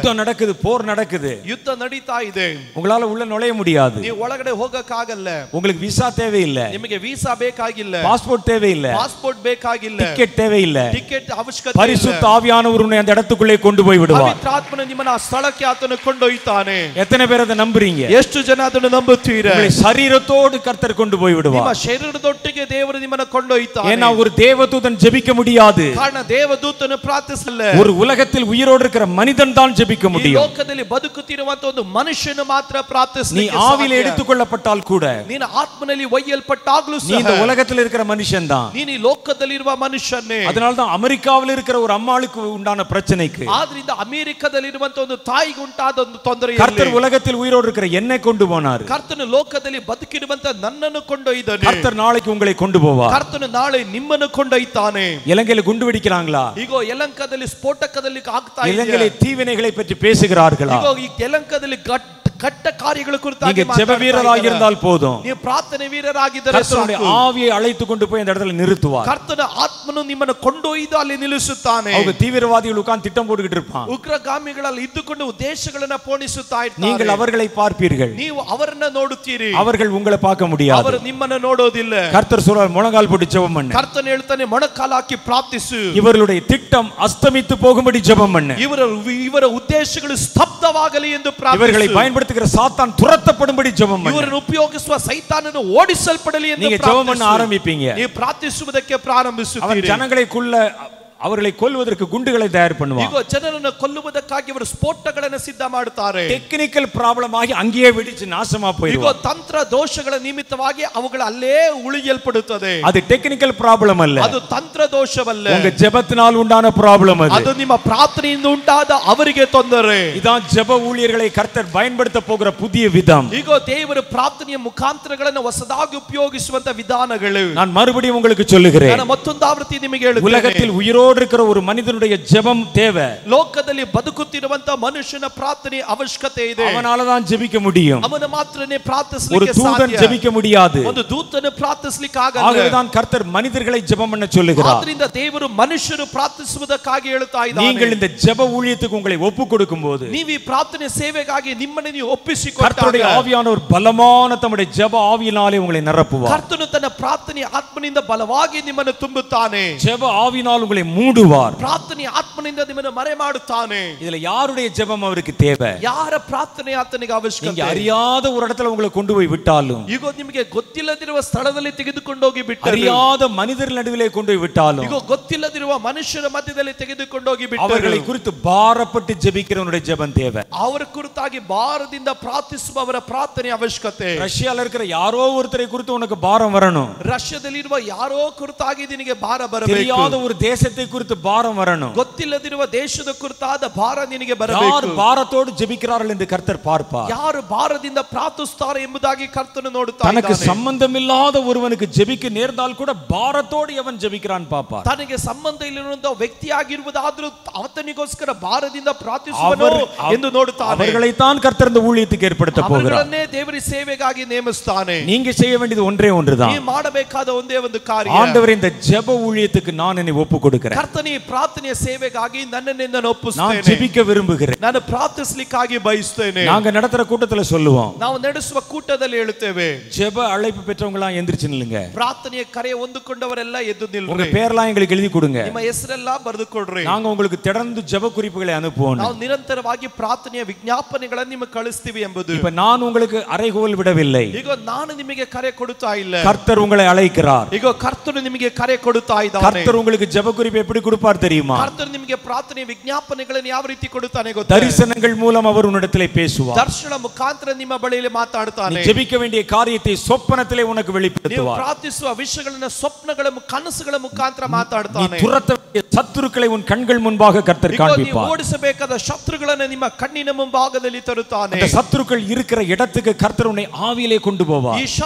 யுத்தம் நடக்குது போர் நடக்குது ಯುದ್ಧ ನಡೀತಾ ಇದೆ உங்களால உள்ள நுழைய முடியாது ನೀವು ಒಳಗಡೆ ಹೋಗಕ್ಕಾಗಲ್ಲ உங்களுக்கு விசா தேவையில்லை ನಿಮಗೆ ವೀಸಾ ಬೇಕಾಗಿಲ್ಲ பாஸ்போர்ட் தேவையில்லை ಪಾಸ್ಪೋರ್ಟ್ ಬೇಕಾಗಿಲ್ಲ டிக்கெட் தேவையில்லை ಟಿಕೆಟ್ ಅವಶ್ಯಕತೆ ಇಲ್ಲ. பரிசுத்த ஆவியானவர் உன்னை அந்த இடத்துக்குள்ளே கொண்டு போய் விடுவார் ಪವಿತ್ರಾತ್ಮನು ನಿಮ್ಮನ್ನ ಆ ಸ್ಥಳಕ್ಕೆ ಆತನು ಕೊಂಡೊಯ್ತಾನೆ எத்தனை பேர் அதை நம்புறீங்க ಎಷ್ಟು ಜನ ಅದನ್ನು ನಂಬುತ್ತೀರಾ உங்களை சரீரத்தோடு கர்த்தர் கொண்டு போய் ನಿಮ್ಮ விடுவார் ಶರೀರದೊಟ್ಟಿಗೆ ದೇವರು ನಿಮ್ಮನ್ನ ಕೊಂಡೊಯ್ತಾನೆ ஏன்னா ஒரு தேவதூதன் ஜெபிக்க முடியாது ಕಾರಣ ದೇವದೂತನು ಪ್ರಾರ್ಥಿಸಲ್ಲ ஒரு உலகத்தில் உயிரோடு இருக்கிற மனிதன் தான் ஜெபிக்க ಈ முடியும் ಲೋಕದಲ್ಲಿ ಬದುಕುತ್ತಿರುವಂತ ಒಂದು ಮನುಷ್ಯನು ಮಾತ್ರ நீ ಪ್ರಾರ್ಥಿಸಲಿಕ್ಕೆ ஆவில ಸಾಧ್ಯ. எடுத்துக்கொள்ளப்பட்டால் கூட ನೀನು ಆತ್ಮನಲ್ಲಿ ಒಯ್ಯಲ್ಪಟ್ಟಾಗ್ಲೂ நீ இந்த ಸಹ உலகத்தில் இருக்கிற மனுஷன் தான் ನೀನು ಈ ಲೋಕದಲ್ಲಿರುವ ಮನುಷ್ಯನೇ அதனால தான் அமெரிக்காவில் இருக்கிற ஒரு அம்மாளுக்கு உண்டான பிரச்சனைக்கு ಆದ್ರಿಂದ ಅಮೆರಿಕದಲ್ಲಿರುವಂತ ಒಂದು ತಾಯಿಗೆ ಉಂಟಾದ ಒಂದು ತೊಂದರೆ கர்த்தர் உலகத்தில் உயிரோடு இருக்கிற என்னை கொண்டு போனார் ಕರ್ತನು ಲೋಕದಲ್ಲಿ ಬದುಕಿರುವಂತ ನನ್ನನ್ನು ಕೊಂಡೊಯ್ದನು கர்த்தர் நாளைக்கு உங்களை கொண்டு போவார் ಕರ್ತನು ನಾಳೆ ನಿಮ್ಮನ್ನು ಕೊಂಡೊಯ್ತಾನೆ இலங்கையில குண்டு வெடிக்கிறாங்களா ಈಗ ಯಲಂಕದಲ್ಲಿ ಸ್ಫೋಟಕದಲ್ಲಿ ಆಗ್ತಾ ಇದೆ இலங்கையில தீவினைகளை பற்றி பேசுகிறார்களா ಈಗ ಈ ಯಲಂಕದಲ್ಲಿ ಗಟ್- ಕಟ್ಟ ಕಾರ್ಯಗಳ ಕುರಿತಾಗಿ நீங்க ஜெப ಮಾತಾಡ್ತಾ வீரராக ಇದ್ದಾರೆ. இருந்தால் போதும் ನೀವು ಪ್ರಾರ್ಥನೆ ವೀರರಾಗಿದ್ದರೆ கர்த்தருடைய ಸಾಕು. ஆவியை அழைத்து கொண்டு போய் அந்த இடத்துல நிறுத்துவார் ಕರ್ತನ ಆತ್ಮನು ನಿಮ್ಮನ್ನು ಕೊಂಡೊಯ್ದು ಅಲ್ಲಿ ನಿಲ್ಲಿಸುತ್ತಾನೆ அவங்க தீவிரவாதிகள் உட்கார்ந்து திட்டம் போட்டுக்கிட்டு இருப்பான் ಉಗ್ರಗಾಮಿಗಳಲ್ಲಿ ಇದ್ದುಕೊಂಡು ಉದ್ದೇಶಗಳನ್ನ ಪೋಣಿಸುತ್ತಾ நீங்கள் ಇರ್ತಾರೆ அவர்களை பார்ப்பீர்கள் ನೀವು ಅವರನ್ನ ನೋಡುತ್ತೀರಿ அவர்கள் உங்களை பார்க்க முடியாது ಅವರು ನಿಮ್ಮನ್ನ ನೋಡೋದಿಲ್ಲ கர்த்தர் சொல்றார் முழங்கால் போட்டு ஜெபம் பண்ணு ಕರ್ತನ ಹೇಳ್ತಾನೆ ಮೊಣಕಾಲು ಹಾಕಿ ಪ್ರಾರ್ಥಿಸು இவர்களுடைய திட்டம் அஸ்தமித்து போகும்படி ஜெபம் பண்ணு ಇವರ ಇವರ ಉದ್ದೇಶಗಳು ಸ್ತಬ್ಧವಾಗಲಿ ಎಂದು இவர்களை ಪ್ರಾರ್ಥಿಸು பயன்படுத்துகிற சாத்தான் துரத்தப்படும்படி ஜெபம் பண்ணு ಇವರನ್ನು ಉಪಯೋಗಿಸುವ ಸೈತಾನನು ಓಡಿಸಲ್ಪಡಲಿ ಎಂದು நீங்க ஜெபம் பண்ண ಪ್ರಾರ್ಥಿಸು. ஆரம்பிப்பீங்க ನೀವು ಪ್ರಾರ್ಥಿಸುವುದಕ್ಕೆ அவன் ಪ್ರಾರಂಭಿಸುತ್ತೀರಿ ஜனங்களைக்குள்ள அவர்களை கொல்வதற்கு குண்டுகளை தயார் பண்ணுவான் ಈಗ ಜನರನ್ನು ಕೊಲ್ಲುವುದಕ್ಕಾಗಿ ಅವರು ಸ್ಫೋಟಗಳನ್ನು ಸಿದ್ಧ ಮಾಡುತ್ತಾರೆ டெக்னிக்கல் ப்ராப்ளம் ஆகி அங்கேயே வெடிச்சு நாசமா ಈಗ போயிடும் ತಂತ್ರ ದೋಷಗಳ ನಿಮಿತ್ತವಾಗಿ ಅವುಗಳು ಅಲ್ಲೇ ಉಳಿಯಲ್ಪಡುತ್ತದೆ அது டெக்னிக்கல் ப்ராப்ளம் அல்ல ಅದು ತಂತ್ರ ದೋಷವಲ್ಲ உங்க ஜெபத்தினால் உண்டான ப்ராப்ளம் அது ಅದು ನಿಮ್ಮ ಪ್ರಾರ್ಥನೆಯಿಂದ ಉಂಟಾದ ಅವರಿಗೆ ತೊಂದರೆ இதான் ஜெப ஊழியர்களை கர்த்தர் பயன்படுத்த போகிற புதிய விதம் ಈಗ ದೇವರು ಪ್ರಾರ್ಥನೆಯ ಮುಖಾಂತರಗಳನ್ನು ಹೊಸದಾಗಿ ಉಪಯೋಗಿಸುವಂತ ವಿಧಾನಗಳು நான் மறுபடியும் உங்களுக்கு சொல்லுகிறேன் ನಾನು ಮತ್ತೊಂದು ಆವೃತ್ತಿ ನಿಮಗೆ ಹೇಳುತ್ತೇನೆ உலகத்தில் உயிரோடு இருக்கிற ஒரு மனிதனுடைய ஜெபம் தேவை ಲೋಕದಲ್ಲಿ ಬದುಕುತ್ತಿರುವಂತ ಮನುಷ್ಯನ ಪ್ರಾರ್ಥನೆ ಅವಶ್ಯಕತೆ ಇದೆ அவனால தான் ஜெபிக்க முடியும் ಅವನ ಮಾತ್ರನೇ ஒரு ಪ್ರಾರ್ಥಿಸಲಿಕ್ಕೆ தூதன் ಸಾಧ್ಯ ஜெபிக்க முடியாது ಒಂದು ದೂತನು ಪ್ರಾರ್ಥಿಸ್ಲಿಕ್ಕೆ ಆಗಲ್ಲ ஆகவேதான் கர்த்தர் மனிதர்களை ஜெபம் பண்ண சொல்லுகிறார் ಆದ್ರಿಂದ ದೇವರು ಮನುಷ್ಯರು ಪ್ರಾರ್ಥಿಸುವುದಕ್ಕಾಗಿ ಹೇಳ್ತಾ நீங்கள் ಇದ್ದಾರೆ இந்த ஜெப ஊழியத்துக்கு உங்களை ஒப்பு கொடுக்கும் போது ನೀವು ಈ ಪ್ರಾರ್ಥನೆ ಸೇವೆಗಾಗಿ ನಿಮ್ಮನ್ನು ನೀವು கர்த்தருடைய ಒಪ್ಪಿಸಿಕೊಟ್ಟಾಗ ஆவியானவர் பலமான தம்முடைய ஜெப ஆவியினாலே உங்களை நிரப்புவார் ಕರ್ತನು ತನ್ನ ಪ್ರಾರ್ಥನೆ ಆತ್ಮನಿಂದ ಬಲವಾಗಿ ನಿಮ್ಮನ್ನು ತುಂಬುತ್ತಾನೆ ஜெப ஆவினால் உங்களை மூடுவார் ಪ್ರಾರ್ಥನೆ ಆತ್ಮನಿಂದ ನಿಮ್ಮನ್ನು ಮರೆ ಮಾಡುತ್ತಾನೆ இதுல யாருடைய ஜெபம் அவருக்கு தேவை ಯಾರ ಪ್ರಾರ್ಥನೆ ಆತನಿಗೆ நீங்க ಅವಶ್ಯಕತೆ அறியாத ஒரு இடத்துல உங்களை கொண்டு போய் விட்டாலும் ಈಗ ನಿಮಗೆ ಗೊತ್ತಿಲ್ಲದಿರುವ ಸ್ಥಳದಲ್ಲಿ ತೆಗೆದುಕೊಂಡೋಗಿ ಬಿಟ್ಟರು அறியாத மனிதர் நடுவிலே கொண்டு போய் விட்டாலும் ಈಗ ಗೊತ್ತಿಲ್ಲದಿರುವ ಮನುಷ್ಯರ ಮಧ್ಯದಲ್ಲಿ ತೆಗೆದುಕೊಂಡೋಗಿ ಬಿಟ್ಟರು அவர்களை குறித்து பாரப்பட்டு ஜெபிக்கிறவனுடைய ஜெபம் தேவை ಅವರ ಕುರಿತಾಗಿ ಭಾರದಿಂದ ಪ್ರಾರ್ಥಿಸುವವರ ಪ್ರಾರ್ಥನೆ ಅವಶ್ಯಕತೆ ரஷ்யால இருக்கிற யாரோ ஒருத்தரை குறித்து உனக்கு பாரம் வரணும் ರಷ್ಯಾದಲ್ಲಿರುವ ಯಾರೋ ಕುರಿತಾಗಿ ನಿನಗೆ ಭಾರ ಬರಬೇಕು தெரியாத ஒரு தேசத்தை குறித்து பாரம் வரணும் ಗೊತ್ತಿಲ್ಲದಿರುವ ದೇಶದ ಕುರಿತಾದ ಭಾರ ನಿನಗೆ யார் ಬರಬೇಕು பாரத்தோடு ஜெபிக்கிறார்கள் என்று கர்த்தர் பார்ப்பார் ಯಾರು ಭಾರದಿಂದ ಪ್ರಾರ್ಥಿಸ್ತಾರೆ ಎಂಬುದಾಗಿ ಕರ್ತನು ನೋಡುತ್ತಾ தனக்கு ಇದ್ದಾನೆ. சம்பந்தமில்லாத ஒருவனுக்கு ஜெபிக்க நேர்ந்தால் கூட பாரத்தோடு எவன் ஜெபிக்கிறான் பாப்பார் ತನಗೆ ಸಂಬಂಧ ಇಲ್ಲಿರುವಂತ ವ್ಯಕ್ತಿಯಾಗಿರುವುದಾದ್ರೂ ಆತನಿಗೋಸ್ಕರ ಭಾರದಿಂದ ಪ್ರಾರ್ಥಿಸುವನು அவர் ಎಂದು ನೋಡುತ್ತಾನೆ அவர்களைத்தான் கர்த்தர் இந்த ஊழியத்துக்கு ஏற்படுத்த போகிறார் ಅವರುಗಳನ್ನೇ ದೇವರ ಸೇವೆಗಾಗಿ ನೇಮಿಸ್ತಾನೆ நீங்க செய்ய வேண்டியது ஒன்றே ஒன்றுதான் ನೀವು ಮಾಡಬೇಕಾದ ಒಂದೇ ಒಂದು ಕಾರ್ಯ ஆண்டவர் இந்த ஜெப ஊழியத்துக்கு நான் என்னை ஒப்பு கொடுக்கிறேன் ಕರ್ತನಿ ಪ್ರಾರ್ಥನೆಯ ಸೇವೆಗಾಗಿ ನನ್ನನ್ನಿಂದ நான் ಒಪ್ಪಿಸ್ತೇನೆ ஜெபிக்க விரும்புகிறேன் ನಾನು ಪ್ರಾರ್ಥಿಸ್ಲಿಕ್ಕಾಗಿ ಬಯಸ್ತೇನೆ நாங்க நடத்துற கூட்டத்துல சொல்லுவோம் ನಾವು ನಡೆಸುವ ಕೂಟದಲ್ಲಿ ಹೇಳುತ್ತೇವೆ ஜெப அழைப்பு பெற்றவங்களாம் எந்திரிச்சு நில்லுங்க ಪ್ರಾರ್ಥನೆಯ ಕರೆ ಹೊಂದಿಕೊಂಡವರೆಲ್ಲ ಎದ್ದು உங்க ನಿಲ್ರಿ பேர்லாம் எங்களுக்கு எழுதி கொடுங்க ನಿಮ್ಮ ಹೆಸರೆಲ್ಲ ಬರೆದು ಕೊಡ್ರಿ நாங்க உங்களுக்கு தொடர்ந்து ஜெப குறிப்புகளை அனுப்புவோம் ನಾವು ನಿರಂತರವಾಗಿ ಪ್ರಾರ್ಥನೆಯ ವಿಜ್ಞಾಪನೆಗಳನ್ನು ನಿಮಗೆ ಕಳಿಸ್ತೀವಿ ಎಂಬುದು இப்ப நான் உங்களுக்கு அறைகோல் விடவில்லை ಈಗ ನಾನು ನಿಮಗೆ ಕರೆ ಕೊಡುತ್ತಾ ಇಲ್ಲ கர்த்தர் உங்களை அழைக்கிறார் ಈಗ ಕರ್ತನು ನಿಮಗೆ ಕರೆ ಕೊಡುತ್ತಾ ಇದ್ದಾನೆ கர்த்தர் உங்களுக்கு ஜெப குறிப்பு எப்படி கொடுப்பார் தெரியுமா ಕರ್ತನು ನಿಮಗೆ ಪ್ರಾರ್ಥನೆ ವಿಜ್ಞಾಪನೆಗಳನ್ನು ಯಾವ ರೀತಿ ಕೊಡುತ್ತಾನೆ ಗೊತ್ತಾ தரிசனங்கள் மூலம் அவர் உன்னிடத்திலே பேசுவார் ದರ್ಶನ ಮುಖಾಂತರ ನಿಮ್ಮ ಬಳಿಯಲ್ಲಿ நீ ಮಾತಾಡ್ತಾನೆ ஜெபிக்க வேண்டிய காரியத்தை சொப்பனத்திலே உனக்கு ನೀವು வெளிப்படுத்துவார் ಪ್ರಾರ್ಥಿಸುವ ವಿಷಯಗಳನ್ನ ಸ್ವಪ್ನಗಳ ಮು- ಕನಸುಗಳ ಮುಖಾಂತರ நீ ಮಾತಾಡ್ತಾನೆ துரத்த வேண்டிய சத்துருக்களை உன் கண்கள் முன்பாக கர்த்தர் ಈಗ ನೀವು காண்பிப்பார் ಓಡಿಸಬೇಕಾದ ಶತ್ರುಗಳನ್ನ ನಿಮ್ಮ ಕಣ್ಣಿನ ಮುಂಭಾಗದಲ್ಲಿ ತರುತ್ತಾನೆ அந்த சத்துருக்கள் இருக்கிற இடத்துக்கு கர்த்தர் உன்னை ஆவியிலே கொண்டு போவார் ಈ ಶತ್ರುಗಳು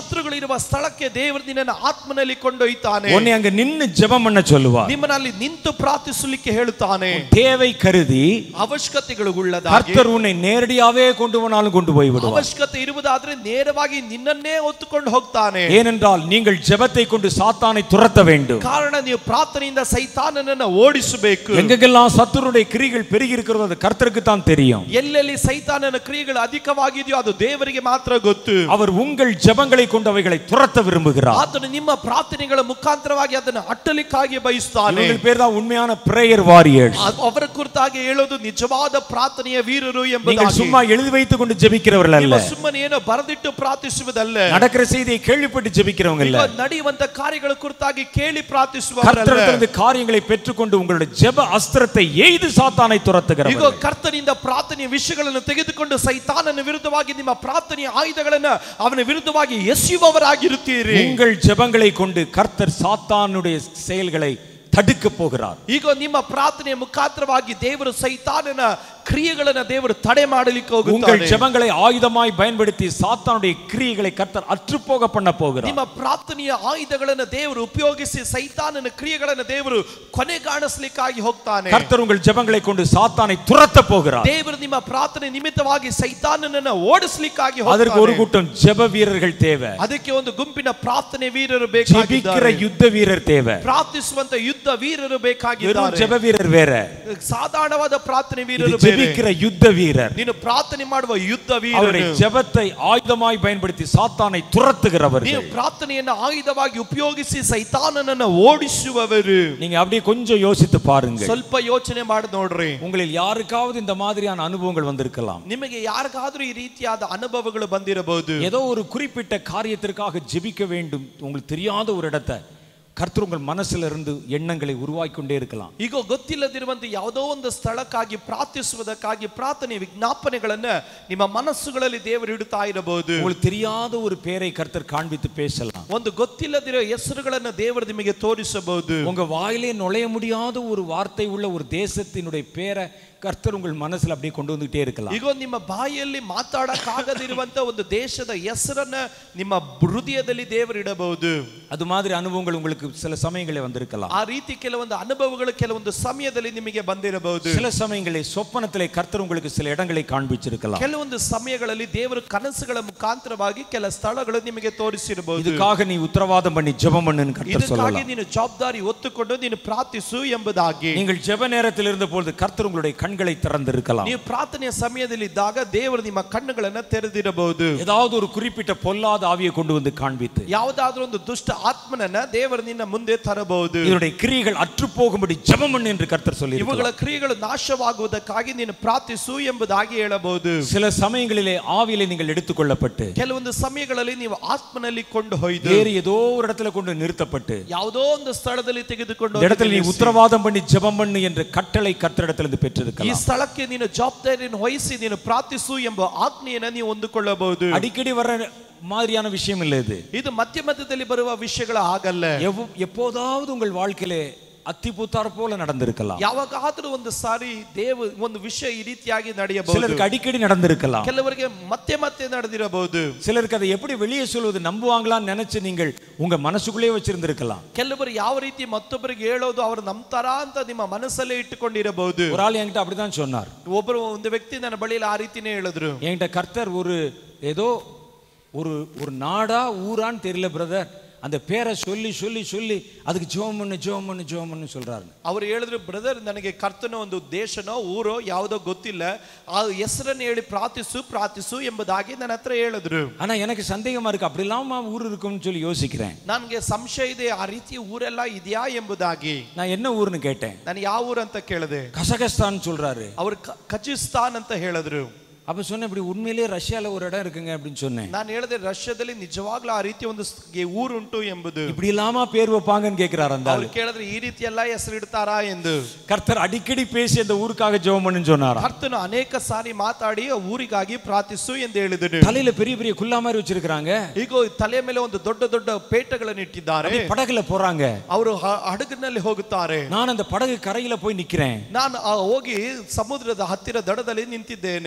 ಇರುವ ಸ್ಥಳಕ್ಕೆ ದೇವರು ನಿನ್ನನ್ನು ಆತ್ಮನಲ್ಲಿ ಕೊಂಡೊಯ್ತಾನೆ உன்னை அங்க நின்னு ஜெபம் பண்ண சொல்லுவார் ನಿಮ್ಮನಲ್ಲಿ ನಿಂತು ಪ್ರಾರ್ಥಿಸಲಿಕ್ಕೆ ಹೇಳುತ್ತಾನೆ தேவை கருதி ಅವಶ್ಯಕತೆಗಳುಳ್ಳದಾಗಿ கர்த்தர் உன்னை நேரடியாவே கொண்டு போனாலும் கொண்டு போய் விடுவார் ಅವಶ್ಯಕತೆ ಇರುವುದಾದ್ರೆ ನೇರವಾಗಿ ನಿನ್ನನ್ನೇ ಹೊತ್ತುಕೊಂಡು ಹೋಗ್ತಾನೆ ஏனென்றால் நீங்கள் ஜெபத்தை கொண்டு சாத்தானை துரத்த வேண்டும் ಕಾರಣ ನೀವು ಪ್ರಾರ್ಥನೆಯಿಂದ ಸೈತಾನನನ್ನ ಓಡಿಸಬೇಕು எங்கெங்கெல்லாம் சத்துருடைய கிரிகள் பெருகி இருக்கிறதோ அது கர்த்தருக்கு தான் தெரியும் ಎಲ್ಲೆಲ್ಲಿ ಸೈತಾನನ ಕ್ರಿಯೆಗಳು ಅಧಿಕವಾಗಿದೆಯೋ ಅದು ದೇವರಿಗೆ ಮಾತ್ರ ಗೊತ್ತು அவர் உங்கள் ஜெபங்களை கொண்டு அவைகளை துரத்த விரும்புகிறார் ಆತನು ನಿಮ್ಮ ಪ್ರಾರ್ಥನೆಗಳ ಮುಖಾಂತರವಾಗಿ ಅದನ್ನು ಅಟ್ಟಲಿಕ್ಕಾಗಿ ಬಯಸ್ತಾನೆ இவர்கள் பேர் தான் உண்மையான பிரேயர் வாரியர்ஸ் ಅ- ಅವರ ಕುರಿತಾಗಿ ಹೇಳೋದು ನಿಜವಾದ ಪ್ರಾರ್ಥನೆಯ ವೀರರು நீங்கள் ಎಂಬುದಾಗಿ சும்மா எழுதி வைத்துக் கொண்டு ஜெபிக்கிறவர்கள் அல்ல ನೀವು ಸುಮ್ಮನೆ ಏನೋ ಬರೆದಿಟ್ಟು ಪ್ರಾರ್ಥಿಸುವುದಲ್ಲ நடக்கிற செய்தியை கேள்விப்பட்டு ஜெபிக்கிறவங்க இல்ல ಈಗ ನಡೆಯುವಂತ ಕಾರ್ಯಗಳ ಕುರಿತಾಗಿ ಕೇಳಿ ಪ್ರಾರ್ಥಿಸುವವರಲ್ಲ கர்த்தரிடத்திலிருந்து காரியங்களை பெற்றுக்கொண்டு உங்களுடைய ஜெப அஸ்திரத்தை எய்து சாத்தானை ಈಗ துரத்துகிறவர் ಕರ್ತನಿಂದ ಪ್ರಾರ್ಥನೆಯ ವಿಷಯಗಳನ್ನು ತೆಗೆದುಕೊಂಡು ಸೈತಾನನ ವಿರುದ್ಧವಾಗಿ ನಿಮ್ಮ ಪ್ರಾರ್ಥನೆಯ ಆಯುಧಗಳನ್ನ ಅವನ ವಿರುದ್ಧವಾಗಿ ಎಸೆಯುವವರಾಗಿರುತ್ತೀರಿ உங்கள் ஜெபங்களை கொண்டு கர்த்தர் சாத்தானுடைய செயல்களை தடுக்க போகிறார் ಈಗ ನಿಮ್ಮ ಪ್ರಾರ್ಥನೆಯ ಮುಖಾಂತರವಾಗಿ ದೇವರು ಸೈತಾನನ ಕ್ರಿಯೆಗಳನ್ನ ದೇವರು ತಡೆ ಮಾಡಲಿಕ್ಕೆ உங்கள் ಹೋಗುತ್ತಾರೆ ஜெபங்களை ஆயுதமாய் பயன்படுத்தி சாத்தானுடைய கிரியைகளை கர்த்தர் அற்றுப்போக பண்ண போகிறார் ನಿಮ್ಮ ಪ್ರಾರ್ಥನೆಯ ಆಯುಧಗಳನ್ನ ದೇವರು ಉಪಯೋಗಿಸಿ ಸೈತಾನನ ಕ್ರಿಯೆಗಳನ್ನ ದೇವರು ಕೊನೆಗಾಣಿಸ್ಲಿಕ್ಕಾಗಿ ಹೋಗ್ತಾನೆ கர்த்தர் உங்கள் ஜெபங்களை கொண்டு சாத்தானை துரத்த போகிறார் ದೇವರು ನಿಮ್ಮ ಪ್ರಾರ್ಥನೆ ನಿಮಿತ್ತವಾಗಿ ಸೈತಾನನನ್ನ ಓಡಿಸ್ಲಿಕ್ಕಾಗಿ அதற்கு ஒரு ಹೋಗ್ತಾನೆ கூட்டம் ஜெப வீரர்கள் தேவை ಅದಕ್ಕೆ ಒಂದು ಗುಂಪಿನ ಪ್ರಾರ್ಥನೆ ವೀರರು ஜெபிக்கிற ಬೇಕಾಗಿದ್ದಾರೆ யுத்த வீரர் தேவை ಪ್ರಾರ್ಥಿಸುವಂತ ಯುದ್ಧ ವೀರರು வெறும் ಬೇಕಾಗಿದ್ದಾರೆ ஜெப வீரர் வேற ಸಾಧಾರಣವಾದ ಪ್ರಾರ್ಥನೆ இது ವೀರರು ಬೇರೆ ஜெபிக்கிற யுத்த வீரர் ನೀನು ಪ್ರಾರ್ಥನೆ ಮಾಡುವ ಯುದ್ಧ அவருடைய ವೀರರು ஜெபத்தை ஆயுதமாய் பயன்படுத்தி சாத்தானை துரத்துகிறவர்கள் ನೀವು ಪ್ರಾರ್ಥನೆಯನ್ನ ಆಯುಧವಾಗಿ ಉಪಯೋಗಿಸಿ ಸೈತಾನನನ್ನ ಓಡಿಸುವವರು நீங்க அப்படியே கொஞ்சம் யோசித்து பாருங்க ಸ್ವಲ್ಪ ಯೋಚನೆ ಮಾಡಿ ನೋಡ್ರಿ உங்களில் யாருக்காவது இந்த மாதிரியான அனுபவங்கள் வந்திருக்கலாம் ನಿಮಗೆ ಯಾರಿಗಾದ್ರೂ ಈ ರೀತಿಯಾದ ಅನುಭವಗಳು ಬಂದಿರಬಹುದು ஏதோ ஒரு குறிப்பிட்ட காரியத்திற்காக ஜெபிக்க வேண்டும் உங்களுக்கு தெரியாத ஒரு இடத்தை கர்த்தர் உங்கள் மனசுல இருந்து எண்ணங்களை உருவாக்கி கொண்டே இருக்கலாம் ಈಗ ಗೊತ್ತಿಲ್ಲದಿರುವಂತೆ ಯಾವುದೋ ಒಂದು ಸ್ಥಳಕ್ಕಾಗಿ ಪ್ರಾರ್ಥಿಸುವುದಕ್ಕಾಗಿ ಪ್ರಾರ್ಥನೆ ವಿಜ್ಞಾಪನೆಗಳನ್ನ ನಿಮ್ಮ ಮನಸ್ಸುಗಳಲ್ಲಿ ದೇವರು ಇಡುತ್ತಾ ಇರಬಹುದು உங்களுக்கு தெரியாத ஒரு பேரை கர்த்தர் காண்பித்து பேசலாம் ಒಂದು ಗೊತ್ತಿಲ್ಲದಿರೋ ಹೆಸರುಗಳನ್ನ ದೇವರು ನಿಮಗೆ ತೋರಿಸಬಹುದು உங்க வாயிலே நுழைய முடியாத ஒரு வார்த்தை உள்ள ஒரு தேசத்தினுடைய பேரை கர்த்தர் உங்கள் மனசுல அப்படியே கொண்டு வந்துகிட்டே இருக்கலாம் ಈಗ ನಿಮ್ಮ ಬಾಯಿಯಲ್ಲಿ ಮಾತಾಡಕ್ಕಾಗದಿರುವಂತ ಒಂದು ದೇಶದ ಹೆಸರನ್ನ ನಿಮ್ಮ ಹೃದಯದಲ್ಲಿ ದೇವರು ಇಡಬಹುದು அது மாதிரி அனுபவங்கள் உங்களுக்கு சில சமயங்களே வந்திருக்கலாம் ಆ ರೀತಿ ಕೆಲವೊಂದು ಅನುಭವಗಳು ಕೆಲವೊಂದು ಸಮಯದಲ್ಲಿ ನಿಮಗೆ ಬಂದಿರಬಹುದು சில சமயங்களில் சொப்பனத்திலே கர்த்தர் உங்களுக்கு சில இடங்களை காண்பிச்சிருக்கலாம் ಕೆಲವೊಂದು ಸಮಯಗಳಲ್ಲಿ ದೇವರು ಕನಸುಗಳ ಮುಖಾಂತರವಾಗಿ ಕೆಲ ಸ್ಥಳಗಳು ನಿಮಗೆ ತೋರಿಸಿರಬಹುದು இதுக்காக நீ உத்தரவாதம் பண்ணி ஜெபம் பண்ணுன்னு கர்த்தர் ಇದಕ್ಕಾಗಿ சொல்லலாம் ನೀನು ಜವಾಬ್ದಾರಿ ಹೊತ್ತುಕೊಂಡು ನೀನು ಪ್ರಾರ್ಥಿಸು ಎಂಬುದಾಗಿ நீங்கள் ஜெப நேரத்தில் இருந்த பொழுது கர்த்தர் உங்களுடைய கண்களை திறந்திருக்கலாம் ನೀವು ಪ್ರಾರ್ಥನೆಯ ಸಮಯದಲ್ಲಿ ಇದ್ದಾಗ ದೇವರು ನಿಮ್ಮ ಕಣ್ಣುಗಳನ್ನ ತೆರೆದಿರಬಹುದು ஏதாவது ஒரு குறிப்பிட்ட பொல்லாத ஆவியை கொண்டு வந்து காண்பித்து ಯಾವುದಾದ್ರೂ ಒಂದು ದುಷ್ಟ ಆತ್ಮನನ್ನ ದೇವರು ನಿನ್ನ ಮುಂದೆ ತರಬಹುದು இதனுடைய கிரியைகள் அற்று போகும்படி ஜெபம் பண்ணு என்று கர்த்தர் சொல்லி ಇವುಗಳ ಕ್ರಿಯೆಗಳು ನಾಶವಾಗುವುದಕ್ಕಾಗಿ ನೀನು ಪ್ರಾರ್ಥಿಸು ಎಂಬುದಾಗಿ ಹೇಳಬಹುದು சில சமயங்களிலே ஆவியிலே நீங்கள் எடுத்துக்கொள்ளப்பட்டு ಕೆಲವೊಂದು ಸಮಯಗಳಲ್ಲಿ ನೀವು ಆತ್ಮನಲ್ಲಿ ಕೊಂಡು ಹೊಯ್ದು வேறு ஏதோ ஒரு இடத்துல கொண்டு நிறுத்தப்பட்டு ಯಾವುದೋ ಒಂದು ಸ್ಥಳದಲ್ಲಿ ತೆಗೆದುಕೊಂಡು இந்த இடத்துல நீ ಹೋಗಿ உத்தரவாதம் பண்ணி ஜெபம் பண்ணு என்ற கட்டளை கர்த்தரிடத்திலிருந்து ಈ பெற்றிருக்கலாம் ಸ್ಥಳಕ್ಕೆ ನೀನು ಜವಾಬ್ದಾರಿಯನ್ನು ವಹಿಸಿ ನೀನು ಪ್ರಾರ್ಥಿಸು ಎಂಬ ಆಜ್ಞೆಯನ್ನ ನೀವು ಹೊಂದಿಕೊಳ್ಳಬಹುದು அடிக்கடி வர மாதிரியான விஷயம் இல்லை இது ಇದು ಮಧ್ಯ ಮಧ್ಯದಲ್ಲಿ ಬರುವ ವಿಷಯಗಳ ಆಗಲ್ಲ எவ்வ- எப்போதாவது உங்கள் வாழ்க்கையிலே அத்திபூத்தார் போல நடந்திருக்கலாம் ಯಾವಾಗಾದ್ರೂ ಒಂದು ಸಾರಿ ದೇವ ಒಂದು ವಿಷಯ ಈ ರೀತಿಯಾಗಿ ನಡೆಯಬಹುದು சிலருக்கு அடிக்கடி நடந்திருக்கலாம் ಕೆಲವರಿಗೆ ಮತ್ತೆ ಮತ್ತೆ ನಡೆದಿರಬಹುದು சிலருக்கு அதை எப்படி வெளியே சொல்வது நம்புவாங்களான்னு நினைச்சு நீங்கள் உங்க மனசுக்குள்ளே வச்சிருந்திருக்கலாம் ಕೆಲವರು ಯಾವ ರೀತಿ ಮತ್ತೊಬ್ಬರಿಗೆ ಹೇಳೋದು ಅವರು ನಂಬ್ತಾರ ಅಂತ ನಿಮ್ಮ ಮನಸ್ಸಲ್ಲೇ ಇಟ್ಟುಕೊಂಡಿರಬಹುದು ஒரு ஆள் என்கிட்ட அப்படிதான் சொன்னார் ಒಬ್ಬರು ಒಂದು ವ್ಯಕ್ತಿ ನನ್ನ ಬಳಿಯಲ್ಲಿ ಆ ರೀತಿನೇ ಹೇಳಿದ್ರು என்கிட்ட கர்த்தர் ஒரு ஏதோ ஒரு ஒரு நாடா ஊரான்னு தெரியல பிரதர் அந்த பேரை சொல்லி சொல்லி சொல்லி அதுக்கு ஜோம் பண்ணு ஜோம் பண்ணு ஜோம் பண்ணு சொல்றாரு ಅವ್ರು ಹೇಳಿದ್ರು ಬ್ರದರ್ ನನಗೆ ಕರ್ತನ ಒಂದು ದೇಶನೋ ಊರೋ ಯಾವುದೋ ಗೊತ್ತಿಲ್ಲ ಆ ಹೆಸರನ್ನು ಹೇಳಿ ಪ್ರಾರ್ಥಿಸು ಪ್ರಾರ್ಥಿಸು ಎಂಬುದಾಗಿ ನನ್ನ ಹತ್ರ ಹೇಳಿದ್ರು ஆனா எனக்கு சந்தேகமா இருக்கு அப்படிலாமா ஊர் இருக்கும்னு சொல்லி யோசிக்கிறேன் ನನಗೆ ಸಂಶಯ ಇದೆ ಆ ರೀತಿ ಊರೆಲ್ಲ ಇದೆಯಾ ಎಂಬುದಾಗಿ நான் என்ன ஊர்னு கேட்டேன் ನಾನು ಯಾವ ಊರು ಅಂತ ಕೇಳಿದೆ கசகஸ்தான் சொல்றாரு ಅವರು ಕ- ಕಜಿಸ್ತಾನ್ ಅಂತ ಹೇಳಿದ್ರು அப்ப சொன்னேன் இப்படி உண்மையிலேயே ரஷ்யால ஒரு இடம் இருக்குங்க அப்படின்னு சொன்னேன் ನಾನು ಹೇಳಿದೆ ರಷ್ಯಾದಲ್ಲಿ ನಿಜವಾಗ್ಲೂ ಆ ರೀತಿ ಒಂದು ಸ್- ಗೆ- ಊರುಂಟು ಎಂಬುದು இப்படி இல்லாம பேர் வைப்பாங்கன்னு கேட்கிறாரு அந்த ಅವ್ರು ஆளு ಕೇಳಿದ್ರೆ ಈ ರೀತಿ ಎಲ್ಲ ಹೆಸರಿಡ್ತಾರಾ ಎಂದು கர்த்தர் அடிக்கடி பேசி அந்த ஊருக்காக ஜெபம் பண்ணுன்னு சொன்னாராம் ಕರ್ತನು ಅನೇಕ ಸಾರಿ ಮಾತಾಡಿ ಆ ಊರಿಗಾಗಿ ಪ್ರಾರ್ಥಿಸು ಎಂದು ಹೇಳಿದನು தலையில பெரிய பெரிய குல்லா மாதிரி வச்சிருக்காங்க ಈಗ ತಲೆ ಮೇಲೆ ಒಂದು ದೊಡ್ಡ ದೊಡ್ಡ ಪೇಟಗಳನ್ನು ಇಟ್ಟಿದ್ದಾರೆ படகுல போறாங்க ಅವರು ಹ- ಹಡಗಿನಲ್ಲಿ ಹೋಗುತ್ತಾರೆ நான் அந்த படகு கரையில போய் நிக்கிறேன் ನಾನು ಆ ಹೋಗಿ ಸಮುದ್ರದ ಹತ್ತಿರ ದಡದಲ್ಲಿ ನಿಂತಿದ್ದೇನೆ கர்த்தர் இந்த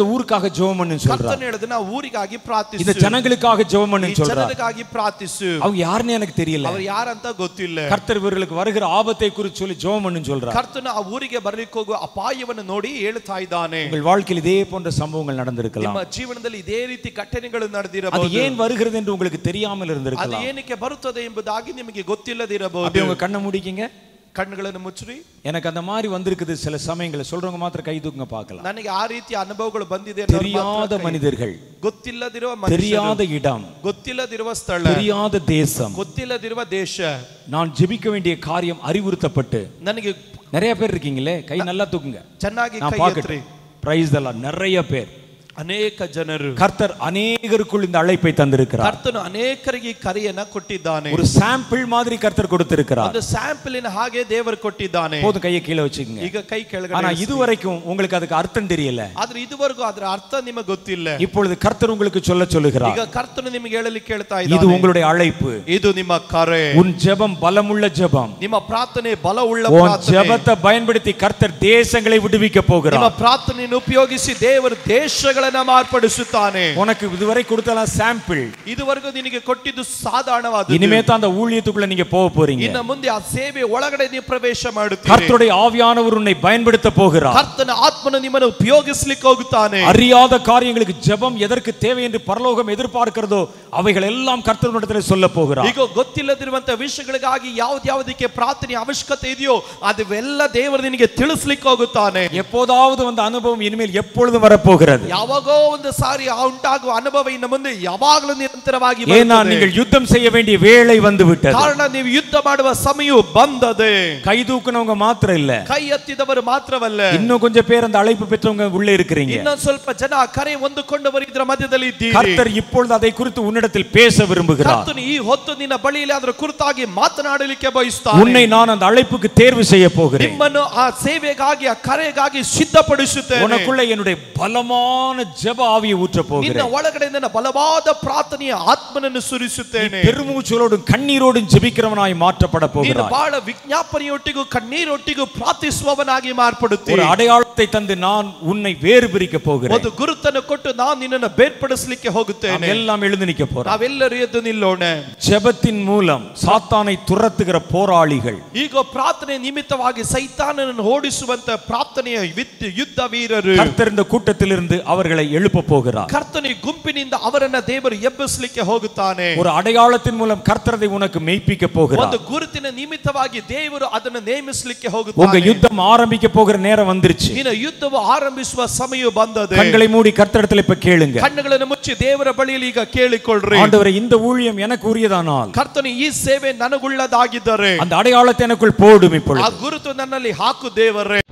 ஊருக்காக ஜெபம் பண்ணு சொல்றார் ಕರ್ತನು ಹೇಳಿದ ನಾವು ಊರಿಗಾಗಿ இந்த ಪ್ರಾರ್ಥಿಸು ஜனங்களுக்காக ஜெபம் ಈ பண்ணு சொல்றார் ಜನರಿಗಾಗಿ ಪ್ರಾರ್ಥಿಸು அவங்க யாருன்னு எனக்கு தெரியல ಅವ್ರು ಯಾರಂತ ಗೊತ್ತಿಲ್ಲ கர்த்தர் இவர்களுக்கு வருகிற ஆபத்தை குறித்து சொல்லி ஜெபம் பண்ணு சொல்றார் ಕರ್ತನು ಆ ಊರಿಗೆ ಬರ್ಲಿಕ್ಕೆ ಹೋಗುವ ಅಪಾಯವನ್ನು ನೋಡಿ ಹೇಳ್ತಾ ಇದ್ದಾನೆ உங்கள் வாழ்க்கையில் இதே போன்ற சம்பவங்கள் நடந்திருக்கலாம் ನಿಮ್ಮ ಜೀವನದಲ್ಲಿ ಇದೇ ರೀತಿ ಘಟನೆಗಳು அது ನಡೆದಿರಬಹುದು ஏன் வருகிறது என்று உங்களுக்கு தெரியாமல் ಅದು இருந்திருக்கலாம் ಏನಕ್ಕೆ ಬರುತ್ತದೆ ಎಂಬುದಾಗಿ ನಿಮಗೆ அப்படி ಗೊತ್ತಿಲ್ಲದಿರಬಹುದು உங்க கண்ணை முடிக்கீங்க ಕಣ್ಣುಗಳನ್ನು ಮುಚ್ಚ್ರಿ எனக்கு அந்த மாதிரி வந்திருக்குது சில சமயங்களை சொல்றவங்க மாத்திரம் கை தூக்குங்க பார்க்கலாம் ನನಗೆ ಆ ರೀತಿಯ ಅನುಭವಗಳು ಬಂದಿದೆ ಅನ್ನೋರು ಮಾತ್ರ தெரியாத ಕೈ- மனிதர்கள் ಗೊತ್ತಿಲ್ಲದಿರುವ ಮನುಷ್ಯರು, தெரியாத இடம் ಗೊತ್ತಿಲ್ಲದಿರುವ ಸ್ಥಳ தெரியாத தேசம் ಗೊತ್ತಿಲ್ಲದಿರುವ ದೇಶ நான் ஜெபிக்க வேண்டிய காரியம் அறிவுறுத்தப்பட்டு ನನಗೆ நிறைய பேர் இருக்கீங்களே கை நல்லா தூக்குங்க ಚೆನ್ನಾಗಿ நான் ಕೈ ಎತ್ರಿ பார்க்கறேன் பிரைஸ் தலாம் நிறைய பேர் ಅನೇಕ ಜನರು கர்த்தர் அநேகருக்குள் இந்த அழைப்பை தந்திருக்கிறார் ಕರ್ತನು ಅನೇಕರಿಗೆ ಈ ಕರೆಯನ್ನ ಕೊಟ್ಟಿದ್ದಾನೆ ஒரு சாம்பிள் மாதிரி கர்த்தர் கொடுத்திருக்கிறார் ಒಂದು ಸ್ಯಾಂಪಲಿನ ಹಾಗೆ ದೇವರು ಕೊಟ್ಟಿದ್ದಾನೆ போதும் கையை கீழே வச்சுக்கோங்க ಈಗ ಕೈ ஆனா ಕೆಳಗಡೆ இதுவரைக்கும் உங்களுக்கு அதுக்கு அர்த்தம் தெரியல ಆದ್ರೆ ಇದುವರೆಗೂ ಅದರ ಅರ್ಥ ನಿಮಗೆ ಗೊತ್ತಿಲ್ಲ இப்பொழுது கர்த்தர் உங்களுக்கு சொல்ல சொல்லுகிறார் ಈಗ ಕರ್ತನು ನಿಮಗೆ ಹೇಳಲಿಕ್ಕೆ ಹೇಳ್ತಾ இது ಇದ್ದಾನೆ உங்களுடைய அழைப்பு ಇದು ನಿಮ್ಮ ಕರೆ உன் ஜெபம் பலமுள்ள ஜெபம் ನಿಮ್ಮ ಪ್ರಾರ್ಥನೆ ಬಲವುಳ್ಳ உன் ಪ್ರಾರ್ಥನೆ ஜெபத்தை பயன்படுத்தி கர்த்தர் தேசங்களை விடுவிக்க ನಿಮ್ಮ போகிறார் ಪ್ರಾರ್ಥನೆಯನ್ನು ಉಪಯೋಗಿಸಿ ದೇವರು ದೇಶಗಳನ್ನ ಮಾರ್ಪಡಿಸುತ್ತಾನೆ உனக்கு இதுவரை கொடுத்தலாம் சாம்பிள் ಇದುವರೆಗೂ ನಿನಗೆ ಕೊಟ್ಟಿದ್ದು ಸಾಧಾರಣವಾದ இனிமே தான் அந்த ஊழியத்துக்குள்ள நீங்க போக போறீங்க ಇನ್ನು ಮುಂದೆ ಆ ಸೇವೆ ಒಳಗಡೆ ನೀವು ಪ್ರವೇಶ ಮಾಡುತ್ತೀರಿ கர்த்தருடைய ஆவியானவர் உன்னை பயன்படுத்த போகிறார் ಕರ್ತನ ಆತ್ಮನು ನಿಮ್ಮನ್ನು ಉಪಯೋಗಿಸ್ಲಿಕ್ಕೆ ಹೋಗುತ್ತಾನೆ அறியாத காரியங்களுக்கு ஜெபம் எதற்கு தேவை என்று பரலோகம் எதிர்பார்க்கிறதோ அவைகள் எல்லாம் கர்த்தரிடத்தில் சொல்ல போகிறார் ಈಗ ಗೊತ್ತಿಲ್ಲದಿರುವಂತ ವಿಷಯಗಳಿಗಾಗಿ ಯಾವ್ದ್ಯಾವ್ದಕ್ಕೆ ಪ್ರಾರ್ಥನೆ ಅವಶ್ಯಕತೆ ಇದೆಯೋ ಅದೆಲ್ಲ ದೇವರು ನಿನಗೆ ತಿಳಿಸ್ಲಿಕ್ಕೆ ಹೋಗುತ್ತಾನೆ எப்போதாவது வந்த அனுபவம் இனிமேல் எப்பொழுதும் வரப்போகிறது ಯಾವಾಗೋ ಒಂದು ಸಾರಿ ಆ ಉಂಟಾಗುವ ಅನುಭವ ಇನ್ನು ಮುಂದೆ ಯಾವಾಗಲೂ ನಿರಂತರವಾಗಿ ஏன்னா ಬರುತ್ತದೆ. நீங்கள் யுத்தம் செய்ய வேண்டிய வேளை வந்து விட்டது ಕಾರಣ ನೀವು ಯುದ್ಧ ಮಾಡುವ ಸಮಯವು ಬಂದದೆ கை தூக்குனவங்க மாத்திரம் இல்ல ಕೈ ಎತ್ತಿದವರು ಮಾತ್ರವಲ್ಲ இன்னும் கொஞ்சம் பேர் அந்த அழைப்பு பெற்றவங்க உள்ளே இருக்கிறீங்க ಇನ್ನೊಂದು ಸ್ವಲ್ಪ ಜನ ಆ ಕರೆ ಹೊಂದಿಕೊಂಡವರು ಇದರ ಮಧ್ಯದಲ್ಲಿ ಇದ್ದೀರಿ கர்த்தர் இப்பொழுது அதை குறித்து உன்னிடத்தில் பேச விரும்புகிறார் ಕರ್ತನು ಈ ಹೊತ್ತು ನಿನ್ನ ಬಳಿಯಲ್ಲಿ ಅದರ ಕುರಿತಾಗಿ ಮಾತನಾಡಲಿಕ್ಕೆ ಬಯಸ್ತಾನೆ உன்னை நான் அந்த அழைப்புக்கு தேர்வு செய்ய போகிறேன் ನಿಮ್ಮನ್ನು ಆ ಸೇವೆಗಾಗಿ ಆ ಕರೆಗಾಗಿ ಸಿದ್ಧಪಡಿಸುತ್ತೇನೆ உனக்குள்ள என்னுடைய பலமான ஜெப ஆவியை ஊற்ற ನಿನ್ನ போகிறேன் ಒಳಗಡೆ ನನ್ನ ಬಲವಾದ ಪ್ರಾರ್ಥನೆಯ ಆತ್ಮನನ್ನು ಸುರಿಸುತ್ತೇನೆ பெருமூச்சலோடும் கண்ணீரோடும் ஜெபிக்கிறவனாய் மாற்றப்பட ನೀನು போகிறாய் ಬಹಳ ವಿಜ್ಞಾಪನೆಯೊಟ್ಟಿಗೂ ಕಣ್ಣೀರೊಟ್ಟಿಗೂ ಪ್ರಾರ್ಥಿಸುವವನಾಗಿ ஒரு ಮಾರ್ಪಡುತ್ತೀನಿ அடையாளத்தை தந்து நான் உன்னை வேறு பிரிக்க போகிறேன் ಒಂದು ಗುರುತನ್ನು ಕೊಟ್ಟು ನಾನು ನಿನ್ನನ್ನು ಬೇರ್ಪಡಿಸಲಿಕ್ಕೆ நாம் ಹೋಗುತ್ತೇನೆ எல்லாம் எழுந்து நிக்க போறோம் ನಾವೆಲ್ಲರೂ ಎದ್ದು ನಿಲ್ಲೋಣ ஜெபத்தின் மூலம் சாத்தானை துரத்துகிற போராளிகள் ಈಗ ಪ್ರಾರ್ಥನೆ ನಿಮಿತ್ತವಾಗಿ ಸೈತಾನನನ್ನು ಓಡಿಸುವಂತ ಪ್ರಾರ್ಥನೆಯ ವಿದ್- ಯುದ್ಧ ವೀರರು கர்த்தர் இந்த கூட்டத்திலிருந்து அவர்களை எழுப்ப போகிறார் ಕರ್ತನಿ ಗುಂಪಿನಿಂದ ಅವರನ್ನ ದೇವರು ಎಬ್ಬಿಸಲಿಕ್ಕೆ ಹೋಗುತ್ತಾನೆ ஒரு அடையாளத்தின் மூலம் கர்த்தரதை உனக்கு மெய்ப்பிக்க போகிறார் ಒಂದು ಗುರುತಿನ ನಿಮಿತ್ತವಾಗಿ ದೇವರು ಅದನ್ನು ನೇಮಿಸಲಿಕ್ಕೆ உங்க ಹೋಗುತ್ತಾನೆ யுத்தம் ஆரம்பிக்க போகிற நேரம் வந்துருச்சு ಇನ್ನು ಯುದ್ಧವು ಆರಂಭಿಸುವ ಸಮಯ ಬಂದದೆ கண்களை மூடி கர்த்தரிடத்துல இப்ப கேளுங்க ಕಣ್ಣುಗಳನ್ನು ಮುಚ್ಚಿ ದೇವರ ಬಳಿಯಲ್ಲಿ ಈಗ ಕೇಳಿಕೊಳ್ಳ್ರಿ ஆண்டவரே இந்த ஊழியம் எனக்கு உரியதானால் ಕರ್ತನು ಈ ಸೇವೆ ನನಗುಳ್ಳದಾಗಿದ್ದರೆ அந்த அடையாளத்தை எனக்குள் போடும் ಆ இப்பொழுது ಗುರುತು ನನ್ನಲ್ಲಿ ಹಾಕು ದೇವರೇ